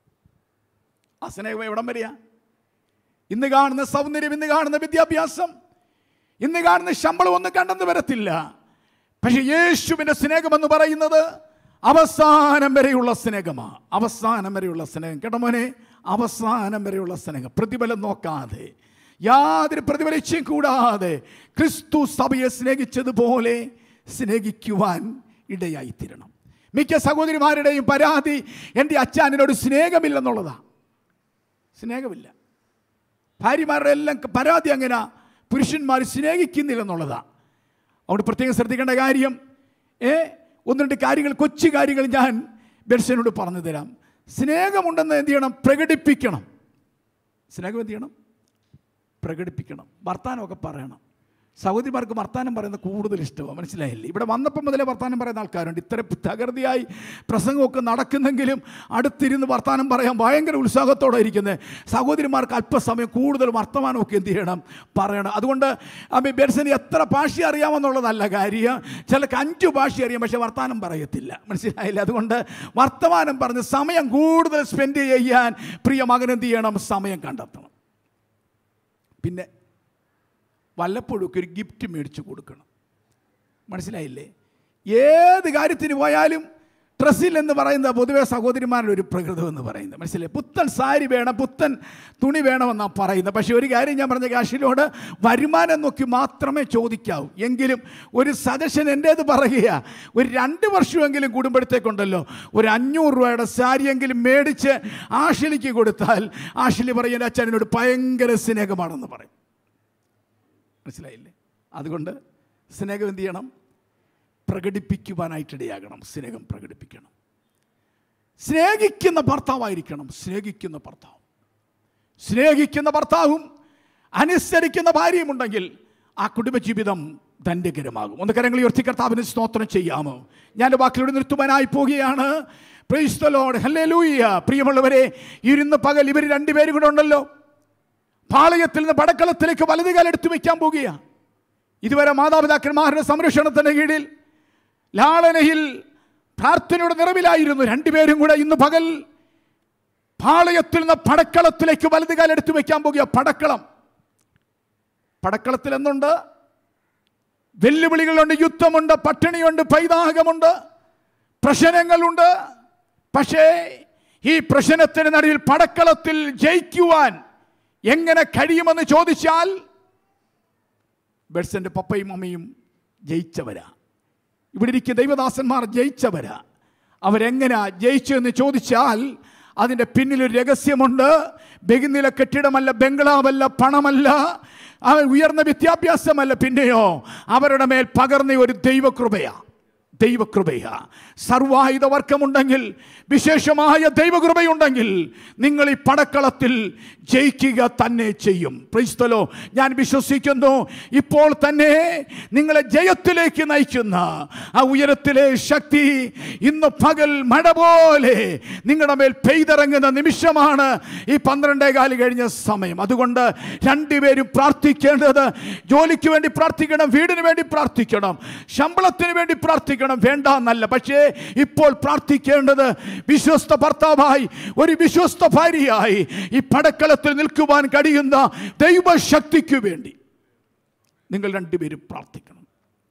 ആ സ്നേഹം എവിടം വരെയാ ഇന്ന് കാണുന്ന സൗന്ദര്യം ഇന്ന് കാണുന്ന വിദ്യാഭ്യാസം ഇന്ന് കാണുന്ന ശമ്പളം ഒന്നും കണ്ടെന്ന് വരത്തില്ല പക്ഷെ യേശുവിൻ്റെ സ്നേഹമെന്ന് പറയുന്നത് അവസാനം വരെയുള്ള സ്നേഹമാ അവസാനം വരെയുള്ള സ്നേഹം കേട്ടോ മോനെ അവസാനം വരെയുള്ള സ്നേഹം പ്രതിഫലം നോക്കാതെ യാതൊരു പ്രതിഫലിച്ചും കൂടാതെ ക്രിസ്തു സഭയെ സ്നേഹിച്ചതുപോലെ സ്നേഹിക്കുവാൻ ഇടയായിത്തീരണം മിക്ക സഹോദരിമാരുടെയും പരാതി എൻ്റെ അച്ഛനോട് സ്നേഹമില്ലെന്നുള്ളതാണ് സ്നേഹമില്ല ഭാര്യമാരുടെ എല്ലാം പരാതി അങ്ങനെ പുരുഷന്മാർ സ്നേഹിക്കുന്നില്ലെന്നുള്ളതാണ് അതുകൊണ്ട് പ്രത്യേകം ശ്രദ്ധിക്കേണ്ട കാര്യം ഏ ഒന്ന് രണ്ട് കാര്യങ്ങൾ കൊച്ചു കാര്യങ്ങൾ ഞാൻ ബെർഷനോട് പറഞ്ഞു തരാം സ്നേഹമുണ്ടെന്ന് എന്ത് ചെയ്യണം പ്രകടിപ്പിക്കണം സ്നേഹം എന്ത് ചെയ്യണം പ്രകടിപ്പിക്കണം വർത്താനമൊക്കെ പറയണം സഹോദരിമാർക്ക് വർത്താനം പറയുന്നത് കൂടുതൽ ഇഷ്ടമാണ് മനസ്സിലായില്ലേ ഇവിടെ വന്നപ്പം മുതലേ വർത്താനം പറയുന്ന ആൾക്കാരുണ്ട് ഇത്ര തകൃതിയായി പ്രസംഗമൊക്കെ നടക്കുന്നെങ്കിലും അടുത്തിരുന്ന് വർത്താനം പറയാൻ ഭയങ്കര ഉത്സാഹത്തോടെ ഇരിക്കുന്നത് സഹോദരിമാർക്ക് അല്പസമയം കൂടുതൽ വർത്തമാനമൊക്കെ എന്ത് ചെയ്യണം പറയണം അതുകൊണ്ട് അമ്മ ബെർസന് എത്ര ഭാഷ അറിയാമെന്നുള്ളതല്ല കാര്യം ചിലക്ക് അഞ്ച് ഭാഷ അറിയാം പക്ഷേ വർത്താനം പറയത്തില്ല മനസ്സിലായില്ല അതുകൊണ്ട് വർത്തമാനം പറഞ്ഞ് സമയം കൂടുതൽ സ്പെൻഡ് ചെയ്യാൻ പ്രിയ മകൻ എന്ത് ചെയ്യണം സമയം കണ്ടെത്തണം പിന്നെ വല്ലപ്പോഴും ഒക്കെ ഒരു ഗിഫ്റ്റ് മേടിച്ച് കൊടുക്കണം മനസ്സിലായില്ലേ ഏത് കാര്യത്തിന് പോയാലും ഡ്രസ്സിൽ എന്ന് പറയുന്ന പൊതുവെ സഹോദരിമാരുടെ ഒരു പ്രകൃതം എന്ന് പറയുന്നത് മനസ്സിലായി പുത്തൻ സാരി വേണം പുത്തൻ തുണി വേണമെന്നാണ് പറയുന്നത് പക്ഷേ ഒരു കാര്യം ഞാൻ പറഞ്ഞ കാശിനോട് വരുമാനം നോക്കി മാത്രമേ ചോദിക്കാവൂ എങ്കിലും ഒരു സജഷൻ എൻ്റേത് പറയുക ഒരു രണ്ട് വർഷമെങ്കിലും കൂടുമ്പോഴത്തേക്കുണ്ടല്ലോ ഒരു അഞ്ഞൂറ് രൂപയുടെ സാരിയെങ്കിലും മേടിച്ച് ആഷിലിക്ക് കൊടുത്താൽ ആഷിലി പറയുന്ന അച്ഛനോട് ഭയങ്കര സ്നേഹമാണെന്ന് പറയും മനസ്സിലായില്ലേ അതുകൊണ്ട് സ്നേഹം എന്ത് ചെയ്യണം പ്രകടിപ്പിക്കുവാനായിട്ടിടയാകണം സ്നേഹം പ്രകടിപ്പിക്കണം സ്നേഹിക്കുന്ന ഭർത്താവായിരിക്കണം സ്നേഹിക്കുന്ന ഭർത്താവ് സ്നേഹിക്കുന്ന ഭർത്താവും അനുസരിക്കുന്ന ഭാര്യയും ഉണ്ടെങ്കിൽ ആ കുടുംബജീവിതം ധന്യകരമാകും ഒന്ന് കരങ്ങൾ ഉയർത്തി കർത്താവിന് സ്തോത്രം ചെയ്യാമോ ഞാൻ വാക്കിലൂടെ നിർത്തുവാനായി പോവുകയാണ് Praise the Lord. Hallelujah. പ്രിയമുള്ളവരെ ഇരുന്ന് പകൽ ഇവർ രണ്ടുപേരും കൂടെ ഉണ്ടല്ലോ പാളയത്തിൽ നിന്ന് പടക്കളത്തിലേക്ക് വലതുകാലം എടുത്തു വയ്ക്കാൻ പോകുകയാണ് ഇതുവരെ മാതാപിതാക്കന്മാരുടെ സംരക്ഷണത്തിന് കീഴിൽ ലാളനയിൽ പ്രാർത്ഥനയുടെ നിറവിലായിരുന്നു രണ്ടുപേരും കൂടെ ഇന്ന് പകൽ പാളയത്തിൽ നിന്ന് പടക്കളത്തിലേക്ക് വലതുകാലം എടുത്തു വയ്ക്കാൻ പോകുക പടക്കളം പടക്കളത്തിൽ എന്നുണ്ട് വെല്ലുവിളികളുണ്ട് യുദ്ധമുണ്ട് പട്ടിണിയുണ്ട് പൈതാഹമുണ്ട് പ്രശ്നങ്ങളുണ്ട് പക്ഷേ ഈ പ്രശ്നത്തിന് നടുവിൽ പടക്കളത്തിൽ ജയിക്കുവാൻ എങ്ങനെ കഴിയുമെന്ന് ചോദിച്ചാൽ ബെഡ്സന്റെ പപ്പയും അമ്മയും ജയിച്ചവരാ ഇവിടെ ഇരിക്കുന്ന ദൈവദാസന്മാർ ജയിച്ചവരാ അവരെങ്ങനാ ജയിച്ചു എന്ന് ചോദിച്ചാൽ അതിൻ്റെ പിന്നിലൊരു രഹസ്യമുണ്ട് ബഹുനില കെട്ടിടമല്ല ബംഗ്ലാവല്ല പണമല്ല അവർ ഉയർന്ന വിദ്യാഭ്യാസമല്ല പിന്നെയോ അവരുടെ മേൽ പകർന്ന ഒരു ദൈവകൃപയാ ദൈവകൃപയ സർവായുധ വർക്കമുണ്ടെങ്കിൽ വിശേഷമായ ദൈവകൃപയുണ്ടെങ്കിൽ നിങ്ങൾ ഈ പടക്കളത്തിൽ ജയിക്കുക തന്നെ ചെയ്യും ക്രൈസ്തലോ ഞാൻ വിശ്വസിക്കുന്നു ഇപ്പോൾ തന്നെ നിങ്ങളെ ജയത്തിലേക്ക് നയിക്കുന്ന ആ ഉയരത്തിലെ ശക്തി ഇന്ന് പകൽ മഴ പോലെ നിങ്ങളുടെ മേൽ പെയ്തിറങ്ങുന്ന നിമിഷമാണ് ഈ പന്ത്രണ്ടേ കാല് കഴിഞ്ഞ സമയം അതുകൊണ്ട് രണ്ടുപേരും പ്രാർത്ഥിക്കേണ്ടത് ജോലിക്ക് വേണ്ടി പ്രാർത്ഥിക്കണം വീടിന് വേണ്ടി പ്രാർത്ഥിക്കണം ശമ്പളത്തിന് വേണ്ടി പ്രാർത്ഥിക്കണം കല്യാണം വേണ്ട എന്നല്ല പക്ഷേ ഇപ്പോൾ പ്രാർത്ഥിക്കേണ്ടത് വിശ്വസ്ത ഭർത്താവായി ഒരു വിശ്വസ്ത ഭാര്യയായി ഈ പടക്കളത്തിൽ നിൽക്കുവാൻ കഴിയുന്ന ദൈവശക്തിക്ക് വേണ്ടി നിങ്ങൾ രണ്ടുപേരും പ്രാർത്ഥിക്കണം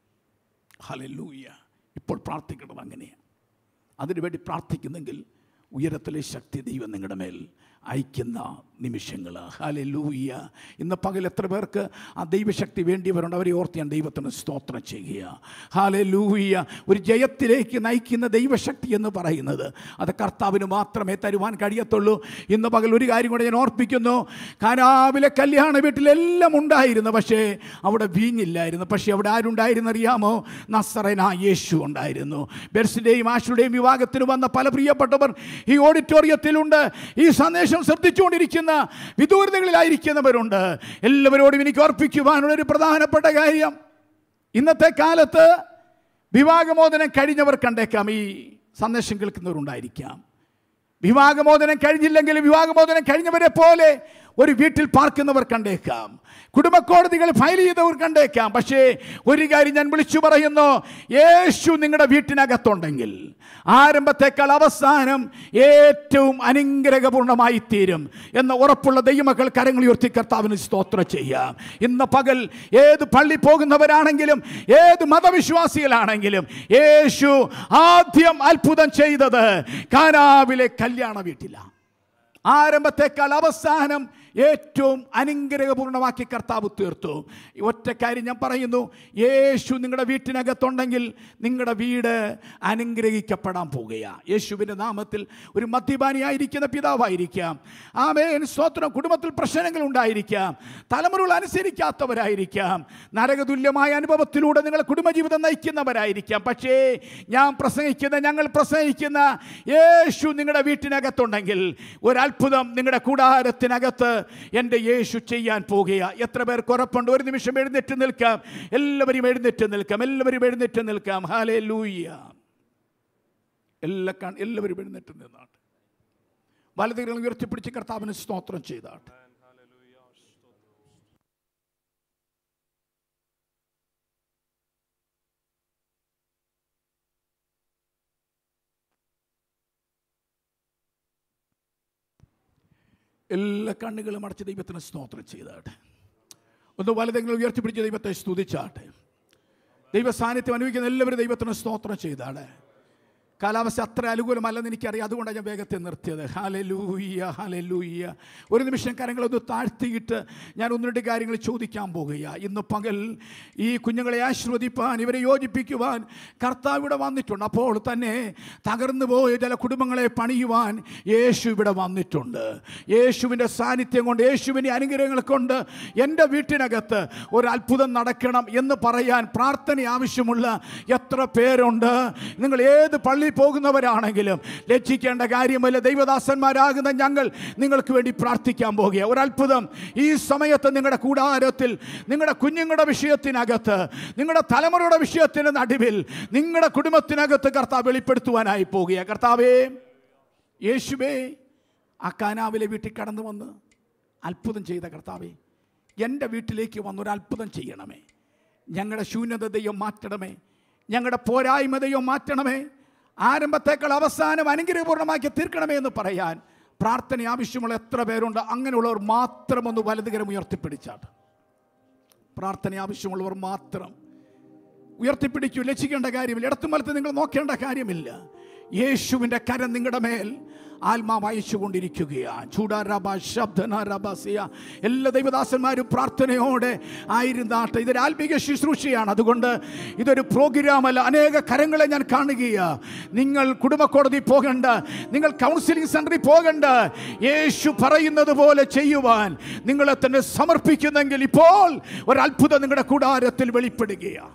ഹലലൂയ ഇപ്പോൾ പ്രാർത്ഥിക്കണം അങ്ങനെയാണ് അതിനുവേണ്ടി പ്രാർത്ഥിക്കുന്നെങ്കിൽ ഉയരത്തിലെ ശക്തി ദൈവം നിങ്ങളുടെ മേൽ അയക്കുന്ന നിമിഷങ്ങൾ ഹാലലൂയ ഇന്ന് പകൽ എത്ര പേർക്ക് ആ ദൈവശക്തി വേണ്ടിയവരുണ്ട് അവരെ ഓർത്ത് ഞാൻ ദൈവത്തിന് സ്തോത്രം ചെയ്യുക ഹാലലൂയ ഒരു ജയത്തിലേക്ക് നയിക്കുന്ന ദൈവശക്തി എന്ന് പറയുന്നത് അത് കർത്താവിന് മാത്രമേ തരുവാൻ കഴിയത്തുള്ളൂ ഇന്ന് പകൽ ഒരു കാര്യം കൂടെ ഞാൻ ഓർപ്പിക്കുന്നു കാനാവിലെ കല്യാണ വീട്ടിലെല്ലാം ഉണ്ടായിരുന്നു പക്ഷേ അവിടെ വീഞ്ഞില്ലായിരുന്നു പക്ഷേ അവിടെ ആരുണ്ടായിരുന്നു അറിയാമോ നസറന യേശു ഉണ്ടായിരുന്നു ബെർസിൻ്റെയും ആഷുടെയും വിവാഹത്തിന് വന്ന പല പ്രിയപ്പെട്ടവർ ഈ ഓഡിറ്റോറിയത്തിലുണ്ട് ഈ സന്ദേശം ശ്രദ്ധിച്ചുകൊണ്ടിരിക്കുന്ന വിദൂരതകളിലായിരിക്കുന്നവരുണ്ട് എല്ലാവരോടും എനിക്ക് ഓർപ്പിക്കുവാനുള്ള ഒരു പ്രധാനപ്പെട്ട കാര്യം ഇന്നത്തെ കാലത്ത് വിവാഹമോചനം കഴിഞ്ഞവർ കണ്ടേക്കാം ഈ സന്ദേശം കേൾക്കുന്നവരുണ്ടായിരിക്കാം വിവാഹമോചനം കഴിഞ്ഞില്ലെങ്കിൽ വിവാഹമോചനം കഴിഞ്ഞവരെ പോലെ ഒരു വീട്ടിൽ പാർക്കുന്നവർ കണ്ടേക്കാം കുടുംബ കോടതികൾ ഫയൽ ചെയ്തവർ കണ്ടേക്കാം പക്ഷേ ഒരു കാര്യം ഞാൻ വിളിച്ചു പറയുന്നു യേശു നിങ്ങളുടെ വീട്ടിനകത്തുണ്ടെങ്കിൽ ആരംഭത്തേക്കാൾ അവസാനം ഏറ്റവും അനുഗ്രഹപൂർണമായി തീരും എന്ന ഉറപ്പുള്ള ദൈവമക്കൾ കരങ്ങൾ ഉയർത്തി കർത്താവിന് സ്തോത്രം ചെയ്യാം ഇന്ന് പകൽ ഏത് പള്ളി പോകുന്നവരാണെങ്കിലും ഏത് മതവിശ്വാസികളാണെങ്കിലും യേശു ആദ്യം അത്ഭുതം ചെയ്തത് കാനാവിലെ കല്യാണ വീട്ടിലാണ് ആരംഭത്തേക്കാൾ അവസാനം ഏറ്റവും അനുഗ്രഹപൂർണ്ണമാക്കി കർത്താവ് തീർത്തു ഈ ഒറ്റ കാര്യം ഞാൻ പറയുന്നു യേശു നിങ്ങളുടെ വീട്ടിനകത്തുണ്ടെങ്കിൽ നിങ്ങളുടെ വീട് അനുഗ്രഹിക്കപ്പെടാൻ പോകുകയാണ് യേശുവിൻ്റെ നാമത്തിൽ ഒരു മദ്യപാനിയായിരിക്കുന്ന പിതാവായിരിക്കാം ആമേൻ സ്വത്രം കുടുംബത്തിൽ പ്രശ്നങ്ങൾ ഉണ്ടായിരിക്കാം തലമുറകൾ അനുസരിക്കാത്തവരായിരിക്കാം നരകതുല്യമായ അനുഭവത്തിലൂടെ നിങ്ങൾ കുടുംബജീവിതം നയിക്കുന്നവരായിരിക്കാം പക്ഷേ ഞാൻ പ്രസംഗിക്കുന്ന ഞങ്ങൾ പ്രസംഗിക്കുന്ന യേശു നിങ്ങളുടെ വീട്ടിനകത്തുണ്ടെങ്കിൽ ഒരത്ഭുതം നിങ്ങളുടെ കൂടാരത്തിനകത്ത് എൻ്റെ യേശു ചെയ്യാൻ പോകുക എത്ര പേർക്ക് ഉറപ്പുണ്ട് ഒരു നിമിഷം എഴുന്നേറ്റ് നിൽക്കാം എല്ലാവരും എഴുന്നേറ്റ് നിൽക്കാം എല്ലാവരും എഴുന്നേറ്റ് നിൽക്കാം ഹാലേ ലൂയ്യ എല്ലാ കാ- എല്ലാവരും എഴുന്നേറ്റ് നിന്നാട്ട് വലതുകൾ ഉയർത്തിപ്പിടിച്ച് കർത്താവിന് സ്തോത്രം ചെയ്താട്ട് എല്ലാ കണ്ണുകളും അടച്ച് ദൈവത്തിന് സ്തോത്രം ചെയ്താട്ടെ ഒന്ന് വലതെങ്കിലും ഉയർത്തിപ്പിടിച്ച് ദൈവത്തെ സ്തുതിച്ചാട്ടെ ദൈവ സാന്നിധ്യം അനുഭവിക്കുന്ന എല്ലാവരും ദൈവത്തിന് സ്തോത്രം ചെയ്താട്ടെ കാലാവസ്ഥ അത്ര അനുകൂലമല്ലെന്ന് എനിക്കറിയാം അതുകൊണ്ടാണ് ഞാൻ വേഗത്തെ നിർത്തിയത് ഹാലലൂയ്യ ഹാലലൂയ്യ ഒരു നിമിഷം കരങ്ങളൊന്ന് താഴ്ത്തിയിട്ട് ഞാൻ ഒന്ന് രണ്ട് കാര്യങ്ങൾ ചോദിക്കാൻ പോകുക ഇന്ന് പകൽ ഈ കുഞ്ഞുങ്ങളെ ആശ്രവദിപ്പാൻ ഇവരെ യോജിപ്പിക്കുവാൻ കർത്താവ് ഇവിടെ വന്നിട്ടുണ്ട് അപ്പോൾ തന്നെ തകർന്നു പോയ ചില കുടുംബങ്ങളെ പണിയുവാൻ യേശു ഇവിടെ വന്നിട്ടുണ്ട് യേശുവിൻ്റെ സാന്നിധ്യം കൊണ്ട് യേശുവിൻ്റെ അനുഗ്രഹങ്ങൾ കൊണ്ട് എൻ്റെ വീട്ടിനകത്ത് ഒരു അത്ഭുതം നടക്കണം എന്ന് പറയാൻ പ്രാർത്ഥന ആവശ്യമുള്ള എത്ര പേരുണ്ട് നിങ്ങൾ ഏത് പള്ളി പോകുന്നവരാണെങ്കിലും ലജ്ജിക്കേണ്ട കാര്യമല്ല ദൈവദാസന്മാരാകുന്ന ഞങ്ങൾ നിങ്ങൾക്ക് വേണ്ടി പ്രാർത്ഥിക്കാൻ പോകുക ഒരത്ഭുതം ഈ സമയത്ത് നിങ്ങളുടെ കൂടാരത്തിൽ നിങ്ങളുടെ കുഞ്ഞുങ്ങളുടെ വിഷയത്തിനകത്ത് നിങ്ങളുടെ തലമുറയുടെ വിഷയത്തിന് നടുവിൽ നിങ്ങളുടെ കുടുംബത്തിനകത്ത് കർത്താവ് വെളിപ്പെടുത്തുവാനായി പോകുക കർത്താവേ യേശുവേ ആ കാനാവിലെ വീട്ടിൽ കടന്നു വന്ന് അത്ഭുതം ചെയ്ത കർത്താവേ എൻ്റെ വീട്ടിലേക്ക് വന്നൊരു അത്ഭുതം ചെയ്യണമേ ഞങ്ങളുടെ ശൂന്യതയും മാറ്റണമേ ഞങ്ങളുടെ പോരായ്മതയും മാറ്റണമേ ആരംഭത്തേക്കാൾ അവസാനം അനുഗ്രഹപൂർണ്ണമാക്കി തീർക്കണമേ എന്ന് പറയാൻ പ്രാർത്ഥന ആവശ്യമുള്ള എത്ര പേരുണ്ട് അങ്ങനെയുള്ളവർ മാത്രം ഒന്ന് വലതുകരം ഉയർത്തിപ്പിടിച്ചാട്ട് പ്രാർത്ഥന ആവശ്യമുള്ളവർ മാത്രം ഉയർത്തിപ്പിടിക്കൂ ലക്ഷിക്കേണ്ട കാര്യമില്ല ഇടത്തും വലത്ത് നിങ്ങൾ നോക്കേണ്ട കാര്യമില്ല യേശുവിൻ്റെ കരം നിങ്ങളുടെ മേൽ ആത്മാവ് അയച്ചുകൊണ്ടിരിക്കുകയാണ് ചൂടാരബ ശബ്ദനാരബസിയ എല്ലാ ദൈവദാസന്മാരും പ്രാർത്ഥനയോടെ ആയിരുന്നാട്ടെ ഇതൊരു ആത്മീക ശുശ്രൂഷയാണ് അതുകൊണ്ട് ഇതൊരു പ്രോഗ്രാമല്ല അനേക കരങ്ങളെ ഞാൻ കാണുകയാണ് നിങ്ങൾ കുടുംബ കോടതി പോകണ്ട നിങ്ങൾ കൗൺസിലിംഗ് സെന്ററിൽ പോകണ്ട യേശു പറയുന്നത് പോലെ ചെയ്യുവാൻ നിങ്ങളെ തന്നെ സമർപ്പിക്കുന്നെങ്കിൽ ഇപ്പോൾ ഒരു അത്ഭുതം നിങ്ങളുടെ കൂടാരത്തിൽ വെളിപ്പെടുകയാണ്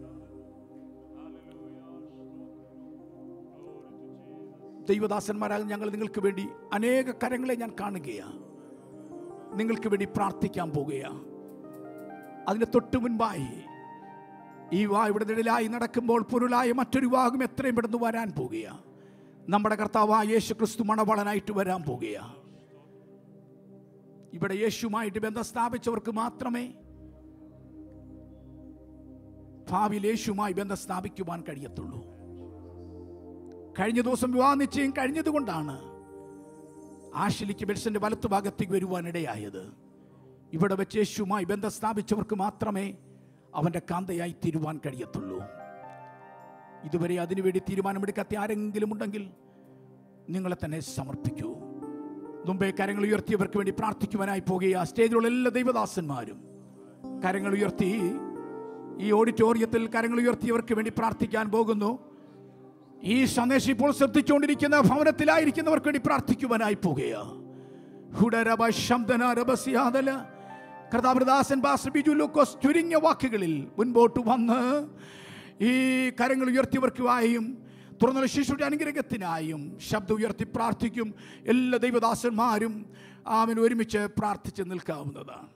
ദൈവദാസന്മാരാകും ഞങ്ങൾ നിങ്ങൾക്ക് വേണ്ടി അനേക കരങ്ങളെ ഞാൻ കാണുകയാണ് നിങ്ങൾക്ക് വേണ്ടി പ്രാർത്ഥിക്കാൻ പോകുകയാണ് അതിന് തൊട്ടു മുൻപായി ഈ വാ ഇവിടെ നിഴലായി നടക്കുമ്പോൾ പൊരുളായ മറ്റൊരു വാകും എത്രയും പെടുന്നു വരാൻ പോകുകയാണ് നമ്മുടെ കർത്താവായ യേശു ക്രിസ്തു മണവളനായിട്ട് വരാൻ പോകുകയാണ് ഇവിടെ യേശുമായിട്ട് ബന്ധം സ്ഥാപിച്ചവർക്ക് മാത്രമേ ഭാവിയിൽ യേശുവുമായി ബന്ധം സ്ഥാപിക്കുവാൻ കഴിയത്തുള്ളൂ കഴിഞ്ഞ ദിവസം വിവാഹ നിശ്ചയം കഴിഞ്ഞതുകൊണ്ടാണ് ആഷിലിക്ക് ബെൽസന്റെ വലത്തുഭാഗത്തേക്ക് വരുവാൻ ഇടയായത് ഇവിടെ വെച്ച് യേശുവുമായി ബന്ധം സ്ഥാപിച്ചവർക്ക് മാത്രമേ അവന്റെ കാന്തയായി തീരുവാൻ കഴിയത്തുള്ളൂ ഇതുവരെ അതിനുവേണ്ടി തീരുമാനമെടുക്കാത്ത ആരെങ്കിലും ഉണ്ടെങ്കിൽ നിങ്ങളെ തന്നെ സമർപ്പിക്കൂ മുമ്പേ കരങ്ങൾ ഉയർത്തിയവർക്ക് വേണ്ടി പ്രാർത്ഥിക്കുവാനായി പോകുക സ്റ്റേജിലുള്ള എല്ലാ ദൈവദാസന്മാരും കരങ്ങൾ ഉയർത്തി ഈ ഓഡിറ്റോറിയത്തിൽ കരങ്ങൾ ഉയർത്തിയവർക്ക് വേണ്ടി പ്രാർത്ഥിക്കാൻ പോകുന്നു ഈ സന്ദേശം ഇപ്പോൾ ശ്രദ്ധിച്ചുകൊണ്ടിരിക്കുന്ന ഭവനത്തിലായിരിക്കുന്നവർക്ക് വേണ്ടി പ്രാർത്ഥിക്കുവാനായി പോകുക ഹുഡരബ ശബ്ദനരബസിയാതല കർത്താവൃദാസൻ ബാസ് ബിജു ലൂക്കോസ് ചുരുങ്ങിയ വാക്കുകളിൽ മുൻപോട്ട് വന്ന് ഈ കരങ്ങൾ ഉയർത്തിയവർക്കുമായും തുറന്നുള്ള ശിശുയുടെ അനുഗ്രഹത്തിനായും ശബ്ദം ഉയർത്തി പ്രാർത്ഥിക്കും എല്ലാ ദൈവദാസന്മാരും ആമിന് ഒരുമിച്ച് പ്രാർത്ഥിച്ച് നിൽക്കാവുന്നതാണ്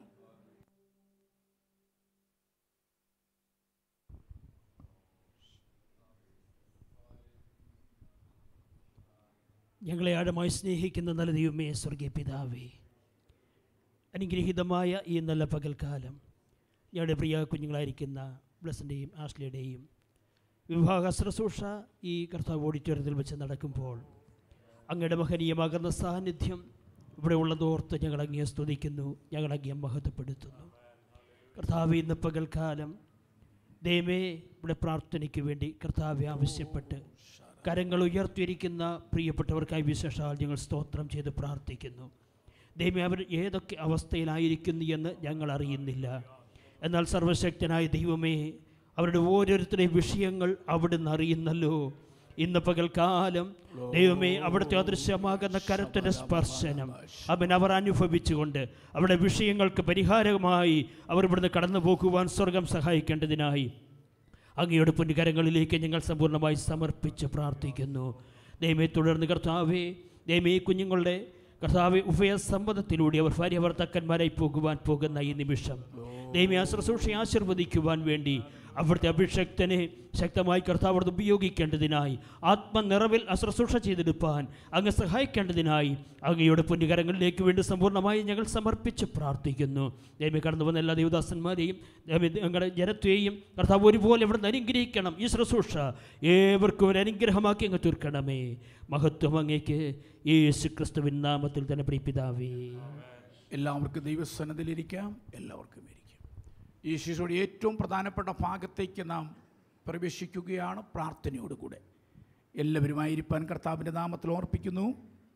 ഞങ്ങളെ ആഴമായി സ്നേഹിക്കുന്ന നല്ല ദൈവമേ സ്വർഗീയ പിതാവേ അനുഗ്രഹീതമായ ഈ നല്ല പകൽക്കാലം ഞങ്ങളുടെ പ്രിയ കുഞ്ഞുങ്ങളായിരിക്കുന്ന ബ്ലസിൻ്റെയും ആഷ്ലിയുടെയും വിവാഹ ശുശ്രൂഷ ഈ കർത്താവ് ഓഡിറ്റോറിയത്തിൽ വെച്ച് നടക്കുമ്പോൾ അങ്ങയുടെ മഹനീയമാകുന്ന സാന്നിധ്യം ഇവിടെ ഉള്ളതോർത്ത് ഞങ്ങൾ അങ്ങയെ സ്തുതിക്കുന്നു ഞങ്ങൾ അങ്ങയെ മഹത്വപ്പെടുത്തുന്നു കർത്താവ് ഇന്ന് പകൽക്കാലം ദൈവമേ ഇവിടെ പ്രാർത്ഥനയ്ക്ക് വേണ്ടി കർത്താവെ ആവശ്യപ്പെട്ട് കരങ്ങൾ ഉയർത്തിയിരിക്കുന്ന പ്രിയപ്പെട്ടവർക്കായി വിശേഷാൽ ഞങ്ങൾ സ്തോത്രം ചെയ്ത് പ്രാർത്ഥിക്കുന്നു ദൈവമേ അവർ ഏതൊക്കെ അവസ്ഥയിലായിരിക്കുന്നു എന്ന് ഞങ്ങൾ അറിയുന്നില്ല എന്നാൽ സർവശക്തനായ ദൈവമേ അവരുടെ ഓരോരുത്തരുടെയും വിഷയങ്ങൾ അവിടുന്ന് അറിയുന്നല്ലോ ഇന്ന് പകൽക്കാലം ദൈവമേ അവിടുത്തെ അദൃശ്യമാകുന്ന കരത്തിൻ്റെ സ്പർശനം അവൻ അവർ അനുഭവിച്ചുകൊണ്ട് അവരുടെ വിഷയങ്ങൾക്ക് പരിഹാരമായി അവർ ഇവിടുന്ന് കടന്നു പോകുവാൻ സ്വർഗം സഹായിക്കേണ്ടതിനായി അങ്ങയുടെ പുണ്യകരങ്ങളിലേക്ക് ഞങ്ങൾ സമ്പൂർണ്ണമായി സമർപ്പിച്ച് പ്രാർത്ഥിക്കുന്നു ദൈവമേ തുടർന്ന് കർത്താവേ ദൈവമേ കുഞ്ഞുങ്ങളുടെ കർത്താവെ ഉഭയസമ്മതത്തിലൂടെ അവർ ഭാര്യ ഭർത്താക്കന്മാരായി പോകുവാൻ പോകുന്ന ഈ നിമിഷം ദൈവമേ ആ ശുശ്രൂഷയെ ആശീർവദിക്കുവാൻ വേണ്ടി അവിടുത്തെ അഭിഷക്തനെ ശക്തമായി കർത്താവ് അവിടുന്ന് ഉപയോഗിക്കേണ്ടതിനായി ആത്മനിറവിൽ ആ ശുശ്രൂഷ ചെയ്തെടുപ്പാൻ അങ്ങ് സഹായിക്കേണ്ടതിനായി അങ്ങയുടെ പുണ്യകരങ്ങളിലേക്ക് വേണ്ടി സമ്പൂർണ്ണമായി ഞങ്ങൾ സമർപ്പിച്ച് പ്രാർത്ഥിക്കുന്നു ദൈവമേ കടന്നു വന്ന എല്ലാ ദേവദാസന്മാരെയും ദൈവമേ ഞങ്ങളുടെ ജനത്തെയും കർത്താവ് ഒരുപോലെ ഇവിടെ അനുഗ്രഹിക്കണം ഈ ശുശ്രൂഷ ഏവർക്കും ഒരു അനുഗ്രഹമാക്കി അങ്ങ് തീർക്കണമേ മഹത്വം അങ്ങേക്ക് യേശു ക്രിസ്തുവിൻ നാമത്തിൽ തന്നെ പ്രിയപിതാവേ എല്ലാവർക്കും ദൈവസന്നതിലിരിക്കാം എല്ലാവർക്കും ഇരിക്കാം ഈ ശിശുയുടെ ഏറ്റവും പ്രധാനപ്പെട്ട ഭാഗത്തേക്ക് നാം പ്രവേശിക്കുകയാണ് പ്രാർത്ഥനയോടുകൂടെ എല്ലാവരുമായിരിക്കാൻ കർത്താവിൻ്റെ നാമത്തിൽ ഓർപ്പിക്കുന്നു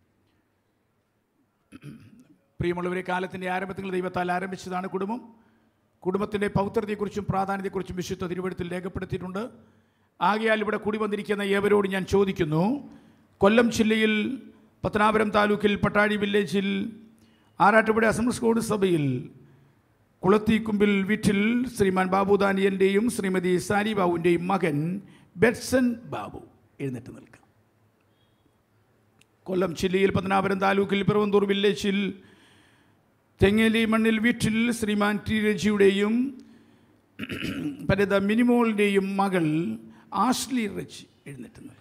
പ്രിയമുള്ളവരെ കാലത്തിൻ്റെ ആരംഭത്തിൽ ദൈവത്താൽ ആരംഭിച്ചതാണ് കുടുംബം കുടുംബത്തിൻ്റെ പൗത്രതയെക്കുറിച്ചും പ്രാധാന്യത്തെക്കുറിച്ചും വിശുദ്ധ തിരുവഴുത്തിൽ രേഖപ്പെടുത്തിയിട്ടുണ്ട് ആകയാൽ ഇവിടെ കൂടി വന്നിരിക്കുന്ന ഏവരോട് ഞാൻ ചോദിക്കുന്നു കൊല്ലം ജില്ലയിൽ പത്തനാപുരം താലൂക്കിൽ പട്ടാഴി വില്ലേജിൽ ആറാട്ടുപുഴ അസംബ്ലി സ്കൂൾ സഭയിൽ കുളത്തിക്കുമ്പിൽ വീട്ടിൽ ശ്രീമാൻ ബാബു ദാനിയൻ്റെയും ശ്രീമതി സാരി ബാബുവിൻ്റെയും മകൻ ബെറ്റ്സൺ ബാബു എഴുന്നേറ്റ് നിൽക്കാം കൊല്ലം ജില്ലയിൽ പത്തനാപുരം താലൂക്കിൽ പിറവന്തൂർ വില്ലേജിൽ തെങ്ങേലി മണ്ണിൽ വീട്ടിൽ ശ്രീമാൻ ടി രജിയുടെയും പരത മിനിമോളിൻ്റെയും മകൾ ആഷ്ലി റജി എഴുന്നേറ്റ് നിൽക്കുക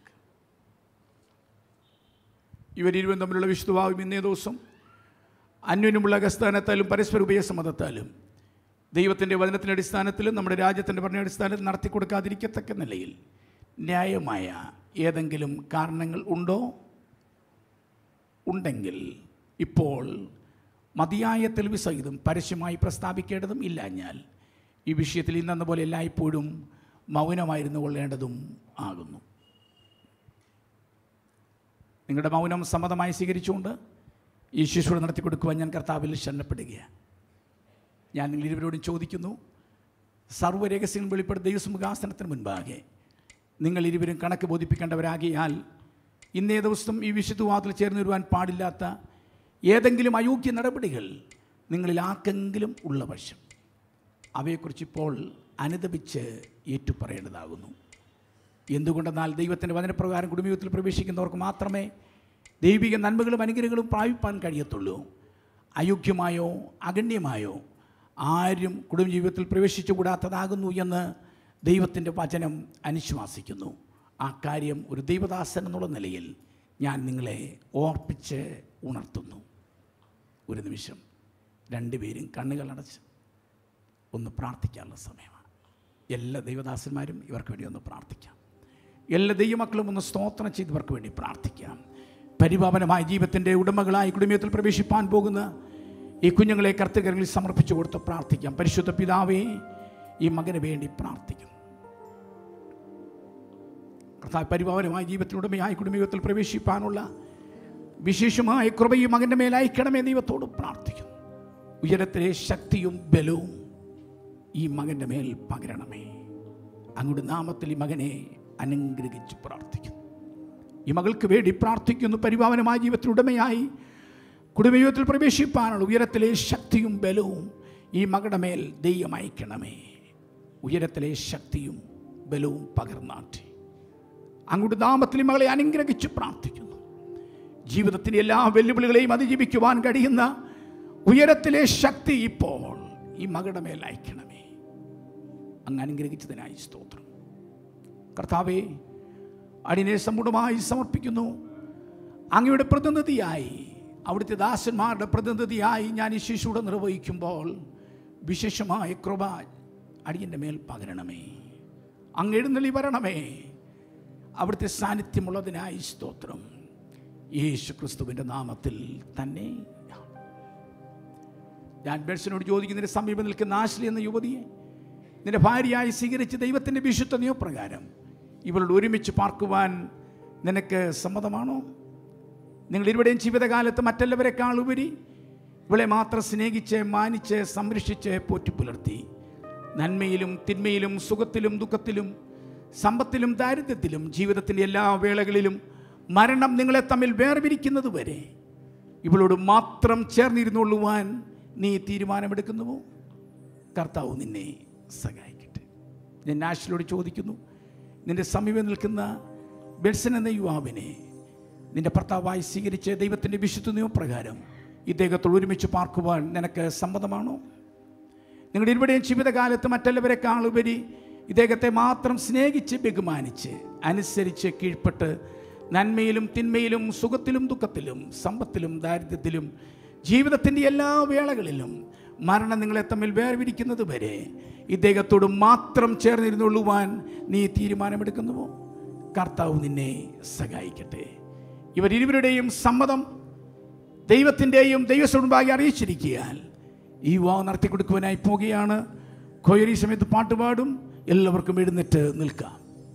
ഇവരിരുവരും തമ്മിലുള്ള വിശുദ്ധഭാവം ഇന്നേ ദിവസം അന്യോന്യമുള്ള അടിസ്ഥാനത്താലും പരസ്പര ഉപയസമ്മതത്താലും ദൈവത്തിൻ്റെ വചനത്തിൻ്റെ അടിസ്ഥാനത്തിലും നമ്മുടെ രാജ്യത്തിൻ്റെ ഭരണ അടിസ്ഥാനത്തിൽ നടത്തി കൊടുക്കാതിരിക്കത്തക്ക നിലയിൽ ന്യായമായ ഏതെങ്കിലും കാരണങ്ങൾ ഉണ്ടോ ഉണ്ടെങ്കിൽ ഇപ്പോൾ മതിയായ തെളിവ് സഹിതം പരസ്യമായി പ്രസ്താവിക്കേണ്ടതും ഇല്ലാഞ്ഞാൽ ഈ വിഷയത്തിൽ ഇന്നെന്ന പോലെ എല്ലായ്പ്പോഴും മൗനമായിരുന്നു കൊള്ളേണ്ടതും ആകുന്നു നിങ്ങളുടെ മൗനം സമ്മതമായി സ്വീകരിച്ചുകൊണ്ട് ഈ ശിശുവിടെ നടത്തി കൊടുക്കുവാൻ ഞാൻ കർത്താവിൽ ശരണപ്പെടുകയാണ് ഞാൻ നിങ്ങൾ ഇരുവരോടും ചോദിക്കുന്നു സർവ്വരഹസ്യങ്ങൾ വെളിപ്പെടുത്ത ദൈവസമുഖാസനത്തിന് മുൻപാകെ നിങ്ങൾ ഇരുവരും കണക്ക് ബോധിപ്പിക്കേണ്ടവരാകിയാൽ ഇന്നേ ദിവസം ഈ വിശുദ്ധവാദത്തിൽ ചേർന്ന് വരുവാൻ പാടില്ലാത്ത ഏതെങ്കിലും അയോഗ്യ നടപടികൾ നിങ്ങളിൽ ആർക്കെങ്കിലും ഉള്ള വശം അവയെക്കുറിച്ച് ഇപ്പോൾ അനുദപിച്ച് ഏറ്റുപറയേണ്ടതാകുന്നു എന്തുകൊണ്ടെന്നാൽ ദൈവത്തിൻ്റെ വചനപ്രകാരം കുടുംബത്തിൽ പ്രവേശിക്കുന്നവർക്ക് മാത്രമേ ദൈവിക നന്മകളും അനുഗ്രഹങ്ങളും പ്രാപിപ്പാൻ കഴിയത്തുള്ളൂ അയോഗ്യമായോ അഗണ്യമായോ ആരും കുടുംബജീവിതത്തിൽ പ്രവേശിച്ചുകൂടാത്തതാകുന്നു എന്ന് ദൈവത്തിൻ്റെ വചനം അനുശ്വാസിക്കുന്നു ആ കാര്യം ഒരു ദൈവദാസൻ എന്നുള്ള നിലയിൽ ഞാൻ നിങ്ങളെ ഓർപ്പിച്ച് ഉണർത്തുന്നു ഒരു നിമിഷം രണ്ടുപേരും കണ്ണുകൾ അടച്ച് ഒന്ന് പ്രാർത്ഥിക്കാനുള്ള സമയമാണ് എല്ലാ ദൈവദാസന്മാരും ഇവർക്ക് വേണ്ടി ഒന്ന് പ്രാർത്ഥിക്കാം എല്ലാ ദൈവമക്കളും ഒന്ന് സ്തോത്രം ചെയ്ത് ഇവർക്ക് വേണ്ടി പ്രാർത്ഥിക്കാം പരിപാവനമായ ജീവിതത്തിൻ്റെ ഉടമകളായി കുടുംബത്തിൽ പ്രവേശിപ്പാൻ പോകുന്ന ഈ കുഞ്ഞുങ്ങളെ കർത്തകരങ്ങളിൽ സമർപ്പിച്ചു കൊടുത്ത് പ്രാർത്ഥിക്കാം പരിശുദ്ധ പിതാവേ ഈ മകന് വേണ്ടി പ്രാർത്ഥിക്കും കർത്താവ് പരിപാവനമായ ജീവിതത്തിനുടമയായി കുടുംബത്തിൽ പ്രവേശിപ്പാനുള്ള വിശേഷമായ കൃപയും മകൻ്റെ മേൽ അയക്കണമേ ദൈവത്തോട് പ്രാർത്ഥിക്കുന്നു ഉയരത്തിലെ ശക്തിയും ബലവും ഈ മകൻ്റെ മേൽ പകരണമേ അങ്ങയുടെ നാമത്തിൽ ഈ മകനെ അനുഗ്രഹിച്ച് പ്രാർത്ഥിക്കുന്നു ഈ മകൾക്ക് വേണ്ടി പ്രാർത്ഥിക്കുന്നു പരിപാവനമായ ജീവിതത്തിനുടമയായി കുടുംബജീവിതത്തിൽ പ്രവേശിപ്പാനുള്ള ഉയരത്തിലെ ശക്തിയും ബലവും ഈ മകളുടെ മേൽ ദൈവം അയക്കണമേ ഉയരത്തിലെ ശക്തിയും ബലവും പകർന്നാട്ടെ അങ്ങോട്ട് നാമത്തിൽ ഈ മകളെ അനുഗ്രഹിച്ച് പ്രാർത്ഥിക്കുന്നു ജീവിതത്തിൻ്റെ എല്ലാ വെല്ലുവിളികളെയും അതിജീവിക്കുവാൻ കഴിയുന്ന ഉയരത്തിലെ ശക്തി ഇപ്പോൾ ഈ മകളുടെ മേൽ അയക്കണമേ അങ്ങ് അനുഗ്രഹിച്ചതിനായി സ്തോത്രം കർത്താവെ അടിനെ സമ്പൂർണ്ണമായി സമർപ്പിക്കുന്നു അങ്ങയുടെ പ്രതിനിധിയായി അവിടുത്തെ ദാസന്മാരുടെ പ്രതിനിധിയായി ഞാൻ ഈ ശിശുവിടെ നിർവഹിക്കുമ്പോൾ വിശേഷമായ കൃപ അടിയൻ്റെ മേൽ പകരണമേ അങ്ങ് എഴുന്നള്ളി വരണമേ അവിടുത്തെ സാന്നിധ്യമുള്ളതിനായി സ്തോത്രം യേശു ക്രിസ്തുവിൻ്റെ നാമത്തിൽ തന്നെ ഞാൻ ബെഡ്സിനോട് ചോദിക്കുന്നതിന് സമീപം നിൽക്കുന്ന ആശ്ലി എന്ന യുവതിയെ നിന്റെ ഭാര്യയായി സ്വീകരിച്ച് ദൈവത്തിൻ്റെ വിശുദ്ധ നിയമപ്രകാരം ഇവളോട് ഒരുമിച്ച് പാർക്കുവാൻ നിനക്ക് സമ്മതമാണോ നിങ്ങൾ ഇരുവരുടെയും ജീവിതകാലത്ത് മറ്റെല്ലാവരെക്കാൾ ഉപരി ഇവളെ മാത്രം സ്നേഹിച്ച് മാനിച്ച് സംരക്ഷിച്ച് പോറ്റിപ്പുലർത്തി നന്മയിലും തിന്മയിലും സുഖത്തിലും ദുഃഖത്തിലും സമ്പത്തിലും ദാരിദ്ര്യത്തിലും ജീവിതത്തിൻ്റെ എല്ലാ വേളകളിലും മരണം നിങ്ങളെ തമ്മിൽ വേർപിരിക്കുന്നത് വരെ ഇവളോട് മാത്രം ചേർന്നിരുന്നുള്ളുവാൻ നീ തീരുമാനമെടുക്കുന്നുവോ കർത്താവ് നിന്നെ സഹായിക്കട്ടെ ഞാൻ നാഷിലോട് ചോദിക്കുന്നു നിന്റെ സമീപം നിൽക്കുന്ന ബെൽസൻ എന്ന യുവാവിനെ നിന്റെ ഭർത്താവായി സ്വീകരിച്ച് ദൈവത്തിൻ്റെ വിശുദ്ധ നിയമപ്രകാരം ഇദ്ദേഹത്തോട് ഒരുമിച്ച് പാർക്കുവാൻ നിനക്ക് സമ്മതമാണോ നിങ്ങളുടെ ഇരുവരുടെയും ജീവിതകാലത്ത് മറ്റുള്ളവരെക്കാൾ ഉപരി ഇദ്ദേഹത്തെ മാത്രം സ്നേഹിച്ച് ബഹുമാനിച്ച് അനുസരിച്ച് കീഴ്പ്പെട്ട് നന്മയിലും തിന്മയിലും സുഖത്തിലും ദുഃഖത്തിലും സമ്പത്തിലും ദാരിദ്ര്യത്തിലും ജീവിതത്തിൻ്റെ എല്ലാ വേളകളിലും മരണം നിങ്ങളെ തമ്മിൽ വേർപിരിക്കുന്നത് വരെ ഇദ്ദേഹത്തോട് മാത്രം ചേർന്നിരുന്നുള്ളുവാൻ നീ തീരുമാനമെടുക്കുന്നുവോ കർത്താവ് നിന്നെ സഹായിക്കട്ടെ ഇവരിരുവരുടെയും സമ്മതം ദൈവത്തിൻ്റെയും ദൈവസ്വമുമ്പാകെ അറിയിച്ചിരിക്കാൻ ഈ വിവാഹം നടത്തി കൊടുക്കുവാനായി പോകുകയാണ് കൊയരി സമയത്ത് പാട്ടുപാടും എല്ലാവർക്കും എഴുന്നേറ്റ് നിൽക്കാം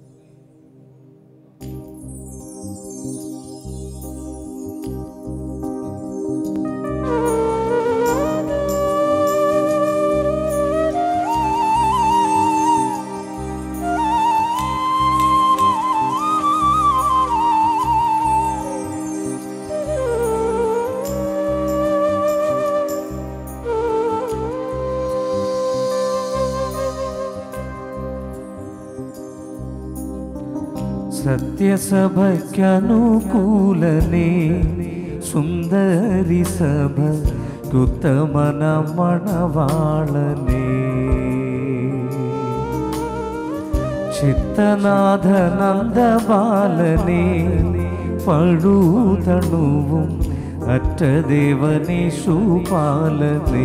സത്യസഭയ്ക്കനുകൂലനേ സുന്ദരി സഭ ഉത്തമന മണവാളനേ ചിത്തനാഥനന്ദബാലനേ പഴുതണുവും അറ്റദേവനേ സുപാലനേ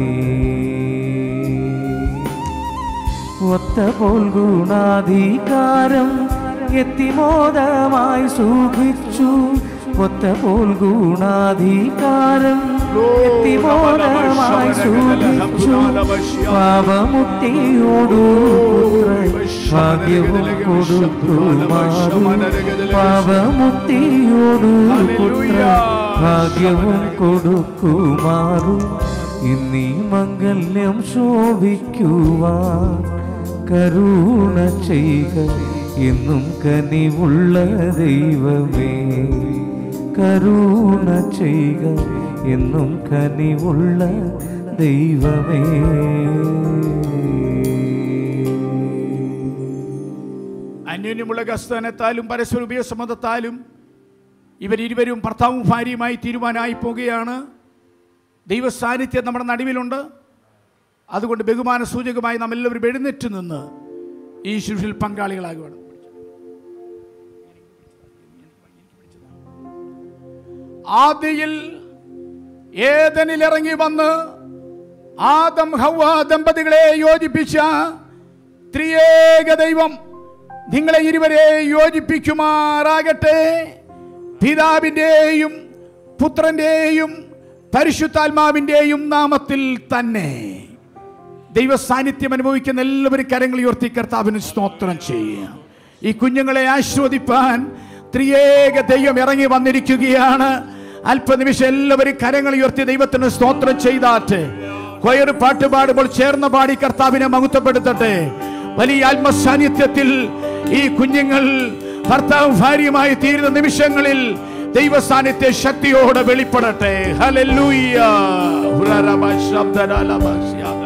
ഒത്തപോൽ ഗുണാധികാരം എത്തിമോദമായി സൂക്ഷിച്ചു ഒത്തപോൽ ഗുണാധികാരം എത്തിമോദമായി സൂക്ഷിച്ചു പാപമുക്തിയോടു ഭാഗ്യവും കൊടുക്കുമാറും പാപമുക്തിയോടു പുത്ര ഭാഗ്യവും കൊടുക്കുമാറും ഇന്നീ മംഗല്യം ശോഭിക്കുവാൻ കരുണ ചെയ്യുക എന്നും കനിവുള്ള ദൈവമേ കരുണ ചെയ്യുക എന്നും കനിവുള്ള ദൈവമേ അന്യോന്യമുള്ള ഗസ്തനത്താലും പരസ്പര ഉപയോഗസമ്മതത്താലും ഇവരിരുവരും ഭർത്താവും ഭാര്യയുമായി തീരുമാനമായി പോകുകയാണ് ദൈവ സാന്നിധ്യം നമ്മുടെ നടുവിലുണ്ട് അതുകൊണ്ട് ബഹുമാന സൂചകമായി നാം എല്ലാവരും എഴുന്നേറ്റ് നിന്ന് ഈ ശുശ്രൂഷയിൽ പങ്കാളികളാകുകയാണ് ആദ്യയിൽ ഏതനിൽ ഇറങ്ങി വന്ന് ആദം ഹൗവ ദമ്പതികളെ യോജിപ്പിച്ച ത്രിയേക ത്രിയേക ദൈവം നിങ്ങളെ ഇരുവരെ യോജിപ്പിക്കുമാറാകട്ടെ പിതാവിൻ്റെയും പുത്രൻ്റെയും പരിശുദ്ധാത്മാവിൻ്റെയും നാമത്തിൽ തന്നെ ദൈവ സാന്നിധ്യം അനുഭവിക്കുന്ന എല്ലാവരും കരങ്ങൾ ഉയർത്തി കർത്താവിന് സ്തോത്രം ചെയ്യാം ഈ കുഞ്ഞുങ്ങളെ ആശ്വദിപ്പാൻ ത്രിയേക ദൈവം ഇറങ്ങി വന്നിരിക്കുകയാണ് അല്പനിമിഷം എല്ലാവരും കരങ്ങൾ ഉയർത്തി ദൈവത്തിന് സ്തോത്രം ചെയ്താറ്റ് കൊയർ പാട്ട് പാടുമ്പോൾ ചേർന്ന് പാടി കർത്താവിനെ മഹത്വപ്പെടുത്തട്ടെ വലിയ ആത്മസാന്നിധ്യത്തിൽ ഈ കുഞ്ഞുങ്ങൾ ഭർത്താവ് ഭാര്യയുമായി തീരുന്ന നിമിഷങ്ങളിൽ ദൈവ സാന്നിധ്യ ശക്തിയോടെ വെളിപ്പെടട്ടെ ഹല്ലേലൂയ ഹുറരബ ശബ്ദരലബ ശ്യാദല.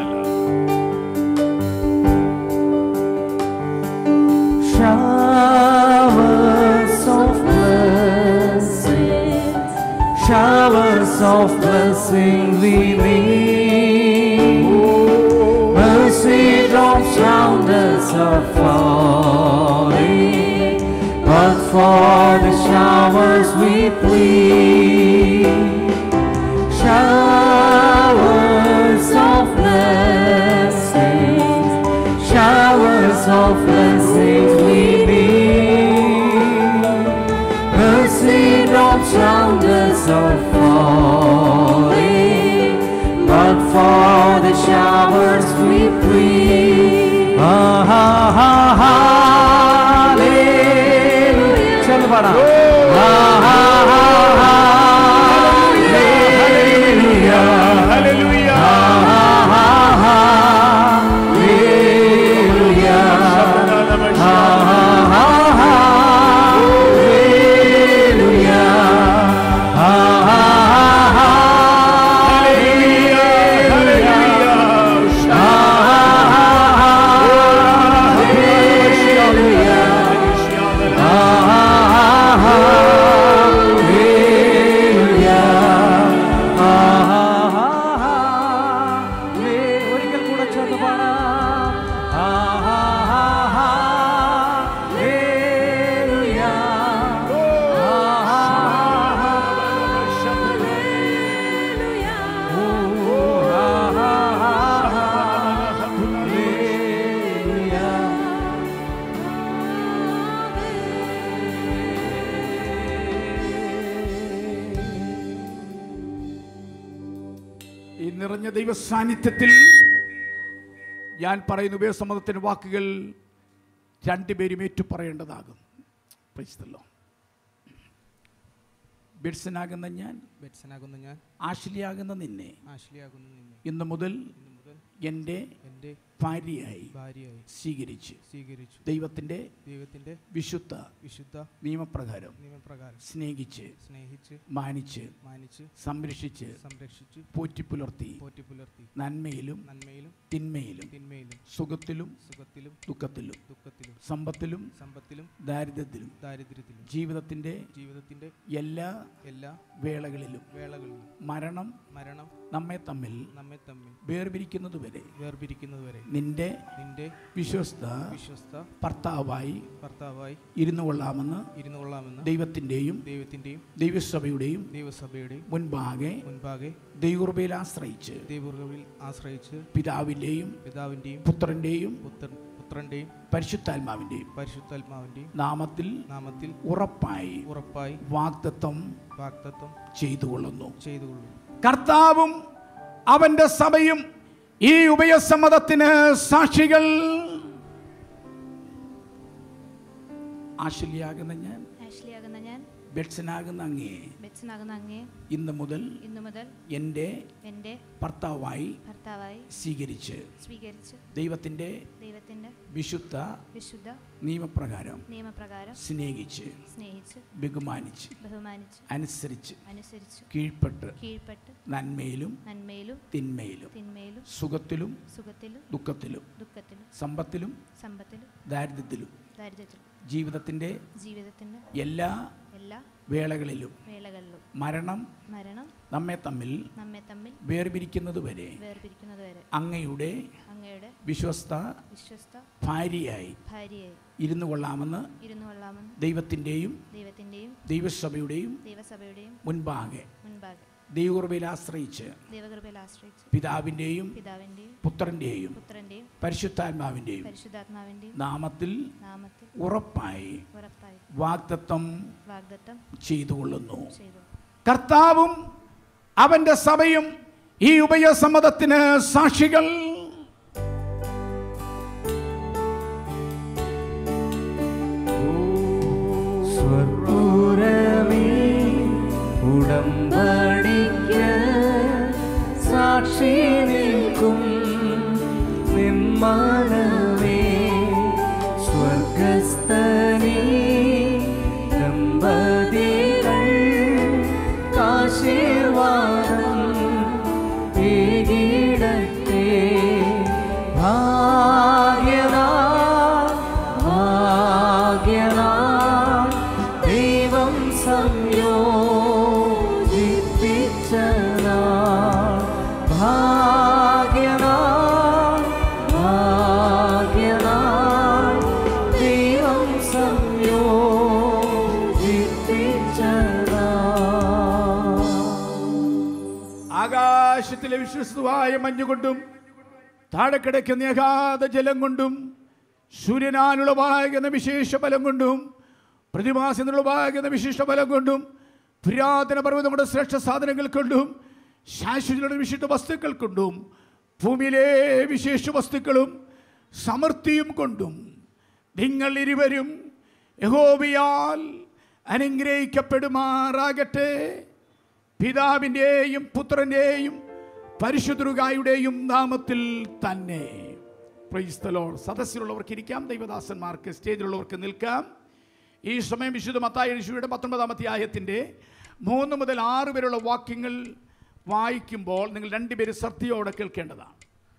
Showers of blessing, showers of blessing we need. Mercy drops round us are falling, but for the showers we plead. Showers of blessing, showers of blessings we need. Mercy drops round us are falling, but for the showers we plead. Ah, ha, ha, hallelujah. चल बड़ा Ah, ha, ha, hallelujah. Hallelujah. Ah, ha, ha, hallelujah. Ah, ha, ha, hallelujah. Ah, ha, ha, hallelujah. Ah, ha, ha, hallelujah. Ah, ha, ha, hallelujah. ഒരിക്കൽ കൂടെ ചേർന്ന് പാടാം ആ, ഹാ, ഹാ, hallelujah. ആ, ഹാ, ഹാ, ഓ, ആ, ഹാ, ഹാ, ഹല്ലേലൂയ. ഈ നിറഞ്ഞ ദൈവ സാന്നിധ്യത്തിൽ ഞാൻ പറയുന്ന ഉപയോഗസമ്മതത്തിന് വാക്കുകൾ രണ്ടുപേരും ഏറ്റുപറയേണ്ടതാകും Praise the Lord. ബിഡ്സനാകുന്ന ഞാൻ ബെറ്റ്സനാകുന്ന ഞാൻ ആശ്ലിയാകുന്ന നിന്നെ ആശ്ലിയാകുന്ന നിന്നെ ഇന്ന് മുതൽ ഇന്നു മുതൽ എൻ്റെ എൻ്റെ ഭാര്യയായി ഭാര്യയായി സ്വീകരിച്ച് സ്വീകരിച്ചു ദൈവത്തിൻ്റെ ദൈവത്തിൻ്റെ വിശുദ്ധ വിശുദ്ധ നിയമപ്രകാരം നിയമപ്രകാരം സ്നേഹിച്ച് സ്നേഹിച്ച് മാനിച്ച് മാനിച്ച് സംരക്ഷിച്ച് സംരക്ഷിച്ച് പോറ്റിപ്പുലർത്തി പോറ്റിപ്പുലർത്തി നന്മയിലും നന്മയിലും തിന്മയിലും തിന്മയിലും സുഖത്തിലും സുഖത്തിലും ദുഃഖത്തിലും ദുഃഖത്തിലും സമ്പത്തിലും സമ്പത്തിലും ദാരിദ്ര്യത്തിലും ദാരിദ്ര്യത്തിലും ജീവിതത്തിൻ്റെ ജീവിതത്തിൻ്റെ എല്ലാ എല്ലാ വേളകളിലും വേളകളിലും മരണം മരണം നമ്മെ തമ്മിൽ നമ്മെ തമ്മിൽ വേർപിരിക്കുന്നതുവരെ വേർപിരിക്കുന്നതുവരെ നിന്റെ നിന്റെ വിശ്വസ്ത വിശ്വസ്ത ഭർത്താവായി ഭർത്താവായി ഇരുന്നു കൊള്ളാമെന്ന് ഇരുന്നു കൊള്ളാമെന്ന് ദൈവത്തിൻ്റെയും ദൈവത്തിൻ്റെയും ദൈവസഭയുടെയും ദൈവസഭയുടെയും മുൻപാകെ മുൻപാകെ ദൈവകൃപയിൽ ആശ്രയിച്ച് ദൈവകൃപയിൽ ആശ്രയിച്ച് പിതാവിൻ്റെയും പിതാവിൻ്റെയും പുത്രൻ്റെയും പുത്രൻ പുത്രൻ്റെയും പരിശുദ്ധാത്മാവിൻ്റെയും പരിശുദ്ധാത്മാവിൻ്റെയും നാമത്തിൽ നാമത്തിൽ ഉറപ്പായി ഉറപ്പായി വാഗ്ദത്വം വാക്തത്വം ചെയ്തുകൊള്ളുന്നു ചെയ്തുകൊള്ളും കർത്താവും അവന്റെ സഭയും ഈ ഉഭയസമ്മതത്തിന് സാക്ഷികൾ ആശല്യാകുന്ന ഞാൻ ആഷ്ലിയാകുന്ന ഞാൻ ബെറ്റ്സനാകുന്ന അങ്ങേ ബെറ്റ്സനാകുന്ന അങ്ങേ ഇന്ന് മുതൽ ഇന്നു മുതൽ എൻ്റെ എൻ്റെ ഭർത്താവായി ഭർത്താവായി സ്വീകരിച്ച് സ്വീകരിച്ച് ദൈവത്തിൻ്റെ ദൈവത്തിൻ്റെ വിശുദ്ധ വിശുദ്ധ നിയമപ്രകാരം നിയമപ്രകാരം സ്നേഹിച്ച് സ്നേഹിച്ച് ബഹുമാനിച്ച് ബഹുമാനിച്ച് അനുസരിച്ച് അനുസരിച്ച് കീഴ്പ്പെട്ട് കീഴ്പ്പെട്ട് നന്മയിലും നന്മയിലും തിന്മയിലും തിന്മയിലും സുഖത്തിലും സുഖത്തിലും ദുഃഖത്തിലും ദുഃഖത്തിലും സമ്പത്തിലും സമ്പത്തിലും ദാരിദ്ര്യത്തിലും ദാരിദ്ര്യത്തിലും ജീവിതത്തിൻ്റെ ജീവിതത്തിൻ്റെ എല്ലാ എല്ലാ വേളകളിലും വേളകളിലും മരണം മരണം നമ്മെ തമ്മിൽ നമ്മെ തമ്മിൽ വേർപിരിക്കുന്നതുവരെ വേർപിരിക്കുന്നതുവരെ അങ്ങയുടെ അങ്ങയുടെ വിശ്വസ്ത വിശ്വസ്ത ഭാര്യയായി ഭാര്യയായി ഇരുന്നു കൊള്ളാമെന്ന് ഇരുന്നു കൊള്ളാമെന്ന് ദൈവത്തിൻ്റെയും ദൈവത്തിൻ്റെയും ദൈവസഭയുടെയും ദൈവസഭയുടെയും മുൻപാകെ മുൻപാകെ ദൈവകൃപയിൽ ആശ്രയിച്ച് ദൈവകൃപയിൽ ആശ്രയിച്ച് പിതാവിൻ്റെയും പിതാവിൻ്റെയും പുത്രൻ്റെയും പുത്രൻ്റെയും പരിശുദ്ധാത്മാവിൻ്റെയും പരിശുദ്ധാത്മാവിൻ്റെയും നാമത്തിൽ നാമത്തിൽ ഉറപ്പായി ഉറപ്പായി വാഗ്ദത്തം വാഗ്ദത്തം ചെയ്തുകൊള്ളുന്നു ചെയ്തു കർത്താവും അവന്റെ സഭയും ഈ ഉഭയസമ്മതത്തിന് സാക്ഷികൾ സ്വർപ്പൂരമേ ഉടമ്പടിക്ക് സാക്ഷി നിൽക്കും നിന്മാനവേ സ്വർഗസ്ഥനീ ദമ്പതികൾ കാശീർവാദം ഏകിടത്തെ ഭാഗ്യനാ ഭാഗ്യനാ ദൈവം സംയോജിപ്പിച്ച നാൾ ഭാഗ്യനാ ഭാഗ്യനാ ദൈവം സംയോജിപ്പിച്ച നാൾ ആകാശത്തിലെ വിശ്വസ്തമായ മഞ്ഞുകൊണ്ടും താഴെ കിടക്കുന്ന അഗാധ ജലം കൊണ്ടും സൂര്യനാലുളവാകുന്ന വിശേഷ ബലം കൊണ്ടും പ്രതിമാസത്തിനുളവാകുന്ന വിശിഷ്ട ബലം കൊണ്ടും പുരാതന പർവ്വതങ്ങളുടെ ശ്രേഷ്ഠ സാധനങ്ങൾ കൊണ്ടും ശാശ്വതയുടെ വിശിഷ്ട വസ്തുക്കൾ കൊണ്ടും ഭൂമിയിലെ വിശേഷ വസ്തുക്കളും സമൃദ്ധിയും കൊണ്ടും നിങ്ങൾ ഇരുവരും യഹോബിയാൽ അനുഗ്രഹിക്കപ്പെടുമാറാകട്ടെ പിതാവിൻ്റെയും പുത്രൻ്റെയും പരിശുദ്ധരുകായുടെയും നാമത്തിൽ തന്നെ പ്രൈസ്തലോ സദസ്സിലുള്ളവർക്ക് ഇരിക്കാം ദൈവദാസന്മാർക്ക് സ്റ്റേജിലുള്ളവർക്ക് നിൽക്കാം ഈ സമയം വിശുദ്ധ മത്തായ യേശുവിടെ പത്തൊൻപതാം അധ്യായത്തിൻ്റെ മൂന്ന് മുതൽ ആറ് വരെയുള്ള വാക്യങ്ങൾ വായിക്കുമ്പോൾ നിങ്ങൾ രണ്ടുപേരും ശ്രദ്ധയോടെ കേൾക്കേണ്ടതാണ്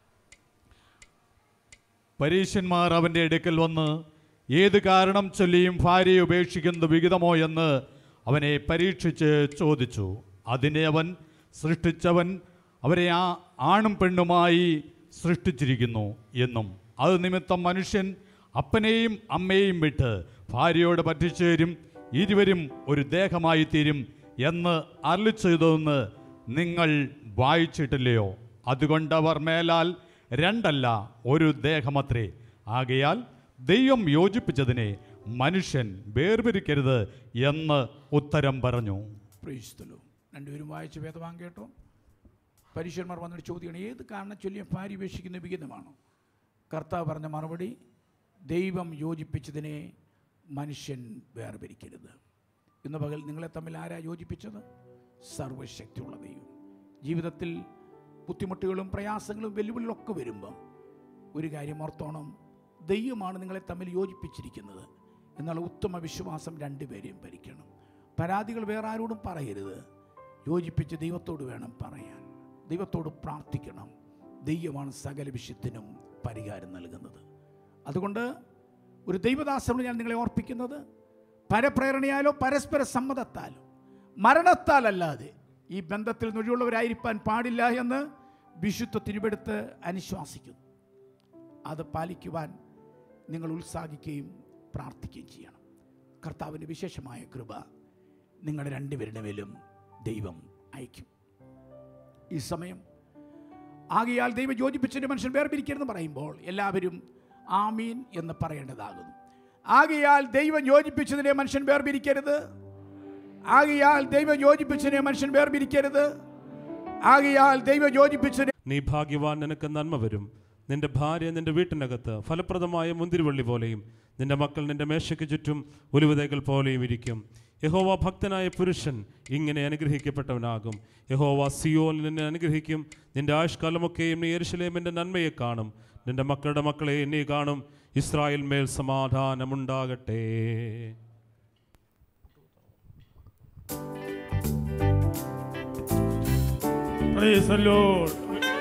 പരീശന്മാർ അവൻ്റെ അടുക്കൽ വന്ന് ഏത് കാരണം ചൊല്ലിയും ഭാര്യയെ ഉപേക്ഷിക്കുന്നത് വിഹിതമോ എന്ന് അവനെ പരീക്ഷിച്ച് ചോദിച്ചു അതിനെ അവൻ സൃഷ്ടിച്ചവൻ അവരെ ആ ആണും പെണ്ണുമായി സൃഷ്ടിച്ചിരിക്കുന്നു എന്നും അത് നിമിത്തം മനുഷ്യൻ അപ്പനെയും അമ്മയെയും വിട്ട് ഭാര്യയോട് പറ്റിച്ചേരും ഇരുവരും ഒരു ദേഹമായി തീരും എന്ന് അരളി ചെയ്തതെന്ന് നിങ്ങൾ വായിച്ചിട്ടില്ലയോ അതുകൊണ്ട് അവർ മേലാൽ രണ്ടല്ല ഒരു ദേഹമത്രേ ആകയാൽ ദൈവം യോജിപ്പിച്ചതിനെ മനുഷ്യൻ വേർപിരിക്കരുത് എന്ന് ഉത്തരം പറഞ്ഞു പ്രൈസ്തലോ രണ്ടുപേരും വായിച്ച് വേദവാൻ കേട്ടോ പരീക്ഷന്മാർ വന്നൊരു ചോദ്യമാണ് ഏത് കാരണം ചൊല്ലിയ ഭാര്യ ഉപേക്ഷിക്കുന്ന വിഹിതമാണോ കർത്താവ് പറഞ്ഞ മറുപടി ദൈവം യോജിപ്പിച്ചതിനെ മനുഷ്യൻ വേർപിരിക്കരുത് ഇന്ന് പകൽ നിങ്ങളെ തമ്മിൽ ആരാ യോജിപ്പിച്ചത് സർവശക്തിയുള്ള ദൈവം ജീവിതത്തിൽ ബുദ്ധിമുട്ടുകളും പ്രയാസങ്ങളും വെല്ലുവിളികളൊക്കെ വരുമ്പം ഒരു കാര്യം ഓർത്തോണം ദൈവമാണ് നിങ്ങളെ തമ്മിൽ യോജിപ്പിച്ചിരിക്കുന്നത് എന്നാൽ ഉത്തമ വിശ്വാസം രണ്ടുപേരെയും ഭരിക്കണം പരാതികൾ വേറെ ആരോടും പറയരുത് യോജിപ്പിച്ച് ദൈവത്തോട് വേണം പറയാൻ ദൈവത്തോട് പ്രാർത്ഥിക്കണം ദൈവമാണ് സകല വിഷയത്തിനും പരിഹാരം നൽകുന്നത് അതുകൊണ്ട് ഒരു ദൈവദാസനോട് ഞാൻ നിങ്ങളെ ഓർപ്പിക്കുന്നത് പരപ്രേരണയാലോ പരസ്പര സമ്മതത്താലോ മരണത്താലല്ലാതെ ഈ ബന്ധത്തിൽ നൊഴിയുള്ളവരായിരിക്കാൻ പാടില്ല എന്ന് വിശുദ്ധ തിരുവെടുത്ത് അനുശ്വാസിക്കുന്നു അത് പാലിക്കുവാൻ നിങ്ങൾ ഉത്സാഹിക്കുകയും പ്രാർത്ഥിക്കുകയും ചെയ്യണം കർത്താവിൻ്റെ വിശേഷമായ കൃപ നിങ്ങളുടെ രണ്ടുപേരുടെ മേലും ദൈവം അയക്കും ഈ സമയം ആകയാൽ ദൈവം യോജിപ്പിച്ചൊരു മനുഷ്യൻ വേർപിരിക്കരുതെന്ന് പറയുമ്പോൾ എല്ലാവരും ആമീൻ എന്ന് പറയേണ്ടതാകുന്നു ആകയാൽ ദൈവം യോജിപ്പിച്ചതിനെ മനുഷ്യൻ വേർപിരിക്കരുത് ആകയാൽ ദൈവം യോജിപ്പിച്ചതിനെ മനുഷ്യൻ വേർപിരിക്കരുത് ആകയാൽ ദൈവം യോജിപ്പിച്ചതിനെ നീ ഭാഗ്യവാൻ നിനക്ക് നന്മ വരും നിന്റെ ഭാര്യ നിന്റെ വീട്ടിനകത്ത് ഫലപ്രദമായ മുന്തിരിവള്ളി പോലെയും നിന്റെ മക്കൾ നിന്റെ മേശയ്ക്ക് ചുറ്റും ഒലിവുതൈകൾ പോലെയും ഇരിക്കും യഹോവ ഭക്തനായ പുരുഷൻ ഇങ്ങനെ അനുഗ്രഹിക്കപ്പെട്ടവനാകും യഹോവ സിയോൽ നിന്നെ അനുഗ്രഹിക്കും നിന്റെ ആയുഷ്കാലമൊക്കെയും നീ യെരുശലേമിൻ്റെ നന്മയെ കാണും നിന്റെ മക്കളുടെ മക്കളെ നീ കാണും ഇസ്രായേൽ മേൽ സമാധാനമുണ്ടാകട്ടെ Praise the Lord.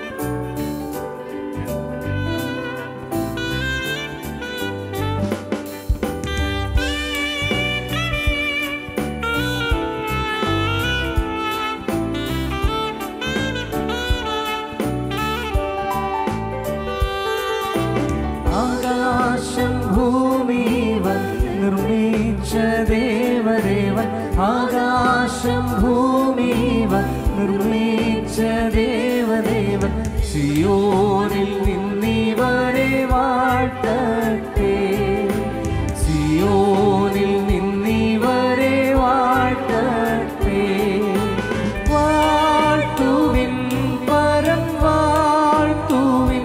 ആകാശം ഭൂമിവൻ നിർമ്മിച്ച ദേവദേവൻ ആകാശം ഭൂമിവൻ നിർമ്മിച്ച ദേവദേവൻ സിയോനിൽ നിന്നിവരെ വാഴ്ത്തട്ടെ സിയോനിൽ നിന്നിവരെ വാഴ്ത്തട്ടെ വാഴ്ത്തുവിൻ പരം വാഴ്ത്തുവിൻ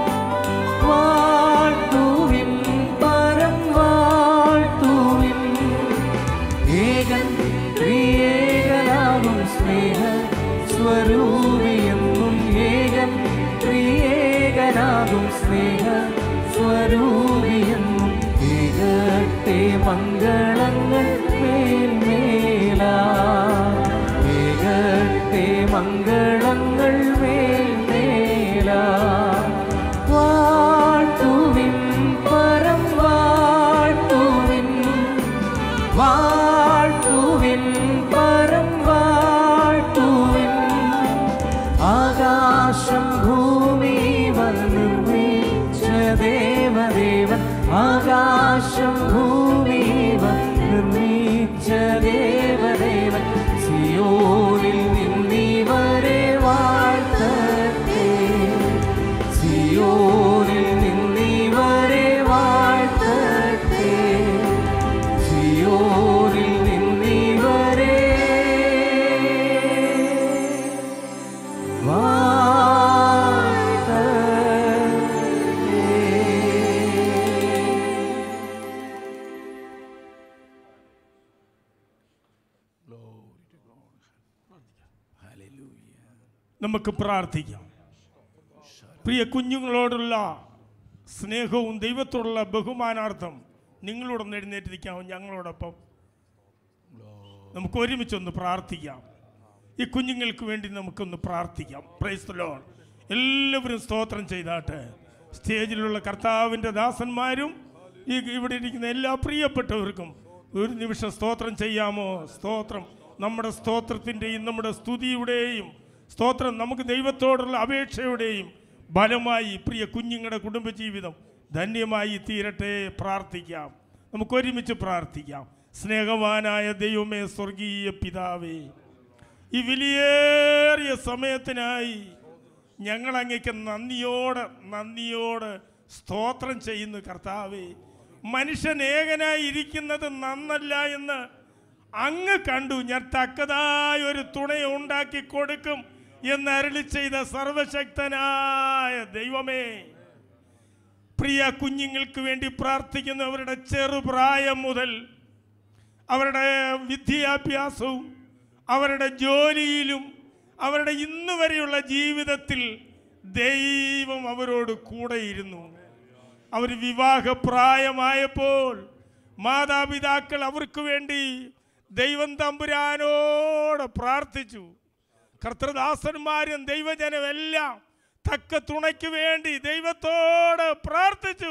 വാഴ്ത്തുവിൻ പരം വാഴ്ത്തുവിൻ ഏകൻ ത്രിയേകനാകും സ്നേഹ സ്വരൂപിയെന്നും ഏകൻ ത്രിയേകനാകും സ്നേഹ സ്വരൂപിയെന്നും ഏകട്ടെ മംഗളങ്ങൾ മേൽമേലാ ഏകട്ടെ മംഗളങ്ങൾ മേൽമേലാ വാഴ്ത്തുവിൻ പരം വാഴ്ത്തുവിൻ വാഴ്ത്തുവിൻ പരം വാഴ്ത്തുവിൻ ആകാശം ഭൂമി നിർമ്മിച്ച ദേവദേവൻ ആകാശം ഭൂമി നിർമ്മിച്ച ദേവദേവൻ സിയോനിൽ നിന്നിവരെ വാഴ്ത്തട്ടെ സിയോനിൽ നിന്നിവരെ വാഴ്ത്തട്ടെ സിയോനിൽ നിന്നിവരെ നമുക്ക് പ്രാർത്ഥിക്കാം പ്രിയ കുഞ്ഞുങ്ങളോടുള്ള സ്നേഹവും ദൈവത്തോടുള്ള ബഹുമാനാർത്ഥം നിങ്ങളോടൊന്ന് എഴുന്നേറ്റിരിക്കാവും ഞങ്ങളോടൊപ്പം നമുക്ക് ഒരുമിച്ചൊന്ന് പ്രാർത്ഥിക്കാം ഈ കുഞ്ഞുങ്ങൾക്ക് വേണ്ടി നമുക്കൊന്ന് പ്രാർത്ഥിക്കാം പ്രൈസ് ലോൺ എല്ലാവരും സ്തോത്രം ചെയ്താട്ടെ സ്റ്റേജിലുള്ള കർത്താവിൻ്റെ ദാസന്മാരും ഈ ഇവിടെ ഇരിക്കുന്ന എല്ലാ പ്രിയപ്പെട്ടവർക്കും ഒരു നിമിഷം സ്തോത്രം ചെയ്യാമോ സ്തോത്രം നമ്മുടെ സ്തോത്രത്തിൻ്റെയും നമ്മുടെ സ്തുതിയുടെയും സ്തോത്രം നമുക്ക് ദൈവത്തോടുള്ള അപേക്ഷയുടെയും ബലമായി പ്രിയ കുഞ്ഞുങ്ങളുടെ കുടുംബജീവിതം ധന്യമായി തീരട്ടെ പ്രാർത്ഥിക്കാം നമുക്ക് ഒരുമിച്ച് പ്രാർത്ഥിക്കാം സ്നേഹവാനായ ദൈവമേ സ്വർഗീയ പിതാവേ ഈ വിലയേറിയ സമയത്തിനായി ഞങ്ങൾ അങ്ങേക്ക് നന്ദിയോട് നന്ദിയോട് സ്തോത്രം ചെയ്യുന്നു കർത്താവേ മനുഷ്യൻ ഏകനായി ഇരിക്കുന്നത് നന്നല്ല എന്ന് അങ്ങ് കണ്ടു ഞാൻ തക്കതായ ഒരു തുണയെ ഉണ്ടാക്കി കൊടുക്കും എന്ന് അരളി ചെയ്ത സർവശക്തനായ ദൈവമേ പ്രിയ കുഞ്ഞുങ്ങൾക്ക് വേണ്ടി പ്രാർത്ഥിക്കുന്നവരുടെ ചെറുപ്രായം മുതൽ അവരുടെ വിദ്യാഭ്യാസവും അവരുടെ ജോലിയിലും അവരുടെ ഇന്ന് വരെയുള്ള ജീവിതത്തിൽ ദൈവം അവരോട് കൂടെയിരുന്നു അവർ വിവാഹപ്രായമായപ്പോൾ മാതാപിതാക്കൾ അവർക്ക് വേണ്ടി ദൈവം തമ്പുരാനോട് പ്രാർത്ഥിച്ചു കർത്തൃദാസന്മാരും ദൈവജനമെല്ലാം തക്ക തുണയ്ക്ക് വേണ്ടി ദൈവത്തോട് പ്രാർത്ഥിച്ചു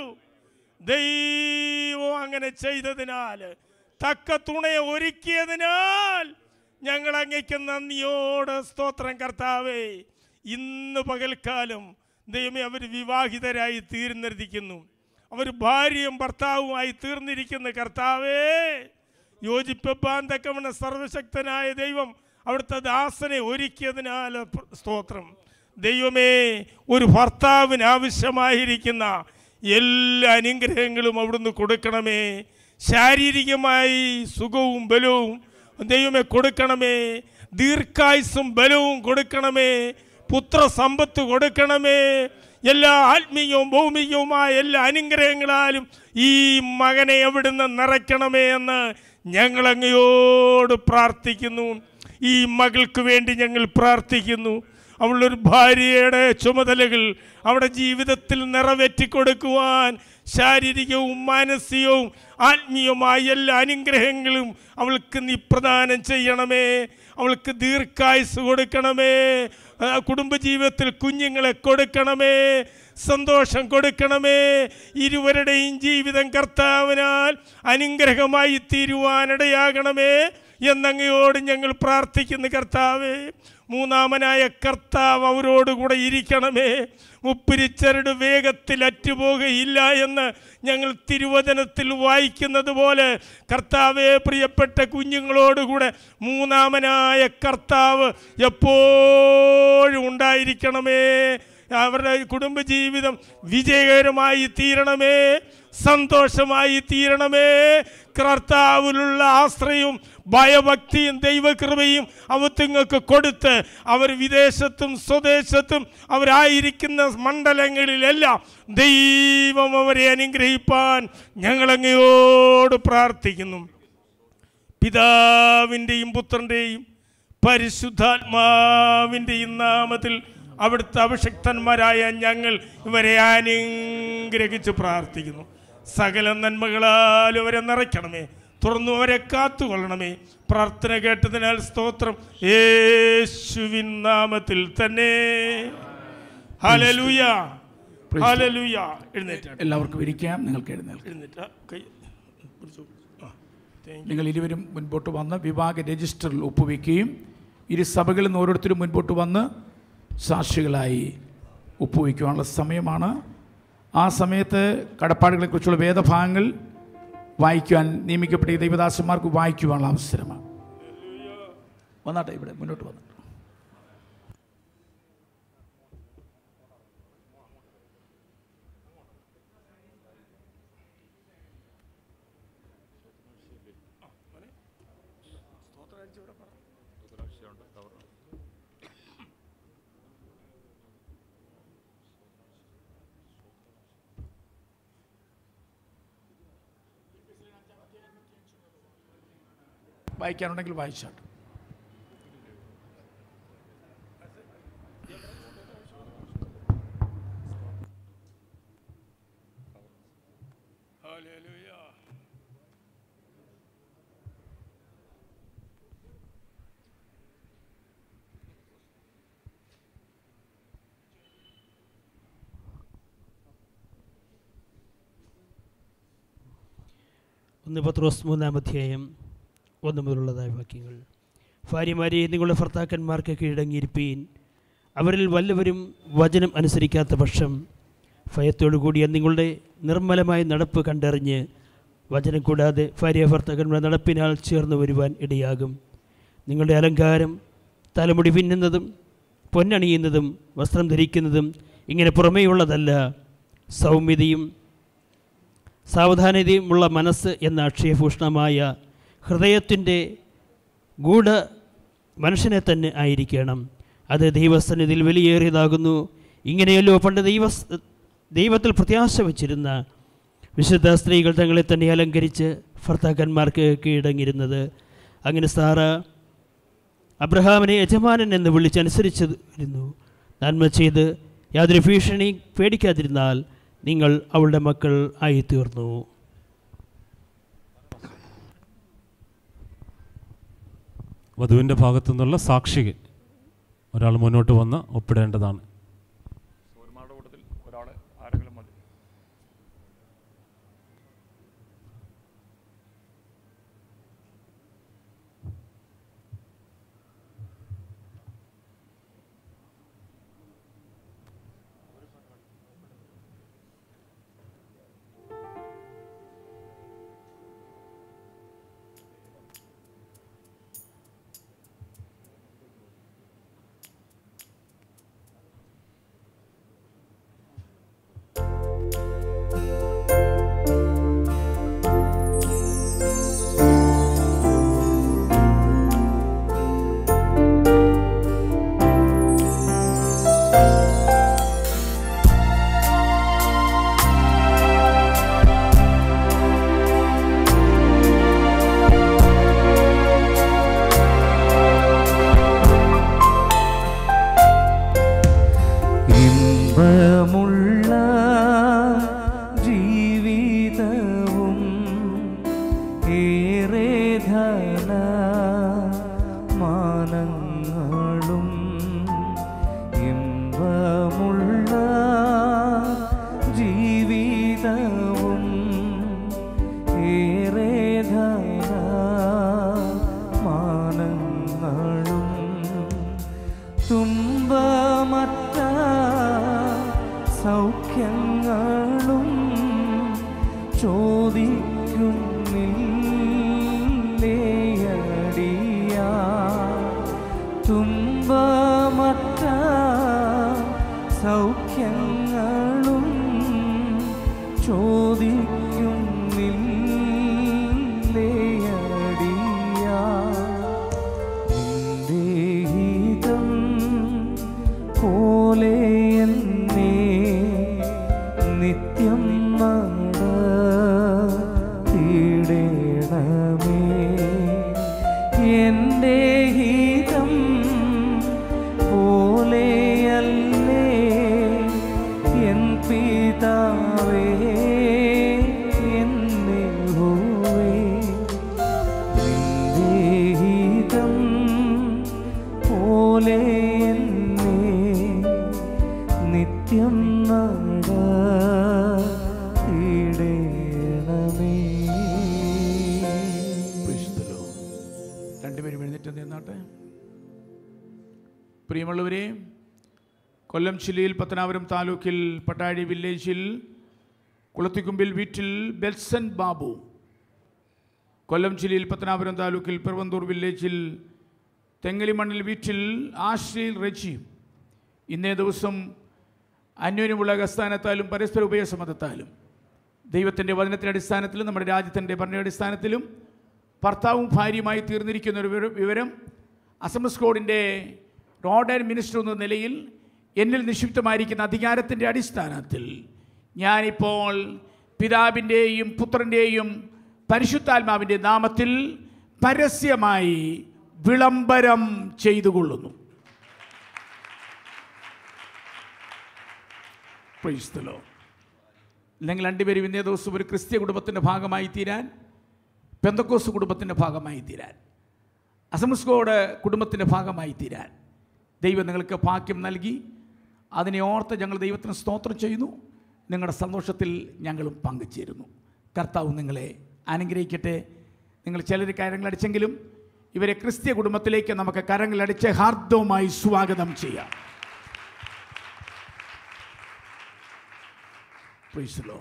ദൈവം അങ്ങനെ ചെയ്തതിനാൽ തക്ക തുണയെ ഒരുക്കിയതിനാൽ ഞങ്ങൾ അങ്ങയ്ക്ക് നന്ദിയോട് സ്തോത്രം കർത്താവേ ഇന്ന് പകൽക്കാലം ദൈവമേ അവർ വിവാഹിതരായി തീർന്നിരിക്കുന്നു അവർ ഭാര്യയും ഭർത്താവുമായി തീർന്നിരിക്കുന്ന കർത്താവേ യോജിപ്പാൻ തക്കവണ്ണ സർവശക്തനായ ദൈവം അവിടുത്തെ ദാസനെ ഒരുക്കിയതിനാൽ പ്ര- സ്തോത്രം ദൈവമേ ഒരു ഭർത്താവിന് ആവശ്യമായിരിക്കുന്ന എല്ലാ അനുഗ്രഹങ്ങളും അവിടുന്ന് കൊടുക്കണമേ ശാരീരികമായി സുഖവും ബലവും ദൈവമേ കൊടുക്കണമേ ദീർഘായുസും ബലവും കൊടുക്കണമേ പുത്രസമ്പത്ത് കൊടുക്കണമേ എല്ലാ ആത്മീയവും ഭൗമികവുമായ എല്ലാ അനുഗ്രഹങ്ങളാലും ഈ മകനെ എവിടുന്ന് നിറയ്ക്കണമേ എന്ന് ഞങ്ങൾ അങ്ങയോട് പ്രാർത്ഥിക്കുന്നു ഈ മകൾക്ക് വേണ്ടി ഞങ്ങൾ പ്രാർത്ഥിക്കുന്നു അവളൊരു ഭാര്യയുടെ ചുമതലകൾ അവിടെ ജീവിതത്തിൽ നിറവേറ്റി കൊടുക്കുവാൻ ശാരീരികവും മാനസികവും ആത്മീയവുമായ എല്ലാ അനുഗ്രഹങ്ങളും അവൾക്ക് നീ പ്രദാനം ചെയ്യണമേ അവൾക്ക് ദീർഘായുസ് കൊടുക്കണമേ ആ, കുടുംബജീവിതത്തിൽ കുഞ്ഞുങ്ങളെ കൊടുക്കണമേ സന്തോഷം കൊടുക്കണമേ ഇരുവരുടെയും ജീവിതം കർത്താവിനാൽ അനുഗ്രഹമായി തീരുവാനിടയാകണമേ എന്നങ്ങയോട് ഞങ്ങൾ പ്രാർത്ഥിക്കുന്നു കർത്താവേ മൂന്നാമനായ കർത്താവ് അവരോടുകൂടെ ഇരിക്കണമേ മുപ്പിരിച്ചരട് വേഗത്തിൽ അറ്റുപോകുകയില്ല എന്ന് ഞങ്ങൾ തിരുവചനത്തിൽ വായിക്കുന്നത് പോലെ കർത്താവെ പ്രിയപ്പെട്ട കുഞ്ഞുങ്ങളോടുകൂടെ മൂന്നാമനായ കർത്താവ് എപ്പോഴും ഉണ്ടായിരിക്കണമേ അവരുടെ കുടുംബജീവിതം വിജയകരമായി തീരണമേ സന്തോഷമായി തീരണമേ കർത്താവിലുള്ള ആശ്രയവും ഭയഭക്തിയും ദൈവകൃപയും അവത്തുങ്ങൾക്ക് കൊടുത്ത് അവർ വിദേശത്തും സ്വദേശത്തും അവരായിരിക്കുന്ന മണ്ഡലങ്ങളിലെല്ലാം ദൈവം അവരെ അനുഗ്രഹിപ്പാൻ ഞങ്ങളങ്ങയോട് പ്രാർത്ഥിക്കുന്നു പിതാവിൻ്റെയും പുത്രൻ്റെയും പരിശുദ്ധാത്മാവിൻ്റെയും നാമത്തിൽ അവിടുത്തെ അഭിഷക്തന്മാരായ ഞങ്ങൾ ഇവരെ അനുഗ്രഹിച്ച് പ്രാർത്ഥിക്കുന്നു സകല നന്മകളാൽ അവരെ നിറയ്ക്കണമേ തുറന്നു അവരെ കാത്തുകൊള്ളണമേ പ്രാർത്ഥന കേട്ടതിനാൽ സ്തോത്രം യേശുവിൻ നാമത്തിൽ തന്നെ ഹലലുയ ഹലലുയ എഴുന്നേറ്റ് എല്ലാവർക്കും ഇരിക്കാം നിങ്ങൾക്ക് എഴുന്നേൽക്കാം എഴുന്നേറ്റ് കൈ പിടിച്ചു ആ താങ്ക് യു നിങ്ങൾ ഇരുവരും മുൻപോട്ട് വന്ന് വിഭാഗ രജിസ്റ്ററിൽ ഒപ്പുവെക്കുകയും ഇരു സഭകളിൽ നിന്ന് ഓരോരുത്തരും മുൻപോട്ട് വന്ന് സാക്ഷികളായി ഒപ്പുവെക്കുവാനുള്ള സമയമാണ് ആ സമയത്ത് കടപ്പാടുകളെക്കുറിച്ചുള്ള വേദഭാഗങ്ങൾ വായിക്കുവാൻ നിയമിക്കപ്പെട്ട ഈ ദൈവദാസന്മാർക്ക് വായിക്കുവാനുള്ള അവസരമാണ് വന്നാട്ടെ ഇവിടെ മുന്നോട്ട് വന്നു വായിക്കാനുണ്ടെങ്കിൽ വായിച്ചാട്ട് ഒന്ന് പത്രോസ് മൂന്നാം അധ്യായം ഒന്ന് മുതലുള്ളതായ വാക്യങ്ങൾ ഭാര്യമാരെ നിങ്ങളുടെ ഭർത്താക്കന്മാർക്ക് കീഴടങ്ങിയിരിപ്പീൻ അവരിൽ വല്ലവരും വചനം അനുസരിക്കാത്ത പക്ഷം ഭയത്തോടുകൂടിയ നിങ്ങളുടെ നിർമ്മലമായ നടപ്പ് കണ്ടറിഞ്ഞ് വചനം കൂടാതെ ഭാര്യ ഭർത്താക്കന്മാരുടെ നടപ്പിനാൽ ചേർന്ന് വരുവാൻ ഇടയാകും നിങ്ങളുടെ അലങ്കാരം തലമുടി പിന്നുന്നതും പൊന്നണിയുന്നതും വസ്ത്രം ധരിക്കുന്നതും ഇങ്ങനെ പുറമേയുള്ളതല്ല സൗമ്യതയും സാവധാനതയുമുള്ള മനസ്സ് എന്ന അക്ഷയഭൂഷണമായ ഹൃദയത്തിൻ്റെ ഗൂഢ മനുഷ്യനെ തന്നെ ആയിരിക്കണം അത് ദൈവസന്നിധിയിൽ വിലയേറിയതാകുന്നു ഇങ്ങനെയല്ലോ പണ്ട് ദൈവ ദൈവത്തിൽ പ്രത്യാശ വച്ചിരുന്ന വിശുദ്ധ സ്ത്രീകൾ തങ്ങളെ തന്നെ അലങ്കരിച്ച് ഭർത്താക്കന്മാർക്ക് കീഴടങ്ങിയിരുന്നത് അങ്ങനെ സാറ അബ്രഹാമിനെ യജമാനൻ എന്ന് വിളിച്ചനുസരിച്ചിരുന്നു നന്മ ചെയ്ത് യാതൊരു ഭീഷണി പേടിക്കാതിരുന്നാൽ നിങ്ങൾ അവളുടെ മക്കൾ ആയിത്തീർന്നു വധുവിൻ്റെ ഭാഗത്തു നിന്നുള്ള സാക്ഷികൾ ഒരാൾ മുന്നോട്ട് വന്ന് ഒപ്പിടേണ്ടതാണ് സൂര്യന്മാരുടെ കൂട്ടത്തിൽ ഒരാൾ ആരെങ്കിലും മതി ഇമ്പമുള്ള ജീവിതവും ഏറെ ധന മാനങ്ങളും ഇമ്പമുള്ള ജീവിതവും ഏറെ ധന മാനങ്ങളും തുമ്പമറ്റ ചോദിക്കുന്നില്ലേയടിയാ തുമ്പമറ്റ സൗഖ്യങ്ങളും ചോദിക്കുന്നില്ലേയടിയാ നിന്റെ ഹിതം പോലെ എന്നെ നിത്യം നടത്തിയിടണമേ എൻ്റെ ഹിതം പോലെയല്ലേ എൻ പിതാവേ എന്നെ ഹോവേ നിന്റെ ഹിതം പോലെ എന്നെ നിത്യം നടത്തിയിടണമേ രണ്ടുപേരും എഴുന്നേറ്റ് നിന്നാട്ടെ പ്രിയമുള്ളവരെ കൊല്ലം ജില്ലയിൽ പത്തനാപുരം താലൂക്കിൽ പട്ടാഴി വില്ലേജിൽ കുളത്തിക്കുമ്പിൽ വീട്ടിൽ ബെൽസൻ ബാബു കൊല്ലം ജില്ലയിൽ പത്തനാപുരം താലൂക്കിൽ പെരുവന്തൂർ വില്ലേജിൽ തെങ്ങലിമണ്ണിൽ വീട്ടിൽ ആശ്രീൽ റെജി ഇന്നേ ദിവസം അന്യോന്യമുള്ള അസ്ഥാനത്താലും പരസ്പര ഉപയോഗസമ്മതത്താലും ദൈവത്തിൻ്റെ വചനത്തിൻ്റെ അടിസ്ഥാനത്തിലും നമ്മുടെ രാജ്യത്തിൻ്റെ ഭരണ അടിസ്ഥാനത്തിലും ഭർത്താവും ഭാര്യയുമായി തീർന്നിരിക്കുന്ന ഒരു വിവര- വിവരം അസംബ്ലസ് കോഡിൻ്റെ റോഡ് ആൻഡ് മിനിസ്റ്റർ എന്ന നിലയിൽ എന്നിൽ നിക്ഷിപ്തമായിരിക്കുന്ന അധികാരത്തിൻ്റെ അടിസ്ഥാനത്തിൽ ഞാനിപ്പോൾ പിതാവിൻ്റെയും പുത്രൻ്റെയും പരിശുദ്ധാത്മാവിൻ്റെ നാമത്തിൽ പരസ്യമായി വിളംബരം ചെയ്തുകൊള്ളുന്നു Praise the Lord. നിങ്ങൾ രണ്ടുപേരും ഇന്നേ ദിവസം ഒരു ക്രിസ്ത്യ കുടുംബത്തിൻ്റെ ഭാഗമായി തീരാൻ പെന്തക്കോസ് കുടുംബത്തിൻ്റെ ഭാഗമായി തീരാൻ അസംസ്കോഡ് കുടുംബത്തിൻ്റെ ഭാഗമായി തീരാൻ ദൈവം നിങ്ങൾക്ക് ഭാഗ്യം നൽകി അതിനെ ഓർത്ത് ഞങ്ങൾ ദൈവത്തിന് സ്തോത്രം ചെയ്യുന്നു നിങ്ങളുടെ സന്തോഷത്തിൽ ഞങ്ങളും പങ്കുചേരുന്നു കർത്താവ് നിങ്ങളെ അനുഗ്രഹിക്കട്ടെ നിങ്ങൾ ചിലർ കരങ്ങളടിച്ചെങ്കിലും ഇവരെ ക്രിസ്ത്യ കുടുംബത്തിലേക്ക് നമുക്ക് കരങ്ങളടിച്ച് ഹാർദവുമായി സ്വാഗതം ചെയ്യാം പ്രീസലോ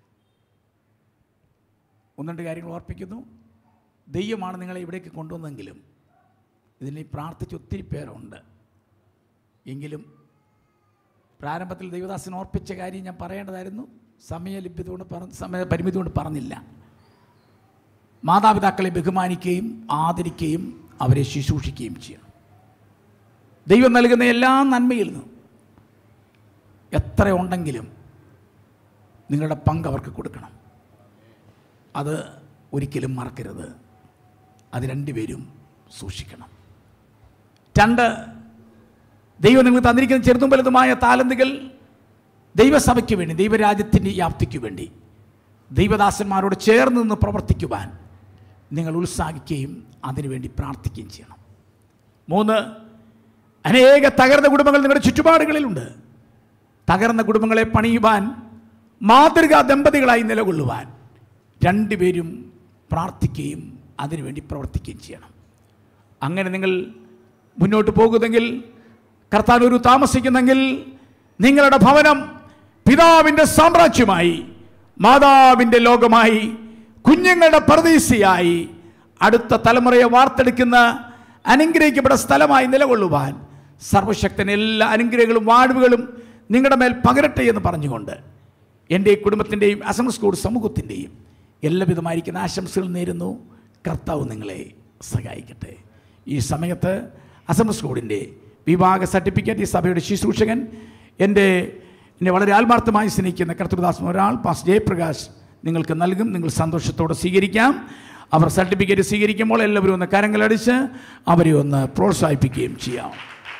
ഒന്ന് രണ്ട് കാര്യങ്ങൾ ഓർപ്പിക്കുന്നു ദൈവമാണ് നിങ്ങളെ ഇവിടേക്ക് കൊണ്ടുവന്നെങ്കിലും ഇതിനെ പ്രാർത്ഥിച്ച് ഒത്തിരി പേരുണ്ട് എങ്കിലും പ്രാരംഭത്തിൽ ദൈവദാസൻ ഓർപ്പിച്ച കാര്യം ഞാൻ പറയേണ്ടതായിരുന്നു സമയലഭ്യത കൊണ്ട് പറ സമയ പരിമിതി കൊണ്ട് പറഞ്ഞില്ല മാതാപിതാക്കളെ ബഹുമാനിക്കുകയും ആദരിക്കുകയും അവരെ ശുശ്രൂഷിക്കുകയും ചെയ്യണം ദൈവം നൽകുന്ന എല്ലാ നന്മയിൽ നിന്നും എത്ര ഉണ്ടെങ്കിലും നിങ്ങളുടെ പങ്ക് അവർക്ക് കൊടുക്കണം അത് ഒരിക്കലും മറക്കരുത് അത് രണ്ടുപേരും സൂക്ഷിക്കണം രണ്ട് ദൈവം നിങ്ങൾ തന്നിരിക്കുന്ന ചെറുതും വലുതുമായ താലന്തുകൾ ദൈവസഭയ്ക്ക് വേണ്ടി ദൈവരാജ്യത്തിൻ്റെ വ്യാപ്തിക്ക് വേണ്ടി ദൈവദാസന്മാരോട് ചേർന്ന് നിന്ന് പ്രവർത്തിക്കുവാൻ നിങ്ങൾ ഉത്സാഹിക്കുകയും അതിനുവേണ്ടി പ്രാർത്ഥിക്കുകയും ചെയ്യണം മൂന്ന് അനേക തകർന്ന കുടുംബങ്ങൾ നിങ്ങളുടെ ചുറ്റുപാടുകളിലുണ്ട് തകർന്ന കുടുംബങ്ങളെ പണിയുവാൻ മാതൃകാ ദമ്പതികളായി നിലകൊള്ളുവാൻ രണ്ടുപേരും പ്രാർത്ഥിക്കുകയും അതിനുവേണ്ടി പ്രവർത്തിക്കുകയും ചെയ്യണം അങ്ങനെ നിങ്ങൾ മുന്നോട്ട് പോകുന്നെങ്കിൽ കർത്താനൂർ താമസിക്കുന്നെങ്കിൽ നിങ്ങളുടെ ഭവനം പിതാവിൻ്റെ സാമ്രാജ്യമായി മാതാവിൻ്റെ ലോകമായി കുഞ്ഞുങ്ങളുടെ പ്രതീക്ഷയായി അടുത്ത തലമുറയെ വാർത്തെടുക്കുന്ന അനുഗ്രഹിക്കപ്പെട്ട സ്ഥലമായി നിലകൊള്ളുവാൻ സർവശക്തൻ എല്ലാ അനുഗ്രഹങ്ങളും വാഴ്വുകളും നിങ്ങളുടെ മേൽ പകരട്ടെ എന്ന് പറഞ്ഞുകൊണ്ട് എൻ്റെ ഈ കുടുംബത്തിൻ്റെയും അസം സ്കൂൾ സമൂഹത്തിൻ്റെയും എല്ലാവിധമായിരിക്കുന്ന ആശംസകൾ നേരുന്നു കർത്താവ് നിങ്ങളെ സഹായിക്കട്ടെ ഈ സമയത്ത് അസം സ്കൂളിൻ്റെ വിവാഹ സർട്ടിഫിക്കറ്റ് ഈ സഭയുടെ ശുശ്രൂഷകൻ എൻ്റെ എന്നെ വളരെ ആത്മാർത്ഥമായി സ്നേഹിക്കുന്ന കർത്തൃദാസൻ ഒരാൾ പാസ് ജയപ്രകാശ് നിങ്ങൾക്ക് നൽകും നിങ്ങൾ സന്തോഷത്തോടെ സ്വീകരിക്കാം അവർ സർട്ടിഫിക്കറ്റ് സ്വീകരിക്കുമ്പോൾ എല്ലാവരും ഒന്ന് കരങ്ങളടിച്ച് അവരെ ഒന്ന് പ്രോത്സാഹിപ്പിക്കുകയും ചെയ്യാം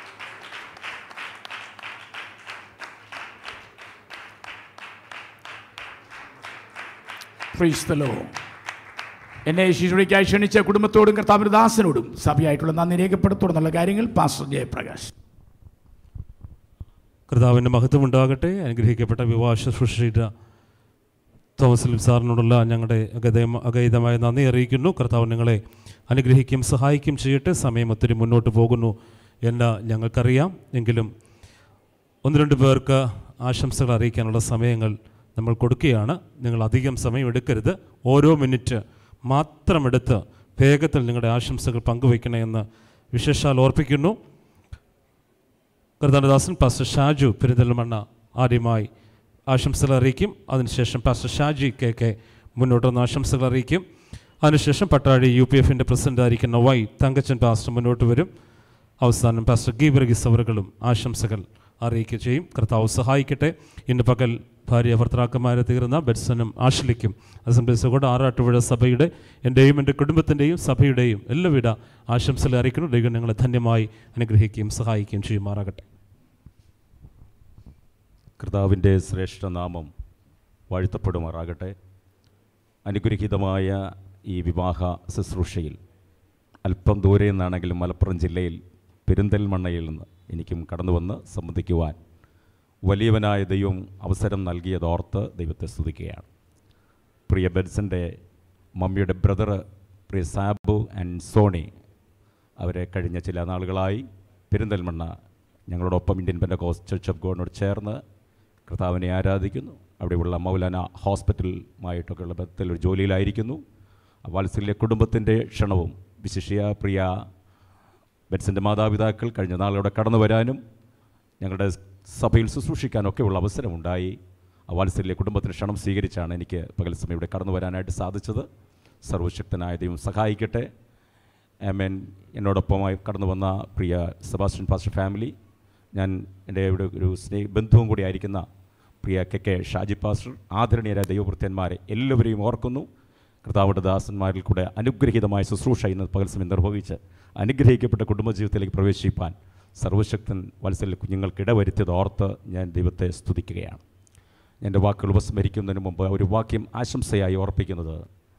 Praise the Lord. എന്നെ ശിശുവിക്കായി ക്ഷണിച്ച കുടുംബത്തോടും കർത്താവിൻ്റെ ദാസനോടും സഭയായിട്ടുള്ള നന്ദി രേഖപ്പെടുത്തോടുന്നുള്ള കാര്യങ്ങൾ പാസ്റ്റർ ജയപ്രകാശ് കർത്താവിൻ്റെ മഹത്വം ഉണ്ടാകട്ടെ അനുഗ്രഹിക്കപ്പെട്ട വിവാഹ ശുശ്രൂഷ തോമസ് ലിം സാറിനോടുള്ള ഞങ്ങളുടെ അഗതം അഗൈതമായ നന്ദി അറിയിക്കുന്നു കർത്താവ് നിങ്ങളെ അനുഗ്രഹിക്കും സഹായിക്കും ചെയ്യട്ടെ സമയം ഒത്തിരി മുന്നോട്ട് പോകുന്നു എന്ന് ഞങ്ങൾക്കറിയാം എങ്കിലും ഒന്ന് രണ്ട് പേർക്ക് ആശംസകൾ അറിയിക്കാനുള്ള സമയങ്ങൾ നമ്മൾ കൊടുക്കുകയാണ് നിങ്ങൾ അധികം സമയം എടുക്കരുത് ഓരോ മിനിറ്റ് മാത്രം എടുത്ത് വേഗത്തിൽ നിങ്ങളുടെ ആശംസകൾ പങ്കുവയ്ക്കണേ എന്ന് വിശേഷാൽ ഓർപ്പിക്കുന്നു കർത്താനദാസൻ പാസ്റ്റർ ഷാജു പെരിന്തൽമണ്ണ ആദ്യമായി ആശംസകൾ അറിയിക്കും അതിനുശേഷം പാസ്റ്റർ ഷാജി കെ കെ മുന്നോട്ട് വന്ന് ആശംസകൾ അറിയിക്കും അതിനുശേഷം പട്ടാഴി യു പി എഫിൻ്റെ പ്രസിഡൻ്റായിരിക്കുന്ന വൈ തങ്കച്ചൻ പാസ്റ്റർ മുന്നോട്ട് വരും അവസാനം പാസ്റ്റർ ഗീബർഗിസ് അവറുകളും ആശംസകൾ അറിയിക്കുക ചെയ്യും കർത്താവ് സഹായിക്കട്ടെ ഇന്ന് പകൽ ഭാര്യ ഭർത്താക്കന്മാരെ തീർന്ന ബെറ്റ്സനും ആഷ്ലിക്കും അസംബ്ലീസ് കൂടെ ആറാട്ടുപുഴ സഭയുടെ എൻ്റെയും എൻ്റെ കുടുംബത്തിൻ്റെയും സഭയുടെയും എല്ലാവിധ ആശംസകൾ അറിയിക്കുന്നു ദൈവം നിങ്ങളെ ധന്യമായി അനുഗ്രഹിക്കുകയും സഹായിക്കുകയും ചെയ്യുമാറാകട്ടെ കർത്താവിൻ്റെ ശ്രേഷ്ഠനാമം വാഴ്ത്തപ്പെടുമാറാകട്ടെ അനുഗ്രഹീതമായ ഈ വിവാഹ ശുശ്രൂഷയിൽ അല്പം ദൂരെ നിന്നാണെങ്കിലും മലപ്പുറം ജില്ലയിൽ പെരിന്തൽമണ്ണയിൽ നിന്ന് എനിക്കും കടന്നു വന്ന് സംബന്ധിക്കുവാൻ വലിയവനായ ദൈവം അവസരം നൽകിയതോർത്ത് ദൈവത്തെ സ്തുതിക്കുകയാണ് പ്രിയ ബെൻസൻ്റെ മമ്മിയുടെ ബ്രദർ പ്രിയ സാബു ആൻഡ് സോണി അവരെ കഴിഞ്ഞ ചില നാളുകളായി പെരിന്തൽമണ്ണ ഞങ്ങളോടൊപ്പം ഇന്ത്യൻ പെൻഡകോസ് ചർച്ച് ഓഫ് ഗോഡിനോട് ചേർന്ന് കർത്താവിനെ ആരാധിക്കുന്നു അവിടെയുള്ള മൗലാന ഹോസ്പിറ്റലുമായിട്ടൊക്കെയുള്ള ബന്ധത്തിൽ ഒരു ജോലിയിലായിരിക്കുന്നു വാത്സല്യ കുടുംബത്തിൻ്റെ ക്ഷണവും വിശിഷ്യ പ്രിയ ബെറ്റ്സിൻ്റെ മാതാപിതാക്കൾ കഴിഞ്ഞ നാളിലൂടെ കടന്നു വരാനും ഞങ്ങളുടെ സഭയിൽ ശുശ്രൂഷിക്കാനൊക്കെയുള്ള അവസരമുണ്ടായി ആ വാത്സല്യ കുടുംബത്തിന് ക്ഷണം സ്വീകരിച്ചാണ് എനിക്ക് പകൽ സമയം ഇവിടെ കടന്നു വരാനായിട്ട് സാധിച്ചത് സർവശക്തനായ ദൈവം സഹായിക്കട്ടെ ആമേൻ എന്നോടൊപ്പമായി കടന്നു വന്ന പ്രിയ സെബാസ്റ്റ്യൻ പാസ്റ്റർ ഫാമിലി ഞാൻ എൻ്റെ ഇവിടെ ഒരു സ്നേഹ ബന്ധുവും കൂടി ആയിരിക്കുന്ന പ്രിയ കെ കെ ഷാജി പാസ്റ്റർ ആദരണീയരായ ദൈവവൃത്യന്മാരെ എല്ലാവരെയും ഓർക്കുന്നു കർത്താവിൻ്റെ ദാസന്മാരിൽ കൂടെ അനുഗ്രഹീതമായ ശുശ്രൂഷ ഇന്ന് പകൽ സമയം നിർവഹിച്ച് അനുഗ്രഹിക്കപ്പെട്ട കുടുംബജീവിതത്തിലേക്ക് പ്രവേശിപ്പാൻ സർവശക്തൻ വത്സല കുഞ്ഞുങ്ങൾക്ക് ഇടവരുത്തിയത് ഓർത്ത് ഞാൻ ദൈവത്തെ സ്തുതിക്കുകയാണ് എൻ്റെ വാക്കുകൾ ഉപസ്മരിക്കുന്നതിന് മുമ്പ് ഒരു വാക്യം ആശംസയായി ഓർപ്പിക്കുന്നത്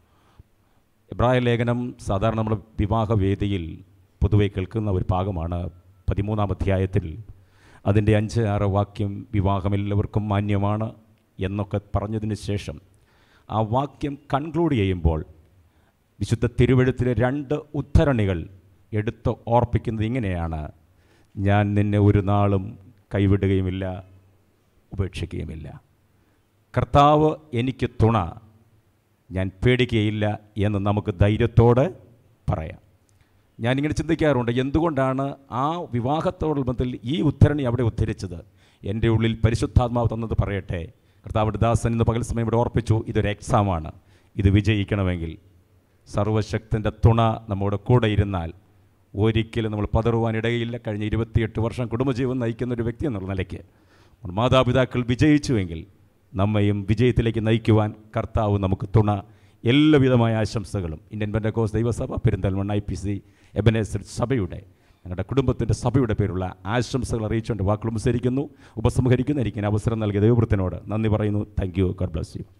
എബ്രായ ലേഖനം സാധാരണ നമ്മുടെ വിവാഹവേദിയിൽ പൊതുവെ കേൾക്കുന്ന ഒരു ഭാഗമാണ് പതിമൂന്നാം അധ്യായത്തിൽ അതിൻ്റെ അഞ്ച് ആറ് വാക്യം വിവാഹം എല്ലാവർക്കും മാന്യമാണ് എന്നൊക്കെ പറഞ്ഞതിന് ശേഷം ആ വാക്യം കൺക്ലൂഡ് ചെയ്യുമ്പോൾ വിശുദ്ധ തിരുവഴുത്തിലെ രണ്ട് ഉദ്ധരണികൾ എടുത്ത് ഓർപ്പിക്കുന്നത് ഇങ്ങനെയാണ് ഞാൻ നിന്നെ ഒരു നാളും കൈവിടുകയുമില്ല ഉപേക്ഷിക്കുകയുമില്ല കർത്താവ് എനിക്ക് തുണ ഞാൻ പേടിക്കുകയില്ല എന്ന് നമുക്ക് ധൈര്യത്തോടെ പറയാം ഞാനിങ്ങനെ ചിന്തിക്കാറുണ്ട് എന്തുകൊണ്ടാണ് ആ വിവാഹത്തോടനുബന്ധത്തിൽ ഈ ഉദ്ധരണി അവിടെ ഉദ്ധരിച്ചത് എൻ്റെ ഉള്ളിൽ പരിശുദ്ധാത്മാവ് തന്നത് പറയട്ടെ കർത്താവിൻ്റെ ദാസൻ ഇന്ന് പകൽ സമയം ഇവിടെ ഓർപ്പിച്ചു ഇതൊരു എക്സാമാണ് ഇത് വിജയിക്കണമെങ്കിൽ സർവശക്തൻ്റെ തുണ നമ്മുടെ കൂടെ ഇരുന്നാൽ ഒരിക്കലും നമ്മൾ പതറുവാൻ ഇടയില്ല കഴിഞ്ഞ ഇരുപത്തിയെട്ട് വർഷം കുടുംബജീവൻ നയിക്കുന്ന ഒരു വ്യക്തി എന്നുള്ള നിലയ്ക്ക് മാതാപിതാക്കൾ വിജയിച്ചുവെങ്കിൽ നമ്മയും വിജയത്തിലേക്ക് നയിക്കുവാൻ കർത്താവ് നമുക്ക് തുണ എല്ലാവിധമായ ആശംസകളും ഇന്ത്യൻ ബെൻഡക്കോസ് ദൈവസഭ Perinthalmanna I P C Ebenezer സഭയുടെ ഞങ്ങളുടെ കുടുംബത്തിൻ്റെ സഭയുടെ പേരുള്ള ആശംസകൾ അറിയിച്ചുകൊണ്ട് വാക്കുകൾ ഉപസരിക്കുന്നു ഉപസംഹരിക്കുന്നു എനിക്ക് അവസരം നൽകിയ ദൈവവൃത്തിനോട് നന്ദി പറയുന്നു thank you God bless you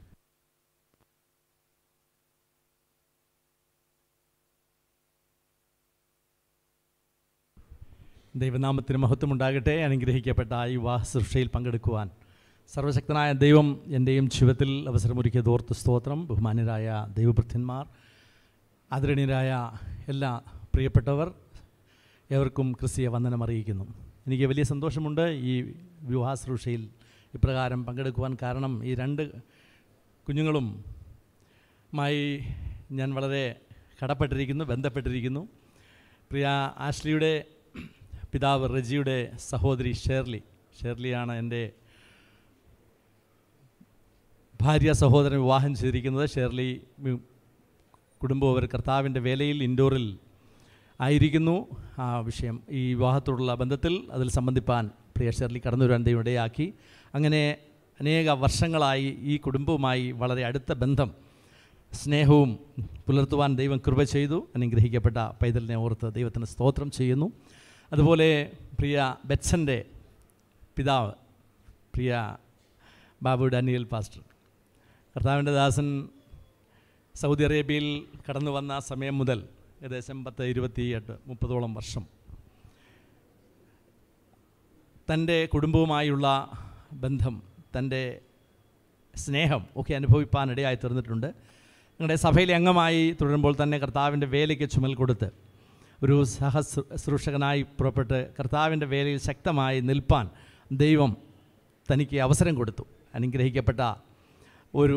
ദൈവനാമത്തിന് മഹത്വമുണ്ടാകട്ടെ അനുഗ്രഹിക്കപ്പെട്ട ഈ വിവാഹ ശുശ്രൂഷയിൽ പങ്കെടുക്കുവാൻ സർവശക്തനായ ദൈവം എൻ്റെയും ജീവിതത്തിൽ അവസരമൊരുക്കിയത് ഓർത്ത് സ്തോത്രം ബഹുമാന്യരായ ദൈവഭൃത്യന്മാർ ആദരണീയരായ എല്ലാ പ്രിയപ്പെട്ടവർ എവർക്കും ക്രിസ്തീയ വന്ദനം അറിയിക്കുന്നു എനിക്ക് വലിയ സന്തോഷമുണ്ട് ഈ വിവാഹ ശുശ്രൂഷയിൽ ഇപ്രകാരം പങ്കെടുക്കുവാൻ കാരണം ഈ രണ്ട് കുഞ്ഞുങ്ങളും മായി ഞാൻ വളരെ കടപ്പെട്ടിരിക്കുന്നു ബന്ധപ്പെട്ടിരിക്കുന്നു പ്രിയ ആഷ്ലിയുടെ പിതാവ് റജിയുടെ സഹോദരി ഷേർലി ഷേർലിയാണ് എൻ്റെ ഭാര്യ സഹോദരൻ വിവാഹം ചെയ്തിരിക്കുന്നത് ഷേർലി മി- കുടുംബം അവർ കർത്താവിൻ്റെ വേലയിൽ ഇൻഡോറിൽ ആയിരിക്കുന്നു ആ വിഷയം ഈ വിവാഹത്തോടുള്ള ബന്ധത്തിൽ അതിൽ സംബന്ധിപ്പാൻ പ്രിയ ഷേർലി കടന്നു വരാൻ ദൈവം ഇടയാക്കി അങ്ങനെ അനേക വർഷങ്ങളായി ഈ കുടുംബവുമായി വളരെ അടുത്ത ബന്ധം സ്നേഹവും പുലർത്തുവാൻ ദൈവം കൃപ ചെയ്തു അനുഗ്രഹിക്കപ്പെട്ട പൈതലിനെ ഓർത്ത് ദൈവത്തിന് സ്തോത്രം ചെയ്യുന്നു അതുപോലെ പ്രിയ ബെറ്റ്സൻ്റെ പിതാവ് പ്രിയ ബാബു ഡാനിയൽ പാസ്റ്റർ കർത്താവിൻ്റെ ദാസൻ സൗദി അറേബ്യയിൽ കടന്നു വന്ന സമയം മുതൽ ഏകദേശം പത്ത് ഇരുപത്തിയെട്ട് മുപ്പതോളം വർഷം തൻ്റെ കുടുംബവുമായുള്ള ബന്ധം തൻ്റെ സ്നേഹം ഒക്കെ അനുഭവിപ്പാൻ ഇടയായി തീർന്നിട്ടുണ്ട് ഞങ്ങളുടെ സഭയിലെ അംഗമായി തുടരുമ്പോൾ തന്നെ കർത്താവിൻ്റെ വേലയ്ക്ക് ചുമൽ കൊടുത്ത് ഒരു സഹശുശ്രൂഷകനായി പുറപ്പെട്ട് കർത്താവിൻ്റെ വേലയിൽ ശക്തമായി നിൽപ്പാൻ ദൈവം തനിക്ക് അവസരം കൊടുത്തു അനുഗ്രഹിക്കപ്പെട്ട ഒരു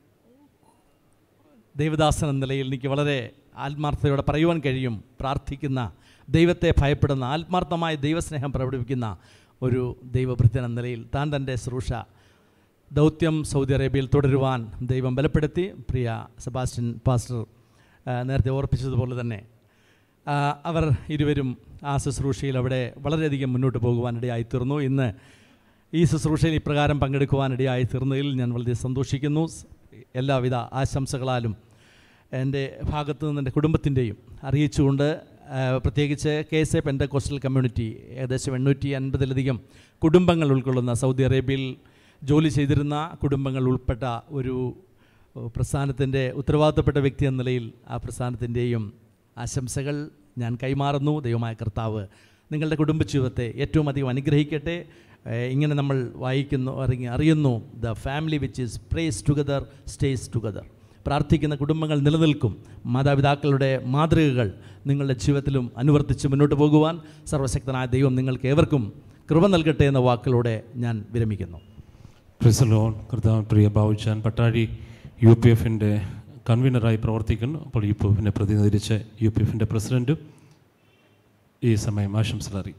ദൈവദാസൻ എന്ന നിലയിൽ എനിക്ക് വളരെ ആത്മാർത്ഥതയോടെ പറയുവാൻ കഴിയും പ്രാർത്ഥിക്കുന്ന ദൈവത്തെ ഭയപ്പെടുന്ന ആത്മാർത്ഥമായ ദൈവസ്നേഹം പ്രകടിപ്പിക്കുന്ന ഒരു ദൈവഭൃത്യൻ എന്ന നിലയിൽ താൻ തൻ്റെ ശുശ്രൂഷ ദൗത്യം സൗദി അറേബ്യയിൽ തുടരുവാൻ ദൈവം ബലപ്പെടുത്തി പ്രിയ സെബാസ്റ്റ്യൻ പാസ്റ്റർ ആ, നേരത്തെ ഓർപ്പിച്ചതുപോലെ തന്നെ ആ, അവർ ഇരുവരും ആ ശുശ്രൂഷയിൽ അവിടെ വളരെയധികം മുന്നോട്ട് പോകുവാനിടയായി തീർന്നു ഇന്ന് ഈ ശുശ്രൂഷയിൽ ഇപ്രകാരം പങ്കെടുക്കുവാനിടയായി തീർന്നതിൽ ഞാൻ വളരെ സന്തോഷിക്കുന്നു സ് എല്ലാവിധ ആശംസകളാലും എൻ്റെ ഭാഗത്തു നിന്ന് എൻ്റെ കുടുംബത്തിൻ്റെയും അറിയിച്ചുകൊണ്ട് ആ, പ്രത്യേകിച്ച് കെ എസ് എ പെൻ്റെ കോസ്റ്റൽ കമ്മ്യൂണിറ്റി ഏകദേശം എണ്ണൂറ്റി അൻപതിലധികം കുടുംബങ്ങൾ ഉൾക്കൊള്ളുന്ന സൗദി അറേബ്യയിൽ ജോലി ചെയ്തിരുന്ന കുടുംബങ്ങൾ ഉൾപ്പെട്ട ഒരു പ്രസ്ഥാനത്തിൻ്റെ ഉത്തരവാദിത്തപ്പെട്ട വ്യക്തി എന്ന നിലയിൽ ആ പ്രസ്ഥാനത്തിൻ്റെയും ആശംസകൾ ഞാൻ കൈമാറുന്നു ദൈവമായ കർത്താവ് നിങ്ങളുടെ കുടുംബജീവിതത്തെ ഏറ്റവും അധികം അനുഗ്രഹിക്കട്ടെ ഏഹ് ഇങ്ങനെ നമ്മൾ വായിക്കുന്നു അറിഞ്ഞ് അറിയുന്നു the family which is prays together stays together പ്രാർത്ഥിക്കുന്ന കുടുംബങ്ങൾ നിലനിൽക്കും മാതാപിതാക്കളുടെ മാതൃകകൾ നിങ്ങളുടെ ജീവിതത്തിലും അനുവർത്തിച്ച് മുന്നോട്ട് പോകുവാൻ സർവശക്തനായ ദൈവം നിങ്ങൾക്ക് ഏവർക്കും കൃപ നൽകട്ടെ എന്ന വാക്കുകളോടെ ഞാൻ വിരമിക്കുന്നു പ്രിസലോൺ കർത്താവ് പ്രിയ ബാബുചാൻ പട്ടാഴി യു പി എഫിൻ്റെ കൺവീനറായി പ്രവർത്തിക്കുന്നു അപ്പോൾ യു പി എഫിനെ പ്രതിനിധീകരിച്ച് യു പി എഫിൻ്റെ പ്രസിഡൻറ്റും ഈ സമയം ആശംസകൾ അറിയിക്കും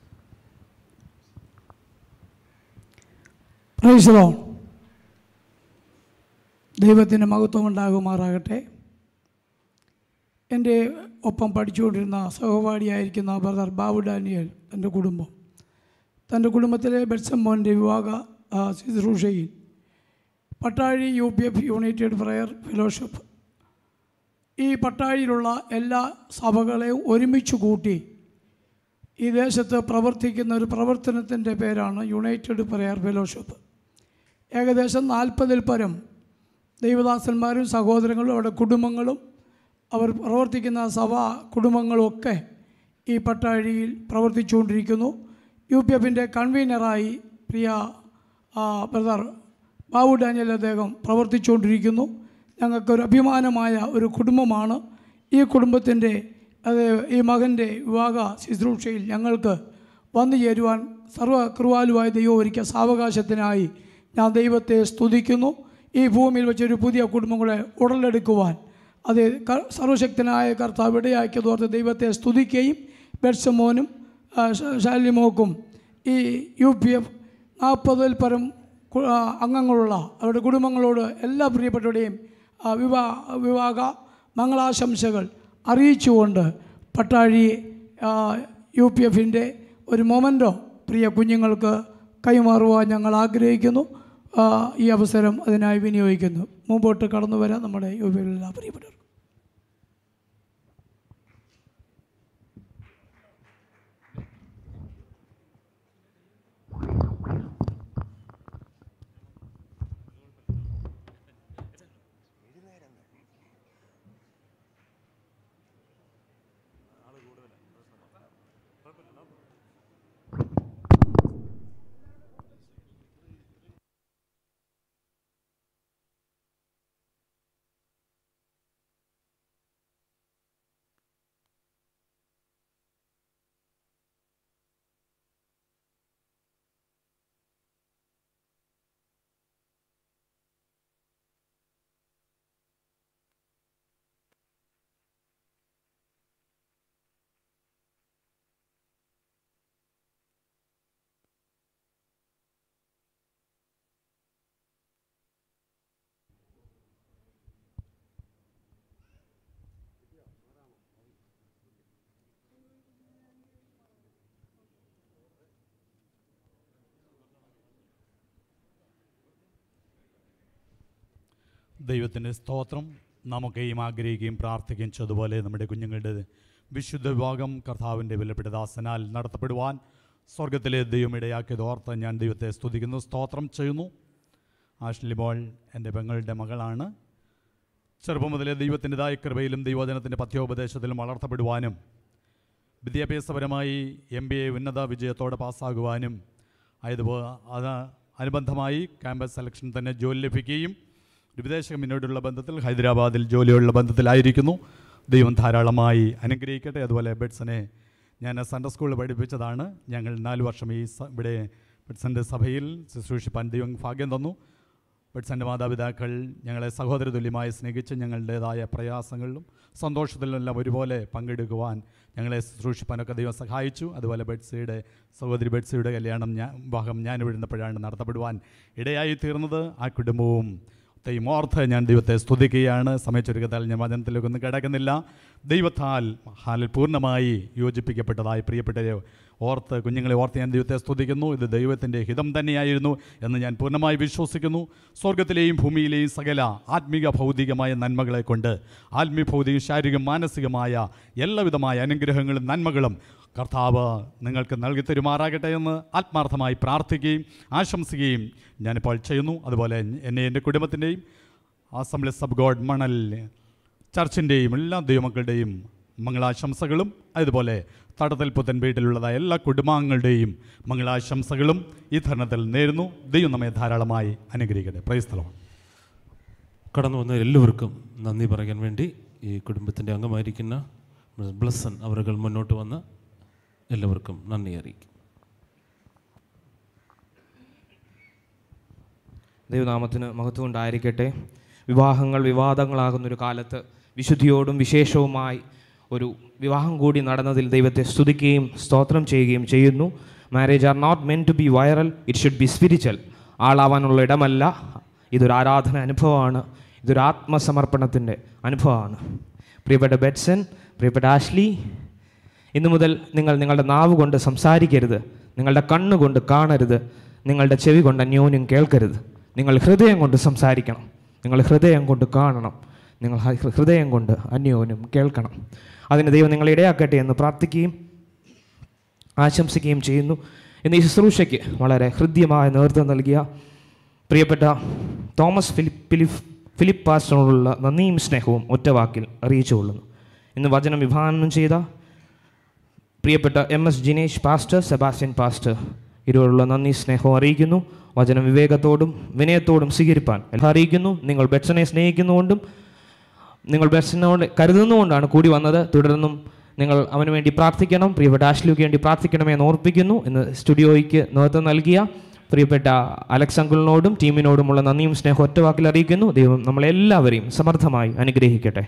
പ്രൈസലോ ദൈവത്തിന് മഹത്വം ഉണ്ടാകുമാറാകട്ടെ എൻ്റെ ഒപ്പം പഠിച്ചുകൊണ്ടിരുന്ന സഹപാഠിയായിരിക്കുന്ന ബ്രദർ ബാബു ഡാനിയൽ തൻ്റെ കുടുംബം തൻ്റെ കുടുംബത്തിലെ ബെറ്റ്സം മോൻ്റെ വിവാഹ ആ, ശുശ്രൂഷയിൽ Pattazhi U P F United Prayer Fellowship ഈ പട്ടാഴിയിലുള്ള എല്ലാ സഭകളെയും ഒരുമിച്ച് കൂട്ടി ഈ ദേശത്ത് പ്രവർത്തിക്കുന്ന ഒരു പ്രവർത്തനത്തിൻ്റെ പേരാണ് യുണൈറ്റഡ് പ്രയർ ഫെലോഷിപ്പ് ഏകദേശം നാൽപ്പതിൽ പരം ദൈവദാസന്മാരും സഹോദരങ്ങളും അവരുടെ കുടുംബങ്ങളും അവർ പ്രവർത്തിക്കുന്ന സഭ കുടുംബങ്ങളുമൊക്കെ ഈ പട്ടാഴിയിൽ പ്രവർത്തിച്ചുകൊണ്ടിരിക്കുന്നു യു പി എഫിൻ്റെ കൺവീനറായി പ്രിയ ആ, ബ്രദർ ബാബു ഡാനിയൽ അദ്ദേഹം പ്രവർത്തിച്ചുകൊണ്ടിരിക്കുന്നു ഞങ്ങൾക്കൊരു അഭിമാനമായ ഒരു കുടുംബമാണ് ഈ കുടുംബത്തിൻ്റെ അത് ഈ മകൻ്റെ വിവാഹ ശുശ്രൂഷയിൽ ഞങ്ങൾക്ക് വന്നു ചേരുവാൻ സർവകൃപാലുവായ ദൈവം ഒരുക്കിയ സാവകാശത്തിനായി ഞാൻ ദൈവത്തെ സ്തുതിക്കുന്നു ഈ ഭൂമിയിൽ വെച്ചൊരു പുതിയ കുടുംബങ്ങളെ ഉടലെടുക്കുവാൻ അത് ക- സർവശക്തനായ കർത്താവ് ഇടയാക്കിയതോർത്ത് ദൈവത്തെ സ്തുതിക്കുകയും ബെഡ്സമോനും ആ, ഷ- ഷാലിമോക്കും ഈ യു പി എഫ് നാൽപ്പതിൽ പരം കു- ആ, അംഗങ്ങളുള്ള അവരുടെ കുടുംബങ്ങളോട് എല്ലാ പ്രിയപ്പെട്ടവരുടെയും ആ, വിവാ വിവാഹ മംഗളാശംസകൾ അറിയിച്ചുകൊണ്ട് പട്ടാഴി ആ, യു പി എഫിൻ്റെ ഒരു മൊമെൻറ്റോ പ്രിയ കുഞ്ഞുങ്ങൾക്ക് കൈമാറുവാൻ ഞങ്ങൾ ആഗ്രഹിക്കുന്നു ആ, ഈ അവസരം അതിനായി വിനിയോഗിക്കുന്നു മുമ്പോട്ട് കടന്നു വരാൻ നമ്മുടെ യു പി എഫിലുള്ള പ്രിയപ്പെട്ടവർ ദൈവത്തിൻ്റെ സ്തോത്രം നമുക്കെയും ആഗ്രഹിക്കുകയും പ്രാർത്ഥിക്കുകയും ചെയ്തതുപോലെ നമ്മുടെ കുഞ്ഞുങ്ങളുടെ വിശുദ്ധ വിഭാഗം കർത്താവിൻ്റെ വിലപ്പെട്ട ദാസനാൽ നടത്തപ്പെടുവാൻ സ്വർഗത്തിലെ ദൈവം ഇടയാക്കിയത് ഓർത്ത് ഞാൻ ദൈവത്തെ സ്തുതിക്കുന്നു സ്തോത്രം ചെയ്യുന്നു ആഷ്ലി ബോൾ എൻ്റെ പെങ്ങളുടെ മകളാണ് ചെറുപ്പം മുതലേ ദൈവത്തിൻ്റെതായ കൃപയിലും ദൈവജനത്തിൻ്റെ പഥ്യോപദേശത്തിലും വളർത്തപ്പെടുവാനും വിദ്യാഭ്യാസപരമായി എം ബി എ ഉന്നത വിജയത്തോടെ പാസ്സാകുവാനും ആയതുപോലെ അത് അനുബന്ധമായി ക്യാമ്പസ് സെലക്ഷൻ തന്നെ ജോലി ലഭിക്കുകയും ഒരു വിദേശ മുന്നോട്ടുള്ള ബന്ധത്തിൽ ഹൈദരാബാദിൽ ജോലിയുള്ള ബന്ധത്തിലായിരിക്കുന്നു ദൈവം ധാരാളമായി അനുഗ്രഹിക്കട്ടെ അതുപോലെ ബെഡ്സനെ ഞാൻ സൺഡേ സ്കൂളിൽ പഠിപ്പിച്ചതാണ് ഞങ്ങൾ നാല് വർഷം ഈ സ- ഇവിടെ ബെഡ്സൻ്റെ സഭയിൽ ശുശ്രൂഷിപ്പാൻ ദൈവം ഭാഗ്യം തന്നു ബെഡ്സൻ്റെ മാതാപിതാക്കൾ ഞങ്ങളെ സഹോദര തുല്യമായി സ്നേഹിച്ച് ഞങ്ങളുടേതായ പ്രയാസങ്ങളിലും സന്തോഷത്തിലും എല്ലാം ഒരുപോലെ പങ്കെടുക്കുവാൻ ഞങ്ങളെ ശുശ്രൂഷിപ്പാനൊക്കെ ദൈവം സഹായിച്ചു അതുപോലെ ബെഡ്സിയുടെ സഹോദരി ബെഡ്സിയുടെ കല്യാണം ഞാൻ വിവാഹം ഞാൻ വിഴുന്നപ്പോഴാണ് നടത്തപ്പെടുവാൻ ഇടയായി തീർന്നത് ആ കുടുംബവും ദൈവം ഓർത്ത് ഞാൻ ദൈവത്തെ സ്തുതിക്കുകയാണ് സമയച്ചൊരുക്കത്താൽ ഞാൻ വചനത്തിലേക്ക് ഒന്നും കിടക്കുന്നില്ല ദൈവത്താൽ ഹാലിൽ പൂർണ്ണമായി യോജിപ്പിക്കപ്പെട്ടതായി പ്രിയപ്പെട്ടവരെ ഓർത്ത് കുഞ്ഞുങ്ങളെ ഓർത്ത് ഞാൻ ദൈവത്തെ സ്തുതിക്കുന്നു ഇത് ദൈവത്തിൻ്റെ ഹിതം തന്നെയായിരുന്നു എന്ന് ഞാൻ പൂർണ്ണമായി വിശ്വസിക്കുന്നു സ്വർഗത്തിലെയും ഭൂമിയിലെയും സകല ആത്മീക ഭൗതികമായ നന്മകളെ കൊണ്ട് ആത്മീയ ഭൗതിക ശാരീരിക മാനസികമായ എല്ലാവിധമായ അനുഗ്രഹങ്ങളും നന്മകളും കർത്താവ് നിങ്ങൾക്ക് നൽകി തരുമാറാകട്ടെ എന്ന് ആത്മാർത്ഥമായി പ്രാർത്ഥിക്കുകയും ആശംസിക്കുകയും ഞാനിപ്പോൾ ചെയ്യുന്നു അതുപോലെ എന്നെ എൻ്റെ കുടുംബത്തിൻ്റെയും അസംബ്ലി സബ് ഗോഡ് മണൽ ചർച്ചിൻ്റെയും എല്ലാ ദൈവമക്കളുടെയും മംഗളാശംസകളും അതുപോലെ തടത്തൽ പുത്തൻ വീട്ടിലുള്ളതായ എല്ലാ കുടുംബാംഗങ്ങളുടെയും മംഗളാശംസകളും ഈ തരുണത്തിൽ നേരുന്നു ദൈവം നമ്മെ ധാരാളമായി അനുഗ്രഹിക്കട്ടെ പ്രൈസ്തലം കടന്നു വന്ന എല്ലാവർക്കും നന്ദി പറയാൻ വേണ്ടി ഈ കുടുംബത്തിൻ്റെ അംഗമായിരിക്കുന്ന ബ്ലസ്സൻ അവരുകൾ മുന്നോട്ട് വന്ന് എല്ലാവർക്കും നന്ദി അറിയിക്കും ദൈവനാമത്തിന് മഹത്വം ഉണ്ടായിരിക്കട്ടെ വിവാഹങ്ങൾ വിവാദങ്ങളാകുന്നൊരു കാലത്ത് വിശുദ്ധിയോടും വിശേഷവുമായി ഒരു വിവാഹം കൂടി നടന്നതിൽ ദൈവത്തെ സ്തുതിക്കുകയും സ്തോത്രം ചെയ്യുകയും ചെയ്യുന്നു marriage are not meant to be viral it should be spiritual ആളാവാനുള്ള ഇടമല്ല ഇതൊരു ആരാധന അനുഭവമാണ് ഇതൊരു ആത്മസമർപ്പണത്തിൻ്റെ അനുഭവമാണ് പ്രിയപ്പെട്ട ബെറ്റ്സൺ പ്രിയപ്പെട്ട ആഷ്ലി ഇന്നു മുതൽ നിങ്ങൾ നിങ്ങളുടെ നാവ് കൊണ്ട് സംസാരിക്കരുത് നിങ്ങളുടെ കണ്ണുകൊണ്ട് കാണരുത് നിങ്ങളുടെ ചെവി കൊണ്ട് അന്യോന്യം കേൾക്കരുത് നിങ്ങൾ ഹൃദയം കൊണ്ട് സംസാരിക്കണം നിങ്ങൾ ഹൃദയം കൊണ്ട് കാണണം നിങ്ങൾ ഹ- ഹൃദയം കൊണ്ട് അന്യോന്യം കേൾക്കണം അതിന് ദൈവം നിങ്ങളെ ഇടയാക്കട്ടെ എന്ന് പ്രാർത്ഥിക്കുകയും ആശംസിക്കുകയും ചെയ്യുന്നു ഇന്ന് ഈ ശുശ്രൂഷയ്ക്ക് വളരെ ഹൃദ്യമായ നേതൃത്വം നൽകിയ പ്രിയപ്പെട്ട തോമസ് ഫിലിപ്പ് ഫിലിപ്പ് ഫിലിപ്പ് പാസ്റ്ററിനോടുള്ള നന്ദിയും സ്നേഹവും ഒറ്റവാക്കിൽ അറിയിച്ചുകൊള്ളുന്നു ഇന്ന് വചനം വിഭാവനം ചെയ്ത പ്രിയപ്പെട്ട M S Jinesh pastor Sebastian pastor ഇരുവരുള്ള നന്ദി സ്നേഹവും അറിയിക്കുന്നു വചനം വിവേകത്തോടും വിനയത്തോടും സ്വീകരിപ്പാൻ എല്ലാം അറിയിക്കുന്നു നിങ്ങൾ ബെറ്റ്സനെ സ്നേഹിക്കുന്നുകൊണ്ടും നിങ്ങൾ ബെറ്റ്സനോട് കരുതുന്നുകൊണ്ടാണ് കൂടി വന്നത് തുടർന്നും നിങ്ങൾ അവന് വേണ്ടി പ്രാർത്ഥിക്കണം പ്രിയപ്പെട്ട ആഷ്ലിക്ക് വേണ്ടി പ്രാർത്ഥിക്കണമേ എന്ന് ഓർപ്പിക്കുന്നു ഇന്ന് സ്റ്റുഡിയോയ്ക്ക് നേതൃത്വം നൽകിയ പ്രിയപ്പെട്ട അലക്സ് അങ്കിളിനോടും ടീമിനോടുമുള്ള നന്ദിയും സ്നേഹവും ഒറ്റവാക്കിൽ അറിയിക്കുന്നു ദൈവം നമ്മളെല്ലാവരെയും സമർത്ഥമായി അനുഗ്രഹിക്കട്ടെ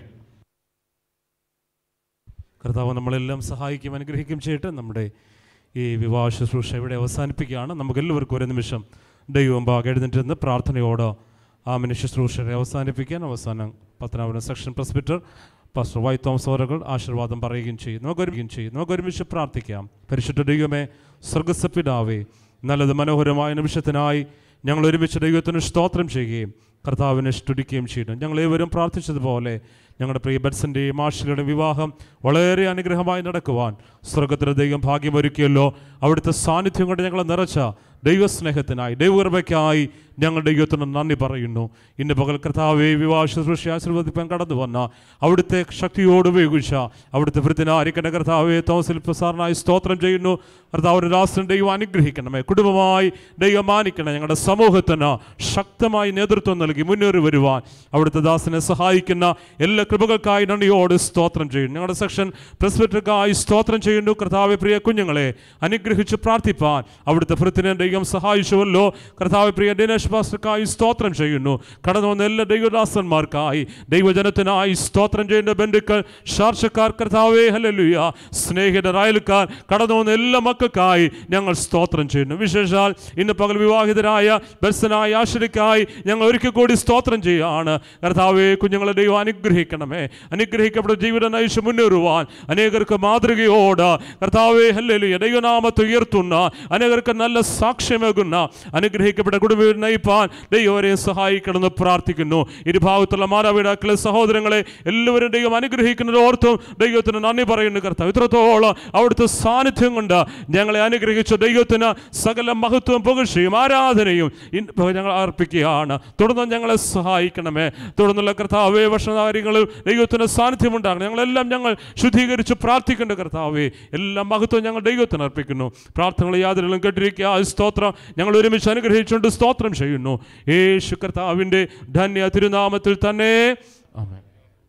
കർത്താവ് നമ്മളെല്ലാം സഹായിക്കും അനുഗ്രഹിക്കും ചെയ്യട്ടെ നമ്മുടെ ഈ വിവാഹ ശുശ്രൂഷ ഇവിടെ അവസാനിപ്പിക്കുകയാണ് നമുക്കെല്ലാവർക്കും ഒരു നിമിഷം ദൈവം ഭാഗം എഴുന്നേറ്റ് പ്രാർത്ഥനയോട് ആ മനുഷ്യ ശുശ്രൂഷയെ അവസാനിപ്പിക്കാൻ അവസാനം Pathanapuram section presbyter pastor Y Thomas ഓരകൾ ആശീർവാദം പറയുകയും ചെയ്യും നമുക്കൊരുമിക്കും ചെയ്യും നമുക്കൊരുമിച്ച് പ്രാർത്ഥിക്കാം പരിശുദ്ധ ദൈവമേ സ്വർഗസപ്പിതാവേ നല്ലത് മനോഹരമായ നിമിഷത്തിനായി ഞങ്ങൾ ഒരുമിച്ച് ദൈവത്തിന് സ്തോത്രം ചെയ്യുകയും കർത്താവിനെ സ്തുതിക്കുകയും ചെയ്യുന്നു ഞങ്ങൾ ഏവരും പ്രാർത്ഥിച്ചതുപോലെ ഞങ്ങളുടെ പ്രിയ ബെറ്റ്സൻ്റെയും ആഷികളുടെ വിവാഹം വളരെ അനുഗ്രഹമായി നടക്കുവാൻ സ്വർഗത്തിലെ ദൈവം ഭാഗ്യമൊരുക്കിയല്ലോ അവിടുത്തെ സാന്നിധ്യം കൊണ്ട് ഞങ്ങളെ നിറച്ച ദൈവസ്നേഹത്തിനായി ദൈവകൃപയ്ക്കായി ഞങ്ങൾ ദൈവത്തിന് നന്ദി പറയുന്നു ഇന്ന് പകൽ കർത്താവെ വിവാഹ ശുശ്രൂഷ ആശീർവദിപ്പാൻ കടന്നു വന്ന അവിടുത്തെ ശക്തിയോട് ഉപയോഗിച്ച അവിടുത്തെ വൃത്തിനായിരിക്കേണ്ട കർത്താവെ തോമസിൽ പ്രസാറിനായി സ്തോത്രം ചെയ്യുന്നു കർത്താവ് ദാസൻ ദൈവം അനുഗ്രഹിക്കണമേ കുടുംബമായി ദൈവം മാനിക്കണം ഞങ്ങളുടെ സമൂഹത്തിന് ശക്തമായി നേതൃത്വം നൽകി മുന്നേറി വരുവാൻ അവിടുത്തെ ദാസനെ സഹായിക്കുന്ന എല്ലാ കൃപകൾക്കായി നന്ദിയോട് സ്തോത്രം ചെയ്യുന്നു ഞങ്ങളുടെ സെക്ഷൻ പ്രസ്ബിറ്റർക്കായി സ്തോത്രം ചെയ്യുന്നു കർത്താവ് പ്രിയ കുഞ്ഞുങ്ങളെ അനുഗ്രഹിച്ച് പ്രാർത്ഥിപ്പാൻ അവിടുത്തെ ഭൃത്തിനെ ദൈവം സഹായിച്ചുവല്ലോ കർത്താവ് പ്രിയ ദിനേശ് പാസ്റ്റർക്കായി സ്തോത്രം ചെയ്യുന്നു കടന്നു വന്ന എല്ലാ ദൈവദാസന്മാർക്കായി ദൈവജനത്തിനായി സ്തോത്രം ചെയ്യുന്ന ബന്ധുക്കൾ ശാർച്ചക്കാർ കർത്താവേ ഹല്ലേലൂയ സ്നേഹിതർ അയൽക്കാർ കടന്നു വന്ന എല്ലാ മക്കൾക്കായി ഞങ്ങൾ സ്തോത്രം ചെയ്യുന്നു വിശേഷാൽ ഇന്ന് പകൽ വിവാഹിതരായ ബസ്സനായ ആശ്രയിക്കായി ഞങ്ങൾ ഒരിക്കൽ കൂടി സ്തോത്രം ചെയ്യുകയാണ് കർത്താവേ കുഞ്ഞുങ്ങളെ ദൈവം അനുഗ്രഹിക്കണമേ അനുഗ്രഹിക്കപ്പെട്ട ജീവിതം നയിച്ച് മുന്നേറുവാൻ അനേകർക്ക് മാതൃകയോട് കർത്താവേ ഹല്ലേലൂയ ദൈവനാമത്തെ ഉയർത്തുന്ന അനേകർക്ക് നല്ല സാക്ഷ്യമേകുന്ന അനുഗ്രഹിക്കപ്പെട്ട കുടുംബം നയിപ്പാൻ ദൈവരെ സഹായിക്കണമെന്ന് പ്രാർത്ഥിക്കുന്നു ഇരുഭാഗത്തുള്ള മാതാപിതാക്കളെ സഹോദരങ്ങളെ എല്ലാവരും ദൈവം അനുഗ്രഹിക്കുന്നത് ഓർത്തും ദൈവത്തിന് നന്ദി പറയുന്നു കർത്താവ് ഇത്രത്തോളം അവിടുത്തെ സാന്നിധ്യം കൊണ്ട് ഞങ്ങളെ അനുഗ്രഹിച്ച ദൈവത്തിന് സകല മഹത്വം പുകഴ്ചയും ആരാധനയും ഇന്ന് ഞങ്ങൾ അർപ്പിക്കുകയാണ് തുടർന്ന് ഞങ്ങളെ സഹായിക്കണമേ തുടർന്നുള്ള കർത്താവേ ഭക്ഷണകാര്യങ്ങളിൽ ദൈവത്തിന് സാന്നിധ്യം ഉണ്ടാകണം ഞങ്ങളെല്ലാം ഞങ്ങൾ ശുദ്ധീകരിച്ച് പ്രാർത്ഥിക്കേണ്ട കർത്താവേ എല്ലാ മഹത്വം ഞങ്ങൾ ദൈവത്തിന് അർപ്പിക്കുന്നു പ്രാർത്ഥനകൾ യാതൊരു കേട്ടിരിക്കുക ആ സ്തോത്രം ഞങ്ങൾ ഒരുമിച്ച് അനുഗ്രഹിച്ചുകൊണ്ട് സ്തോത്രം ചെയ്യുന്നു യേശു കർത്താവിൻ്റെ ധന്യ തിരുനാമത്തിൽ തന്നെ ആമേൻ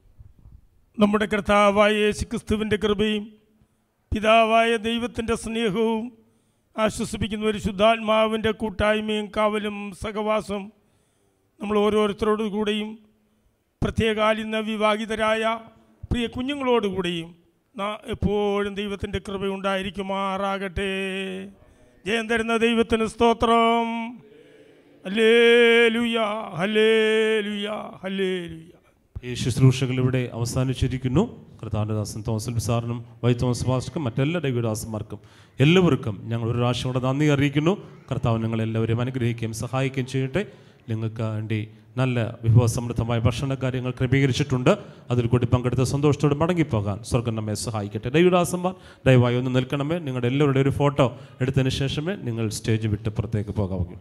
നമ്മുടെ കർത്താവായ യേശു ക്രിസ്തുവിൻ്റെ കൃപയും പിതാവായ ദൈവത്തിൻ്റെ സ്നേഹവും ആശ്വസിപ്പിക്കുന്ന ഒരു ശുദ്ധാത്മാവിൻ്റെ കൂട്ടായ്മയും കാവലും സഹവാസം നമ്മൾ ഓരോരുത്തരോടു കൂടെയും പ്രത്യേകാൽ ഇന്ന് വിവാഹിതരായ പ്രിയ കുഞ്ഞുങ്ങളോടുകൂടിയും നാ- എപ്പോഴും ദൈവത്തിൻ്റെ കൃപയുണ്ടായിരിക്കുമാറാകട്ടെ ജയം തരുന്ന ദൈവത്തിന് സ്തോത്രം ഹല്ലേ ലുയ ഹല്ലേ ലുയ ഹല്ലേ ലുയ ഈ ശുശ്രൂഷകൾ ഇവിടെ അവസാനിച്ചിരിക്കുന്നു കർത്താനദാസൻ തോമസ് സാറിനും വൈ തോമസ് പാസ്റ്റർക്കും മറ്റെല്ലാ ദൈവദാസന്മാർക്കും എല്ലാവർക്കും ഞങ്ങൾ ഒരു പ്രാവശ്യം കൂടെ നന്ദി അറിയിക്കുന്നു കർത്താവ് നിങ്ങളെല്ലാവരും അനുഗ്രഹിക്കുകയും സഹായിക്കുകയും ചെയ്യട്ടെ നിങ്ങൾക്ക് വേണ്ടി നല്ല വിഭവസമൃദ്ധമായ ഭക്ഷണ കാര്യങ്ങൾ ക്രമീകരിച്ചിട്ടുണ്ട് അതിൽ കൂടി പങ്കെടുത്ത സന്തോഷത്തോടെ മടങ്ങിപ്പോകാൻ സ്വർഗം നമ്മെ സഹായിക്കട്ടെ ദൈവദാസന്മാർ ദയവായി ഒന്ന് നിൽക്കണമേ നിങ്ങളുടെ എല്ലാവരുടെ ഒരു ഫോട്ടോ എടുത്തതിന് ശേഷമേ നിങ്ങൾ സ്റ്റേജ് വിട്ട് പുറത്തേക്ക് പോകാവുകയുള്ളൂ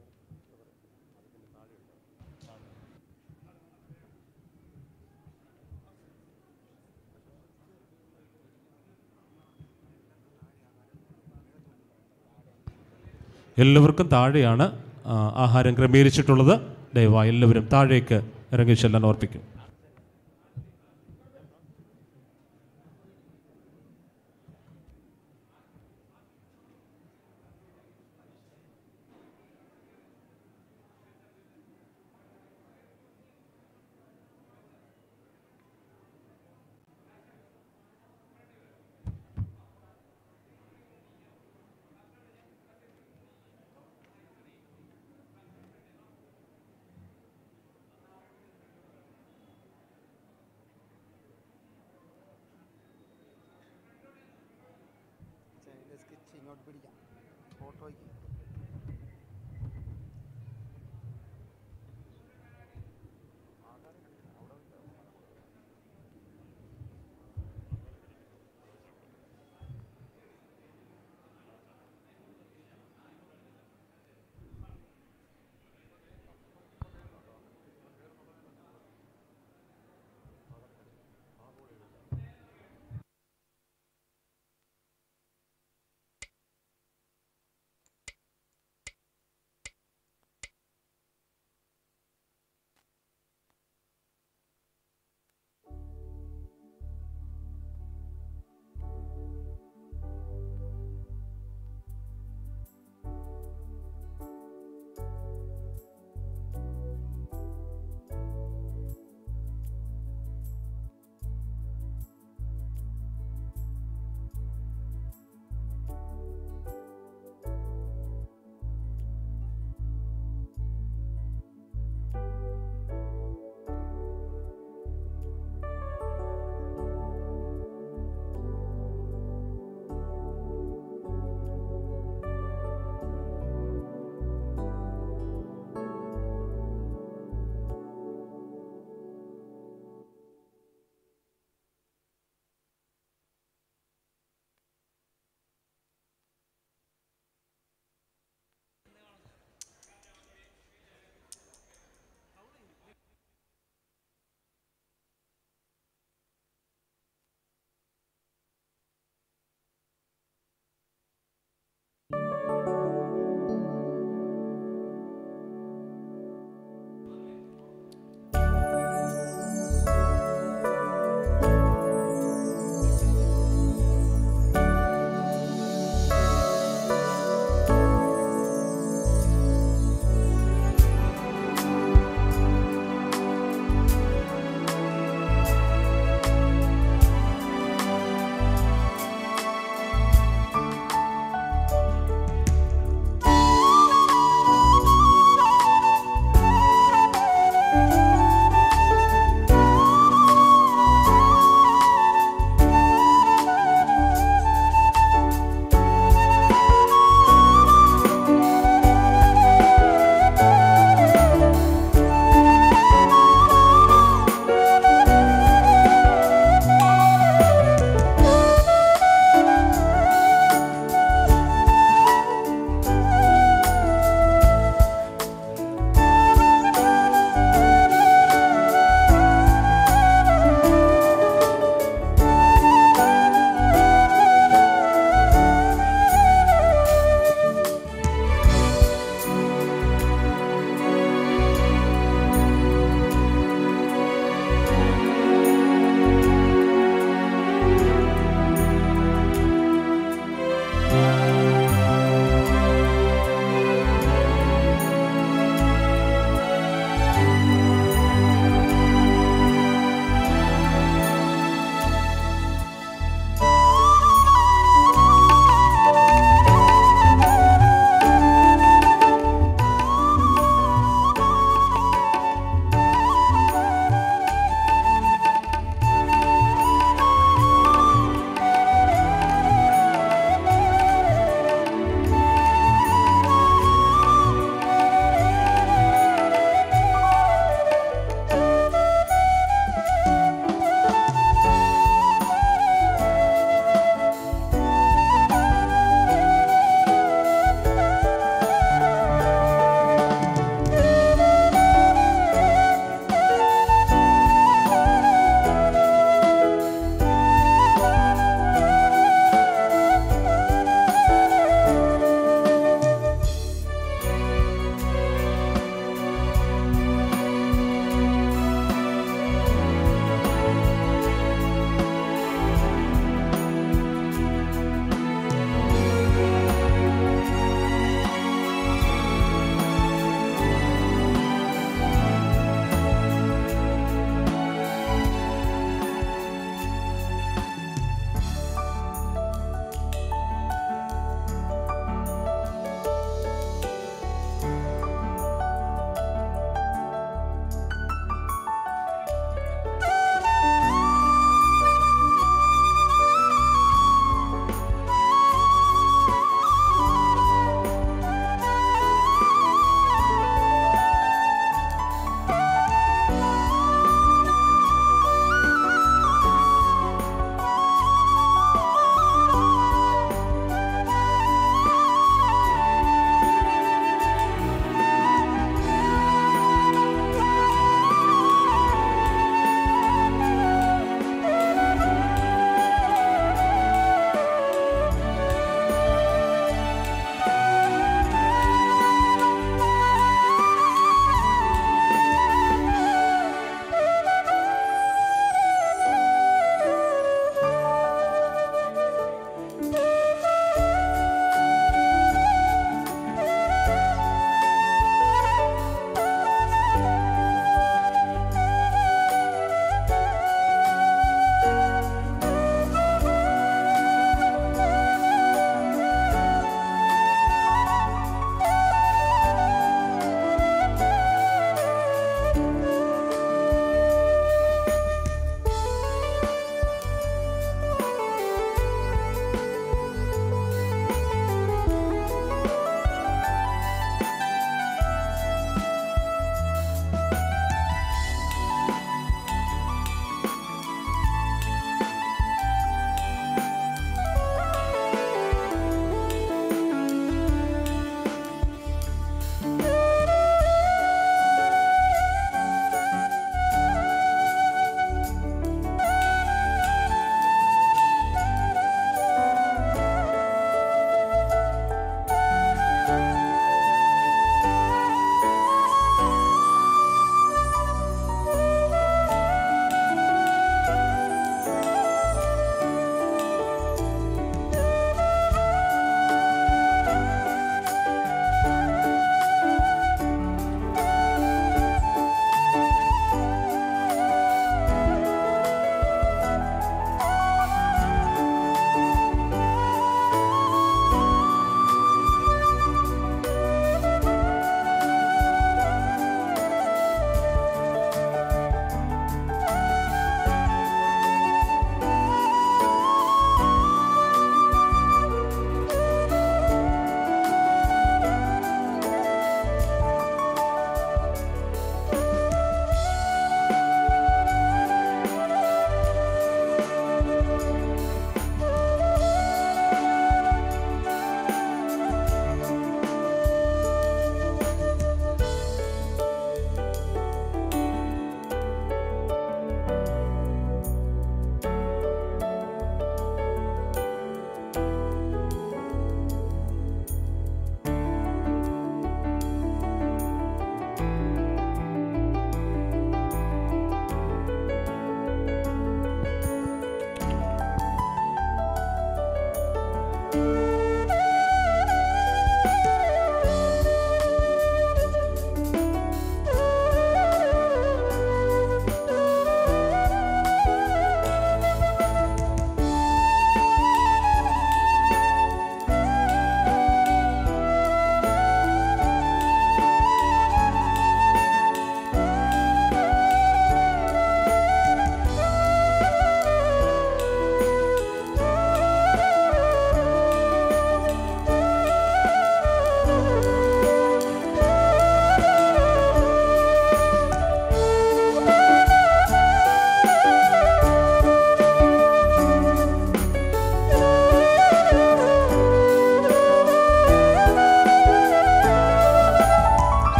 എല്ലാവർക്കും താഴെയാണ് ആ, ആഹാരം ക്രമീകരിച്ചിട്ടുള്ളത് ദയവായി എല്ലാവരും താഴേക്ക് ഇറങ്ങി ചെല്ലാൻ ഓർപ്പിക്കും ഇങ്ങോട്ട് പിടിക്കാം ഫോട്ടോയ്ക്ക്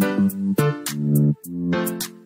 Thank you.